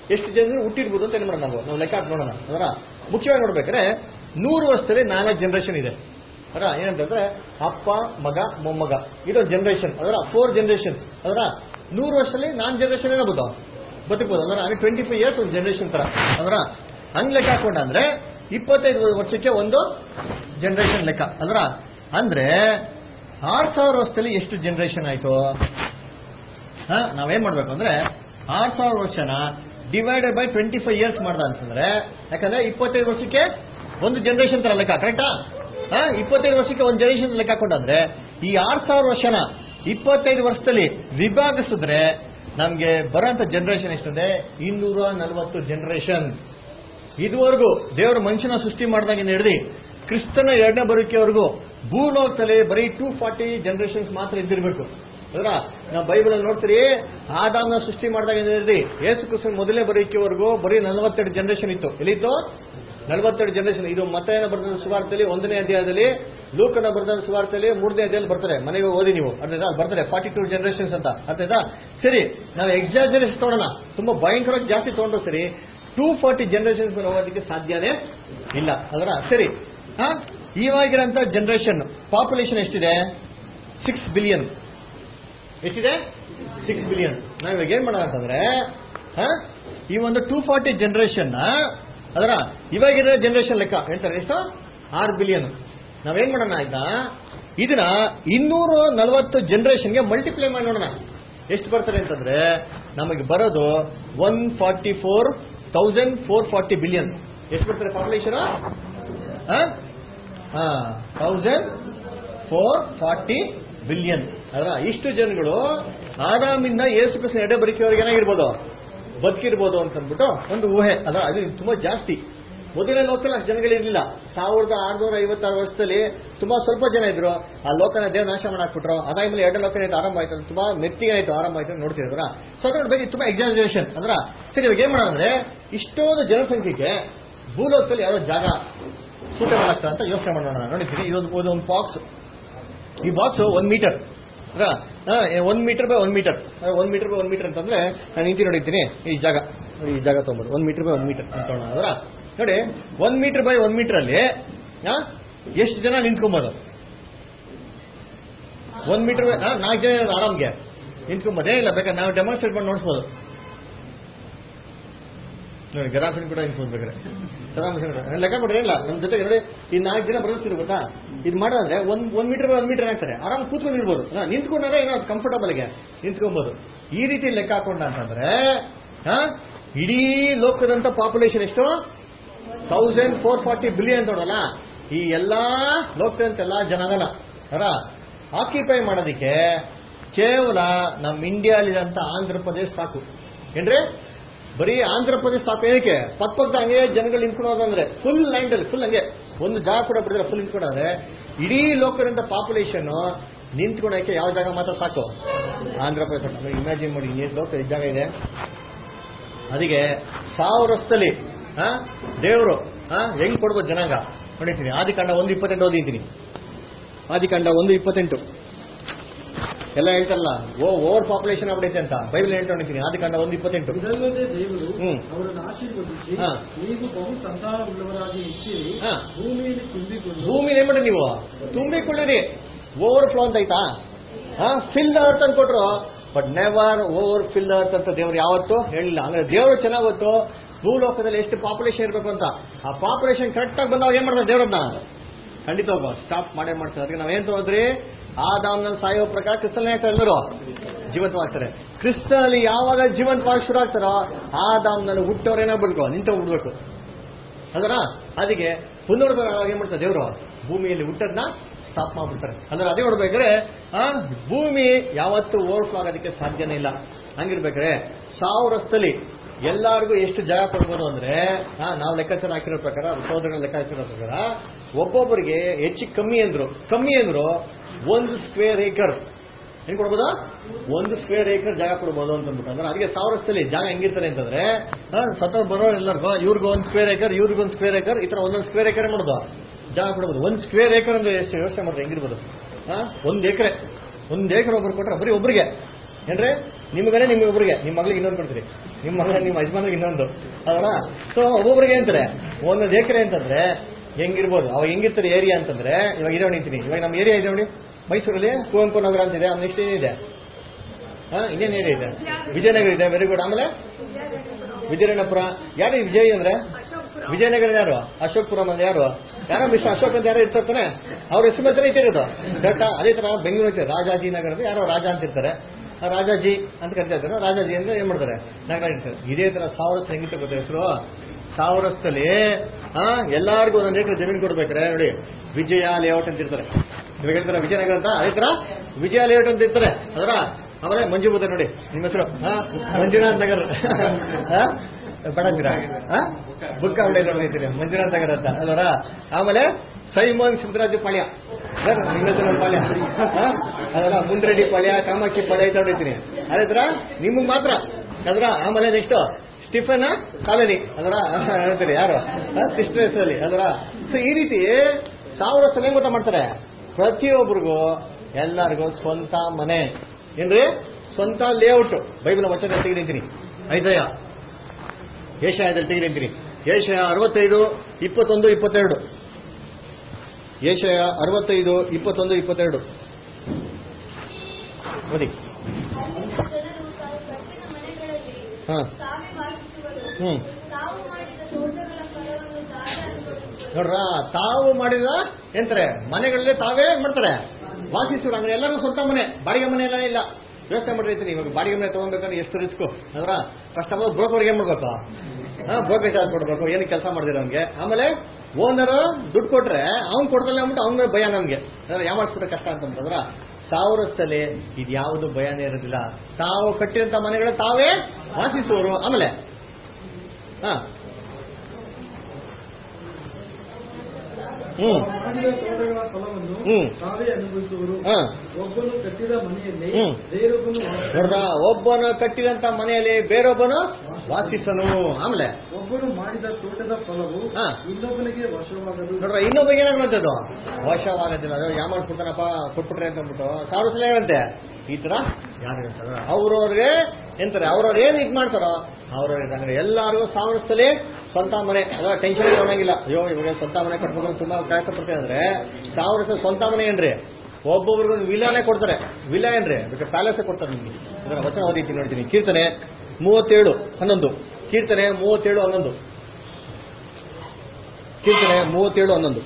ಎಷ್ಟು ಜನರು ಹುಟ್ಟಿರ್ಬೋದು ಅಂತ ಏನ್ ಮಾಡೋಣ ನಾವು ನಾವು ಲೆಕ್ಕ ಹಾಕಿ ನೋಡೋಣ ಅದರ ಮುಖ್ಯವಾಗಿ ನೋಡ್ಬೇಕಾದ್ರೆ ನೂರು ವರ್ಷದಲ್ಲಿ ನಾಲ್ಕು ಜನರೇಷನ್ ಇದೆ ಅದರ ಏನಂತಂದ್ರೆ ಅಪ್ಪ ಮಗ ಮೊಮ್ಮಗ ಇದೊಂದು ಜನರೇಷನ್ ಅದರ ಫೋರ್ ಜನರೇಷನ್ಸ್ ಅದರ ನೂರು ವರ್ಷದಲ್ಲಿ ನಾನ್ ಜನರೇಷನ್ ಏನಾಗ್ಬೋದು ಬದುಕ್ಬೋದು ಅದರ ಅಂದ್ರೆ ಟ್ವೆಂಟಿ ಫೈವ್ ಇಯರ್ಸ್ ಒಂದು ಜನರೇಷನ್ ತರ ಅದರ ಹಂಗ್ ಲೆಕ್ಕ ಹಾಕೊಂಡ ಅಂದ್ರೆ ಇಪ್ಪತ್ತೈದು ವರ್ಷಕ್ಕೆ ಒಂದು ಜನರೇಷನ್ ಲೆಕ್ಕ ಅದರ ಅಂದ್ರೆ ಆರ್ ಸಾವಿರ ವರ್ಷದಲ್ಲಿ ಎಷ್ಟು ಜನರೇಷನ್ ಆಯ್ತು ಹಾ ನಾವೇನ್ ಮಾಡ್ಬೇಕು ಅಂದ್ರೆ ಆರ್ ಸಾವಿರ ವರ್ಷನ divided by twenty five years ಮಾಡ್ದ ಅಂತಂದ್ರೆ ಯಾಕಂದ್ರೆ ಇಪ್ಪತ್ತೈದು ವರ್ಷಕ್ಕೆ ಒಂದು ಜನರೇಷನ್ ತರ ಲೆಕ್ಕ ಕರೆಕ್ಟಾ ಹಾ ಇಪ್ಪತ್ತೈದು ವರ್ಷಕ್ಕೆ ಒಂದು ಜನರೇಷನ್ ಲೆಕ್ಕ ಹಾಕೊಂಡಂದ್ರೆ ಈ ಆರ್ ಸಾವಿರ ವರ್ಷನ ಇಪ್ಪತ್ತೈದು ವರ್ಷದಲ್ಲಿ ವಿಭಾಗಿಸಿದ್ರೆ ನಮ್ಗೆ ಬರೋಂಥ ಜನರೇಷನ್ ಎಷ್ಟಿದೆ ಇನ್ನೂರ ನಲವತ್ತು ಜನರೇಷನ್ ಇದುವರೆಗೂ ದೇವರ ಮನುಷ್ಯನ ಸೃಷ್ಟಿ ಮಾಡಿದಾಗಿಂದ ಹಿಡಿದು ಕ್ರಿಸ್ತನ ಎರಡನೇ ಬರುವಿಕೆವರೆಗೂ ಭೂಲೋಕದಲ್ಲಿ ಬರೀ ಟೂ ಫಾರ್ಟಿ ಜನರೇಷನ್ಸ್ ಮಾತ್ರ ಇದ್ದಿರ್ಬೇಕು ಅದರ ನಾವು ಬೈಬಲ್ ಅಲ್ಲಿ ನೋಡ್ತೀರಿ ಆದಾಮ್ನ ಸೃಷ್ಟಿ ಮಾಡಿದಾಗಿಂದ ಹಿಡಿದು ಯೇಸು ಕ್ರಿಸ್ತನ ಮೊದಲನೇ ಬರುವಿಕೆವರೆಗೂ ಬರೀ ನಲವತ್ತೆರಡು ಜನರೇಷನ್ ಇತ್ತು ಎಲ್ಲಿತ್ತು ನಲವತ್ತೆರಡು ಜನರೇಷನ್ ಇದು ಮತಯನ ಬರೆದ ಸುವಾರ್ತೆಯಲ್ಲಿ ಒಂದನೇ ಅಧ್ಯಾಯದಲ್ಲಿ ಲೂಕನ ಬರೆದ ಸುವಾರ್ತೆಯಲ್ಲಿ ಮೂರನೇ ಅಧ್ಯಾಯದಲ್ಲಿ ಬರ್ತಾರೆ ಮನೆಗೆ ಓದಿ ನೀವು ಅರ್ಥ ಅಲ್ಲಿ ಬರ್ತಾರೆ ಫಾರ್ಟಿ ಟೂ ಜನರೇಷನ್ಸ್ ಅಂತ ಅರ್ಥ ಆಯ್ತಾ ಸರಿ ನಾವು ಎಕ್ಸಾಜರೇಷನ್ ತಗೊಳ್ಳೋಣ ತುಂಬಾ ಭಯಂಕರವಾಗಿ ಜಾಸ್ತಿ ತಗೊಂಡ್ರು ಸರಿ ಟೂ ಫಾರ್ಟಿ ಜನರೇಷನ್ಸ್ ಹೋಗೋದಕ್ಕೆ ಸಾಧ್ಯನೇ ಇಲ್ಲ ಅದರ ಸರಿ ಹಾ ಇವಾಗಿರೋಂಥ ಜನರೇಷನ್ ಪಾಪ್ಯುಲೇಷನ್ ಎಷ್ಟಿದೆ ಸಿಕ್ಸ್ ಬಿಲಿಯನ್ ಎಷ್ಟಿದೆ ಸಿಕ್ಸ್ ಬಿಲಿಯನ್ ನಾವು ಇವಾಗ ಏನ್ ಮಾಡೋಣ ಅಂತಂದ್ರೆ ಹಾ ಈ ಒಂದು ಟೂ ಫಾರ್ಟಿ ಜನರೇಷನ್ ಅದರ ಇವಾಗಿರೋ ಜನರೇಷನ್ ಲೆಕ್ಕ ಹೇಳ್ತಾರೆ ಎಷ್ಟು ಆರು ಬಿಲಿಯನ್ ನಾವೇನ್ ಮಾಡೋಣ ಆಯ್ತಾ ಇದನ್ನ ಇನ್ನೂರು ನಲವತ್ತು ಜನರೇಷನ್ಗೆ ಮಲ್ಟಿಪ್ಲೈ ಮಾಡಿ ನೋಡೋಣ ಎಷ್ಟು ಬರ್ತಾರೆ ಅಂತಂದ್ರೆ ನಮಗೆ ಬರೋದು one forty four thousand four forty billion ಎಷ್ಟು ಬರ್ತಾರೆ population thousand four forty billion ಅದರ ಇಷ್ಟು ಜನಗಳು ಆರಾಮಿಂದ ಏಸು ಕೃಷ್ಣ ಎಡೆ ಬರಿಕೆಯವರಿಗೆ ಏನಾಗಿರ್ಬೋದು ಬದುಕಿರ್ಬೋದು ಅಂತ ಅಂದ್ಬಿಟ್ಟು ಒಂದು ಊಹೆ ಅದರ ಅದು ತುಂಬಾ ಜಾಸ್ತಿ ಮೊದಲನೇ ಲೋಕದಲ್ಲಿ ಅಷ್ಟು ಜನಗಳಿರ್ಲಿಲ್ಲ ಸಾವಿರದ ಆರ್ನೂರ ಐವತ್ತಾರು ವರ್ಷದಲ್ಲಿ ತುಂಬಾ ಸ್ವಲ್ಪ ಜನ ಇದ್ರು ಆ ಲೋಕನ ದೇವ ನಾಶ ಮಾಡಾಕ್ಬಿಟ್ರು ಅದಾದ್ಮೇಲೆ ಎರಡು ಲೋಕನ ಆಯ್ತು ಆರಂಭ ಆಯ್ತು ತುಂಬಾ ಮೆತ್ತಿಗೆ ಆಯ್ತು ಆರಂಭ ಆಯ್ತು ಅಂತ ನೋಡ್ತಿದ್ರ ಸೊ ಅದ್ರ ಬಗ್ಗೆ ತುಂಬಾ ಎಕ್ಸಾಜರೇಷನ್ ಅಂದ್ರ ಸರಿ ಇವಾಗ ಏನ್ ಮಾಡೋಣ ಅಂದ್ರೆ ಇಷ್ಟೊಂದು ಜನಸಂಖ್ಯೆಗೆ ಭೂಲೋಕದಲ್ಲಿ ಯಾವ್ದೋ ಜಾಗ ಸೂಟಬಲ್ ಆಗ್ತಾ ಅಂತ ಯೋಚನೆ ಮಾಡೋಣ ನೋಡಿದ್ದೀನಿ ಇದೊಂದು ಇದೊಂದು ಬಾಕ್ಸ್ ಈ ಬಾಕ್ಸ್ ಒಂದ್ ಮೀಟರ್ ಒಂದ್ ಮೀಟರ್ ಬೈ ಒಂದ್ ಮೀಟರ್ ಒಂದ್ ಮೀಟರ್ ಬೈ ಒಂದ್ ಮೀಟರ್ ಅಂತಂದ್ರೆ ನಾನು ನಿಂತಿ ನೋಡಿದ್ದೀನಿ ಈ ಜಾಗ ನೋಡಿ ಈ ಜಾಗ ತಗೊಂಬೋದು ಒಂದ್ ಮೀಟರ್ ಬೈ ಒಂದ್ ಮೀಟರ್ ಅಂತ ಅದರ ನೋಡಿ ಒಂದ್ ಮೀಟರ್ ಬೈ ಒಂದ್ ಮೀಟರ್ ಅಲ್ಲಿ ಎಷ್ಟು ಜನ ನಿಂತ್ಕೊಬೋದು ಒಂದ್ ಮೀಟರ್ ಬೈ ನಾಲ್ಕು ಜನ ಇರೋದು ಆರಾಮ್ಗೆ ನಿಂತ್ಕೊಬೋದು ಏನಿಲ್ಲ ಬೇಕಾದ್ರೆ ನಾವು ಡೆಮಾನ್ಸ್ಟ್ರೇಟ್ ಮಾಡಿ ನೋಡಿಸ್ಬೋದು ನೋಡಿ ಗರಾಫಿನ್ ಕೂಡ ನಿಂತ್ಕೊಂಡ್ಬೇಕಾರೆ ಸದಾಮ್ ಹುಸೇನ್ ಲೆಕ್ಕ ಕೊಡ್ರಿ ಇಲ್ಲ ನಮ್ಮ ಜೊತೆಗೆ ನೋಡಿ ಈ ನಾಲ್ಕು ಜನ ಬರುತ್ತೀರಿ ಗೊತ್ತಾ ಇದು ಮಾಡೋದ್ರೆ ಒಂದ್ ಒಂದ್ ಮೀಟರ್ ಒಂದ್ ಮೀಟರ್ ಹಾಕ್ತಾರೆ ಆರಾಮ್ ಕೂತ್ಕೊಂಡಿರ್ಬೋದು ಹಾ, ನಿಂತ್ಕೊಂಡ್ರೆ ಏನೋ ಕಂಫರ್ಟಬಲ್ಗೆ ನಿಂತ್ಕೊಬೋದು ಈ ರೀತಿ ಲೆಕ್ಕ ಹಾಕೊಂಡ ಅಂತಂದ್ರೆ ಹಾ, ಇಡೀ ಲೋಕದಂತ ಪಾಪ್ಯುಲೇಷನ್ ಎಷ್ಟು ತೌಸಂಡ್ ಫೋರ್ ಫಾರ್ಟಿ ಬಿಲಿಯನ್ ನೋಡಲ್ಲ ಈ ಎಲ್ಲಾ ಲೋಕದಂತ ಎಲ್ಲಾ ಜನಾಂಗನ ಅರ ಆಕ್ಯುಪೈ ಮಾಡೋದಕ್ಕೆ ಕೇವಲ ನಮ್ಮ ಇಂಡಿಯಾಲಿರಂತ ಆಂಧ್ರ ಪ್ರದೇಶ ಸಾಕು ಏನ್ರಿ ಬರೀ ಆಂಧ್ರ ಪ್ರದೇಶ ಸಾಕು ಏನಕ್ಕೆ ಪಕ್ಕ ಪಕ್ಕದ ಹಂಗೆ ಜನಗಳು ನಿಂತ್ಕೊಳ್ಳೋದಂದ್ರೆ ಫುಲ್ ಲೈನ್ ಅಲ್ಲಿ ಫುಲ್ ಹಂಗೆ ಒಂದು ಜಾಗ ಕೂಡ ಬಿಡಿದ್ರೆ ಫುಲ್ ನಿಂತ್ಕೊಂಡ್ರೆ ಇಡೀ ಲೋಕದಂತ ಪಾಪ್ಯುಲೇಷನ್ ನಿಂತ್ಕೊಳಕ್ಕೆ ಯಾವ ಜಾಗ ಮಾತ್ರ ಸಾಕು ಆಂಧ್ರ ಪ್ರದೇಶ ಇಮ್ಯಾಜಿನ್ ಮಾಡಿ ಇನ್ನೇನು ಲೋಕ ಎಷ್ಟು ಜಾಗ ಇದೆ ಅದಕ್ಕೆ ಸಾವಿರ ವರ್ಷದಲ್ಲಿ ದೇವರು ಹೆಂಗ್ ಕೊಡ್ಬೋದು ಜನಾಂಗ ನೋಡಿದ್ದೀನಿ ಆದಿಕಾಂಡ ಒಂದು ಇಪ್ಪತ್ತೆಂಟು ಓದಿದ್ದೀನಿ ಆದಿಕಾಂಡ ಒಂದು ಇಪ್ಪತ್ತೆಂಟು ಎಲ್ಲ ಹೇಳ್ತಾರಲ್ಲ ಓ ಓವರ್ ಪಾಪ್ಯುಲೇಷನ್ ಆಗ್ಬಿಡೈತೆ ಅಂತ ಬೈಬಲ್ ಹೇಳ್ತಾ ನೋಡಿದ್ದೀನಿ ಆದಿಕಾಂಡ ಒಂದು ಇಪ್ಪತ್ತೆಂಟು ಇದಲ್ಲದೆ ದೇವರು ಹ್ಮ್. ಅವರನ್ನು ಆಶೀರ್ವದಿಸಿ ಹಾ. ನೀವು ಬಹು ಸಂತಾನವುಳ್ಳವರಾಗಿ ಹೆಚ್ಚಿರಿ ಹಾ. ಭೂಮಿಯಲ್ಲಿ ತುಂಬಿಕೊಂಡು ಭೂಮಿ ಏನ್ ಮಾಡಿ ನೀವು ತುಂಬಿಕೊಳ್ಳಿರಿ ಓವರ್ ಫ್ಲೋ ಅಂತ ಆಯ್ತಾ ಫಿಲ್ ಅರ್ತ್ ಅಂತ ಕೊಟ್ರು but never over fill earth ಅಂತ ದೇವ್ರು ಯಾವತ್ತೂ ಹೇಳಿಲ್ಲ ಅಂದ್ರೆ ದೇವರು ಚೆನ್ನಾಗ್ ಗೊತ್ತು ಭೂಲೋಕದಲ್ಲಿ ಎಷ್ಟು ಪಾಪ್ಯುಲೇಷನ್ ಇರಬೇಕು ಅಂತ ಆ ಪಾಪ್ಯುಲೇಷನ್ ಕರೆಕ್ಟ್ ಆಗಿ ಬಂದಾಗ ಏನ್ ಮಾಡ್ತಾರೆ ದೇವ್ರನ್ನ ಖಂಡಿತ ಹೋಗೋ ಸ್ಟಾಪ್ ಮಾಡೇ ಮಾಡ್ತಾರೆ ಅದಕ್ಕೆ ನಾವೇನ್ ತಗೋದ್ರಿ ಆ ದಾಮ್ನಲ್ಲಿ ಸಾಯೋ ಪ್ರಕಾರ ಕ್ರಿಸ್ತಲ್ ಎಲ್ಲರೂ ಜೀವಂತವಾಗ್ತಾರೆ ಕ್ರಿಸ್ತನಲ್ಲಿ ಯಾವಾಗ ಜೀವಂತವಾಗಿ ಶುರು ಆಗ್ತಾರೋ ಆ ದಾಮ್ನಲ್ಲಿ ಹುಟ್ಟೋರು ಏನಾಗ್ಬೇಕು ನಿಂತ ಬಿಡ್ಬೇಕು ಅದರ ಅದಕ್ಕೆ ಪುನರುದ್ಧಾರ ಆವಾಗ ಏನ್ ಮಾಡ್ತಾರೆ ದೇವರು ಭೂಮಿಯಲ್ಲಿ ಹುಟ್ಟದ್ನ ಸ್ಟಾಪ್ ಮಾಡ್ಬಿಡ್ತಾರೆ ಅಂದ್ರೆ ಅದೇ ನೋಡ್ಬೇಕಾದ್ರೆ ಆ ಭೂಮಿ ಯಾವತ್ತೂ ಓವರ್ಫ್ಲೋ ಆಗೋದಕ್ಕೆ ಸಾಧ್ಯನೇ ಇಲ್ಲ ಹಂಗಿರ್ಬೇಕಾದ್ರೆ ಸಾವಿರ ವರ್ಷದಲ್ಲಿ ಎಲ್ಲಾರ್ಗೂ ಎಷ್ಟು ಜಾಗ ಕೊಡ್ಬೋದು ಅಂದ್ರೆ ಆ, ನಾವು ಲೆಕ್ಕಾಚಾರ ಹಾಕಿರೋ ಪ್ರಕಾರ ಸೋದರಗಳ ಲೆಕ್ಕಾಚಾರ ಪ್ರಕಾರ ಒಬ್ಬೊಬ್ಬರಿಗೆ ಹೆಚ್ಚು ಕಮ್ಮಿ ಅಂದ್ರು ಕಮ್ಮಿ ಅಂದ್ರು ಒಂದು ಸ್ಕ್ವೇರ್ ಏಕರ್ ಏನ್ ಕೊಡ್ಬೋದಾ ಒಂದು ಸ್ಕ್ವೇರ್ ಏಕರ್ ಜಾಗ ಕೊಡ್ಬೋದು ಅಂತ ಅಂದ್ಬಿಟ್ಟು ಅಂದ್ರೆ ಅದಕ್ಕೆ ಸಾವಿರ ವರ್ಷದಲ್ಲಿ ಜಾಗ ಹೆಂಗಿರ್ತಾರೆ ಅಂತಂದ್ರೆ ಸತ್ತ ಬರೋ ಎಲ್ಲರಿಗೂ ಇವ್ರಿಗೂ ಒಂದು ಸ್ಕ್ವೇರ್ ಏಕರ್ ಇವ್ರಿಗೂ ಒಂದು ಸ್ಕ್ವೇರ್ ಏಕರ್ ಈ ತರ ಒಂದೊಂದು ಸ್ಕ್ವೇರ್ ಏಕರ್ ಮಾಡೋದು ಜಾಗ ಕೊಡ್ಬೋದು ಒಂದು ಸ್ಕ್ವೇರ್ ಏಕರ್ ಅಂದ್ರೆ ಎಷ್ಟು ಯೋಚನೆ ಮಾಡ್ತಾರೆ ಹೆಂಗಿರ್ಬೋದು ಆ, ಒಂದ್ ಎಕರೆ ಒಂದ್ ಎಕರೆ ಒಬ್ರು ಕೊಟ್ರೆ ಬರೀ ಒಬ್ರಿಗೆ ಏನ್ರಿ ನಿಮ್ಗನೆ ನಿಮ್ಗೊಬ್ರಿಗೆ ನಿಮ್ಮ ಮಗಳಿಗೆ ಇನ್ನೊಂದು ಕೊಡ್ತೀರಿ ನಿಮ್ಮ ಮಗ ನಿಮ್ಮ ಯಜಮಾನ್ರಿಗೆ ಇನ್ನೊಂದು ಅದರ ಸೊ ಒಬ್ಬೊಬ್ರಿಗೆ ಅಂತಾರೆ ಒಂದೊಂದು ಎಕರೆ ಅಂತಂದ್ರೆ ಹೆಂಗಿರ್ಬೋದು ಅವಾಗ ಹೆಂಗಿರ್ತಾರೆ ಏರಿಯಾ ಅಂತಂದ್ರೆ ಇವಾಗ ಇರೋ ನಿಂತೀನಿ ಇವಾಗ ನಮ್ಮ ಏರಿಯಾ ಇದೆ ನೋಡಿ ಮೈಸೂರಲ್ಲಿ ಕುವೆಂಪು ನಗರ ಅಂತಿದೆ ಆಮೇಲೆ ನೆಕ್ಸ್ಟ್ ಏನಿದೆ ಹಾ ಇನ್ನೇನು ಏರಿಯಾ ಇದೆ ವಿಜಯನಗರ ಇದೆ ವೆರಿ ಗುಡ್ ಆಮೇಲೆ ವಿಜಯನಗರಪುರ ಯಾರು ಈ ವಿಜಯ್ ಅಂದ್ರೆ ವಿಜಯನಗರ ಯಾರು ಅಶೋಕ್ಪುರಂ ಅಂದ್ರೆ ಯಾರು ಯಾರೋ ಮಿಸ್ಟರ್ ಅಶೋಕ್ ಅಂತ ಯಾರೋ ಇರ್ತಾರೆ ಅವ್ರ ಹೆಸರು ಮಾತ್ರ ಇಟ್ಟಿರೋದು ಕರೆಕ್ಟಾ ಅದೇ ತರ ಬೆಂಗಳೂರು ಐತೆ ರಾಜಾಜಿ ನಗರ ಅಂದ್ರೆ ಯಾರೋ ರಾಜ ಅಂತ ಇರ್ತಾರೆ ಆ ರಾಜಾಜಿ ಅಂತ ಕರಿತಾ ಇರ್ತಾರೆ ರಾಜಾಜಿ ಅಂದ್ರೆ ಏನ್ ಮಾಡ್ತಾರೆ ನಗರ ಇರ್ತಾರೆ ಇದೇ ತರ ಸಾವಿರ ಹೆಂಗಿತ ಗೊತ್ತ ಹೆಸರು ಸಾವಿರಸ್ಥಲ್ಲಿ ಆ ಎಲ್ಲಾರ್ಗು ಒಂದೊಂದು ಎಕರೆ ಜಮೀನು ಕೊಡ್ಬೇಕ್ರೆ ನೋಡಿ ವಿಜಯ ಲೇಔಟ್ ಅಂತ ಇರ್ತಾರೆ ಇವಾಗ ಹೇಳ್ತಾರೆ ವಿಜಯನಗರ ಅಂತ ಅದೇ ತರ ವಿಜಯ ಲೇಔಟ್ ಅಂತ ಇರ್ತಾರೆ ಅದರ ಆಮೇಲೆ ಮಂಜು ಬುದ್ಧ ನೋಡಿ ನಿಮ್ಮ ಹೆಸರು ಹಾ ಮಂಜುನಾಥ್ ನಗರ್ ಹಾ ಬಡಂಗಿರ ಬುಕ್ಕ ಅಂಗಡಿ ನೋಡಿರ್ತೀನಿ ಮಂಜುನಾಥ್ ನಗರ್ ಅಂತ ಅದರ ಆಮೇಲೆ ಸೈಮೋನ್ ಸಿದ್ದರಾಜು ಪಾಳ್ಯ ಸರ್, ನಿಮ್ಮ ಹೆಸರು ಪಾಳ್ಯ ಹಾ? ಅದರ ಮುಂಡ್ರೆಡ್ಡಿ ಪಾಳ್ಯ ಕಾಮಾಕ್ಷಿ ಪಾಳ್ಯ ಅಂತ ನೋಡಿರ್ತೀನಿ ಅದೇ ತರ ನಿಮಗೆ ಮಾತ್ರ ಅದರ ಆಮೇಲೆ ನೆಕ್ಸ್ಟ್ ಸ್ಟಿಫನ್ ಕಾಲನಿ ಅದರ ಹೇಳ್ತೀರಿ ಯಾರು ಸಿಸ್ಟರ್ ಹೆಸರಲ್ಲಿ ಅದರ ಸೊ ಈ ರೀತಿ ಸಾವಿರ ಸಲ ಏನ್ ಗೊತ್ತಾ ಮಾಡ್ತಾರೆ ಪ್ರತಿಯೊಬ್ಬರಿಗೂ ಎಲ್ಲರಿಗೂ ಸ್ವಂತ ಮನೆ ಏನ್ರಿ ಸ್ವಂತ ಲೇಔಟ್ ಬೈಬಲ್ ವಚನ ತೆಗೆದಿದ್ದೀನಿ ಐದಯ್ಯ ಏಷಯದಲ್ಲಿ ತೆಗೆದಿದ್ದೀನಿ ಏಷಯ ಅರವತ್ತೈದು ಇಪ್ಪತ್ತೊಂದು ಇಪ್ಪತ್ತೆರಡು ಏಷಯ ಅರವತ್ತೈದು ಇಪ್ಪತ್ತೊಂದು ಇಪ್ಪತ್ತೆರಡು ಓದಿ ಅಲ್ಲಿನ ಜನರು ತಾವು ಕಟ್ಟಿದ ಮನೆಗಳಲ್ಲಿ ಹಾ ತಾವೇ ವಾಸಿಸುವರು ಹ್ಮ್ ತಾವು ಮಾಡಿದ ತೋಟಗಳ ಫಲವನ್ನು ತಾವೇ ಅನುಭವಿಸುವರು ನೋಡ್ರ ತಾವು ಮಾಡಿದ ಎಂತಾರೆ ಮನೆಗಳಲ್ಲಿ ತಾವೇ ಏನ್ ಮಾಡ್ತಾರೆ ವಾಸಿಸುವರು ಅಂದ್ರೆ ಎಲ್ಲರೂ ಸ್ವಂತ ಮನೆ ಬಾಡಿಗೆ ಮನೆ ಎಲ್ಲ ಇಲ್ಲ ಯೋಚನೆ ಮಾಡಿರ್ತೀನಿ ಇವಾಗ ಬಾಡಿಗೆ ಮನೆ ತಗೊಂಡ್ಬೇಕಂದ್ರೆ ಎಷ್ಟು ರಿಸ್ಕ್ ಅಂದ್ರ ಫಸ್ಟ್ ಆಫ್ ಆಲ್ ಬ್ರೋಕರ್ಗೆ ಏನ್ ಮಾಡ್ಬೇಕು ಬ್ರೋಕರ್ ಚಾರ್ಜ್ ಕೊಡ್ಬೇಕು ಏನು ಕೆಲಸ ಮಾಡಿದಿರ ಅವ್ನಿಗೆ ಆಮೇಲೆ ಓನರ್ ದುಡ್ಡು ಕೊಟ್ರೆ ಅವ್ನ್ ಕೊಡ್ತಲ್ಲ ಅಂದ್ಬಿಟ್ಟು ಅವ್ನ ಭಯ ನಮ್ಗೆ ಅಂದ್ರೆ ಯಾಮಾಡ್ಸ್ಬಿಟ್ರೆ ಕಷ್ಟ ಅಂತಂದ್ರ ಸಾವಿರಸ್ಥಲ್ಲಿ ಇದು ಯಾವುದು ಭಯನೇ ಇರೋದಿಲ್ಲ ತಾವು ಕಟ್ಟಿದಂತ ಮನೆಗಳ ತಾವೇ ವಾಸಿಸುವರು ಆಮೇಲೆ ಹಾ ಹ್ಮ್ ಮಾಡಿದ ತೋಟಗಳ ಫಲವನ್ನು ಹ್ಮ್. ತಾವೇ ಅನುಭವಿಸುವರು ಹಾ ಒಬ್ಬನು ಕಟ್ಟಿದ ಮನೆಯಲ್ಲಿ ಹ್ಮ್. ಬೇರೊಬ್ಬನು ವಾಸ- ನೋಡ್ರ ಒಬ್ಬನು ಕಟ್ಟಿದಂತ ಮನೆಯಲ್ಲಿ ಬೇರೊಬ್ಬನು ವಾಸಿಸನು ಆಮೇಲೆ ಒಬ್ಬನು ಮಾಡಿದ ತೋಟದ ಫಲವು ಹಾ. ಇನ್ನೊಬ್ಬನಿಗೆ ವಶವಾಗದು ನೋಡ್ರ ಇನ್ನೊಬ್ಬಗೆ ಏನಾಗುವಂಥದ್ದು ವಶವಾಗೋದಿಲ್ಲ ಅದು ಯಾವ ಮಾಡ್ಕೊಡ್ತಾನಪ್ಪ ಕೊಟ್ಬಿಟ್ರೆ ಅಂತ ಅಂದ್ಬಿಟ್ಟು ಸಾವಿರ ಸಲ ಹೇಳಂತೆ ಈ ತರ ಯಾರು ಹೇಳ್ತಾರ ಅವ್ರವ್ರಿಗೆ ಎಂತಾರೆ ಅವ್ರವ್ರು ಏನ್ ಇದ್ ಮಾಡ್ತಾರೋ ಅವ್ರವ್ರಿಗೆ ಅಂದ್ರೆ ಎಲ್ಲಾರಿಗೂ ಸಾವಿರ ಸಲ ಸ್ವಂತ ಮನೆ ಅದ ಟೆನ್ಷನ್ ತೊಗೊಳಂಗಿಲ್ಲ ಅಯ್ಯೋ ಇವಾಗ ಸ್ವಂತ ಮನೆ ಕಟ್ಬೇಕು ತುಂಬಾ ಕಷ್ಟ ಪಡ್ತೇವೆ ಅಂದ್ರೆ ಸಾವಿರ ಸಲ ಸ್ವಂತ ಮನೆ ಏನ್ರಿ ಒಬ್ಬೊಬ್ರಿಗೆ ಒಂದು ವಿಲಾನೇ ಕೊಡ್ತಾರೆ ವಿಲಾ ಏನ್ರಿ ಬೇಕಾದ್ರೆ ಪ್ಯಾಲೇಸೇ ಕೊಡ್ತಾರೆ ನಿಮ್ಗೆ ಅದರ ವಚನ ಓದಿದ್ದೀನಿ ನೋಡ್ತೀನಿ ಕೀರ್ತನೆ ಮೂವತ್ತೇಳು ಹನ್ನೊಂದು ಕೀರ್ತನೆ ಮೂವತ್ತೇಳು ಹನ್ನೊಂದು ಕೀರ್ತನೆ ಮೂವತ್ತೇಳು ಹನ್ನೊಂದು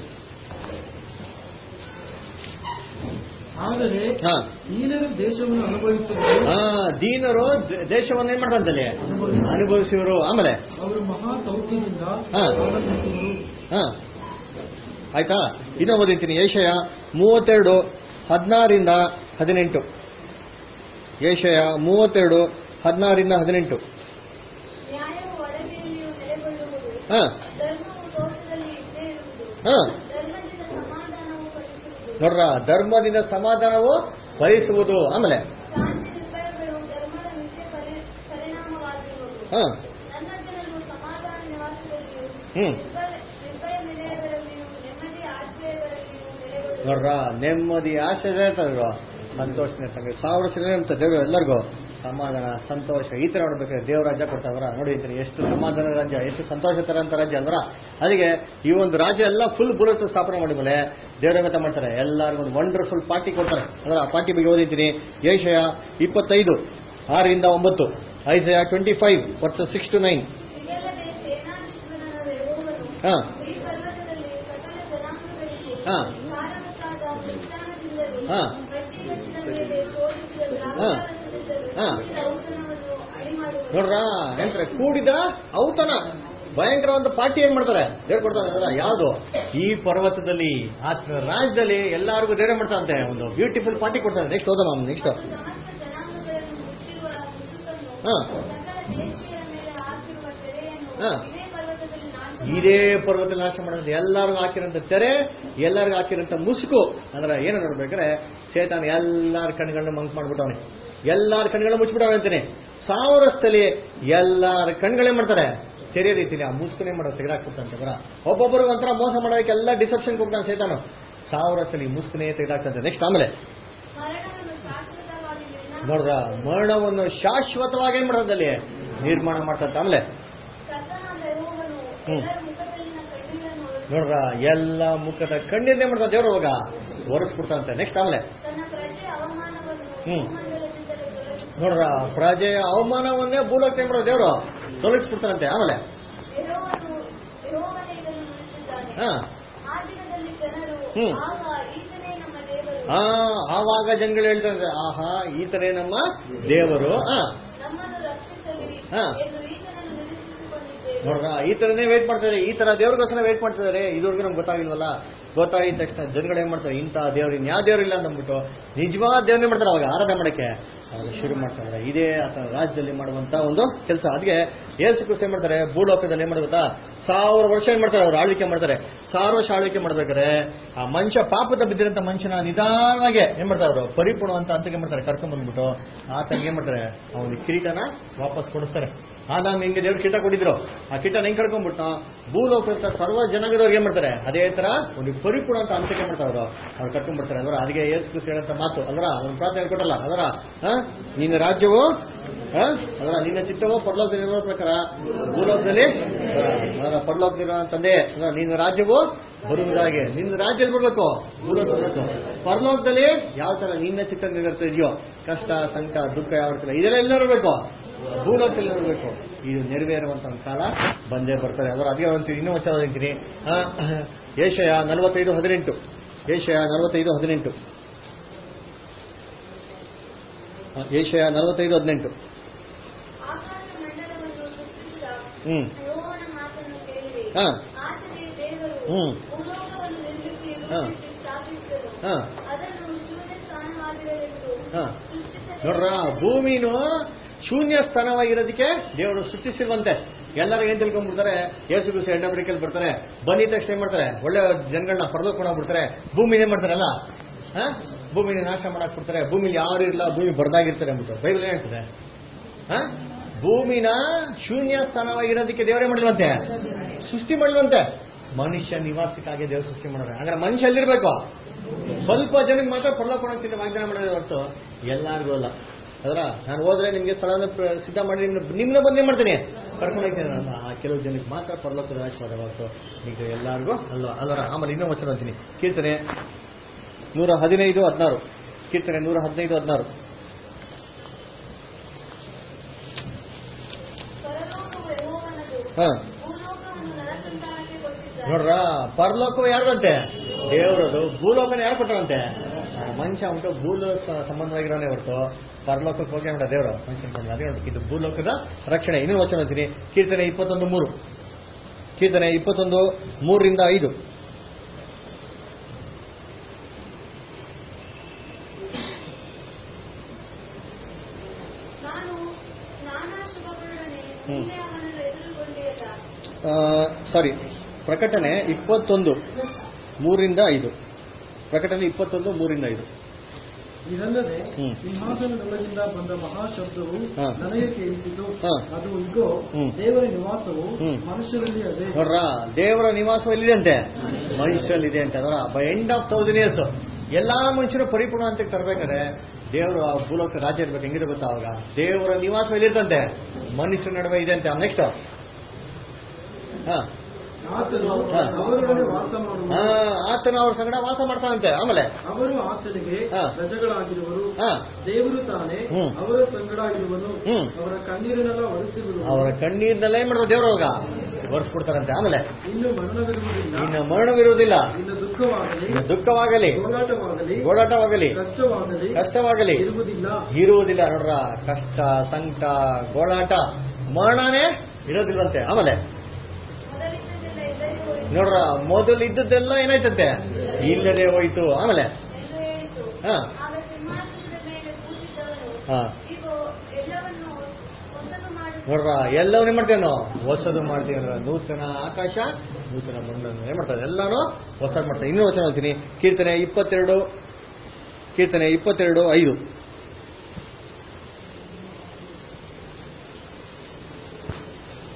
ಆದರೆ ಹಾ ಈನರು ದೇಶವನ್ನು ಅನುಭವಿಸುವರು ಆ, ದೀನರು ದ- ದೇಶವನ್ನ ಏನ್ ಮಾಡ್ದಂತಲ್ಲಿ ಅನುಭವಿಸಿವರು ಆಮೇಲೆ ಅವರು ಮಹಾ ಸೌಖ್ಯದಿಂದ ಹಾ. ಆನಂದಿಸುವರು ಹಾ ಆಯ್ತಾ ಇನ್ನೂ ಓದಿರ್ತೀನಿ ಏಷಯ ಮೂವತ್ತೆರಡು ಹದಿನಾರಿಂದ ಹದಿನೆಂಟು ಏಷಯ ಮೂವತ್ತೆರಡು ಹದಿನಾರಿಂದ ಹದಿನೆಂಟು ನ್ಯಾಯವು ಒಡವೆಯಲ್ಲಿಯೂ ನೆಲೆಗೊಳ್ಳುವುದು ಹಾ ಧರ್ಮವು ತೋಟದಲ್ಲಿ ಇದ್ದೇ ಇರುವುದು ಹಾ ಧರ್ಮದಿಂದ ಸಮಾಧಾನವು ಫಲಿಸುವುದು ನೋಡ್ರ ಧರ್ಮದಿಂದ ಸಮಾಧಾನವು ಫಲಿಸುವುದು ಆಮೇಲೆ ಶಾಂತಿ ನಿರ್ಭಯಗಳು ಧರ್ಮದ ನಿತ್ಯ ಪರಿ- ಪರಿಣಾಮವಾಗಿರುವುದು ಹಾ ನನ್ನ ಜನರು ಸಮಾಧಾನ ನಿವಾಸದಲ್ಲಿಯೂ ಹ್ಮ್. ನಿರ್ಭಯ ನಿರ್ಭಯ ನಿಲಯಗಳಲ್ಲಿಯೂ ನೆಮ್ಮದಿ ಆಶ್ರಯಗಳಲ್ಲಿಯೂ ನೆಲೆಗೊಳ್ಳುವರು ನೋಡ್ರ ನೆಮ್ಮದಿ ಆಶಯ ಇರ್ತದ ಸಂತೋಷನೇ ತಂಗ ಸಾವಿರ ಸಲ ಅಂತ ದೇವರು ಎಲ್ಲರಿಗೂ ಸಮಾಧಾನ ಸಂತೋಷ ಈ ತರ ನೋಡ್ಬೇಕಾದ್ರೆ ದೇವ್ರ ರಾಜ್ಯ ಕೊಡ್ತಾವ್ರ ನೋಡಿರ್ತೀನಿ ಎಷ್ಟು ಸಮಾಧಾನ ರಾಜ್ಯ ಎಷ್ಟು ಸಂತೋಷ ತರಂತ ರಾಜ್ಯ ಅಲ್ವರ ಅದಕ್ಕೆ ಈ ಒಂದು ರಾಜ್ಯ ಎಲ್ಲ ಫುಲ್ ಬುಲೆಟ್ ಸ್ಥಾಪನೆ ಮಾಡಿದ್ಮೇಲೆ ದೇವರ ಗೊತ್ತ ಮಾಡ್ತಾರೆ ಎಲ್ಲರಿಗೂ ಒಂದು ವಂಡರ್ಫುಲ್ ಪಾರ್ಟಿ ಕೊಡ್ತಾರೆ ಅದರ ಆ ಪಾರ್ಟಿ ಬಗ್ಗೆ ಓದಿದ್ದೀನಿ ಏಷಯ ಇಪ್ಪತ್ತೈದು ಆರರಿಂದ ಒಂಬತ್ತು ಐಸಯ ಟ್ವೆಂಟಿ ಫೈವ್ ವರ್ಷ ಸಿಕ್ಸ್ ಟು ನೈನ್ ಇದಲ್ಲದೆ ಸೇನಾಧೀಶ್ವರನಾದ ಯೆಹೋವನು ಹಾ ಈ ಪರ್ವತದಲ್ಲಿ ಸಕಲ ಜನಾಂಗಗಳಿಗೆ ಹಾ. ಕಾರಣಕ್ಕಾದ ಪ್ರಸ್ಥಾನದಿಂದಲೂ ಹಾ. ಗಟ್ಟಿಗಟ್ಟಿದ ಮೇಲೆ ಶೋಧಿಸಿದ ಹಾ. ದ್ರಾಕ್ಷಾರಸದಿಂದಲೂ ಹಾ. ಕೂಡಿದ ಔತಣವನ್ನು ಅಡಿಮಾಡುವರು ನೋಡ್ರ ಎಂದ್ರೆ ಕೂಡಿದ ಔತಣ ಭಯಂಕರ ಒಂದು ಪಾರ್ಟಿ ಏನ್ ಮಾಡ್ತಾರೆ ದೇವ್ರು ಕೊಡ್ತಾರೆ ಅಲ್ಲ ಯಾವುದು ಈ ಪರ್ವತದಲ್ಲಿ ಆ ರಾಜ್ಯದಲ್ಲಿ ಎಲ್ಲಾರ್ಗು ದೇವ್ರೆ ಮಾಡ್ತಾರಂತೆ ಒಂದು ಬ್ಯೂಟಿಫುಲ್ ಪಾರ್ಟಿ ಕೊಡ್ತಾರೆ ನೆಕ್ಸ್ಟ್ ಓದೋಣ ನೆಕ್ಸ್ಟ್ ಮತ್ತು ಸಮಸ್ತ ಜನಾಂಗಗಳನ್ನು ಮುಚ್ಚಿರುವ ಮುಸುಕನ್ನು ಹಾ. ಸಕಲ ದೇಶೀಯರ ಮೇಲೆ ಹಾಕಿರುವ ತೆರೆಯನ್ನು ಹಾ. ಇದೇ ಪರ್ವತದಲ್ಲಿ ನಾಶ ಇದೇ ಪರ್ವತ ನಾಶ ಮಾಡೋದು ಎಲ್ಲರಿಗೂ ಹಾಕಿರೋಂಥ ತೆರೆ ಎಲ್ಲರಿಗೂ ಹಾಕಿರೋಂಥ ಮುಸುಕು ಅಂದ್ರೆ ಏನು ನೋಡ್ಬೇಕಾದ್ರೆ ಸೇತಾನ ಎಲ್ಲಾರ ಕಣ್ಗಳನ್ನ ಮಂಕ್ ಮಾಡ್ಬಿಟ್ಟವನೆ ಎಲ್ಲಾರ ಕಣ್ಗಳನ್ನ ಮುಚ್ಚಿಬಿಟ್ಟವನೆ ಅಂತಾನೆ ಸಾವಿರ ಸ್ಥಳಿ ಎಲ್ಲಾರ ಕಣ್ಗಳೇ ಮಾಡ್ತಾರೆ ತೆರೆ ರೀತಿಲಿ ಆ ಮುಸುಕನೇ ಮಾಡೋದು ತೆಗೆದಾಕ್ಬಿಡ್ತಾನೆ ಬರ ಒಬ್ಬೊಬ್ಬರಿಗೆ ಒಂಥರ ಮೋಸ ಮಾಡೋದಕ್ಕೆ ಎಲ್ಲ ಡಿಸೆಪ್ಷನ್ ಕೊಡ್ತಾನೆ ಸೇತಾನು ಸಾವಿರ ಸ್ಥಳಿ ಮುಸುಕನೇ ತೆಗೆದಾಕ್ತಂತೆ ನೆಕ್ಸ್ಟ್ ಆಮೇಲೆ ಮರಣವನ್ನು ಶಾಶ್ವತವಾಗಿ ನಿರ್ನಾಮ ನೋಡ್ರ ಮರಣವನ್ನು ಶಾಶ್ವತವಾಗಿ ಏನ್ ಮಾಡೋದಲ್ಲಿ ನಿರ್ಮಾಣ ಮಾಡ್ತಂತ ಆಮೇಲೆ ಕರ್ತನಾದ ಯೆಹೋವನು ಹ್ಮ್. ಎಲ್ಲರ ಮುಖದಲ್ಲಿನ ಕಣ್ಣೀರನ್ನು ಒರೆಸಿ ನೋಡ್ರ ಎಲ್ಲ ಮುಖದ ಕಣ್ಣೀರ್ನೇ ಮಾಡ್ತಾರ ದೇವ್ರು ಅವಾಗ ಒರೆಸ್ಬಿಡ್ತಾರಂತೆ ನೆಕ್ಸ್ಟ್ ಆಮೇಲೆ ತನ್ನ ಪ್ರಜೆ ಅವಮಾನವನ್ನು ಹ್ಮ್. ಭೂಮಂಡಲದಿಂದಲೇ ತೊಲಗಿಸಿ ನೋಡ್ರ ಪ್ರಜೆಯ ಅವಮಾನವನ್ನೇ ಭೂಲೋಕ ಮಾಡೋದು ದೇವರು ತೊಲಗಿಸ್ಬಿಡ್ತಾರಂತೆ ಆಮೇಲೆ ಯೆಹೋವನು ಯೆಹೋವನೇ ಇದನ್ನು ನುಡಿಸಿದ್ದಾನೆ ಹಾ ಆ ದಿನದಲ್ಲಿ ಜನರು ಹ್ಮ್. ಆಗ ಈತನೇ ನಮ್ಮ ದೇವರು ಆ ಆವಾಗ ಜನಗಳು ಹೇಳ್ತಾರೆ ಆಹಾ ಈತನೇ ನಮ್ಮ ದೇವರು ಆ ನಮ್ಮನ್ನು ರಕ್ಷಿಸಲಿ ಹಾ. ಎಂದು ಈತನನ್ನು ನಿರೀಕ್ಷಿಸಿಕೊಂಡಿದ್ದೇವೆ ನೋಡ್ರ ಈ ತರನೇ ವೇಟ್ ಮಾಡ್ತಾರೆ ಈ ತರ ದೇವ್ರಿಗೋಸ್ಕರ ವೇಟ್ ಮಾಡ್ತಿದ್ದಾರೆ ಇದುವರೆಗೂ ನಮ್ಗೆ ಗೊತ್ತಾಗಿಲ್ವಲ್ಲ ಗೊತ್ತಾಗಿದ ತಕ್ಷಣ ಜನಗಳು ಏನ್ ಮಾಡ್ತಾರೆ ಇಂಥ ದೇವ್ರು ಇನ್ಯಾ ದೇವ್ರಿಲ್ಲ ಅಂದ್ಬಿಟ್ಟು ನಿಜವಾದ ದೇವ್ರನ್ನೇ ಮಾಡ್ತಾರೆ ಅವಾಗ ಆರಾಧನೆ ಮಾಡಕ್ಕೆ ಅವಾಗ ಶುರು ಮಾಡ್ತಾರೆ ಇದೇ ಆತನ ರಾಜ್ಯದಲ್ಲಿ ಮಾಡುವಂತ ಒಂದು ಕೆಲಸ ಅದಕ್ಕೆ ಏಸು ಕ್ರಿಸ್ತ ಏನ್ ಮಾಡ್ತಾರೆ ಭೂಲೋಕದಲ್ಲಿ ಏನ್ ಮಾಡೋದು ಗೊತ್ತಾ ಸಾವಿರ ವರ್ಷ ಏನ್ ಮಾಡ್ತಾರೆ ಅವ್ರು ಆಳ್ವಿಕೆ ಮಾಡ್ತಾರೆ ಸಾವಿರ ವರ್ಷ ಆಳ್ವಿಕೆ ಮಾಡ್ಬೇಕಾದ್ರೆ ಆ ಮನುಷ್ಯ ಪಾಪದ ಬಿದ್ದಿರಂತ ಮನುಷ್ಯನ ನಿಧಾನವಾಗಿ ಏನ್ ಮಾಡ್ತಾರೆ ಅವರು ಪರಿಪೂರ್ಣ ಅಂತ ಅಂತ ಏನ್ ಮಾಡ್ತಾರೆ ಕರ್ಕೊಂಡ್ ಬಂದ್ಬಿಟ್ಟು ಆತನಿಗೆ ಏನ್ ಮಾಡ್ತಾರೆ ಅವನಿಗೆ ಕಿರೀಟನ ವಾಪಸ್ ಕೊಡಿಸ್ತಾರೆ ಆದಾಮ್ ಹಿಂಗೆ ದೇವ್ರು ಕಿಟ ಕೊಟ್ಟಿದ್ರು ಆ ಕಿಟನ ಹೆಂಗ್ ಕಳ್ಕೊಂಡ್ಬಿಟ್ಟು ಭೂಲೋಕದ ಸರ್ವ ಜನಾಂಗದವ್ರಿಗೆ ಏನ್ ಮಾಡ್ತಾರೆ ಅದೇ ತರ ಒಂದು ಪರಿಪೂರ್ಣ ಅಂತ ಅಂತಕ್ಕೆ ಮಾಡ್ತಾರೆ ಅವರು ಅವ್ರು ಕರ್ಕೊಂಡ್ಬಿಡ್ತಾರೆ ಅದರ ಅದಕ್ಕೆ ಯೇಸು ಕ್ರಿಸ್ತ ಹೇಳಂತ ಮಾತು ಅದರ ಒಂದು ಪ್ರಾರ್ಥನೆ ಕೊಟ್ಟಲ್ಲ ಅದರ ನಿನ್ನ ರಾಜ್ಯವು ಆ? ಅದರ ನಿನ್ನ ಚಿತ್ತವು ಪರಲೋಕದಲ್ಲಿರುವ ಪ್ರಕಾರ ಭೂಲೋಕದಲ್ಲಿ ಅದರ ಪರಲೋಕದಲ್ಲಿರುವ ತಂದೆ ಅದರ ನಿನ್ನ ರಾಜ್ಯವು ಬರುವುದಾಗಿ ನಿನ್ನ ರಾಜ್ಯದಲ್ಲಿ ಬರ್ಬೇಕು ಭೂಲೋಕ ಬರ್ಬೇಕು ಪರಲೋಕದಲ್ಲಿ ಯಾವ ತರ ನಿನ್ನ ಚಿತ್ತ ನಿರ್ವಹಿಸ್ತಾ ಇದೆಯೋ ಕಷ್ಟ ಸಂಕಟ ದುಃಖ ಯಾವ ರೀತಿ ಇದೆಲ್ಲ ಎಲ್ಲ ಇರಬೇಕು ಭೂಲೋಕದಲ್ಲಿ ಇರಬೇಕು ಇದು ನೆರವೇರುವಂತ ಒಂದು ಕಾಲ ಬಂದೇ ಬರ್ತಾರೆ ಅದರ ಅದೇ ಅಂತೀವಿ ಇನ್ನೂ ವಚನ ಅಂತೀನಿ ಏಷಯ ನಲವತ್ತೈದು ಹದಿನೆಂಟು ಏಷಯ ನಲವತ್ತೈದು ಹದಿನೆಂಟು ಆ, ಏಷಯ ನಲವತ್ತೈದು ಹದಿನೆಂಟು ಆಕಾಶ ಮಂಡಲವನ್ನು ಸೃಷ್ಟಿಸಿದ ಹ್ಮ್ ಯೆಹೋವನ ಮಾತನ್ನು ಕೇಳಿರಿ ಹಾ. ಆತನೇ ದೇವರು ಹ್ಮ್. ಭೂಲೋಕವನ್ನು ನಿರ್ಮಿಸಿ ಹಾ. ರೂಪಿಸಿ ಸ್ಥಾಪಿಸಿದನು ಹಾ. ಅದನ್ನು ಶೂನ್ಯ ಸ್ಥಾನವಾಗಿರಲೆಂದು ಹಾ. ಸೃಷ್ಟಿಸಲೇ ನೋಡ್ರ ಭೂಮಿನೂ ಶೂನ್ಯ ಸ್ಥಾನವಾಗಿರೋದಕ್ಕೆ ದೇವರು ಸೃಷ್ಟಿಸಿರುವಂತೆ ಎಲ್ಲರೂ ಏನ್ ತಿಳ್ಕೊಂಡ್ಬಿಡ್ತಾರೆ ಯೇಸು ಗುಸು ಎಣ್ಣೆ ಬರ್ತಾರೆ ಬಂದಿದ ತಕ್ಷಣ ಏನ್ ಮಾಡ್ತಾರೆ ಒಳ್ಳೆ ಜನಗಳನ್ನ ಪರದೋಕ್ ಬಿಡ್ತಾರೆ ಭೂಮಿ ಏನ್ ಮಾಡ್ತಾರಲ್ಲ ಹಾ ಭೂಮಿನ ನಾಶ ಮಾಡಕ್ ಬಿಡ್ತಾರೆ ಭೂಮಿಲಿ ಯಾರು ಇಲ್ಲ ಭೂಮಿ ಬರ್ದಾಗಿರ್ತಾರೆ ಅಂದ್ಬಿಟ್ಟು ಬೈಬಲ್ ಏನ್ ಹೇಳ್ತದೆ ಹಾ ಭೂಮಿನ ಶೂನ್ಯ ಸ್ಥಾನವಾಗಿರೋದಕ್ಕೆ ದೇವರೇ ಮಾಡಿಲ್ವಂತೆ ಸೃಷ್ಟಿ ಮಾಡಿಲ್ವಂತೆ ಮನುಷ್ಯ ನಿವಾಸಕ್ಕಾಗಿ ದೇವರು ಸೃಷ್ಟಿ ಮಾಡೋರೆ ಹಾಗಾದ್ರೆ ಮನುಷ್ಯ ಎಲ್ಲಿರ್ಬೇಕು ಸ್ವಲ್ಪ ಜನಕ್ಕೆ ಮಾತ್ರ ಪರಲೋಕ ವಾಗ್ದಾನ ಮಾಡೋದು ಹೊರತು ಎಲ್ಲಾರ್ಗೂ ಅಲ್ಲ ಅದರ ನಾನು ಹೋದ್ರೆ ನಿಮ್ಗೆ ಸ್ಥಳನ ಪ್ರ- ಸಿದ್ಧ ಮಾಡಿ ನಿಮ್ನ ನಿಮ್ನ ಬಂದೇ ಮಾಡ್ತೀನಿ ಕರ್ಕೊಂಡು ಹೋಗ್ತೀನಿ ನಾನು ಆ ಕೆಲವು ಜನಕ್ಕೆ ಮಾತ್ರ ಪರಲೋಕದ ಆಶೀರ್ವಾದ ಹೊರತು ಈಗ ಎಲ್ಲಾರ್ಗೂ ಅಲ್ಲ ಅಲ್ಲರ ಆಮೇಲೆ ಇನ್ನೂ ವಚನ ಅಂತೀನಿ ಕೀರ್ತನೆ ನೂರ ಹದಿನೈದು ಹದಿನಾರು ಕೀರ್ತನೆ ನೂರ ಹದಿನೈದು ಹದಿನಾರು ಪರಲೋಕವು ಯೆಹೋವನದು ಹಾ ಭೂಲೋಕವನ್ನು ನರಸಂತಾನಕ್ಕೆ ಕೊಟ್ಟಿದ್ದಾನೆ ನೋಡ್ರ ಪರಲೋಕವು ಯಾರ್ದಂತೆ ದೇವರದು ಭೂಲೋಕನ ಯಾರು ಕೊಟ್ಟರಂತೆ ಮನುಷ್ಯ ಉಂಟು ಭೂಲೋ ಸ- ಸಂಬಂಧವಾಗಿರೋನೇ ಹೊರತು ಪರಲೋಕಕ್ಕೆ ಹೋಗಿ ನೋಡ ದೇವರು ಮನುಷ್ಯನ ಬಂದ ಅದೇ ನೋಡಿ ಇದು ಭೂಲೋಕದ ರಕ್ಷಣೆ ಇನ್ನೂ ವಚನ ಅಂತೀನಿ ಕೀರ್ತನೆ ಇಪ್ಪತ್ತೊಂದು ಮೂರು ಕೀರ್ತನೆ ಇಪ್ಪತ್ತೊಂದು ಮೂರರಿಂದ ಐದು ನಾನು ನಾನಾ ಶುಭಗಳೊಡನೆ ಹ್ಮ್. ನೀನೇ ಅವನನ್ನು ಎದುರುಗೊಂಡೆಯಲ್ಲ ಸಾರಿ ಪ್ರಕಟಣೆ ಇಪ್ಪತ್ತೊಂದು ಮೂರಿಂದ ಐದು ಪ್ರಕಟಣೆ ಇಪ್ಪತ್ತೊಂದು ಮೂರಿಂದ ಐದು ಇದಲ್ಲದೆ ಹ್ಮ್. ಸಿಂಹಾಸನದೊಳಗಿಂದ ಬಂದ ಮಹಾಶಬ್ದವು ಹಾ. ನನಗೆ ಕೇಳಿಸಿತು ಹಾ. ಅದು ಇಗೋ ಹ್ಮ್. ದೇವರ ನಿವಾಸವು ಹ್ಮ್. ಮನುಷ್ಯರಲ್ಲಿ ಅದೇ ನೋಡ್ರ ದೇವರ ನಿವಾಸ ಎಲ್ಲಿದೆ ಅಂತೆ ಮನುಷ್ಯರಲ್ಲಿದೆ ಅಂತ ಅದರ by end of thousand years ಎಲ್ಲಾ ಮನುಷ್ಯರು ಪರಿಪೂರ್ಣ ಅಂತ ತರಬೇಕಾದ್ರೆ ದೇವರು ಆ ಭೂಲೋಕ ರಾಜ್ಯ ಇರ್ಬೇಕು ಹೆಂಗಿದೆ ಗೊತ್ತಾ ಅವಾಗ ದೇವರ ನಿವಾಸ ಎಲ್ಲಿರ್ತಂತೆ ಮನುಷ್ಯರ ನಡುವೆ ಇದೆ ಅಂತೆ ನೆಕ್ಸ್ಟ್ ಹಾ ಆತನು ಹಾ. ಅವರೊಡನೆ ವಾಸ ಹಾ, ಮಾಡುವ ಆತನ ಅವ್ರ ಸಂಗಡ ವಾಸ ಮಾಡ್ತಾನಂತೆ ಆಮೇಲೆ ಅವರು ಆತನಿಗೆ ಹಾ. ಪ್ರಜೆಗಳಾಗಿರುವರು ಹಾ ದೇವರು ತಾನೇ ಹ್ಮ್. ಅವರ ಸಂಗಡಾಗಿರುವನು ಹ್ಮ್. ಅವರ ಕಣ್ಣೀರನ್ನೆಲ್ಲ ಒರೆಸಿರುವರು ಅವರ ಕಣ್ಣೀರ್ನೆಲ್ಲ ಏನ್ ಮಾಡೋದು ದೇವ್ರು ಅವಾಗ ಒರೆಸ್ಬಿಡ್ತಾರಂತೆ ಆಮೇಲೆ ಇನ್ನು ಮರಣವಿರುವುದಿಲ್ಲ ಇನ್ನು ಮರಣವಿರುವುದಿಲ್ಲ ಇನ್ನು ದುಃಖವಾಗಲಿ ಇನ್ನು ದುಃಖವಾಗಲಿ ಹೋರಾಟವಾಗಲಿ ಗೋಳಾಟವಾಗಲಿ ಕಷ್ಟವಾಗಲಿ ಕಷ್ಟವಾಗಲಿ ಇರುವುದಿಲ್ಲ ಇರುವುದಿಲ್ಲ ನೋಡ್ರ ಕಷ್ಟ ಸಂಕಟ ಗೋಳಾಟ ಮರಣನೇ ಇರೋದಿಲ್ಲಂತೆ ಆಮೇಲೆ ಮೊದಲಿದ್ದದೆಲ್ಲ ಎದುರು ಹೋಯಿತು ನೋಡ್ರ ಮೊದಲು ಇದ್ದದ್ದೆಲ್ಲ ಏನಾಯ್ತಂತೆ ಇಲ್ಲದೆ ಹೋಯ್ತು ಆಮೇಲೆ ಎಂದು ಹೇಳಿತು ಹಾ. ಆಗ ಸಿಂಹಾಸನದ ಮೇಲೆ ಕೂತಿದ್ದವನು ಹಾ ಇಗೋ ಎಲ್ಲವನ್ನು ಹೊಸದು ಮಾಡಿ ನೋಡ್ರ ಎಲ್ಲವನ್ನೇ ಮಾಡ್ತೇವೆ ನಾವು ಹೊಸದು ಮಾಡ್ತೀವಿ ಅಂದ್ರೆ ನೂತನ ಆಕಾಶ ನೂತನ ಮಣ್ಣನ್ನು ಏನ್ ಮಾಡ್ತಾರೆ ಎಲ್ಲಾನು ಹೊಸದು ಮಾಡ್ತಾರೆ ಇನ್ನೂ ವಚನ ಹೇಳ್ತೀನಿ ಕೀರ್ತನೆ ಇಪ್ಪತ್ತೆರಡು ಕೀರ್ತನೆ ಇಪ್ಪತ್ತೆರಡು ಐದು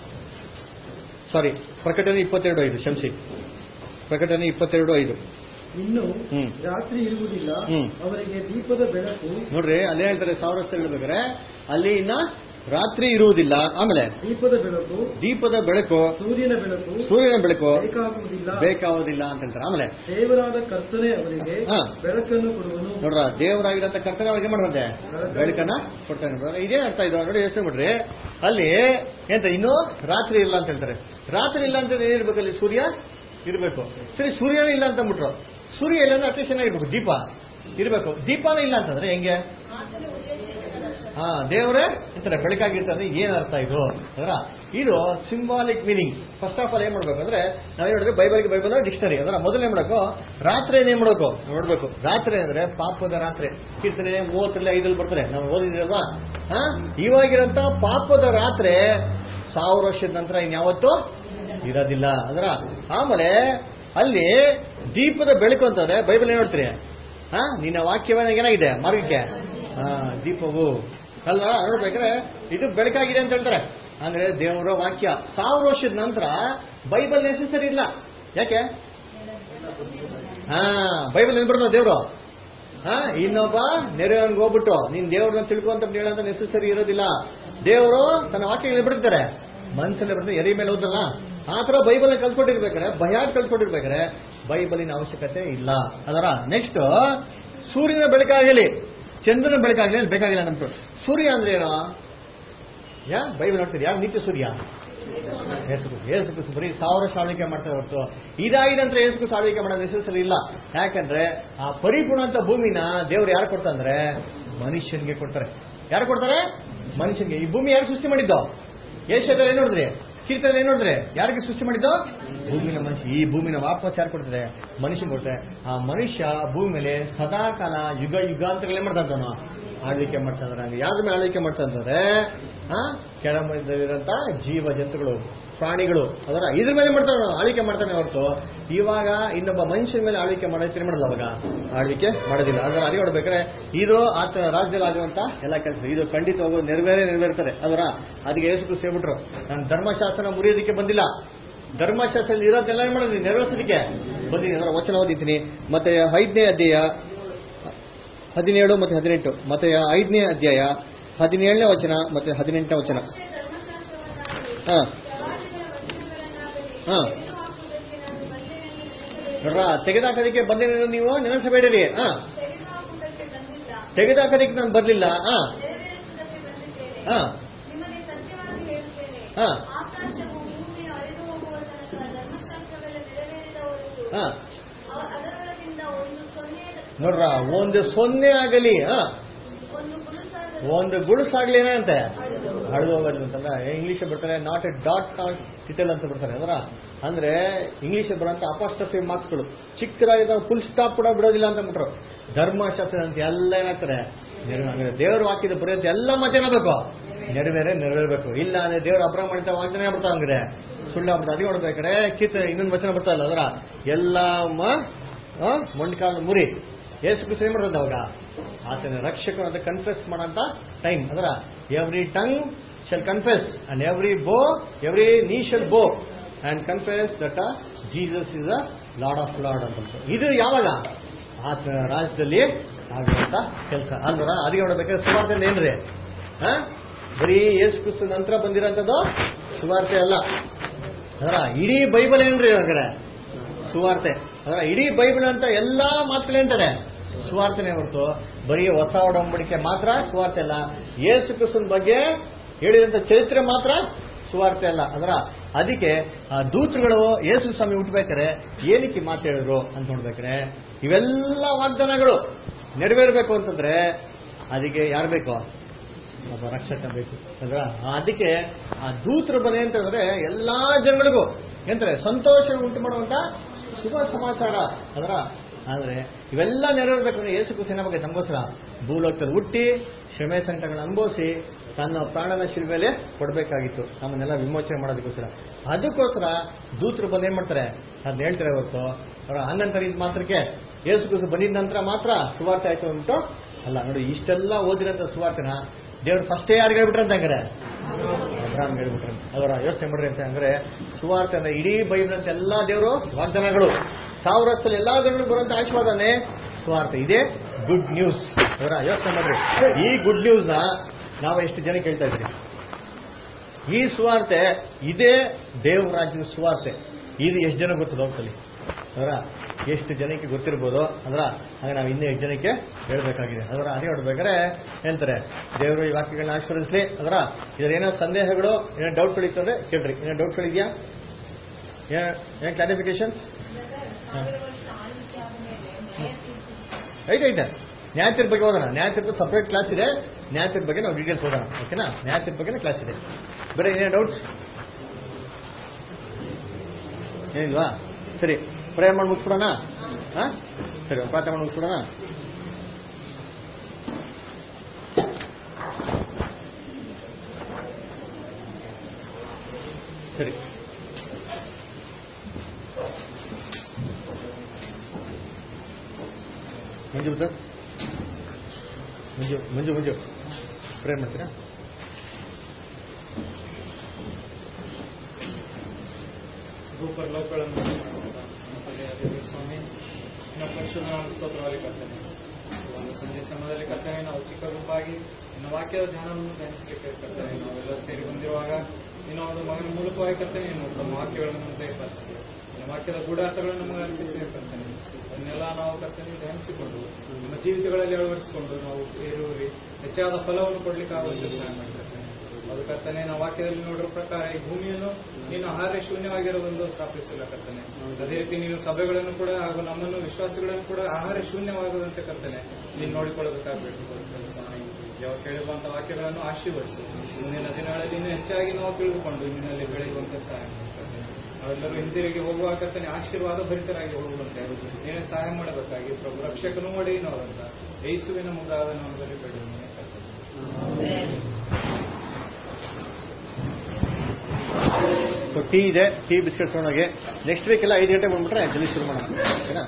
ಸಾರಿ ಪ್ರಕಟಣೆ ಇಪ್ಪತ್ತೆರಡು ಐದು ಶಂಸಿ ಪ್ರಕಟಣೆ ಇಪ್ಪತ್ತೆರಡು ಐದು ಇನ್ನು ಹ್ಮ್. ರಾತ್ರಿ ಇರುವುದಿಲ್ಲ ಹ್ಮ್. ಅವರಿಗೆ ದೀಪದ ಬೆಳಕು ನೋಡ್ರಿ ಅಲ್ಲೇ ಹೇಳ್ತಾರೆ ಸಾವಿರ ವರ್ಷ ಹೇಳ್ಬೇಕಾರೆ ಅಲ್ಲಿ ಇನ್ನ ರಾತ್ರಿ ಇರುವುದಿಲ್ಲ ಆಮೇಲೆ ದೀಪದ ಬೆಳಕು ದೀಪದ ಬೆಳಕು ಸೂರ್ಯನ ಬೆಳಕು ಸೂರ್ಯನ ಬೆಳಕು ಬೇಕಾಗುವುದಿಲ್ಲ ಬೇಕಾಗೋದಿಲ್ಲ ಅಂತ ಹೇಳ್ತಾರೆ ಆಮೇಲೆ ದೇವರಾದ ಕರ್ತನೆ ಅವರಿಗೆ ಹಾ. ಬೆಳಕನ್ನು ಕೊಡುವನು ನೋಡ್ರ ದೇವರಾಗಿರಂತ ಕರ್ತನ ಅವ್ರಿಗೆ ಮಾಡುವಂತೆ ಬೆಳಕನ್ನ ಕೊಡ್ತಾನೆ ನೋಡ್ರ ಇದೇ ಅರ್ಥ ಇದು ನೋಡಿ ಯೋಚನೆ ಮಾಡ್ರಿ ಅಲ್ಲಿ ಎಂತ ಇನ್ನು ರಾತ್ರಿ ಇಲ್ಲ ಅಂತ ಹೇಳ್ತಾರೆ ರಾತ್ರಿ ಇಲ್ಲ ಅಂತ ಏನಿರ್ಬೇಕು ಅಲ್ಲಿ ಸೂರ್ಯ ಇರ್ಬೇಕು ಸರಿ ಸೂರ್ಯನೇ ಇಲ್ಲ ಅಂತ ಅಂದ್ಬಿಟ್ರು ಸೂರ್ಯ ಇಲ್ಲ ಅಂದ್ರೆ ಅತಿ ಚೆನ್ನಾಗಿರ್ಬೇಕು ದೀಪ ಇರ್ಬೇಕು ದೀಪನೇ ಇಲ್ಲ ಅಂತಂದ್ರೆ ಹೆಂಗೆ ಹಾ ದೇವರೇ ಅಂತಾರೆ ಬೆಳಕಾಗಿರ್ತದೆ ಏನ್ ಅರ್ಥ ಇದು ಅದರ ಇದು symbolic meaning first of all ಏನ್ ಮಾಡ್ಬೇಕು ಅಂದ್ರೆ ನಾವ್ ನೋಡಿದ್ರೆ ಬೈಬಲ್ಗೆ ಬೈಬಲ್ ಡಿಕ್ಷನರಿ ಅದರ ಮೊದಲು ಏನ್ ಮಾಡಬೇಕು ರಾತ್ರಿ ಏನ್ ಮಾಡ್ಬೇಕು ನೋಡ್ಬೇಕು ರಾತ್ರಿ ಅಂದ್ರೆ ಪಾಪದ ರಾತ್ರಿ ಕೀರ್ತನೆ ಮೂವತ್ತರಲ್ಲಿ ಐದಲ್ಲಿ ಬರ್ತಾರೆ ನಾವು ಓದಿದ್ರಲ್ವಾ ಹಾ ಇವಾಗಿರಂತ ಪಾಪದ ರಾತ್ರಿ ಸಾವಿರ ವರ್ಷದ ನಂತರ ಇನ್ಯಾವತ್ತೂ ಇರೋದಿಲ್ಲ ಅದರ ಆಮೇಲೆ ಅಲ್ಲಿ ದೀಪದ ಬೆಳಕು ಅಂತಂದ್ರೆ ಬೈಬಲ್ ಏನ್ ಹೇಳ್ತೀರಿ ಹಾ ನಿನ್ನ ವಾಕ್ಯವೇ ಏನಾಗಿದೆ ಮಾರ್ಗಕ್ಕೆ ಹಾ ದೀಪವು ಅಲ್ಲ ನೋಡ್ಬೇಕಾದ್ರೆ ಇದು ಬೆಳಕಾಗಿದೆ ಅಂತ ಹೇಳ್ತಾರೆ ಅಂದ್ರೆ ದೇವರ ವಾಕ್ಯ ಸಾವಿರ ವರ್ಷದ ನಂತರ ಬೈಬಲ್ ನೆಸೆಸರಿ ಇಲ್ಲ ಯಾಕೆ ಹಾ ಬೈಬಲ್ ಏನ್ ಬರ್ತದೆ ದೇವರು ಹಾ ಇನ್ನೊಬ್ಬ ನೆರೆಯವನ್ಗೆ ಹೋಗ್ಬಿಟ್ಟು ನೀನ್ ದೇವ್ರನ್ನ ತಿಳ್ಕೊಂತ ಹೇಳಂತ ನೆಸೆಸರಿ ಇರೋದಿಲ್ಲ ದೇವರು ತನ್ನ ವಾಕ್ಯಗಳು ಬಿಡ್ತಾರೆ ಮನಸ್ಸಲ್ಲಿ ಬರ್ತದೆ ಎರಿ ಮೇಲೆ ಹೋದಲ್ಲ ಆ ತರ ಬೈಬಲ್ ಕಲ್ತ್ಕೊಂಡಿರ್ಬೇಕಾರೆ ಭಯಾಟ್ ಕಲ್ತ್ಕೊಂಡಿರ್ಬೇಕಾರೆ ಬೈಬಲಿನ ಅವಶ್ಯಕತೆ ಇಲ್ಲ ಅದರ ನೆಕ್ಸ್ಟ್ ಸೂರ್ಯನ ಬೆಳಕಾಗಲಿ ಚಂದ್ರನ ಬೆಳಕಾಗಲಿ ಅಲ್ಲಿ ಬೇಕಾಗಿಲ್ಲ ನಮ್ಗೆ ಸೂರ್ಯ ಅಂದ್ರೆ ಏನೋ ಯಾ ಬೈಬಲ್ ನೋಡ್ತೀರಿ ಯಾವ ನಿತ್ಯ ಸೂರ್ಯ ಏಸುಕು ಏಸುಕು ಬರೀ ಸಾವಿರ ವರ್ಷ ಆಳ್ವಿಕೆ ಮಾಡ್ತಾರೆ ಹೊರತು ಇದಾಗಿದೆ ಅಂದ್ರೆ ಏಸುಕು ಆಳ್ವಿಕೆ ಮಾಡೋದು ನೆಸೆಸರಿ ಇಲ್ಲ ಯಾಕಂದ್ರೆ ಆ ಪರಿಪೂರ್ಣ ಅಂತ ಭೂಮಿನ ದೇವ್ರು ಯಾರು ಕೊಡ್ತಂದ್ರೆ ಮನುಷ್ಯನಿಗೆ ಕೊಡ್ತಾರೆ ಯಾರು ಕೊಡ್ತಾರೆ ಮನುಷ್ಯನಿಗೆ ಈ ಭೂಮಿ ಯಾರು ಸೃಷ್ಟಿ ಮಾಡಿದ್ದು ಏಷ್ಯಾದಲ್ಲಿ ಏನ್ ನೋಡಿದ್ರಿ ಕೀರ್ತದಲ್ಲಿ ಏನ್ ನೋಡಿದ್ರೆ ಯಾರಿಗೆ ಸೃಷ್ಟಿ ಮಾಡಿದ್ದು ಭೂಮಿನ ಮನುಷ್ಯ ಈ ಭೂಮಿನ ವಾಪಸ್ ಯಾರು ಕೊಡ್ತಾರೆ ಮನುಷ್ಯನ್ ಕೊಡ್ತಾರೆ ಆ ಮನುಷ್ಯ ಭೂಮಿ ಮೇಲೆ ಸದಾ ಕಾಲ ಯುಗ ಯುಗಾಂತರಗಳೇ ಮಾಡ್ತಾ ಇದ್ದಾನೋ ಆಳ್ವಿಕೆ ಮಾಡ್ತಾ ಇದ್ದಾರೆ ಹಂಗೆ ಯಾವ್ದ್ರ ಮೇಲೆ ಆಳ್ವಿಕೆ ಮಾಡ್ತಾ ಇದ್ದಾರೆ ಆ ಕೆಳಮಟ್ಟದಲ್ಲಿರೋಂಥ ಜೀವ ಜಂತುಗಳು ಪ್ರಾಣಿಗಳು ಅದರ ಇದ್ರ ಮೇಲೆ ಮಾಡ್ತಾನೆ ಆಳ್ವಿಕೆ ಮಾಡ್ತಾನೆ ಹೊರತು ಇವಾಗ ಇನ್ನೊಬ್ಬ ಮನುಷ್ಯನ ಮೇಲೆ ಆಳ್ವಿಕೆ ಮಾಡೋದಕ್ಕೆ ಮಾಡಲ್ಲ ಅವಾಗ ಆಳ್ವಿಕೆ ಮಾಡೋದಿಲ್ಲ ಅದರ ಅರಿವು ಹೊಡ್ಬೇಕಾದ್ರೆ ಇದು ಆತ ರಾಜ್ಯದಲ್ಲಿ ಆಗುವಂತ ಎಲ್ಲ ಕೆಲಸ ಇದು ಖಂಡಿತವಾಗೂ ನೆರವೇರೇ ನೆರವೇರ್ತಾರೆ ಅದರ ಅದಕ್ಕೆ ಯೇಸು ಸೇರ್ಬಿಟ್ರು ನಾನು ಧರ್ಮಶಾಸ್ತ್ರ ಮುರಿಯೋದಕ್ಕೆ ಬಂದಿಲ್ಲ ಧರ್ಮಶಾಸ್ತ್ರದಲ್ಲಿ ಇರೋದೆಲ್ಲ ಏನ್ ಮಾಡೋದು ನೆರವೇರಿಸೋದಕ್ಕೆ ಬಂದಿದ್ದೀನಿ ಅದರ ವಚನ ಓದಿದ್ದೀನಿ ಮತ್ತೆ ಐದನೇ ಅಧ್ಯಾಯ ಹದಿನೇಳು ಮತ್ತೆ ಹದಿನೆಂಟು ಮತ್ತೆ ಐದನೇ ಅಧ್ಯಾಯ ಹದಿನೇಳನೇ ವಚನ ಮತ್ತೆ ಹದಿನೆಂಟನೇ ವಚನ ಮೋಶೆ ಧರ್ಮಶಾಸ್ತ್ರವನ್ನಾಗಲಿ, ಹಾ ಪ್ರವಾದಿಗಳ ವಚನಗಳನ್ನಾಗಲಿ ಹಾ. ತೆಗೆದುಹಾಕುವುದಕ್ಕೆ ನಾನು ಬಂದೆನೆಂದು ನೆನಪಬೇಡಿ. ನೋಡ್ರ ತೆಗೆದಾಕೋದಕ್ಕೆ ಬಂದೇನೇನು ನೀವು ನೆನೆಸಬೇಡಿರಿ ಹಾ ತೆಗೆದುಹಾಕುವುದಕ್ಕೆ ಬಂದಿಲ್ಲ ತೆಗೆದಾಕೋದಕ್ಕೆ ನಾನು ಬರ್ಲಿಲ್ಲ ಹಾ ನೆರವೇರಿಸುವುದಕ್ಕೆ ಬಂದಿದ್ದೇನೆ ಹಾ ನಿಮಗೆ ಸತ್ಯವಾಗಿ ಹೇಳುತ್ತೇನೆ ಹಾ. ಆಕಾಶವು ಭೂಮಿಯು ಅರಿದು ಹೋಗುವ ತನಕ ಧರ್ಮಶಾಸ್ತ್ರವೆಲ್ಲ ನೆರವೇರಿದ ಹೊರತು ಹಾ ಅವ- ಅದರೊಳಗಿಂದ ಒಂದು ಸೊನ್ನೆ ನೋಡ್ರ ಒಂದು ಸೊನ್ನೆ ಆಗಲಿ ಹಾ ಒಂದು ಗುರುಸಾದ ಒಂದು ಗುಡುಸಾಗ್ಲಿ ಏನಂತೆ ಹರಿದು ಹೋಗೋದು ಅಂತಂದ್ರೆ ಇಂಗ್ಲಿಷ್ ಬರ್ತಾರೆ not a dot not tittle ಅಂತ ಬರ್ತಾರೆ ಅದರ ಅಂದ್ರೆ ಇಂಗ್ಲಿಷ್ ಬರೋಂಥ ಅಪಾಸ್ಟಫಿ ಮಾರ್ಕ್ಸ್ಗಳು ಚಿಕ್ಕದಾಗಿದ್ದ ಫುಲ್ ಸ್ಟಾಪ್ ಕೂಡ ಬಿಡೋದಿಲ್ಲ ಅಂತ ಬಿಟ್ರು ಧರ್ಮಶಾಸ್ತ್ರ ಅಂತ ಎಲ್ಲ ಏನಾಗ್ತಾರೆ ನೆರವೇರ ಅಂದ್ರೆ ದೇವರು ಹಾಕಿದ ಬರೆಯೋದು ಎಲ್ಲ ಮತ್ತೆ ಏನಾಗಬೇಕು ನೆರವೇರೇ ನೆರವೇರಬೇಕು ಇಲ್ಲ ಅಂದ್ರೆ ದೇವರು ಅಪ್ರಾಮಾಣಿತ ವಾಗ್ದಾನೆ ಬಿಡ್ತಾ ಹಂಗಿದೆ ಸುಳ್ಳು ಆಗ್ಬಿಡ್ತಾ ಅದೇ ನೋಡ್ಬೇಕಾರೆ ಕಿತ್ ಇನ್ನೊಂದು ವಚನ ಬರ್ತಾ ಇಲ್ಲ ಅದರ ಎಲ್ಲ ಮೊಂಡ್ಕಾಲ ಮುರಿ ಏಸು ಕ್ರಿಸ್ತ ಏನ್ ಮಾಡ್ತದ ಅವಾಗ ಆತನ ರಕ್ಷಕ ಅಂತ ಕನ್ಫೆಸ್ ಮಾಡಂತ ಟೈಮ್ ಅದರ every tongue shall confess and every bow every knee shall bow and confess that Jesus is a Lord of Lord ಅಂತ ಇದು ಯಾವಾಗ ಆತನ ರಾಜ್ಯದಲ್ಲಿ ಆಗುವಂತ ಕೆಲಸ ಅಂದ್ರ ಅದಕ್ಕೆ ನೋಡ್ಬೇಕಾದ್ರೆ ಸುವಾರ್ತೆ ಏನ್ರಿ ಹಾ ಬರೀ ಯೇಸು ಕ್ರಿಸ್ತ ನಂತರ ಬಂದಿರೋಂಥದ್ದು ಸುವಾರ್ತೆ ಅಲ್ಲ ಅದರ ಇಡೀ ಬೈಬಲ್ ಏನ್ರಿ ಹಾಗಾದ್ರೆ ಸುವಾರ್ತೆ ಅದರ ಇಡೀ ಬೈಬಲ್ ಅಂತ ಎಲ್ಲಾ ಮಾತುಗಳು ಅಂತಾರೆ ಸುವಾರ್ತೆನೆ ಹೊರತು ಬರೀ ಹೊಸ ಒಡಂಬಡಿಕೆ ಮಾತ್ರ ಸುವಾರ್ತೆ ಅಲ್ಲ ಯೇಸು ಕ್ರಿಸ್ತನ ಬಗ್ಗೆ ಹೇಳಿದಂತ ಚರಿತ್ರೆ ಮಾತ್ರ ಸುವಾರ್ತೆ ಅಲ್ಲ ಅದರ ಅದಕ್ಕೆ ಆ ದೂತರುಗಳು ಯೇಸು ಸ್ವಾಮಿ ಹುಟ್ಟಬೇಕಾರೆ ಏನಕ್ಕೆ ಮಾತು ಹೇಳಿದ್ರು ಅಂತ ನೋಡ್ಬೇಕಾರೆ ಇವೆಲ್ಲ ವಾಗ್ದಾನಗಳು ನೆರವೇರಬೇಕು ಅಂತಂದ್ರೆ ಅದಕ್ಕೆ ಯಾರು ಬೇಕು ಒಬ್ಬ ರಕ್ಷಕ ಬೇಕು ಅಲ್ವಾ ಅದಕ್ಕೆ ಆ ದೂತರು ಬಲೆ ಅಂತಂದ್ರೆ ಎಲ್ಲಾ ಜನಗಳಿಗೂ ಎಂತಾರೆ ಸಂತೋಷ ಉಂಟು ಮಾಡುವಂತ ಶುಭ ಸಮಾಚಾರ ಅದರ ಆದ್ರೆ ಇವೆಲ್ಲ ನೆರವೇರ್ಬೇಕಂದ್ರೆ ಯೇಸು ಕ್ರಿಸ್ತನ ಬಗ್ಗೆ ನಮಗೋಸ್ಕರ ಭೂಲೋಕದಲ್ಲಿ ಹುಟ್ಟಿ ಶ್ರಮೆ ಸಂಕಟಗಳನ್ನ ಅನುಭವಿಸಿ ತನ್ನ ಪ್ರಾಣನ ಶಿಲ್ಮೆಲೆ ಕೊಡಬೇಕಾಗಿತ್ತು ನಮ್ಮನ್ನೆಲ್ಲ ವಿಮೋಚನೆ ಮಾಡೋದಕ್ಕೋಸ್ಕರ ಅದಕ್ಕೋಸ್ಕರ ದೂತರು ಬಂದು ಏನ್ ಮಾಡ್ತಾರೆ ಅದನ್ನ ಹೇಳ್ತಾರೆ ಹೊರತು ಅವರ ಹನ್ನೊಂದು ಇದು ಮಾತ್ರಕ್ಕೆ ಯೇಸು ಕ್ರಿಸ್ತ ಬಂದಿದ ನಂತರ ಮಾತ್ರ ಸುವಾರ್ತೆ ಆಯ್ತು ಅಂದ್ಬಿಟ್ಟು ಅಲ್ಲ ನೋಡಿ ಇಷ್ಟೆಲ್ಲ ಓದಿರೋಂಥ ಸುವಾರ್ತೆನ ದೇವ್ರು ಫಸ್ಟೇ ಯಾರಿಗೆ ಹೇಳ್ಬಿಟ್ರಂತ ಹಂಗಾರೆ ಅಬ್ರಾಮ್ ಹೇಳ್ಬಿಟ್ರಂತ ಅವರ ಯೋಚನೆ ಮಾಡ್ರಿ ಅಂತ ಅಂದ್ರೆ ಸುವಾರ್ತೆ ಅಂದ್ರೆ ಇಡೀ ಬೈಬಲ್ ಅಂತ ಎಲ್ಲಾ ದೇವರು ವಾಗ್ದಾನಗಳು ಸಾವಿರ ವರ್ಷದಲ್ಲಿ ಎಲ್ಲಾ ಜನರು ಬರುವಂತ ಆಶೀರ್ವಾದನೆ ಸ್ವಾರ್ಥ ಇದೇ ಗುಡ್ ನ್ಯೂಸ್ ಅವರ ಯೋಚನೆ ಮಾಡ್ರಿ ಈ ಗುಡ್ ನ್ಯೂಸ್ ನ ನಾವು ಎಷ್ಟು ಜನ ಕೇಳ್ತಾ ಇದ್ರಿ ಈ ಸುವಾರ್ತೆ ಇದೇ ದೇವ್ರ ರಾಜ್ಯದ ಸುವಾರ್ತೆ ಇದು ಎಷ್ಟು ಜನ ಗೊತ್ತದ ಹೋಗ್ತಲ್ಲಿ ಅದರ ಎಷ್ಟು ಜನಕ್ಕೆ ಗೊತ್ತಿರ್ಬೋದು ಅದರ ಹಾಗೆ ನಾವು ಇನ್ನೂ ಎಷ್ಟು ಜನಕ್ಕೆ ಹೇಳ್ಬೇಕಾಗಿದೆ ಅದರ ಅದೇ ಹೊಡ್ಬೇಕಾದ್ರೆ ಹೇಳ್ತಾರೆ ದೇವರು ಈ ವಾಕ್ಯಗಳನ್ನ ಆಶೀರ್ವದಿಸ್ಲಿ ಅದರ ಇದ್ರ ಏನೋ ಸಂದೇಹಗಳು ಏನೋ ಡೌಟ್ಗಳಿತ್ತು ಅಂದ್ರೆ ಕೇಳ್ರಿ ಏನೋ ಡೌಟ್ಗಳಿದೆಯಾ ಏನು ಕ್ಲಾರಿಫಿಕೇಶನ್ಸ್ ಸಾವಿರ ವರ್ಷ ಆಳ್ವಿಕೆ ಆದಮೇಲೆ ನ್ಯಾಯ ತೀರ್ಪು ಐತೆ ಐತೆ ನ್ಯಾಯ ತೀರ್ಪು ಬಗ್ಗೆ ಓದೋಣ ನ್ಯಾಯ ತೀರ್ಪು ಸಪ್ರೇಟ್ ಕ್ಲಾಸ್ ಇದೆ ನ್ಯಾಯ ತೀರ್ಪು ಬಗ್ಗೆ ನಾವು ಡೀಟೇಲ್ಸ್ ಓದೋಣ ಓಕೆನಾ ನ್ಯಾಯ ತೀರ್ಪು ಬಗ್ಗೆ ಕ್ಲಾಸ್ ಇದೆ ಬೇರೆ ಏನೇ ಡೌಟ್ಸ್ ಏನಿಲ್ವಾ ಸರಿ ಪ್ರೇಯರ್ ಮಾಡಿ ಮುಗಿಸ್ಬಿಡೋಣ ಹಾ ಸರಿ ಒಂದು ಪ್ರಾರ್ಥನೆ ಮಾಡಿ ಮುಗಿಸ್ಬಿಡೋಣ ಸರಿ ಮಂಜು ಬುದ್ಧ ಮಂಜು ಮಂಜು ಮಂಜು ಪ್ರೇಯರ್ ಮಾಡ್ತೀರಾ ಭೂಪರ್ ಲೋಕಗಳನ್ನು ತಂದೆಯಾದ ಸ್ವಾಮಿ ನಿನ್ನ ಪರಿಶುದ್ಧ ನಾಮ ಸ್ತೋತ್ರವಾಗಿ ಕರ್ತೇನೆ ಒಂದು ಸಂಜೆ ಸಮಯದಲ್ಲಿ ಕರ್ತನೆ ನಾವು ಚಿಕ್ಕ ಗುಂಪಾಗಿ ನಿನ್ನ ವಾಕ್ಯದ ಧ್ಯಾನವನ್ನು ಧ್ಯಾನಿಸಲಿಕ್ಕೆ ಕರ್ತನೆ ನಾವೆಲ್ಲ ಸೇರಿ ಬಂದಿರುವಾಗ ನಿನ್ನ ಒಂದು ಮಗನ ಮೂಲಕವಾಗಿ ಕರ್ತನೆ ನೀನು ತಮ್ಮ ವಾಕ್ಯಗಳನ್ನು ನಮಗೆ ಕಲಿಸಿದೆ ನಿನ್ನ ವಾಕ್ಯದ ಗೂಢಾರ್ಥಗಳನ್ನು ನಮಗೆ ಅರ್ಪಿಸಿದೆ ಕರ್ತನೆ ಅದನ್ನೆಲ್ಲ ನಾವು ಕರ್ತನೆ ಧ್ಯಾನಿಸಿಕೊಂಡು ನಮ್ಮ ಜೀವಿತಗಳಲ್ಲಿ ಅಳವಡಿಸಿಕೊಂಡು ನಾವು ಬೇರೆಯವರಿಗೆ ಹೆಚ್ಚಾದ ಫಲವನ್ನು ಕೊಡ್ಲಿಕ್ಕಾಗುವಂತೆ ಸಹಾಯ ಮಾಡಿರ್ತೇನೆ ಅದು ಕರ್ತನೆ ನಾವು ವಾಕ್ಯದಲ್ಲಿ ನೋಡಿರೋ ಪ್ರಕಾರ ಈ ಭೂಮಿಯನ್ನು ನೀನು ಆಹಾರ ಶೂನ್ಯವಾಗಿರುವುದನ್ನು ಸ್ಥಾಪಿಸಿಲ್ಲ ಕರ್ತನೆ ಅದೇ ರೀತಿ ನೀನು ಸಭೆಗಳನ್ನು ಕೂಡ ಹಾಗೂ ನಮ್ಮನ್ನು ವಿಶ್ವಾಸಿಗಳನ್ನು ಕೂಡ ಆಹಾರ ಶೂನ್ಯವಾಗದಂತೆ ಕರ್ತನೆ ನೀನು ನೋಡಿಕೊಳ್ಳಬೇಕಾಗಬೇಕು ಸ್ವಾಮಿ ಯಾವ ಕೇಳಿರುವಂತಹ ವಾಕ್ಯಗಳನ್ನು ಆಶೀರ್ವದಿಸು ಮುಂದಿನ ದಿನಗಳಲ್ಲಿ ಇನ್ನೂ ಹೆಚ್ಚಾಗಿ ನಾವು ತಿಳಿದುಕೊಂಡು ಇನ್ನಲ್ಲಿ ಬೆಳೆಯುವಂತೆ ಸಹಾಯ ಮಾಡ್ತೇನೆ ನಾವೆಲ್ಲರೂ ಹಿಂದಿರುಗಿ ಹೋಗುವ ಕರ್ತನೆ ಆಶೀರ್ವಾದ ಭರಿತರಾಗಿ ಹೋಗುವಂತೆ ನೀನೇ ಸಹಾಯ ಮಾಡಬೇಕಾಗಿ ಪ್ರಭು ರಕ್ಷಕನು ಒಡೆಯಿನವರಂತ ಯೇಸುವಿನ ಮುಂದಾದ ನಾಮದಲ್ಲಿ ಬೇಡುತ್ತೇನೆ ಕರ್ತನೆ ಸೊ ಟೀ ಇದೆ ಟೀ ಬಿಸ್ಕೆಟ್ ತೊಗೊಂಡೋಗಿ ನೆಕ್ಸ್ಟ್ ವೀಕ್ ಎಲ್ಲ ಐದು ಗಂಟೆ ಬಂದ್ಬಿಟ್ರೆ ಜಲ್ದಿ ಶುರು ಮಾಡೋಣ ಓಕೆನಾ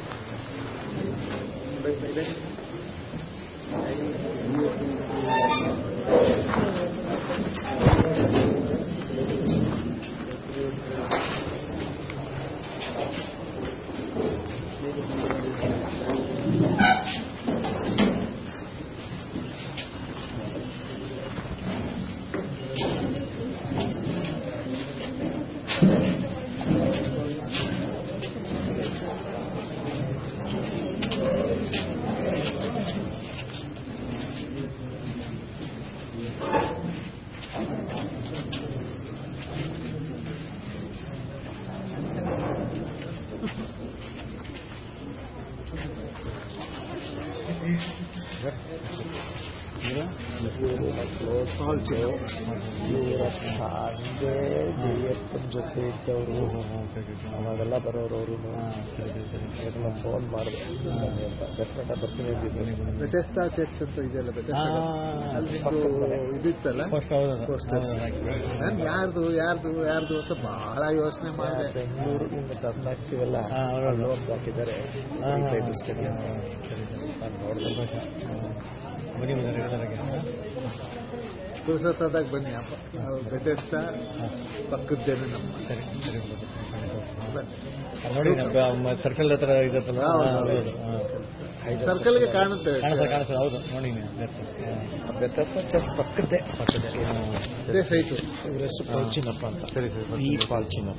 ಜಯಪ್ಪನ ಜೊತೆ ಇದ್ದವರು ಅವಾಗೆಲ್ಲ ಬರೋರು ಅವರು ಫೋನ್ ಮಾಡಿದೆ ಡೆಫಿನೆಟ್ ಬರ್ತೀನಿ ಅಂದಿದ್ರು ಬೆಟೆಸ್ಟಾ ಚರ್ಚ್ ಅಂತ ಇದೆಯಲ್ಲ ಬೆಟೆಸ್ಟಾ ಅಲ್ಲಿ ಇದಿತ್ತಲ್ಲ ಫಸ್ಟ್ ಹೌದು Posters. ನಾನು ಯಾರ್ದು ಯಾರ್ದು ಯಾರ್ದು ಅಂತ ಬಹಳ ಯೋಚನೆ ಮಾಡಿದೆ ಬೆಂಗಳೂರಿನಿಂದ ತಂದು ಹಾಕ್ತೀವಲ್ಲ ಹಾ, ಹೌದು. ಅಲ್ಲಿ ಒಂದು ಹಾಕಿದ್ದಾರೆ ಟೈಟಲ್ ಸ್ಟೇಡಿಯಂ ನಾನು ನೋಡಿದೆ ಬನ್ನಿ ಬನ್ನಿ ರೆಗ್ಯುಲರಾಗಿ ಪುರುಷೋತ್ತದಾಗ ಬನ್ನಿ ಅಪ್ಪ ನಾವು ಬೆಟೆಸ್ಟಾ ಪಕ್ಕದ್ದೇನೆ ನಮ್ಮ ಸರಿ ಸರಿ ಬನ್ನಿ. ನೋಡಿ ಸರ್ಕಲ್ ಹತ್ರ ಇದತ್ತಲ್ಲ ಹೌದು, ಹಾ, ಹೌದು. ಹೌದು, ಹಾ. ಸರ್ಕಲ್ಗೆ ಕಾಣುತ್ತೆ ಕಾಣಿಸ್ತದೆ ಕಾಣಿಸ್ತದೆ ಹೌದು ನೋಡಿ ನೀವು that's it. ಹಾ. ಬೆತ್ತಪ್ಪ ಚರ್ಚ್ ಪಕ್ಕದ್ದೇ ಪಕ್ಕದೇ. ಹಾ. ಇದೇ ಸೈಟು ಇವ್ರ ಹೆಸರು ಪಾಲ್ಚಿನಪ್ಪ ಅಂತ ಸರಿ ಸರಿ ಈ ಪಾಲ್ಚಿನಪ್ಪ